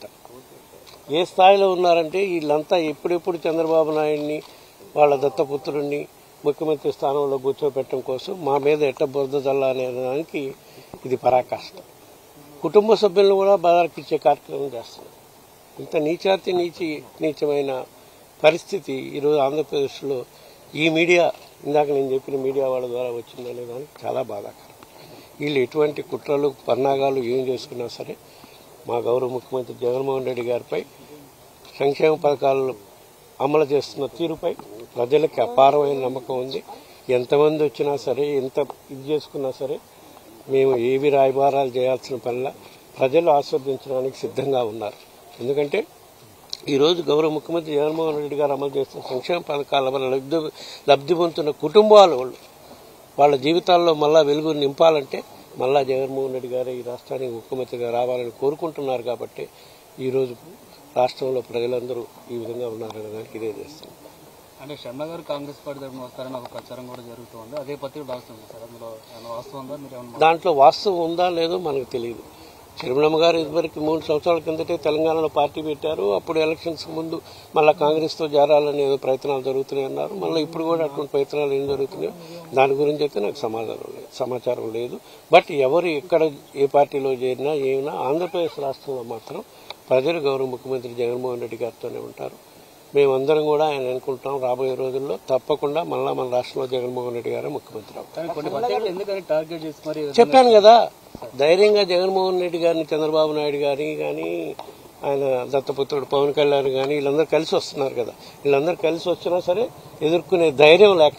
ఏ స్థాయిలో ఉన్నారంటే వీళ్ళంతా ఎప్పుడెప్పుడు చంద్రబాబు నాయుడిని వాళ్ళ దత్తపుత్రుడిని ముఖ్యమంత్రి స్థానంలో కూర్చోబెట్టడం కోసం మా మీద ఎట్ట బురద చల్లా అనే దానికి ఇది పరాకాష్ట కుటుంబ సభ్యులను కూడా బాధాకిచ్చే కార్యక్రమం చేస్తున్నారు ఇంత నీచాతి నీచి నీచమైన పరిస్థితి ఈరోజు ఆంధ్రప్రదేశ్లో ఈ మీడియా ఇందాక నేను చెప్పిన మీడియా వాళ్ళ ద్వారా వచ్చిందనే దానికి చాలా బాధాకరం వీళ్ళు ఎటువంటి కుట్రలు పన్నాగాలు ఏం చేసుకున్నా సరే మా గౌరవ ముఖ్యమంత్రి జగన్మోహన్ రెడ్డి గారిపై సంక్షేమ పథకాలు అమలు చేస్తున్న తీరుపై ప్రజలకి అపారమైన నమ్మకం ఉంది ఎంతమంది వచ్చినా సరే ఎంత ఇది చేసుకున్నా సరే మేము ఏవి రాయబారాలు చేయాల్సిన పనిలా ప్రజలు ఆస్వాదించడానికి సిద్ధంగా ఉన్నారు ఎందుకంటే ఈరోజు గౌరవ ముఖ్యమంత్రి జగన్మోహన్ రెడ్డి గారు అమలు చేస్తున్న సంక్షేమ పథకాల వల్ల లబ్ధి లబ్ధి పొందుతున్న కుటుంబాల వాళ్ళు వాళ్ళ జీవితాల్లో మళ్ళా వెలుగు నింపాలంటే మళ్ళా జగన్మోహన్ రెడ్డి గారు ఈ రాష్ట్రానికి ముఖ్యమంత్రిగా రావాలని కోరుకుంటున్నారు కాబట్టి ఈరోజు రాష్ట్రంలో ప్రజలందరూ ఈ విధంగా ఉన్నారనే దానికి ఇదే చేస్తుంది అంటే శర్మ గారు కాంగ్రెస్ పార్టీ తరఫున వస్తారని ఒక ప్రచారం కూడా జరుగుతుంది అదే పత్రిక డాక్టర్ సార్ అందులో ఏమైనా వాస్తవం ఉందా మీరు ఏమన్నా దాంట్లో వాస్తవం ఉందా లేదో మనకు తెలియదు చిరుమలమ్మ గారు ఇదివరకు మూడు సంవత్సరాల కిందటే తెలంగాణలో పార్టీ పెట్టారు అప్పుడు ఎలక్షన్స్ ముందు మళ్ళీ కాంగ్రెస్తో చేరాలని ఏదో ప్రయత్నాలు జరుగుతున్నాయి అన్నారు మళ్ళీ ఇప్పుడు కూడా అటువంటి ప్రయత్నాలు ఏం జరుగుతున్నాయో దాని గురించి అయితే నాకు సమాధానం లేదు సమాచారం లేదు బట్ ఎవరు ఎక్కడ ఏ పార్టీలో చేరినా ఏమైనా ఆంధ్రప్రదేశ్ రాష్ట్రంలో మాత్రం ప్రజలు గౌరవ ముఖ్యమంత్రి జగన్మోహన్ రెడ్డి గారితోనే ఉంటారు మేమందరం కూడా ఆయన అనుకుంటాం రాబోయే రోజుల్లో తప్పకుండా మళ్ళా మన రాష్ట్రంలో జగన్మోహన్ రెడ్డి గారే ముఖ్యమంత్రి అవుతారు కానీ కొన్ని పత్రికలు ఎందుకని టార్గెట్ చేసి మరి ఈ విధంగా చెప్పాను కదా ధైర్యంగా జగన్మోహన్ రెడ్డి గారిని చంద్రబాబు నాయుడు గారిని కానీ ఆయన దత్తపుత్రుడు పవన్ కళ్యాణ్ కానీ వీళ్ళందరూ కలిసి వస్తున్నారు కదా వీళ్ళందరూ కలిసి వచ్చినా సరే ఎదుర్కొనే ధైర్యం లేక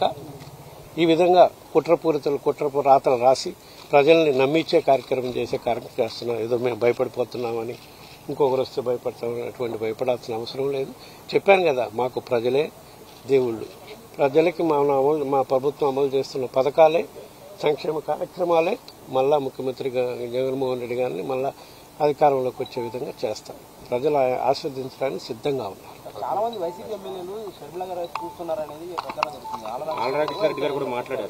ఈ విధంగా కుట్రపూరితలు కుట్రపు రాతలు రాసి ప్రజల్ని నమ్మించే కార్యక్రమం చేసే కార్యక్రమం చేస్తున్నారు ఏదో మేము భయపడిపోతున్నామని ఇంకొకరు వస్తే భయపడతామని అటువంటి భయపడాల్సిన అవసరం లేదు చెప్పాను కదా మాకు ప్రజలే దేవుళ్ళు ప్రజలకి మా అమలు మా ప్రభుత్వం అమలు చేస్తున్న పథకాలే సంక్షేమ కార్యక్రమాలే మళ్ళా ముఖ్యమంత్రిగా జగన్మోహన్ రెడ్డి గారిని మళ్ళా అధికారంలోకి వచ్చే విధంగా చేస్తాం ప్రజలు ఆ- ఆస్వాదించడానికి సిద్ధంగా ఉన్నారు చాలా మంది వైసీపీ ఎమ్మెల్యేలు షర్మిల గారు వైపు చూస్తున్నారనేది ప్రచారం జరుగుతుంది ఆళ్ళ ఆలరాకృష్ణారెడ్డి గారు కూడా మాట్లాడారు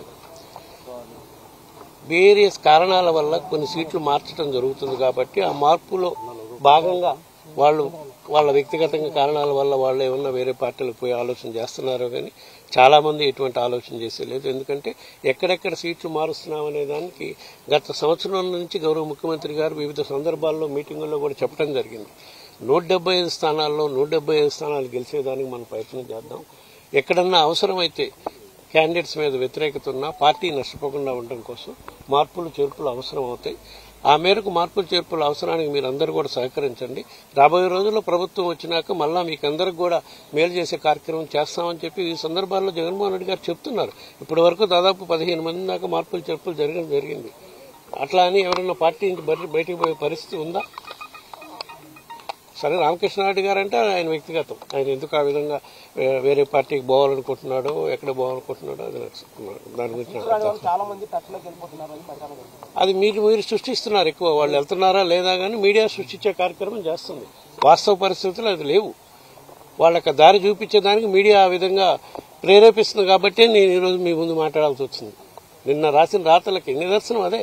వేరియస్ కారణాల వల్ల కొన్ని సీట్లు మార్చడం జరుగుతుంది కాబట్టి ఆ మార్పులో భాగంగా వాళ్ళు వాళ్ళ వ్యక్తిగతంగా కారణాల వల్ల వాళ్ళు ఏమన్నా వేరే పార్టీలకు పోయి ఆలోచన చేస్తున్నారో కానీ చాలా మంది ఎటువంటి ఆలోచన చేసేలేదు ఎందుకంటే ఎక్కడెక్కడ సీట్లు మారుస్తున్నాం అనే దానికి గత సంవత్సరం నుంచి గౌరవ ముఖ్యమంత్రి గారు వివిధ సందర్భాల్లో మీటింగుల్లో కూడా చెప్పడం జరిగింది నూట డెబ్బై ఐదు స్థానాల్లో నూట డెబ్బై ఐదు స్థానాలు గెలిచేదానికి మనం ప్రయత్నం చేద్దాం ఎక్కడన్నా అవసరమైతే క్యాండిడేట్స్ మీద వ్యతిరేకత ఉన్నా పార్టీ నష్టపోకుండా ఉండడం కోసం మార్పులు చేర్పులు అవసరం అవుతాయి ఆ మేరకు మార్పులు చేర్పుల అవసరానికి మీరు అందరూ కూడా సహకరించండి రాబోయే రోజుల్లో ప్రభుత్వం వచ్చినాక మళ్ళా మీకు అందరికి కూడా మేలు చేసే కార్యక్రమం చేస్తామని చెప్పి ఈ సందర్భాల్లో జగన్మోహన్ రెడ్డి గారు చెప్తున్నారు ఇప్పటి వరకు దాదాపు పదిహేను మంది దాకా మార్పులు చేర్పులు జరగడం జరిగింది అట్లా అని ఎవరైనా పార్టీ నుంచి బయట- బయటికి పోయే పరిస్థితి ఉందా సరే రామకృష్ణారెడ్డి గారు అంటే ఆయన వ్యక్తిగతం ఆయన ఎందుకు ఆ విధంగా వే- వేరే పార్టీకి పోవాలనుకుంటున్నాడో ఎక్కడ పోవాలనుకుంటున్నాడో అది నాకు దాని గురించి నాకు అర్థం చాలా మంది టచ్లోకి వెళ్ళిపోతున్నారని ప్రచారం జరుగుతుంది అది మీరు మీరు సృష్టిస్తున్నారు ఎక్కువ వాళ్ళు వెళ్తున్నారా లేదా కానీ మీడియా సృష్టించే కార్యక్రమం చేస్తుంది వాస్తవ పరిస్థితులు అది లేవు వాళ్ళకి దారి చూపించేదానికి మీడియా ఆ విధంగా ప్రేరేపిస్తుంది కాబట్టి నేను ఈరోజు మీ ముందు మాట్లాడాల్సి వచ్చింది నిన్న రాసిన రాతలకి నిదర్శనం అదే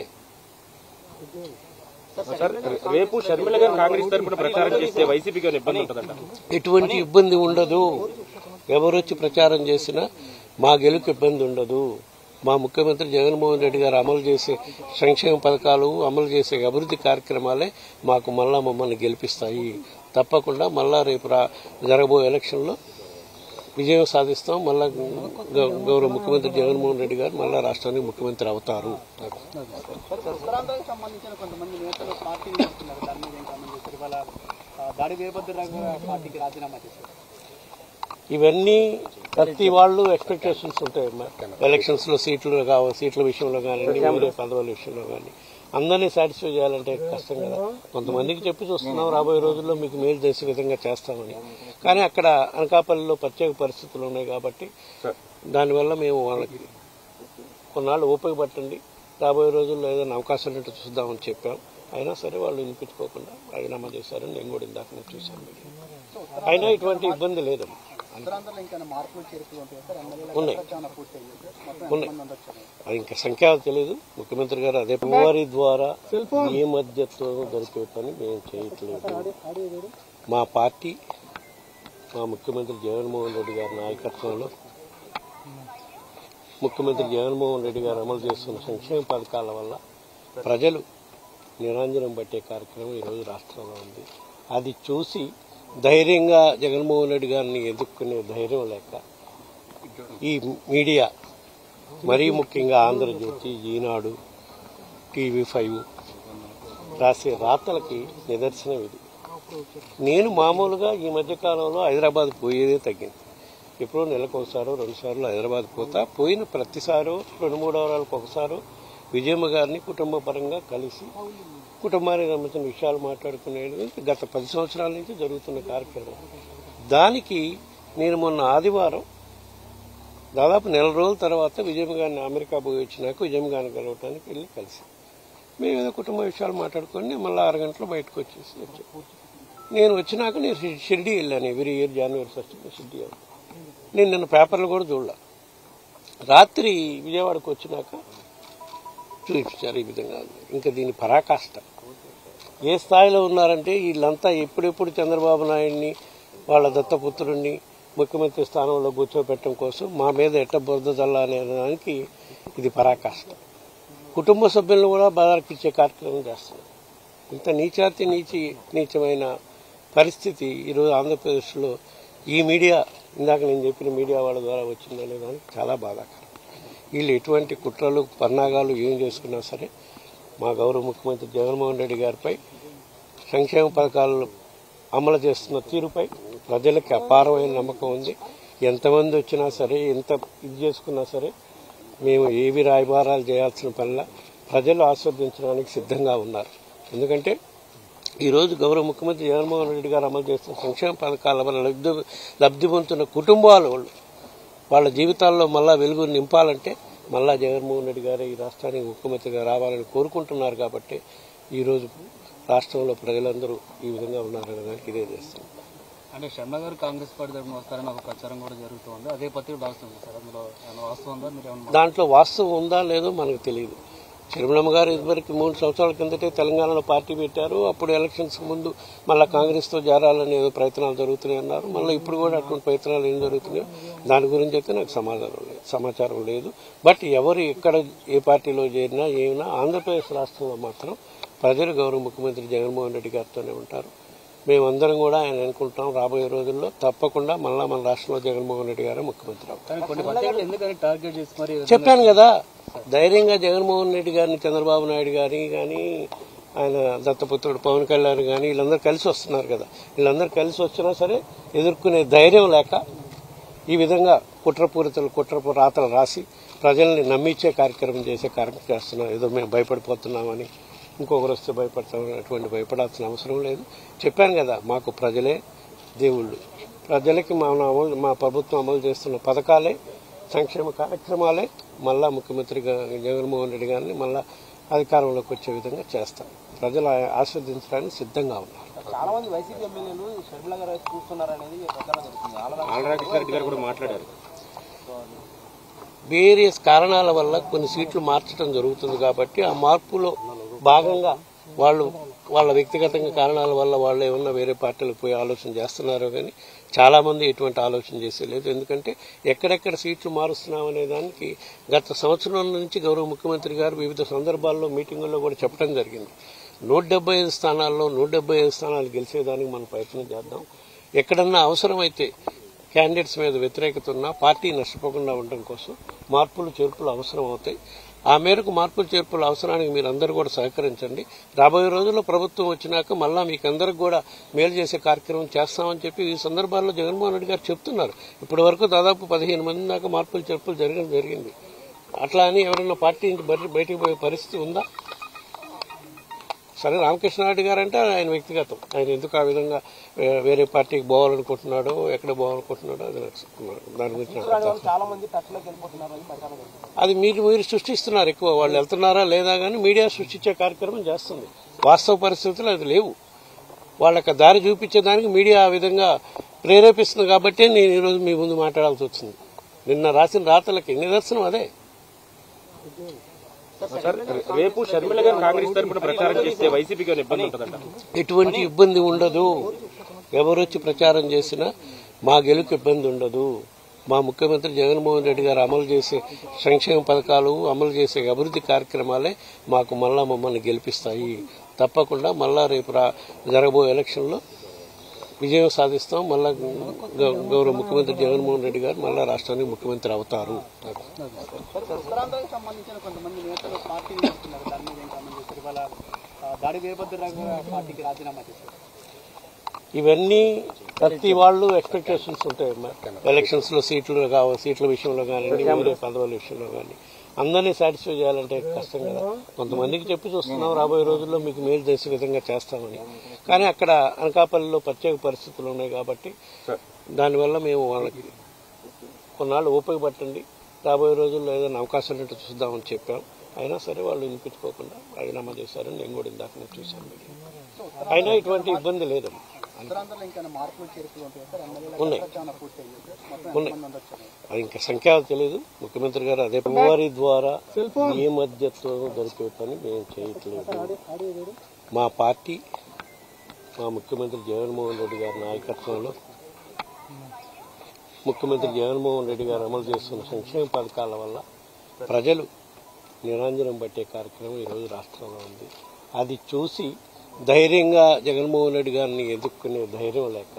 సార్ రేపు షర్మిల గారు కాంగ్రెస్ తరపున ప్రచారం చేస్తే వైసీపీకి ఏమైనా ఇబ్బంది ఉంటుందంట ఎటువంటి ఇబ్బంది ఉండదు ఎవరొచ్చి ప్రచారం చేసినా మా గెలుపు ఇబ్బంది ఉండదు మా ముఖ్యమంత్రి జగన్మోహన్ రెడ్డి గారు అమలు చేసే సంక్షేమ పథకాలు అమలు చేసే అభివృద్ధి కార్యక్రమాలే మాకు మళ్ళా మమ్మల్ని గెలిపిస్తాయి తప్పకుండా మళ్ళా రేపు రా జరగబోయే ఎలక్షన్లో విజయం సాధిస్తాం మళ్ళా గౌ- గౌరవ ముఖ్యమంత్రి జగన్మోహన్ రెడ్డి గారు మళ్ళా రాష్ట్రానికి ముఖ్యమంత్రి అవుతారు ఉత్తరాంధ్రకు సంబంధించిన కొంతమంది నేతలు పార్టీ చేస్తున్నారు దాని మీద ఏం కామెంట్ చేస్తారు ఇవాళ ఆ, దాడి వీరభద్రరావు గారు పార్టీకి రాజీనామా చేశారు ఇవన్నీ ప్రతి వాళ్ళు ఎక్స్పెక్టేషన్స్ ఉంటాయి ఎలక్షన్స్ లో సీట్లు కావాలి సీట్ల విషయంలో కానీ వేరే పదవుల విషయంలో కానీ అందరినీ సాటిస్ఫై చేయాలంటే కష్టం కదా కొంతమందికి చెప్పి చూస్తున్నాం రాబోయే రోజుల్లో మీకు మేలు చేసే విధంగా చేస్తామని కానీ అక్కడ అనకాపల్లిలో ప్రత్యేక పరిస్థితులు ఉన్నాయి కాబట్టి దానివల్ల మేము వాళ్ళకి కొన్నాళ్ళు ఓపిక పట్టండి రాబోయే రోజుల్లో ఏదైనా అవకాశం ఉంటే చూద్దామని చెప్పాం అయినా సరే వాళ్ళు వినిపించుకోకుండా రాజీనామా చేశారని నేను కూడా ఇందాక నేను చూశాను మీడియా. అయినా ఇటువంటి ఇబ్బంది లేదు ఉత్తరాంధ్రలో ఇంకా మార్పులు చేర్పులు ఉంటాయి సార్ ఎమ్మెల్యేల ఉన్నాయి. ఏమైనా పూర్తి అయ్యింది మొత్తం ఉన్నాయి. ఎంతమంది వచ్చారు అది ఇంకా సంఖ్య తెలియదు ముఖ్యమంత్రి గారు అదే వారి ద్వారా ఏ మధ్యత్వం దొరికే పని మేము చేయట్లేదు మా పార్టీ మా ముఖ్యమంత్రి జగన్మోహన్ రెడ్డి గారి నాయకత్వంలో ముఖ్యమంత్రి జగన్మోహన్ రెడ్డి గారు అమలు చేస్తున్న సంక్షేమ పథకాల వల్ల ప్రజలు నిరంజనం పట్టే కార్యక్రమం ఈరోజు రాష్ట్రంలో ఉంది అది చూసి ధైర్యంగా జగన్మోహన్ రెడ్డి గారిని ఎదుర్కొనే ధైర్యం లేక ఈ మీడియా మరీ ముఖ్యంగా ఆంధ్రజ్యోతి ఈనాడు టీవీ ఫైవ్ రాసే రాతలకి నిదర్శనం ఇది నేను మామూలుగా ఈ మధ్య కాలంలో హైదరాబాద్ పోయేదే తగ్గింది ఎప్పుడో నెలకు ఒకసారో రెండు సార్లు హైదరాబాద్ పోతా పోయిన ప్రతిసారో రెండు మూడు వారాలకు ఒకసారో విజయమ్మ గారిని కుటుంబ పరంగా కలిసి కుటుంబానికి సంబంధించిన విషయాలు మాట్లాడుకునేది గత పది సంవత్సరాల నుంచి జరుగుతున్న కార్యక్రమం దానికి నేను మొన్న ఆదివారం దాదాపు నెల రోజుల తర్వాత విజయమ్మ గారిని అమెరికా పోయి వచ్చినాక విజయమ్మ గారిని కలవటానికి వెళ్ళి కలిసి మేము ఏదో కుటుంబ విషయాలు మాట్లాడుకొని మళ్ళీ ఆరు గంటలు బయటకు వచ్చేసి వచ్చాం నేను వచ్చినాక నేను షి- షిరిడి వెళ్ళాను every year January first Shirdi వెళ్తాను నేను నిన్న పేపర్లు కూడా చూడలే రాత్రి విజయవాడకు వచ్చినాక చూపించారు ఈ విధంగా ఉంది. ఇంకా దీని పరాకాష్ట ఏ స్థాయిలో ఉన్నారంటే వీళ్ళంతా ఎప్పుడెప్పుడు చంద్రబాబు నాయుడిని వాళ్ళ దత్తపుత్రుడిని ముఖ్యమంత్రి స్థానంలో కూర్చోబెట్టడం కోసం మా మీద ఎట్ట బురద చల్ల అనే దానికి ఇది పరాకాష్ట కుటుంబ సభ్యులను కూడా బాధారకిచ్చే కార్యక్రమం చేస్తున్నారు ఇంత నీచాతి నీచి నీచమైన పరిస్థితి ఈరోజు ఆంధ్రప్రదేశ్లో ఈ మీడియా ఇందాక నేను చెప్పిన మీడియా వాళ్ళ ద్వారా వచ్చిందనే దానికి చాలా బాధాకరం వీళ్ళు ఎటువంటి కుట్రలు పన్నాగాలు ఏం చేసుకున్నా సరే మా గౌరవ ముఖ్యమంత్రి జగన్మోహన్ రెడ్డి గారిపై సంక్షేమ పథకాలు అమలు చేస్తున్న తీరుపై ప్రజలకి అపారమైన నమ్మకం ఉంది ఎంతమంది వచ్చినా సరే ఎంత ఇది చేసుకున్నా సరే మేము ఏవి రాయబారాలు చేయాల్సిన పనిలా ప్రజలు ఆస్వాదించడానికి సిద్ధంగా ఉన్నారు ఎందుకంటే ఈరోజు గౌరవ ముఖ్యమంత్రి జగన్మోహన్ రెడ్డి గారు అమలు చేస్తున్న సంక్షేమ పథకాల వల్ల లబ్ధి లబ్ధి పొందుతున్న కుటుంబాల వాళ్ళు వాళ్ళ జీవితాల్లో మళ్ళా వెలుగు నింపాలంటే మళ్ళా జగన్మోహన్ రెడ్డి గారు ఈ రాష్ట్రానికి ముఖ్యమంత్రిగా రావాలని కోరుకుంటున్నారు కాబట్టి ఈరోజు రాష్ట్రంలో ప్రజలందరూ ఈ విధంగా ఉన్నారనే దానికి ఇదే చేస్తుంది అంటే శర్మ గారు కాంగ్రెస్ పార్టీ తరఫున వస్తారని ఒక ప్రచారం కూడా జరుగుతుంది అదే పత్రిక రాస్తుంది సార్ అందులో ఏమైనా వాస్తవం ఉందా మీరు ఏమన్నా దాంట్లో వాస్తవం ఉందా లేదో మనకు తెలియదు చిరుమలమ్మ గారు ఇదివరకు మూడు సంవత్సరాల కిందటే తెలంగాణలో పార్టీ పెట్టారు అప్పుడు ఎలక్షన్స్ ముందు మళ్ళీ కాంగ్రెస్తో చేరాలని ఏదో ప్రయత్నాలు జరుగుతున్నాయి అన్నారు మళ్ళీ ఇప్పుడు కూడా అటువంటి ప్రయత్నాలు ఏం జరుగుతున్నాయో దాని గురించి అయితే నాకు సమాధానం లేదు సమాచారం లేదు బట్ ఎవరు ఎక్కడ ఏ పార్టీలో చేరినా ఏమైనా ఆంధ్రప్రదేశ్ రాష్ట్రంలో మాత్రం ప్రజలు గౌరవ ముఖ్యమంత్రి జగన్మోహన్ రెడ్డి గారితోనే ఉంటారు మేమందరం కూడా ఆయన అనుకుంటాం రాబోయే రోజుల్లో తప్పకుండా మళ్ళా మన రాష్ట్రంలో జగన్మోహన్ రెడ్డి గారే ముఖ్యమంత్రి అవుతారు కానీ కొన్ని పత్రికలు ఎందుకని టార్గెట్ చేసి మరి చెప్పాను కదా ధైర్యంగా జగన్మోహన్ రెడ్డి గారిని చంద్రబాబు నాయుడు గారిని కానీ ఆయన దత్తపుత్రుడు పవన్ కళ్యాణ్ కానీ వీళ్ళందరూ కలిసి వస్తున్నారు కదా వీళ్ళందరూ కలిసి వచ్చినా సరే ఎదుర్కొనే ధైర్యం లేక ఈ విధంగా కుట్రపూరితలు కుట్రపు రాతలు రాసి ప్రజల్ని నమ్మించే కార్యక్రమం చేసే కార్యక్రమం చేస్తున్నాం ఏదో మేము భయపడిపోతున్నామని ఇంకొకరు వస్తే భయపడతాం అటువంటి భయపడాల్సిన అవసరం లేదు చెప్పాను కదా మాకు ప్రజలే దేవుళ్ళు ప్రజలకి మా అమలు మా ప్రభుత్వం అమలు చేస్తున్న పథకాలే సంక్షేమ కార్యక్రమాలే మళ్ళా ముఖ్యమంత్రి గా- జగన్మోహన్ రెడ్డి గారిని మళ్ళా అధికారంలోకి వచ్చే విధంగా చేస్తాం ప్రజలు ఆ- ఆస్వాదించడానికి సిద్ధంగా ఉన్నారు చాలా మంది వైసీపీ ఎమ్మెల్యేలు షర్మిల గారు చూస్తున్నారు అనేది ప్రచారం జరుగుతుంది ఆళ్ళ ఆలరాకృష్ణ రెడ్డి గారు కూడా మాట్లాడారు వేరియస్ కారణాల వల్ల కొన్ని సీట్లు మార్చడం జరుగుతుంది కాబట్టి ఆ మార్పులో భాగంగా వాళ్ళు వాళ్ళ వ్యక్తిగతంగా కారణాల వల్ల వాళ్ళు ఏమన్నా వేరే పార్టీలకు పోయి ఆలోచన చేస్తున్నారో కానీ చాలా మంది ఎటువంటి ఆలోచన చేసే లేదు ఎందుకంటే ఎక్కడెక్కడ సీట్లు మారుస్తున్నాం అనే దానికి గత సంవత్సరం నుంచి గౌరవ ముఖ్యమంత్రి గారు వివిధ సందర్భాల్లో మీటింగుల్లో కూడా చెప్పడం జరిగింది నూట డెబ్బై ఐదు స్థానాల్లో నూట డెబ్బై ఐదు స్థానాలు గెలిచేదానికి మనం ప్రయత్నం చేద్దాం ఎక్కడన్నా అవసరమైతే క్యాండిడేట్స్ మీద వ్యతిరేకత ఉన్నా పార్టీ నష్టపోకుండా ఉండడం కోసం మార్పులు చేర్పులు అవసరం అవుతాయి ఆ మేరకు మార్పులు చేర్పుల అవసరానికి మీరు అందరూ కూడా సహకరించండి రాబోయే రోజుల్లో ప్రభుత్వం వచ్చినాక మళ్ళా మీకు అందరికి కూడా మేలు చేసే కార్యక్రమం చేస్తామని చెప్పి ఈ సందర్భాల్లో జగన్మోహన్ రెడ్డి గారు చెప్తున్నారు ఇప్పటి వరకు దాదాపు పదిహేను మంది దాకా మార్పులు చేర్పులు జరగడం జరిగింది అట్లా అని ఎవరైనా పార్టీ నుంచి బయట- బయటికి పోయే పరిస్థితి ఉందా సరే రామకృష్ణారెడ్డి గారు అంటే ఆయన వ్యక్తిగతం ఆయన ఎందుకు ఆ విధంగా వే- వేరే పార్టీకి పోవాలనుకుంటున్నాడో ఎక్కడ పోవాలనుకుంటున్నాడో అది నాకు దాని గురించి నాకు అర్థం. చాలా మంది టచ్లోకి వెళ్ళిపోతున్నారని ప్రచారం జరుగుతుంది అది మీరు మీరు సృష్టిస్తున్నారు ఎక్కువ వాళ్ళు వెళ్తున్నారా లేదా కానీ మీడియా సృష్టించే కార్యక్రమం చేస్తుంది వాస్తవ పరిస్థితులు అది లేవు వాళ్ళకి దారి చూపించేదానికి మీడియా ఆ విధంగా ప్రేరేపిస్తుంది కాబట్టి నేను ఈరోజు మీ ముందు మాట్లాడాల్సి వచ్చింది నిన్న రాసిన రాతలకి నిదర్శనం అదే సార్ రేపు షర్మిల గారు కాంగ్రెస్ తరపున ప్రచారం చేస్తే వైసీపీకి ఏమైనా ఇబ్బంది ఉంటుందంట ఎటువంటి ఇబ్బంది ఉండదు ఎవరొచ్చి ప్రచారం చేసినా మా గెలుకు ఇబ్బంది ఉండదు మా ముఖ్యమంత్రి జగన్మోహన్ రెడ్డి గారు అమలు చేసే సంక్షేమ పథకాలు అమలు చేసే అభివృద్ధి కార్యక్రమాలే మాకు మళ్ళా మమ్మల్ని గెలిపిస్తాయి తప్పకుండా మళ్ళా రేపు రా జరగబోయే ఎలక్షన్లో విజయం సాధిస్తాం మళ్ళా గౌ- గౌరవ ముఖ్యమంత్రి జగన్మోహన్ రెడ్డి గారు మళ్ళా రాష్ట్రానికి ముఖ్యమంత్రి అవుతారు ఉత్తరాంధ్రకు సంబంధించిన కొంతమంది నేతలు పార్టీని వస్తున్నారు దాని మీద ఏం కామెంట్ చేస్తారు ఇవాళ ఆ, దాడి వీరభద్రరావు గారు పార్టీకి రాజీనామా చేశారు ఇవన్నీ ప్రతి వాళ్ళు ఎక్స్పెక్టేషన్స్ ఉంటాయమ్మా ఎలక్షన్స్ లో సీట్లు కావాలి సీట్ల విషయంలో కానీ వేరే పదవుల విషయంలో కానీ అందరినీ సాటిస్ఫై చేయాలంటే కష్టం కదా కొంతమందికి చెప్పి చూస్తున్నాం రాబోయే రోజుల్లో మీకు మేలు చేసే విధంగా చేస్తామని కానీ అక్కడ అనకాపల్లిలో ప్రత్యేక పరిస్థితులు ఉన్నాయి కాబట్టి దానివల్ల మేము వాళ్ళకి కొన్నాళ్ళు ఓపిక పట్టండి రాబోయే రోజుల్లో ఏదైనా అవకాశం ఉంటే చూద్దామని చెప్పాం అయినా సరే వాళ్ళు వినిపించుకోకుండా రాజీనామా చేశారని నేను కూడా ఇందాక నేను చూశాను అయినా ఇటువంటి ఇబ్బంది లేదమ్మా ఉత్తరాంధ్రలో ఇంకా మార్పులు చేర్పులు ఉంటాయి సార్ ఎమ్మెల్యేల ఉన్నాయి. ప్రచారం పూర్తి అయ్యింది మొత్తం ఉన్నాయి. ఎంతమంది ఉండొచ్చు అది ఇంకా సంఖ్య తెలియదు ముఖ్యమంత్రి గారు అదే వారి ద్వారా ఏ మధ్యత్వం దొరికే పని మేము చేయట్లేదు మా పార్టీ మా ముఖ్యమంత్రి జగన్మోహన్ రెడ్డి గారి నాయకత్వంలో ముఖ్యమంత్రి జగన్మోహన్ రెడ్డి గారు అమలు చేస్తున్న సంక్షేమ పథకాల వల్ల ప్రజలు నిరంజనం పట్టే కార్యక్రమం ఈరోజు రాష్ట్రంలో ఉంది అది చూసి ధైర్యంగా జగన్మోహన్ రెడ్డి గారిని ఎదుర్కొనే ధైర్యం లేక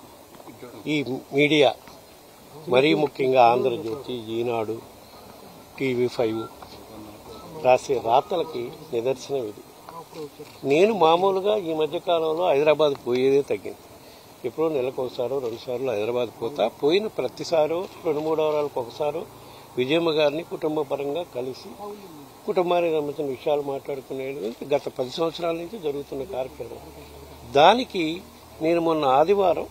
ఈ మీడియా మరీ ముఖ్యంగా ఆంధ్రజ్యోతి ఈనాడు టీవీ ఫైవ్ రాసే రాతలకి నిదర్శనం ఇది నేను మామూలుగా ఈ మధ్య కాలంలో హైదరాబాద్ పోయేదే తగ్గింది ఎప్పుడో నెలకు ఒకసారో రెండు సార్లు హైదరాబాద్ పోతా పోయిన ప్రతిసారో రెండు మూడు వారాలకు ఒకసారో విజయమ్మ గారిని కుటుంబ పరంగా కలిసి కుటుంబానికి సంబంధించిన విషయాలు మాట్లాడుకునేది గత పది సంవత్సరాల నుంచి జరుగుతున్న కార్యక్రమం దానికి నేను మొన్న ఆదివారం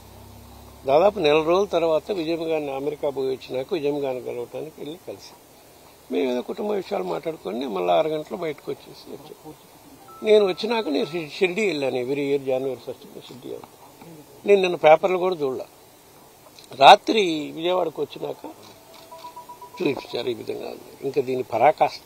దాదాపు నెల రోజుల తర్వాత విజయమ్మ గారిని అమెరికా పోయి వచ్చినాక విజయమ్మ గారిని కలవటానికి వెళ్ళి కలిసి మేము ఏదో కుటుంబ విషయాలు మాట్లాడుకొని మళ్ళీ ఆరు గంటలు బయటకు వచ్చేసి వచ్చాం నేను వచ్చినాక నేను షి- షిరిడి వెళ్ళాను every year January first Shirdi వెళ్తాను నేను నిన్న పేపర్లు కూడా చూడలే రాత్రి విజయవాడకు వచ్చినాక చూపించారు ఈ విధంగా ఉంది. ఇంకా దీని పరాకాష్ట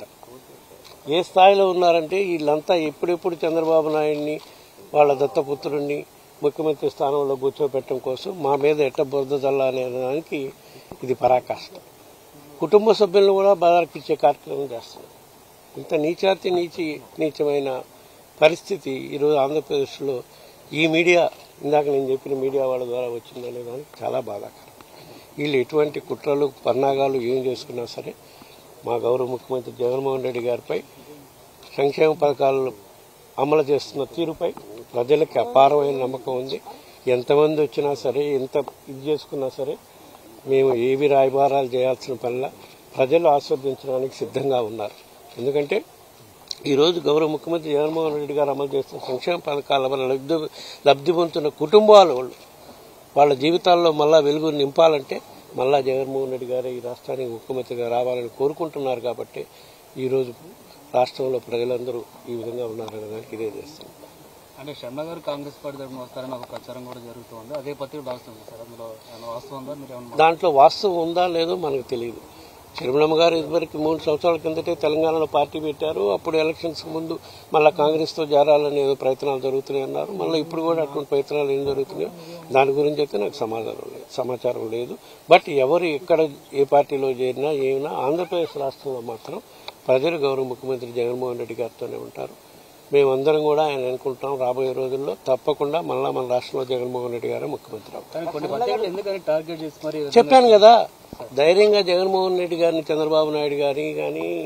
ఏ స్థాయిలో ఉన్నారంటే వీళ్ళంతా ఎప్పుడెప్పుడు చంద్రబాబు నాయుడిని వాళ్ళ దత్తపుత్రుడిని ముఖ్యమంత్రి స్థానంలో కూర్చోబెట్టడం కోసం మా మీద ఎట్ట బురద చల్లా అనే దానికి ఇది పరాకాష్ట కుటుంబ సభ్యులను కూడా బాధారకిచ్చే కార్యక్రమం చేస్తున్నారు ఇంత నీచాతి నీచి నీచమైన పరిస్థితి ఈరోజు ఆంధ్రప్రదేశ్లో ఈ మీడియా ఇందాక నేను చెప్పిన మీడియా వాళ్ళ ద్వారా వచ్చిందనే దానికి చాలా బాధాకరం వీళ్ళు ఎటువంటి కుట్రలు పన్నాగాలు ఏం చేసుకున్నా సరే మా గౌరవ ముఖ్యమంత్రి జగన్మోహన్ రెడ్డి గారిపై సంక్షేమ పథకాలు అమలు చేస్తున్న తీరుపై ప్రజలకి అపారమైన నమ్మకం ఉంది ఎంతమంది వచ్చినా సరే ఎంత ఇది చేసుకున్నా సరే మేము ఏవి రాయబారాలు చేయాల్సిన పనిలా ప్రజలు ఆస్వాదించడానికి సిద్ధంగా ఉన్నారు ఎందుకంటే ఈరోజు గౌరవ ముఖ్యమంత్రి జగన్మోహన్ రెడ్డి గారు అమలు చేస్తున్న సంక్షేమ పథకాల వల్ల లబ్ధి లబ్ధి పొందుతున్న కుటుంబాల వాళ్ళు వాళ్ళ జీవితాల్లో మళ్ళా వెలుగు నింపాలంటే మళ్ళా జగన్మోహన్ రెడ్డి గారు ఈ రాష్ట్రానికి ముఖ్యమంత్రిగా రావాలని కోరుకుంటున్నారు కాబట్టి ఈరోజు రాష్ట్రంలో ప్రజలందరూ ఈ విధంగా ఉన్నారనే దానికి ఇదే చేస్తుంది అంటే శర్మ గారు కాంగ్రెస్ పార్టీ తరఫున వస్తారని ఒక ప్రచారం కూడా జరుగుతుంది అదే పత్రిక రాస్తుంది సార్ అందులో ఏమైనా వాస్తవం ఉందా మీరు ఏమన్నా దాంట్లో వాస్తవం ఉందా లేదో మనకు తెలియదు చిరుమలమ్మ గారు ఇదివరకు మూడు సంవత్సరాల కిందటే తెలంగాణలో పార్టీ పెట్టారు అప్పుడు ఎలక్షన్స్ ముందు మళ్ళీ కాంగ్రెస్తో చేరాలని ఏదో ప్రయత్నాలు జరుగుతున్నాయి అన్నారు మళ్ళీ ఇప్పుడు కూడా అటువంటి ప్రయత్నాలు ఏం జరుగుతున్నాయో దాని గురించి అయితే నాకు సమాధానం లేదు సమాచారం లేదు బట్ ఎవరు ఎక్కడ ఏ పార్టీలో చేరినా ఏమైనా ఆంధ్రప్రదేశ్ రాష్ట్రంలో మాత్రం ప్రజలు గౌరవ ముఖ్యమంత్రి జగన్మోహన్ రెడ్డి గారితోనే ఉంటారు మేమందరం కూడా ఆయన అనుకుంటాం రాబోయే రోజుల్లో తప్పకుండా మళ్ళా మన రాష్ట్రంలో జగన్మోహన్ రెడ్డి గారే ముఖ్యమంత్రి అవుతారు కానీ కొన్ని పత్రికలు ఎందుకని టార్గెట్ చేసి మరి చెప్పాను కదా ధైర్యంగా జగన్మోహన్ రెడ్డి గారిని చంద్రబాబు నాయుడు గారిని కానీ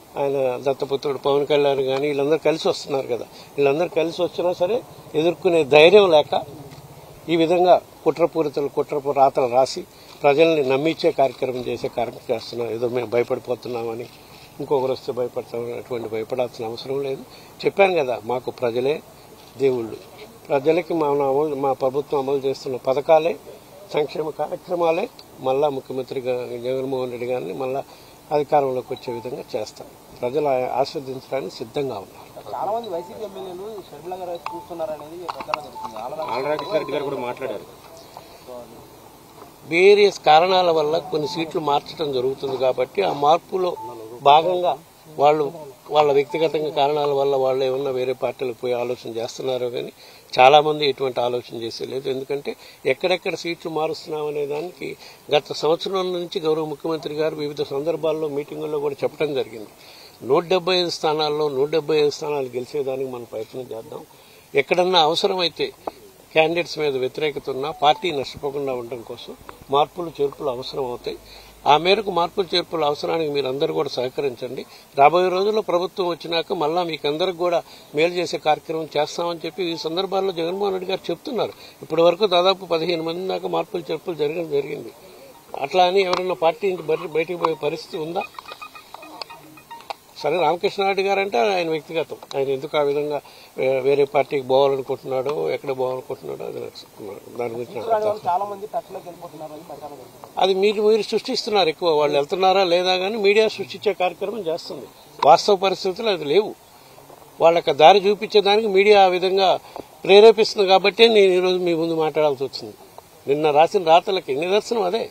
ఆయన దత్తపుత్రుడు పవన్ కళ్యాణ్ కానీ వీళ్ళందరూ కలిసి వస్తున్నారు కదా వీళ్ళందరూ కలిసి వచ్చినా సరే ఎదుర్కొనే ధైర్యం లేక ఈ విధంగా కుట్రపూరితలు కుట్రపు రాతలు రాసి ప్రజల్ని నమ్మించే కార్యక్రమం చేసే కార్యక్రమం చేస్తున్నాం ఏదో మేము భయపడిపోతున్నామని ఇంకొకరు వస్తే భయపడతామని అటువంటి భయపడాల్సిన అవసరం లేదు చెప్పాను కదా మాకు ప్రజలే దేవుళ్ళు ప్రజలకి మన అమలు మా ప్రభుత్వం అమలు చేస్తున్న పథకాలే సంక్షేమ కార్యక్రమాలే మళ్ళా ముఖ్యమంత్రి గా- జగన్మోహన్ రెడ్డి గారిని మళ్ళా అధికారంలోకి వచ్చే విధంగా చేస్తాం ప్రజలు ఆ- ఆస్వాదించడానికి సిద్ధంగా ఉన్నారు చాలా మంది వైసీపీ ఎమ్మెల్యేలు షర్మిల గారు వైపు చూస్తున్నారనేది ప్రచారం జరుగుతుంది ఆల్రెడీ ఆలరాకృష్ణారెడ్డి గారు కూడా మాట్లాడారు వేరియస్ కారణాల వల్ల కొన్ని సీట్లు మార్చడం జరుగుతుంది కాబట్టి ఆ మార్పులో భాగంగా వాళ్ళు వాళ్ళ వ్యక్తిగతంగా కారణాల వల్ల వాళ్ళు ఏమన్నా వేరే పార్టీలకు పోయి ఆలోచన చేస్తున్నారో కానీ చాలా మంది ఎటువంటి ఆలోచన చేసేలేదు ఎందుకంటే ఎక్కడెక్కడ సీట్లు మారుస్తున్నాం అనే దానికి గత సంవత్సరం నుంచి గౌరవ ముఖ్యమంత్రి గారు వివిధ సందర్భాల్లో మీటింగుల్లో కూడా చెప్పడం జరిగింది నూట డెబ్బై ఐదు స్థానాల్లో నూట డెబ్బై ఐదు స్థానాలు గెలిచేదానికి మనం ప్రయత్నం చేద్దాం ఎక్కడన్నా అవసరమైతే క్యాండిడేట్స్ మీద వ్యతిరేకత ఉన్నా పార్టీ నష్టపోకుండా ఉండడం కోసం మార్పులు చేర్పులు అవసరం అవుతాయి ఆ మేరకు మార్పులు చేర్పుల అవసరానికి మీరు అందరూ కూడా సహకరించండి రాబోయే రోజుల్లో ప్రభుత్వం వచ్చినాక మళ్ళా మీకు అందరికి కూడా మేలు చేసే కార్యక్రమం చేస్తామని చెప్పి ఈ సందర్భాల్లో జగన్మోహన్ రెడ్డి గారు చెప్తున్నారు ఇప్పటి వరకు దాదాపు పదిహేను మంది దాకా మార్పులు చేర్పులు జరగడం జరిగింది అట్లా అని ఎవరైనా పార్టీ నుంచి బయట- బయటికి పోయే పరిస్థితి ఉందా సరే రామకృష్ణారెడ్డి గారు అంటే ఆయన వ్యక్తిగతం ఆయన ఎందుకు ఆ విధంగా వే- వేరే పార్టీకి పోవాలనుకుంటున్నాడో ఎక్కడ పోవాలనుకుంటున్నాడో అది నాకు దాని గురించి నాకు అర్థం. చాలా మంది టచ్ లోకి వెళ్ళిపోతున్నారని ప్రచారం జరుగుతుంది అది మీరు మీరు సృష్టిస్తున్నారు ఎక్కువ వాళ్ళు వెళ్తున్నారా లేదా కానీ మీడియా సృష్టించే కార్యక్రమం చేస్తుంది వాస్తవ పరిస్థితులు అది లేవు వాళ్ళకి దారి చూపించేదానికి మీడియా ఆ విధంగా ప్రేరేపిస్తుంది కాబట్టి నేను ఈరోజు మీ ముందు మాట్లాడాల్సి వచ్చింది నిన్న రాసిన రాతలకి నిదర్శనం అదే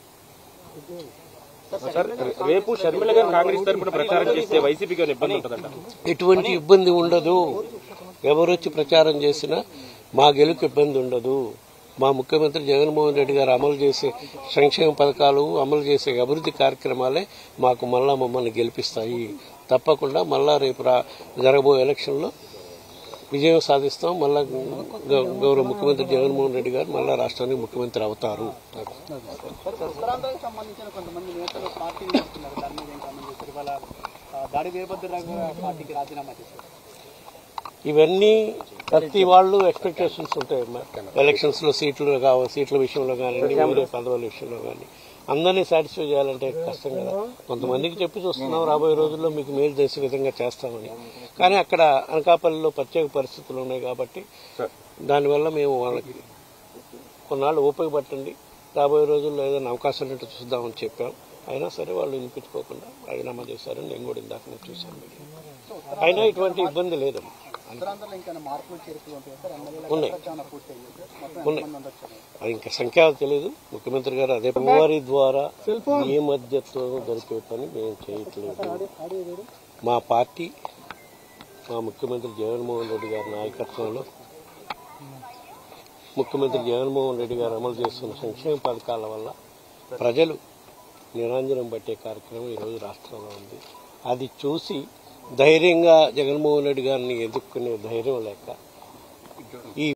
సార్ రేపు షర్మిల గారు కాంగ్రెస్ తరపున ప్రచారం చేస్తే వైసీపీకి ఏమైనా ఇబ్బంది ఉంటుందంట ఎటువంటి ఇబ్బంది ఉండదు ఎవరొచ్చి ప్రచారం చేసినా మా గెలుపు ఇబ్బంది ఉండదు మా ముఖ్యమంత్రి జగన్మోహన్ రెడ్డి గారు అమలు చేసే సంక్షేమ పథకాలు అమలు చేసే అభివృద్ధి కార్యక్రమాలే మాకు మళ్ళా మమ్మల్ని గెలిపిస్తాయి తప్పకుండా మళ్ళా రేపు రా జరగబోయే ఎలక్షన్లో విజయం సాధిస్తాం మళ్ళా గౌ- గౌరవ ముఖ్యమంత్రి జగన్మోహన్ రెడ్డి గారు మళ్ళా రాష్ట్రానికి ముఖ్యమంత్రి అవుతారు ఉత్తరాంధ్రకు సంబంధించిన కొంతమంది నేతలు పార్టీ వస్తున్నారు దాని మీద ఏం కామెంట్ చేస్తారు ఇవాళ ఆ, దాడి వీరభద్రరావు గారు పార్టీకి రాజీనామా చేశారు ఇవన్నీ ప్రతి వాళ్ళు ఎక్స్పెక్టేషన్స్ ఉంటాయి ఎలక్షన్స్ లో సీట్లు కావ సీట్ల విషయంలో కానీ వేరే పదవుల విషయంలో కానీ అందరినీ సాటిస్ఫై చేయాలంటే కష్టం కదా కొంతమందికి చెప్పి చూస్తున్నాం రాబోయే రోజుల్లో మీకు మేలు చేసే విధంగా చేస్తామని కానీ అక్కడ అనకాపల్లిలో ప్రత్యేక పరిస్థితులు ఉన్నాయి కాబట్టి దానివల్ల మేము వాళ్ళకి కొన్నాళ్ళు ఓపిక పట్టండి రాబోయే రోజుల్లో ఏదైనా అవకాశం ఉంటే చూద్దామని చెప్పాం అయినా సరే వాళ్ళు వినిపించుకోకుండా రాజీనామా చేశారని నేను కూడా ఇందాక నేను చూశాను అయినా ఇటువంటి ఇబ్బంది లేదు ఉత్తరాంధ్రలో ఇంకా మార్పులు చేర్పులు ఉంటాయి సార్ ఎమ్మెల్యేల ఉన్నాయి ప్రచారం పూర్తి అయ్యింది మొత్తం ఉన్నాయి. ఎంతమంది ఉండొచ్చు అది ఇంకా సంఖ్య తెలియదు ముఖ్యమంత్రి గారు అదే వారి ద్వారా ఏ మధ్యత్వం దొరికే పని మేము చేయట్లేదు మా పార్టీ మా ముఖ్యమంత్రి జగన్మోహన్ రెడ్డి గారి నాయకత్వంలో ముఖ్యమంత్రి జగన్మోహన్ రెడ్డి గారు అమలు చేస్తున్న సంక్షేమ పథకాల వల్ల ప్రజలు నిరంజనం పట్టే కార్యక్రమం ఈరోజు రాష్ట్రంలో ఉంది అది చూసి ధైర్యంగా జగన్మోహన్ రెడ్డి గారిని ఎదుర్కొనే ధైర్యం లేక ఈ